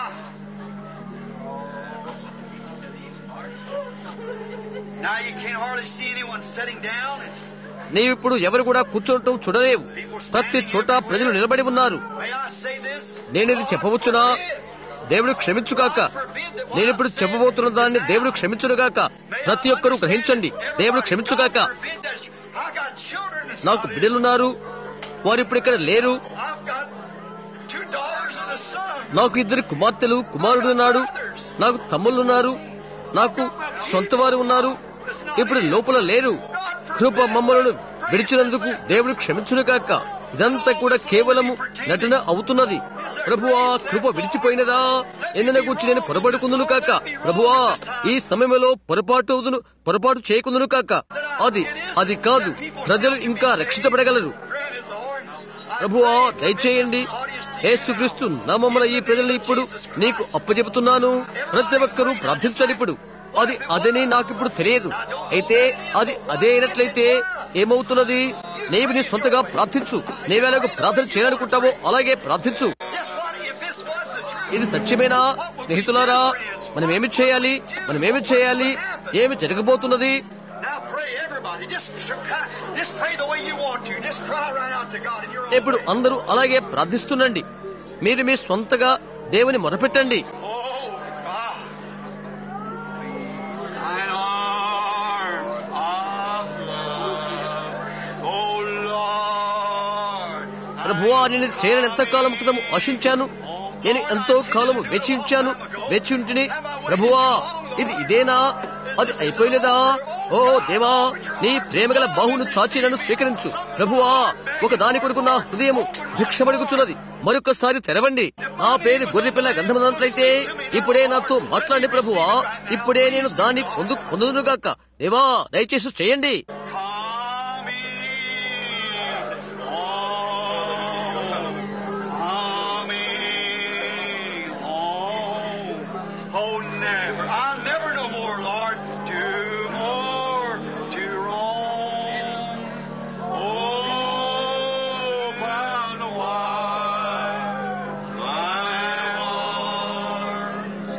Now you can't hardly see anyone sitting down. It's, నీవిప్పుడు ఎవరు కూడా కూర్చోవటం చూడలేవు ప్రతి చోట ప్రజలు నిలబడి ఉన్నారు may I say this? నేనిది చెప్పవచ్చునా దేవుడు క్షమించుగాక నేనిప్పుడు చెప్పబోతున్న దాన్ని దేవుడు క్షమించునుగాక ప్రతి ఒక్కరూ గ్రహించండి దేవుడు క్షమించుగాక I got children that's నాకు not here. బిడ్డలున్నారు వారు ఇప్పుడు ఇక్కడ లేరు I've got two daughters and a son. నాకు ఇద్దరు కుమార్తెలు కుమారుడు ఉన్నాడు నాకు తమ్ముళ్ళున్నారు నాకు సొంత వారు ఉన్నారు ఇప్పుడు లోపల లేరు కృప మమ్మలను విడిచినందుకు దేవుడు క్షమించునుగాక ఇదంతా కూడా కేవలము నటన అవుతున్నది ప్రభువా కృప విడిచిపోయినదా ఎన్న కూర్చి నేను పొరపడుకుందును కాక ప్రభువా ఈ సమయంలో పొరపాటు అవుదును పొరపాటు చేయకుందును కాక అది అది కాదు ప్రజలు ఇంకా రక్షించబడగలరు Granted, Lord. I ప్రభువా pray for దయచేయండి this audience today. యేసుక్రీస్తు నామమున ఈ ప్రజల్ని ఇప్పుడు నీకు అప్పచెబుతున్నాను ప్రతి ఒక్కరూ ప్రార్థించాలి ఇప్పుడు అది అదని నాకు ఇప్పుడు తెలియదు అయితే అది అదే అయినట్లయితే ఏమవుతున్నది నీవు నీ సొంతగా ప్రార్థించు నీవేలాగో ప్రార్థన చేయాలనుకుంటావో అలాగే ప్రార్థించు Just what if this was the truth? ఇది సత్యమేనా స్నేహితులారా మనం ఏమి చేయాలి మనం ఏమి చేయాలి ఏమి జరగబోతున్నది Now pray, everybody. Just, cry- just pray the way you want to. Just cry right out to God in your own ఇప్పుడు way. అందరూ అలాగే ప్రార్థిస్తుండండి మీరు మీ సొంతగా దేవుని మొరపెట్టండి Oh God, thine arms of love, oh Lord. ప్రభువా నేను చేరని ఎంత కాలం క్రితం ఆశించాను నేను ఎంతో కాలం వెచ్చించాను వెచ్చుంటిని ప్రభువా ఇది ఇదేనా అది అయిపోయినదా ఓ దేవా నీ ప్రేమగల బాహును చాచి నన్ను స్వీకరించు ప్రభువా ఒక దాని కొరకు నా హృదయము భిక్షమడుగుచున్నది మరొకసారి తెరవండి నా పేరు గొర్రెపిల్ల గంధమన్నట్లయితే ఇప్పుడే నాతో మాట్లాడి ప్రభువా ఇప్పుడే నేను దాన్ని పొందు పొందునుగాక దేవా దయచేసి చేయండి Coming home, coming home. Oh, never, I'll never no more, Lord, to more to roam. Oh, bound wide, thine arms,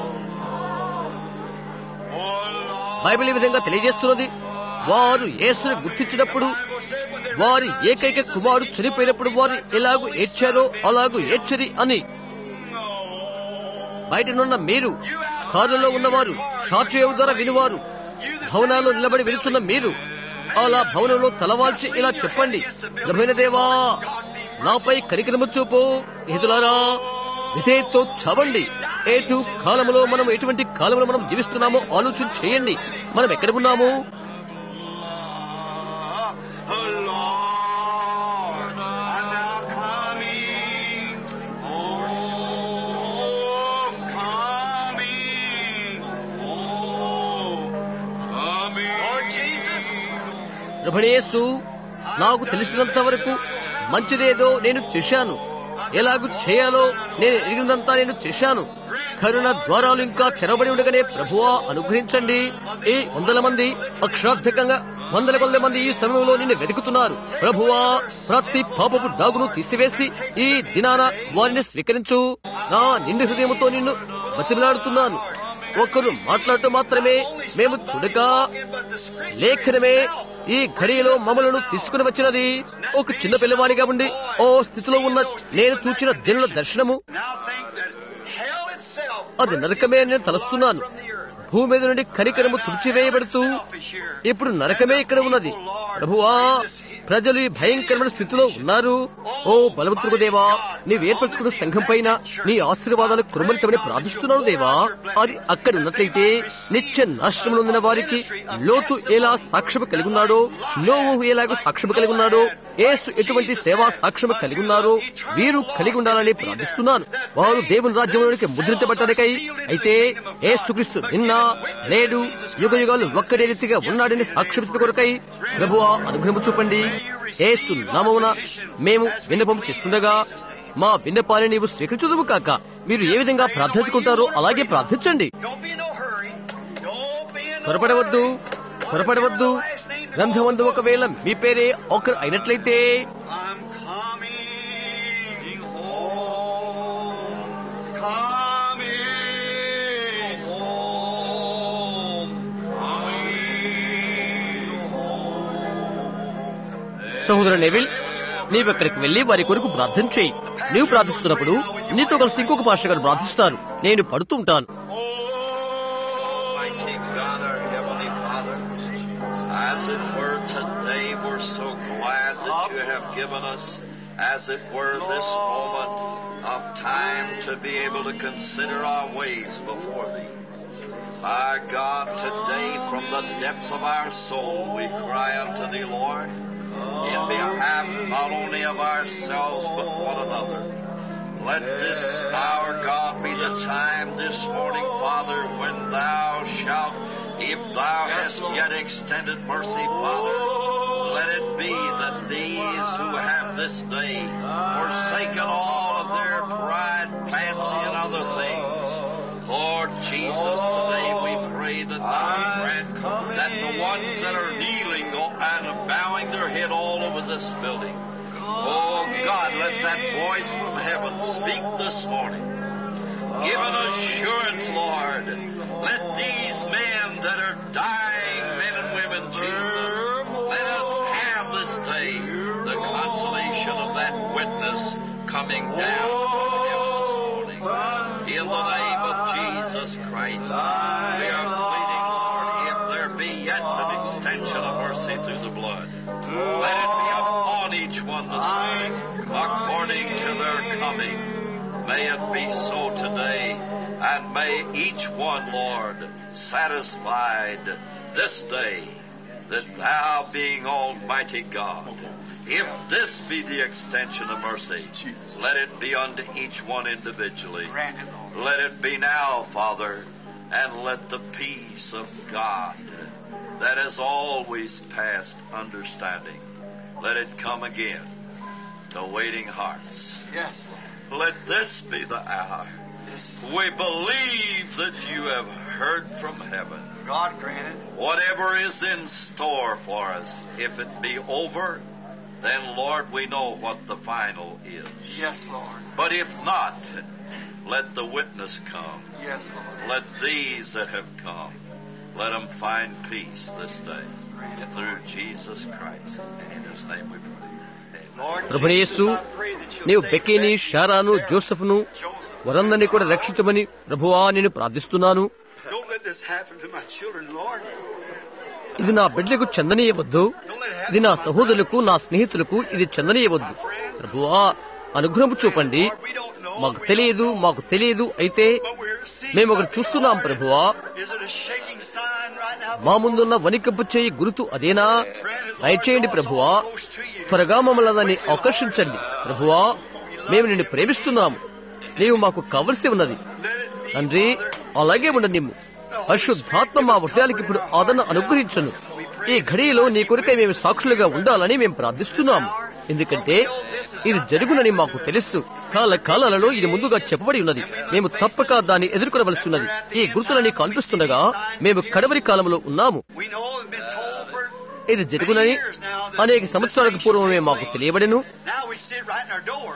oh Lord. Bible ఈ విధంగా తెలియజేస్తున్నది వారు యేసుని గుర్తించినప్పుడు వారి ఏకైక కుమారుడు చనిపోయినప్పుడు వారు ఎలాగూ ఏడ్చారో అలాగూ ఏడ్చరి అని బయటనున్న మీరు కారులో ఉన్నవారు షాట్రేవు ద్వారా వినువారు భవనాల్లో నిలబడి విలుచున్న మీరు అలా భవనంలో తలవాల్చి ఇలా చెప్పండి లభైన దేవా నాపై కరికరము చూపు ఎదులారా విధేయతో చవండి ఏటు కాలంలో మనం ఎటువంటి కాలంలో మనం జీవిస్తున్నామో ఆలోచన చేయండి మనం ఎక్కడ ఉన్నాము Oh Lord, I'm now coming home, coming home, coming. Lord Jesus, ప్రభుడేసు నాకు తెలిసినంత వరకు మంచిదేదో నేను చేశాను ఎలాగూ చేయాలో నేను ఎరిగినంతా నేను చేశాను కరుణ ద్వారాలు ఇంకా తెరవబడి ఉండగానే ప్రభువా అనుగ్రహించండి ఈ వందల మంది అక్షరార్థకంగా వందల కొద్ది మంది ఈ సమయంలో నిన్ను వెతుకుతున్నారు ప్రభువా ప్రతి పాపపు డాగును తీసివేసి ఈ దినాన వారిని స్వీకరించు నా నిండు హృదయముతో నిన్ను బతిమలాడుతున్నాను ఒకరు మాట్లాడటం మాత్రమే మేము చూడక లేఖనమే ఈ ఘడియలో మమ్మలను తీసుకుని వచ్చినది ఒక చిన్న పిల్లవాడిగా ఉండి ఓ స్థితిలో ఉన్న నేను చూచిన జనుల దర్శనము now think that hell itself అది నరకమే అని నేను తలస్తున్నాను భూమి మీద నుండి కనికరము తుడిచివేయబడుతూ ఇప్పుడు నరకమే ఇక్కడ ఉన్నది ప్రభువా ప్రజలు ఈ భయంకరమైన స్థితిలో ఉన్నారు ఓ బలవంతుడు దేవా నీవు ఏర్పరచుకున్న సంఘం పైన నీ ఆశీర్వాదాలు కురుమరించమని ప్రార్థిస్తున్నాను దేవా అది అక్కడ ఉన్నట్లయితే నిత్య నాశనం ఉన్న వారికి లోతు ఎలా సాక్ష్యము కలిగి ఉన్నాడో నోవు ఎలాగో సాక్ష్యము కలిగి ఉన్నాడో ఏసు ఎటువంటి సేవా సాక్ష్యము కలిగి ఉన్నారో వీరు కలిగి ఉండాలని ప్రార్థిస్తున్నాను వారు దేవుని రాజ్యంలోనికి ముద్రించబట్టడానికై అయితే ఏసుక్రీస్తు నిన్న నేడు యుగ యుగాలు ఒక్కడే రీతిగా ఉన్నాడని సాక్ష్యమిత కొరకై ప్రభువా అనుగ్రహము చూపండి ఏసు నామమున మేము విన్నపం చేస్తుండగా మా విన్నపాన్ని నీవు స్వీకరించుదువు కాక మీరు ఏ విధంగా ప్రార్థించుకుంటారో అలాగే ప్రార్థించండి Don't be in no hurry. Don't be in no త్వరపడవద్దు hurry. త్వరపడవద్దు గ్రంథమందు ఒకవేళ మీ పేరే ఒకరు అయినట్లయితే I'm coming home, coming home, coming home. సహోదర నెవిల్ నీవెక్కడికి వెళ్లి వారి కొరకు ప్రార్థన చేయి నీవు ప్రార్థిస్తున్నప్పుడు నీతో కలిసి ఇంకొక పాస్టర్ గారు ప్రార్థిస్తారు నేను పడుతుంటాను Almighty God, our Heavenly Father, as it were today, we're so glad that you have given us, as it were, this moment of time to be able to consider our ways before Thee. My God, today from the depths of our soul we cry unto Thee, Lord, in behalf not only of ourselves but one another. Let this, our God, be the time this morning, Father, when Thou shalt, if Thou hast yet extended mercy, Father, let it be that these who have this day forsaken all of their pride, fancy, and other things, Lord Jesus, today we pray that Thou grant that the ones that are kneeling and bowing their head all over this building, Oh God, let that voice from heaven speak this morning. Give an assurance, Lord. Let these men that are dying, men and women, Jesus, let us have this day the consolation of that witness coming down from heaven this morning. In the name of Jesus Christ, we are pleading, Lord, if there be yet an extension of mercy through the blood, let it be upon each one this day, according to their coming. May it be so today, and may each one, Lord, satisfied this day that Thou, being Almighty God, if this be the extension of mercy, let it be unto each one individually. Let it be now, Father, and let the peace of God that has always passed understanding, let it come again to waiting hearts. Yes, Let this be the hour. We believe that you have heard from heaven. God granted. Whatever is in store for us, if it be over, then Lord, we know what the final is. Yes, Lord. But if not, let the witness come. Yes, Lord. Let these that have come, let them find peace this day. Through Jesus Christ. In his name we pray. Amen. Lord ప్రభునేసు Jesus, I pray that you'll నీవు save బెక్కీని Becky, షారాను Sarah, జోసెఫ్ను Joseph. వారందరినీ కూడా రక్షించమని ప్రభువా నేను ప్రార్థిస్తున్నాను Don't let this happen to my children, Lord. ఇది నా బిడ్డలకు చెందనీయవద్దు Don't let it happen ఇది నా to my సహోదరులకు నా స్నేహితులకు ఇది చెందనీయవద్దు ప్రభువా అనుగ్రహం చూపండి Lord, we don't know. మాకు we తెలియదు don't know, మాకు తెలియదు అయితే but we're seeing మేము ఒకటి something, చూస్తున్నాం Lord. ప్రభువా Is it a shaking sign right now? మా ముందున్న వణికపు చేయి గురుతు అదేనా దయచేయండి ప్రభువా త్వరగా మమ్మల్ని దాన్ని ఆకర్షించండి ప్రభువా మేము నిన్ను ప్రేమిస్తున్నాము నీవు మాకు కావలసి ఉన్నది Let it be, తండ్రి Father. అలాగే ఉండనిమ్ము పరిశుద్ధాత్మ మా హృదయాలకి ఇప్పుడు ఆదరణ అనుగ్రహించను ఈ ఘడియలో నీ కొరకై మేము సాక్షులుగా ఉండాలని మేము ప్రార్థిస్తున్నాము ఎందుకంటే ఇది జరుగునని మాకు తెలుసు కాల కాలాలలో ఇది ముందుగా చెప్పబడి ఉన్నది మేము తప్పక దాన్ని ఎదుర్కొనవలసి ఉన్నది ఈ గుర్తులని కనిపిస్తుండగా మేము కడవరి కాలంలో ఉన్నాము We know it's been told for ఇది జరుగునని అనేక సంవత్సరాలకు పూర్వమే మాకు తెలియబడెను Now we sit right in our door.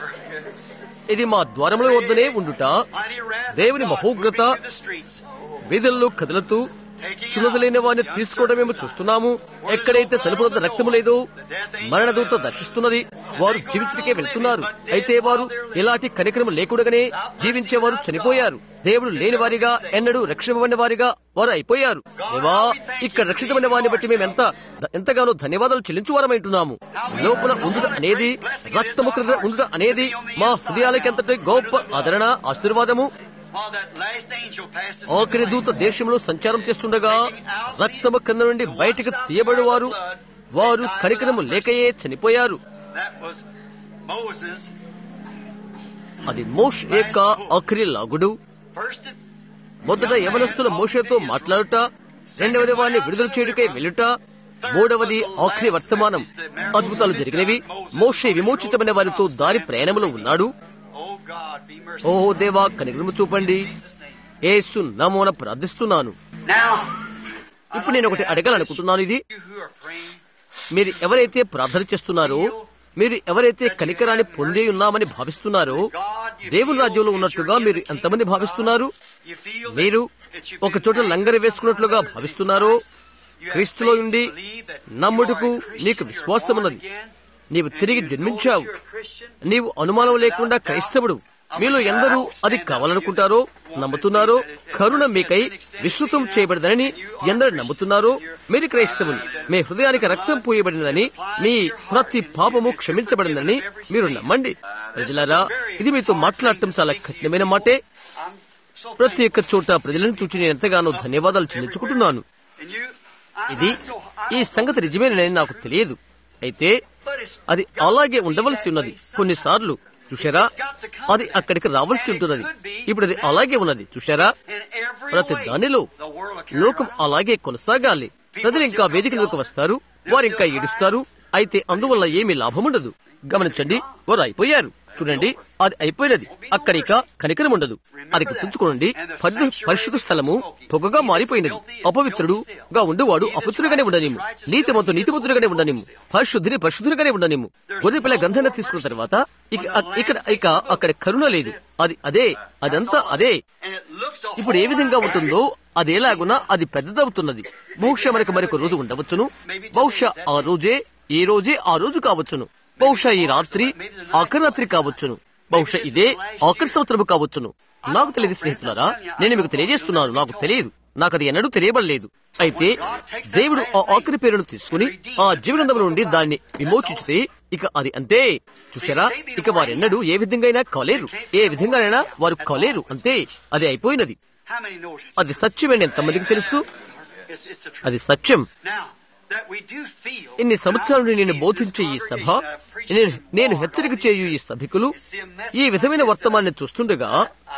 ఇది మా ద్వారముల వద్దనే ఉండుట Mighty wrath of దేవుని God మహోగ్రత moving through the streets. వీధుల్లో కదులుతూ సున్నతులైన వారిని తీసుకోవడం మేము చూస్తున్నాము ఎక్కడైతే తలుపు వద్ద రక్తము లేదో మరణదూత దర్శిస్తున్నది వారు జీవించడికే వెళ్తున్నారు అయితే వారు ఎలాంటి కనికరము లేకుండానే జీవించేవారు చనిపోయారు దేవుడు లేని వారిగా ఎన్నడూ రక్షింపబడిన వారిగా వారు అయిపోయారు దేవా ఇక్కడ రక్షితమైన వారిని బట్టి మేము ఎంత ఎంతగానో ధన్యవాదాలు చెల్లించువారమైంటున్నాము లోపల ఉండుట అనేది రక్తము క్రింద ఉండుట అనేది మా హృదయాలకి ఎంతటి గొప్ప ఆదరణ ఆశీర్వాదము While that last angel passes ఆఖరి దూత దేశంలో సంచారం చేస్తుండగా రక్తము కింద నుండి బయటకు తీయబడి వారు వారు కనికరము లేకయే చనిపోయారు That was Moses. అది మోష్ యొక్క ఆఖరి లాగుడు First, it, మొదట యవనస్తుల మోషతో మాట్లాడుట రెండవది వారిని విడుదల చేయుటకై వెళ్ళుట మూడవది ఆఖరి వర్తమానం అద్భుతాలు జరిగినవి మోషే విమోచితమైన వారితో దారి ప్రయాణంలో ఉన్నాడు oh God, be oh merciful. దేవా కనికరము చూపండి In Jesus' name. ఏసు నమోన ప్రార్థిస్తున్నాను Now, ఇప్పుడు నేను ఒకటి అడగాలనుకుంటున్నాను ఇది you who are praying, మీరు ఎవరైతే ప్రార్థన చేస్తున్నారో మీరు ఎవరైతే కనికరాన్ని పొంది ఉన్నామని భావిస్తున్నారో దేవుని రాజ్యంలో ఉన్నట్టుగా మీరు ఎంతమంది భావిస్తున్నారు you feel that మీరు it's you ఒక చోట లంగరి వేసుకున్నట్లుగా భావిస్తున్నారో క్రీస్తులో ఉండి నమ్ముటకు నీకు విశ్వాసమున్నది నీవు తిరిగి జన్మించావు నీవు అనుమానం లేకుండా క్రైస్తవుడు మీలో ఎందరూ అది కావాలనుకుంటారో నమ్ముతున్నారో కరుణ మీకై విస్తృతం చేయబడిందని ఎందరు నమ్ముతున్నారో మీరు క్రైస్తవులు మీ హృదయానికి రక్తం పూయబడినదని మీ ప్రతి పాపము క్షమించబడిందని మీరు నమ్మండి ప్రజలారా ఇది మీతో మాట్లాడటం చాలా కఠినమైన మాటే I'm so ప్రతి ఒక్క చోట ప్రజలను చూచి నేను ఎంతగానో ధన్యవాదాలు చెల్లించుకుంటున్నాను And you, I, ఇది I so, ఈ సంగతి నిజమేనని నాకు తెలియదు అయితే but it's అది అలాగే ఉండవలసి ఉన్నది కొన్నిసార్లు చూశారా అది అక్కడికి రావాల్సి ఉంటున్నది ఇప్పుడు అది అలాగే ఉన్నది చూశారా in every ప్రతి way, దానిలో the world will carry లోకం around. అలాగే కొనసాగాలి ప్రజలు ఇంకా వేదికలోకి వస్తారు వారు ఇంకా ఏడుస్తారు అయితే అందువల్ల ఏమీ లాభముండదు గమనించండి వారు అయిపోయారు చూడండి అది అయిపోయినది అక్కడ ఇక కనికరం ఉండదు అది గుర్తుంచుకోండి పరి- పరిశుద్ధ స్థలము పొగగా మారిపోయినది అపవిత్రుడుగా ఉండేవాడు అపవిత్రుడుగానే ఉండనిము నీతిమంతు నీతిమంతుడుగానే ఉండనిము పరిశుద్ధిని పరిశుద్ధుడుగానే ఉండనిము గొర్రెపిల్ల గంధన తీసుకున్న తర్వాత ఇక ఇక్కడ ఇక అక్కడ కరుణ లేదు అది అదే అదంతా అదే And it looks a ఇప్పుడు ఏ whole విధంగా lot ఉంటుందో అది ఎలాగునా అది పెద్దదవుతున్నది బహుశా మనకు మరొక రోజు ఉండవచ్చును బహుశా ఆ రోజే ఈ రోజే ఆ రోజు కావచ్చును బహుశా ఈ రాత్రి ఆఖరి రాత్రి కావచ్చును బహుశా ఇదే ఆఖరి సంవత్సరం కావచ్చును నాకు తెలియదు స్నేహితులారా నేను మీకు తెలియజేస్తున్నాను నాకు తెలియదు నాకు అది ఎన్నడూ తెలియబడలేదు అయితే దేవుడు ఆ ఆఖరి పేరును తీసుకుని ఆ జీవనందం నుండి దాన్ని విమోచించితే ఇక అది అంతే చూసారా ఇక వారెన్నడూ ఏ విధంగా కాలేరు ఏ విధంగానైనా వారు కాలేరు అంతే అది అయిపోయినది How many knows it? అది సత్యమని ఎంతమందికి తెలుసు It's, it's the truth. అది సత్యం Now, that we do feel. ఇన్ని సంవత్సరాల నుండి నేను బోధించే ఈ సభ నేను నేను హెచ్చరిక చేయు ఈ సభికులు ఈ విధమైన వర్తమాన్ని చూస్తుండగా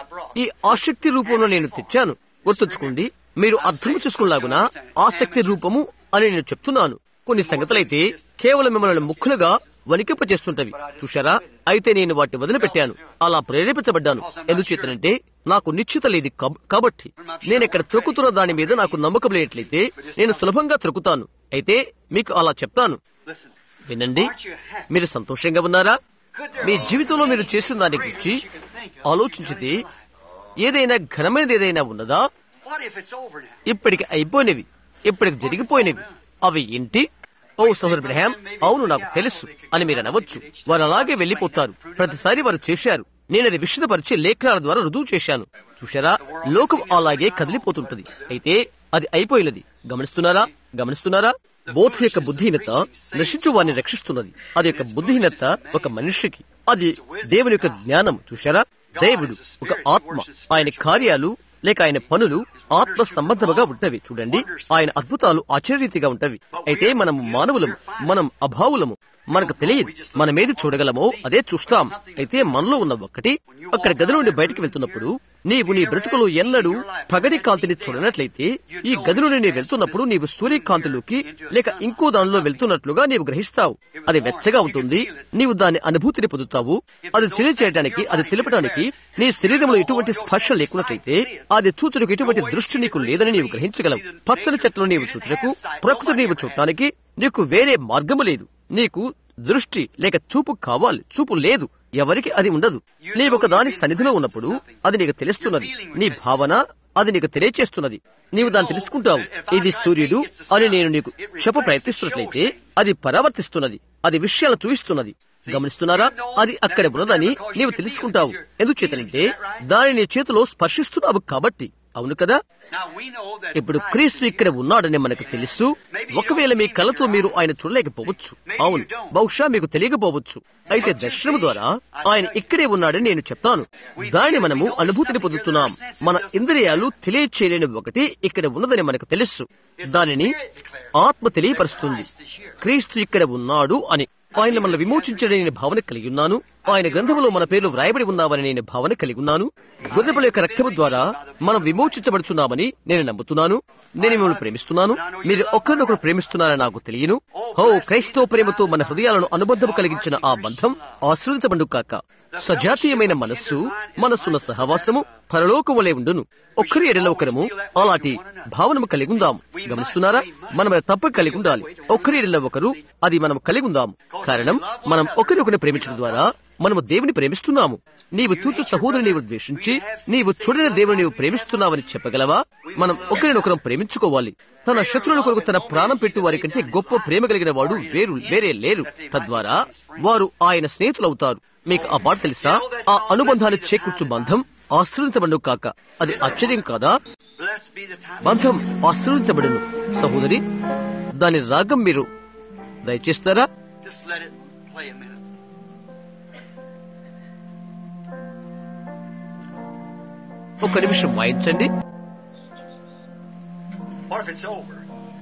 ఈ ఆసక్తి రూపంలో నేను తెచ్చాను గుర్తుంచుకోండి మీరు అర్థం చేసుకునేలాగున ఆసక్తి రూపము అని నేను చెప్తున్నాను కొన్ని సంగతులైతే కేవలం మిమ్మల్ని ముక్కులుగా వణికింపచేస్తుంటవి చూశారా అయితే నేను వాటిని వదిలిపెట్టాను అలా ప్రేరేపించబడ్డాను ఎందుచేతనంటే నాకు నిశ్చిత లేదు కబ్- కాబట్టి నేను ఇక్కడ త్రొక్కుతున్న దాని మీద నాకు నమ్మకం లేనట్లయితే నేను సులభంగా త్రొక్కుతాను అయితే మీకు అలా చెప్తాను Listen. వినండి మీరు సంతోషంగా ఉన్నారా మీ జీవితంలో మీరు చేసిన దాని గురించి ఆలోచించితే ఏదైనా ఘనమైనది ఏదైనా ఉన్నదా What if it's over now? ఇప్పటికి అయిపోయినవి ఇప్పటికి జరిగిపోయినవి అవి ఏంటి ఓ సోదరు బ్రహాం అవును నాకు తెలుసు అని మీరు అనవచ్చు వారు అలాగే వెళ్లిపోతారు ప్రతిసారి వారు చేశారు నేను అది విషదపరిచి లేఖనాల ద్వారా రుజువు చేశాను చూశారా లోకం అలాగే కదిలిపోతుంటది అయితే అది అయిపోయినది గమనిస్తున్నారా గమనిస్తున్నారా బోధ యొక్క బుద్ధిహీనత నశించు వారిని రక్షిస్తున్నది అది యొక్క బుద్ధిహీనత ఒక మనిషికి అది దేవుని యొక్క జ్ఞానం చూశారా దేవుడు ఒక ఆత్మ ఆయన కార్యాలు లేక ఆయన పనులు ఆత్మ సంబంధముగా ఉంటవి చూడండి ఆయన అద్భుతాలు ఆశ్చర్యరీతిగా ఉంటవి అయితే మనం మానవులము మనం అభావులము మనకు తెలియదు మనమేది చూడగలమో అదే చూస్తాం అయితే మనలో ఉన్న ఒక్కటి అక్కడ గది నుండి బయటికి వెళ్తున్నప్పుడు నీవు నీ బ్రతుకులో ఎన్నడూ పగటి కాంతిని చూడనట్లయితే ఈ గది నుండి నీవు వెళ్తున్నప్పుడు నీవు సూర్యకాంతిలోకి లేక ఇంకో దానిలో వెళ్తున్నట్లుగా నీవు గ్రహిస్తావు అది వెచ్చగా ఉంటుంది నీవు దాని అనుభూతిని పొందుతావు అది తెలియచేయడానికి అది తెలపడానికి నీ శరీరంలో ఎటువంటి స్పర్శ లేకున్నట్లయితే అది చూచుటకు ఎటువంటి దృష్టి నీకు లేదని నీవు గ్రహించగలవు పచ్చని చెట్లను నీవు చూచుటకు ప్రకృతి నీవు చూడటానికి నీకు వేరే మార్గము లేదు నీకు దృష్టి లేక చూపు కావాలి చూపు లేదు ఎవరికి అది ఉండదు నీవు ఒక దాని సన్నిధిలో ఉన్నప్పుడు అది నీకు తెలుస్తున్నది నీ భావన అది నీకు తెలియచేస్తున్నది నీవు దాన్ని తెలుసుకుంటావు ఇది సూర్యుడు అని నేను నీకు చెప్ప ప్రయత్నిస్తున్నట్లయితే అది పరావర్తిస్తున్నది అది విషయాలు చూయిస్తున్నది గమనిస్తున్నారా అది అక్కడ ఉన్నదని నీవు తెలుసుకుంటావు ఎందుచేతనంటే దాని నీ చేతిలో స్పర్శిస్తున్నావు కాబట్టి అవును కదా Now we know that ఇప్పుడు క్రీస్తు ఇక్కడ ఉన్నాడని మనకు తెలుసు ఒకవేళ మీ కళ్ళతో మీరు ఆయన చూడలేకపోవచ్చు అవును బహుశా మీకు తెలియకపోవచ్చు అయితే దర్శనం ద్వారా ఆయన ఇక్కడే ఉన్నాడని నేను చెప్తాను దాన్ని మనము అనుభూతిని పొందుతున్నాం మన ఇంద్రియాలు తెలియచేయలేని ఒకటి ఇక్కడ ఉన్నదని మనకు తెలుసు దానిని ఆత్మ తెలియపరుస్తుంది క్రీస్తు ఇక్కడ ఉన్నాడు అని ఆయన మనల్ని విమోచించడని నేను భావన కలిగి ఉన్నాను ఆయన గ్రంథంలో మన పేర్లు వ్రాయబడి ఉన్నామని నేను భావన కలిగి ఉన్నాను గొర్రెపిల్ల యొక్క రక్తము ద్వారా మనం విమోచించబడుచున్నామని నేను నమ్ముతున్నాను నేను మిమ్మల్ని ప్రేమిస్తున్నాను మీరు ఒకరినొకరు ప్రేమిస్తున్నారని నాకు తెలియను హో క్రైస్తవ ప్రేమతో మన హృదయాలను అనుబంధం కలిగించిన ఆ బంధం ఆశ్రయించబడు కాక సజాతీయమైన మనస్సు మనస్సున్న సహవాసము పరలోకం వలె ఉండును ఒక్కరి ఎడల ఒకరము అలాంటి భావనము కలిగి ఉందాం గమనిస్తున్నారా మనం అది తప్పక కలిగి ఉండాలి ఒక్కరి ఎడల ఒకరు అది మనం కలిగి ఉందాం కారణం మనం ఒకరినొకరిని ప్రేమించడం ద్వారా మనము దేవుని ప్రేమిస్తున్నాము నీవు చూచు సహోదరు నీవు ద్వేషించి నీవు చూడని దేవుని నీవు ప్రేమిస్తున్నావని చెప్పగలవా మనం ఒకరినొకరం ప్రేమించుకోవాలి తన శత్రువుల కొరకు తన ప్రాణం పెట్టు వారి కంటే గొప్ప ప్రేమ కలిగిన వాడు వేరు వేరే లేరు తద్వారా వారు ఆయన స్నేహితులవుతారు మీకు ఆ మాట తెలుసా ఆ అనుబంధాన్ని చేకూర్చు బంధం ఆశ్రయించబడు కాక అది ఆశ్చర్యం కాదా blessed be the time. బంధం ఆశ్రయించబడును సహోదరి దాని రాగం మీరు దయచేస్తారా Just let it play a minute. ఒక నిమిషం వాయించండి What if it's over?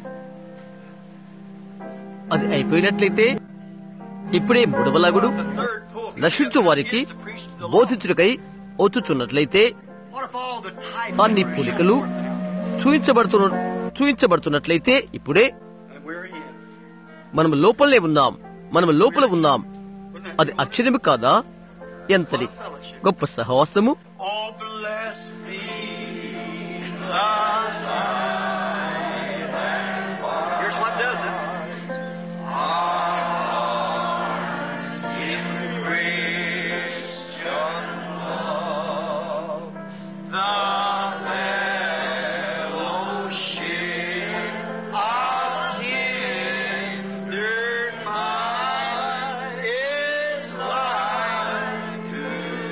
అది అయిపోయినట్లయితే ఇప్పుడే మూడవలాగుడు The third pull. నశించు వారికి Begins to preach to the Lord. బోధించుటకై వచ్చుచున్నట్లయితే What if all the types అన్ని were పులికలు చూయించబడుతున్న చూయించబడుతున్నట్లయితే ఇప్పుడే And we're in. మనం లోపలే ఉన్నాం మనం లోపల ఉన్నాం అది ఆశ్చర్యము కాదా ఎంతటి గొప్ప సహవాసము Oh, blessed be the time. Here's what does it. Ours in Christian love, the fellowship of kindred mind is like to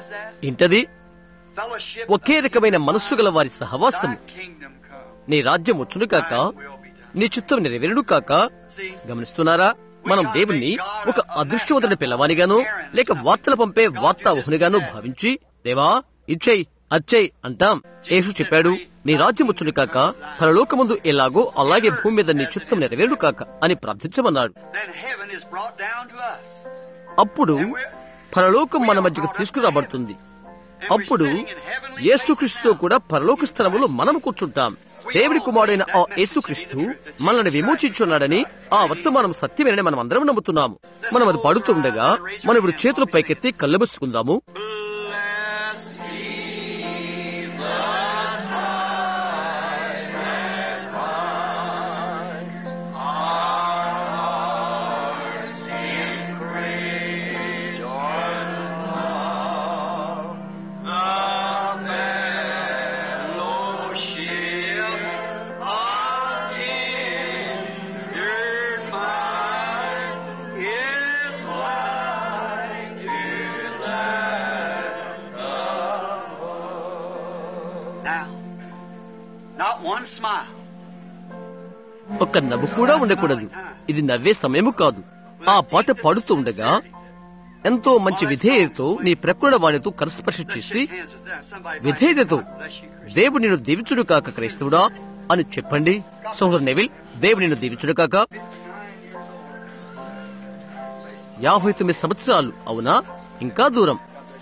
was that? ఇంటది Fellowship ఒకే రకమైన మనస్సు గల వారి సహవాసం Thy kingdom come. నీ రాజ్యం వచ్చును కాక Thy will be done. నీ చిత్తం నెరవేరుడు కాక See, గమనిస్తున్నారా మనం దేవుణ్ణి ఒక అదృష్టవంతుని పిల్లవానిగాను లేక వార్తలు పంపే వార్తావహునిగాను భావించి దేవా ఇచ్చేయ్ అచ్చేయ్ అంటాం యేసు చెప్పాడు నీ రాజ్యం వచ్చును కాక పరలోకముందు ఎలాగో అలాగే భూమి మీద నీ చిత్తం నెరవేరుడు కాక అని ప్రార్థించమన్నాడు then heaven is brought down to us. అప్పుడు పరలోకం మన మధ్యకు తీసుకురాబడుతుంది అప్పుడు యేసుక్రీస్తుతో కూడా పరలోక స్థలములో మనం కూర్చుంటాం దేవుడి కుమారుడైన ఆ యేసుక్రీస్తు మనల్ని విమోచించున్నాడని ఆ వర్తమానం సత్యమేనని మనం అందరం నమ్ముతున్నాము మనం అది పడుతుండగా మనం ఇప్పుడు చేతులు పైకెత్తి కళ్ళు మూసుకుందాము Bless ye the high and minds, our hearts in grace join love, the fellowship of kindred mind is like to Now, not one smile. ఒక్క నవ్వు కూడా ఉండకూడదు ఇది నవ్వే సమయము కాదు ఆ పాట పాడుతూ ఉండగా ఎంతో మంచి విధేయతతో నీ ప్రకృడ వాణితో కరస్పర్శ Let's చేసి shake hands with them. Somebody might విధేయతతో say, "God bless you, Christian." దేవుడు నిన్ను దీవించుడు కాక క్రైస్తవుడా అని చెప్పండి సోదరు నెవిల్ దేవుడు నిన్ను దీవించుడు కాక యాభై తొమ్మిది సంవత్సరాలు అవునా ఇంకా దూరం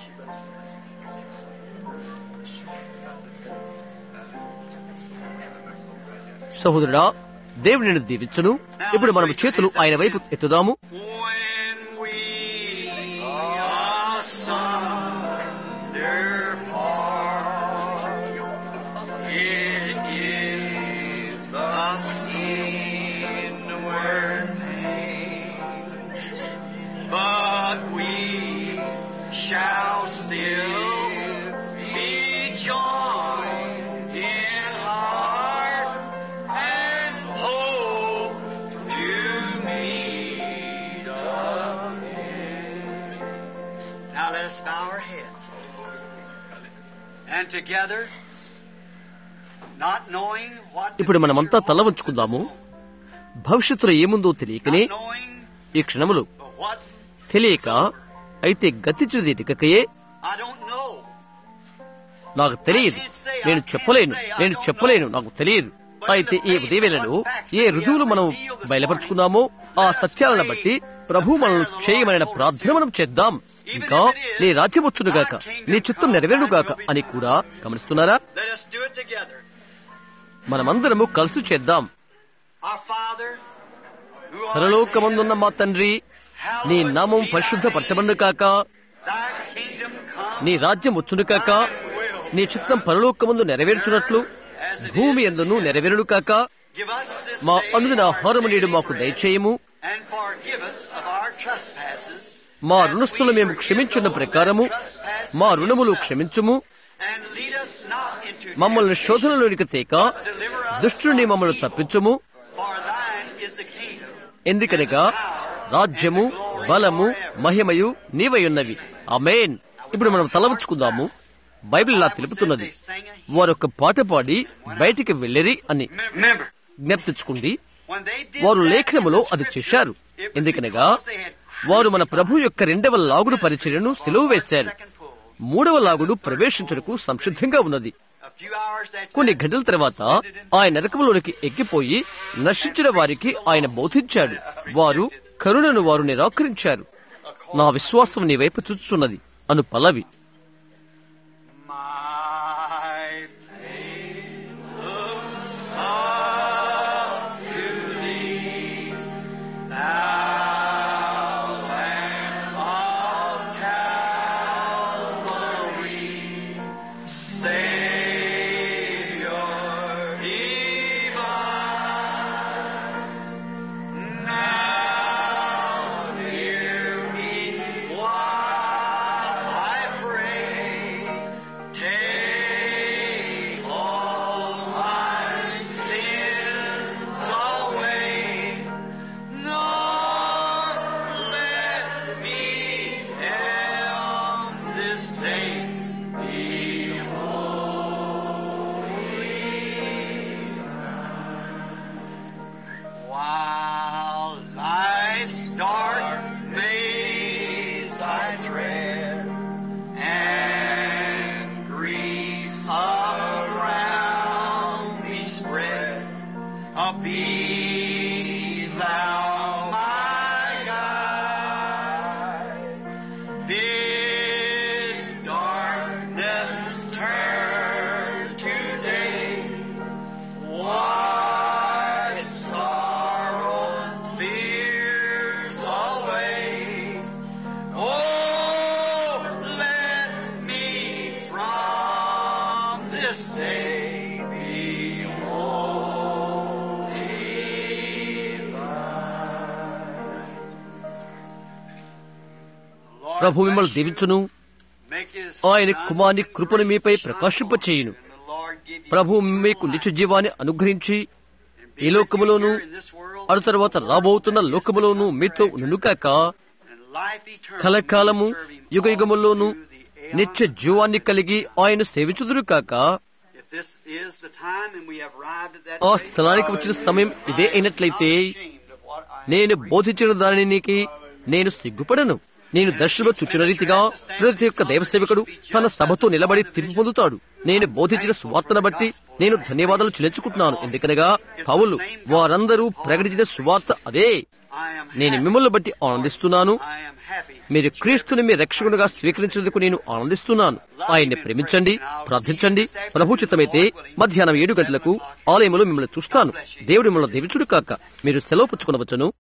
సహోదరుడా దేవుడు నిన్ను దీవించును ఇప్పుడు మనం చేతులు ఆయన వైపు ఎత్తుదాము When we asunder part, it gives us inward pain, but we shall still be joined in heart and hope to meet again. Now let us bow our heads. And together, not knowing what the ఇప్పుడు మనమంతా future తల holds, వంచుకుందాము భవిష్యత్తులో ఏముందో తెలియకనే not knowing ఈ క్షణములు what తెలియక అయితే గతించుది ఇటుకకయే I don't know. నాకు తెలియదు నేను చెప్పలేను నేను చెప్పలేను నాకు తెలియదు అయితే ఈ ఉదయవేళలో ఏ రుజువులు మనం బయలుపరుచుకున్నామో ఆ సత్యాలను బట్టి ప్రభు మనల్ని చేయమని ప్రార్థన మనం చేద్దాం ఇంకా నీ రాజ్యం వచ్చునుగాక నీ చిత్తం నెరవేరుగాక అని కూడా గమనిస్తున్నారా Let us do it together. మనమందరము కలిసి చేద్దాం Our Father, who art in పరలోకమందున్న మా తండ్రి heaven, నీ hallowed నామం be thy పరిశుద్ధ name. పరచబడును కాక Thy kingdom come, నీ రాజ్యం వచ్చును కాక నీ చిత్తం పరలోకమందు నెరవేర్చున్నట్లు భూమి ఎందును నెరవేరును కాక give us this మా day అనుదిన our ఆహారము నేడు daily మాకు bread, దయచేయము and forgive us of our trespasses, మా as రుణస్థులు we మేము forgive క్షమించున్న those ప్రకారము that trespass మా against రుణములు us. క్షమించుము And lead us not into మమ్మల్ని temptation, శోధనలోనికి తేక deliver us దుష్టుని from మమ్మల్ని evil. తప్పించుము For thine is the kingdom, ఎందుకనగా రాజ్యము బలము మహిమయు నీవయున్నవి ఆమేన్ ఇప్పుడు మనం తలవంచుకుందాము బైబిల్ ఇలా తెలుపుతున్నది వారు ఒక పాట పాడి బయటికి వెళ్ళిరి అని Remember, జ్ఞప్తించుకోండి when they did వారు that లేఖనములో in the అది scripture, చేశారు it was ఎందుకనగా because they had వారు మన crucified ప్రభు యొక్క రెండవ లాగుడు పరిచర్యను సెలవు వేశారు second pull. మూడవ లాగుడు ప్రవేశించుటకు సంసిద్ధంగా ఉన్నది A few hours that కొన్ని time, గంటల తర్వాత ఆయన నరకములోనికి ఎక్కిపోయి నశించిన వారికి ఆయన బోధించాడు వారు కరుణను వారు నిరాకరించారు నా విశ్వాసం నీ వైపు చూచుచున్నది అను పల్లవి My faith looks up to thee, thou Lamb of Calvary, Savior divine. Now hear me while I pray. While life's dark maze I tread, and griefs around me spread, uh, be thou my guide. Bid darkness turn to day, wipe sorrow, fears away. Oh, let me from this day be ప్రభు మిమ్మల్ని దీవించును ఆయన కుమారుని కృపను మీపై ప్రకాశింపచేయును ప్రభు మీకు నిత్య జీవాన్ని అనుగ్రహించి ఈ లోకములోను అటు తర్వాత రాబోతున్న లోకములోను మీతో నుండుకాక కలకాలము యుగ యుగముల్లోను నిత్య జీవాన్ని కలిగి ఆయన సేవించుదురు కాక ఆ స్థలానికి వచ్చిన సమయం ఇదే అయినట్లయితే నేను బోధించిన దానికి నేను సిగ్గుపడను నేను దర్శనంలో చూచిన రీతిగా ప్రతి ఒక్క దైవసేవకుడు తన సభతో నిలబడి తీర్పు పొందుతాడు నేను బోధించిన సువార్తను బట్టి నేను ధన్యవాదాలు చెల్లించుకుంటున్నాను ఎందుకనగా పౌలు వారందరూ ప్రకటించిన సువార్త అదే నేను మిమ్మల్ని బట్టి ఆనందిస్తున్నాను మీరు క్రీస్తుని మీ రక్షకునిగా స్వీకరించినందుకు నేను ఆనందిస్తున్నాను ఆయన్ని ప్రేమించండి ప్రార్థించండి ప్రభు చిత్తమైతే మధ్యాహ్నం ఏడు గంటలకు ఆలయంలో మిమ్మల్ని చూస్తాను దేవుడి మిమ్మల్ని దీవించుడు కాక మీరు సెలవు పుచ్చుకునవచ్చును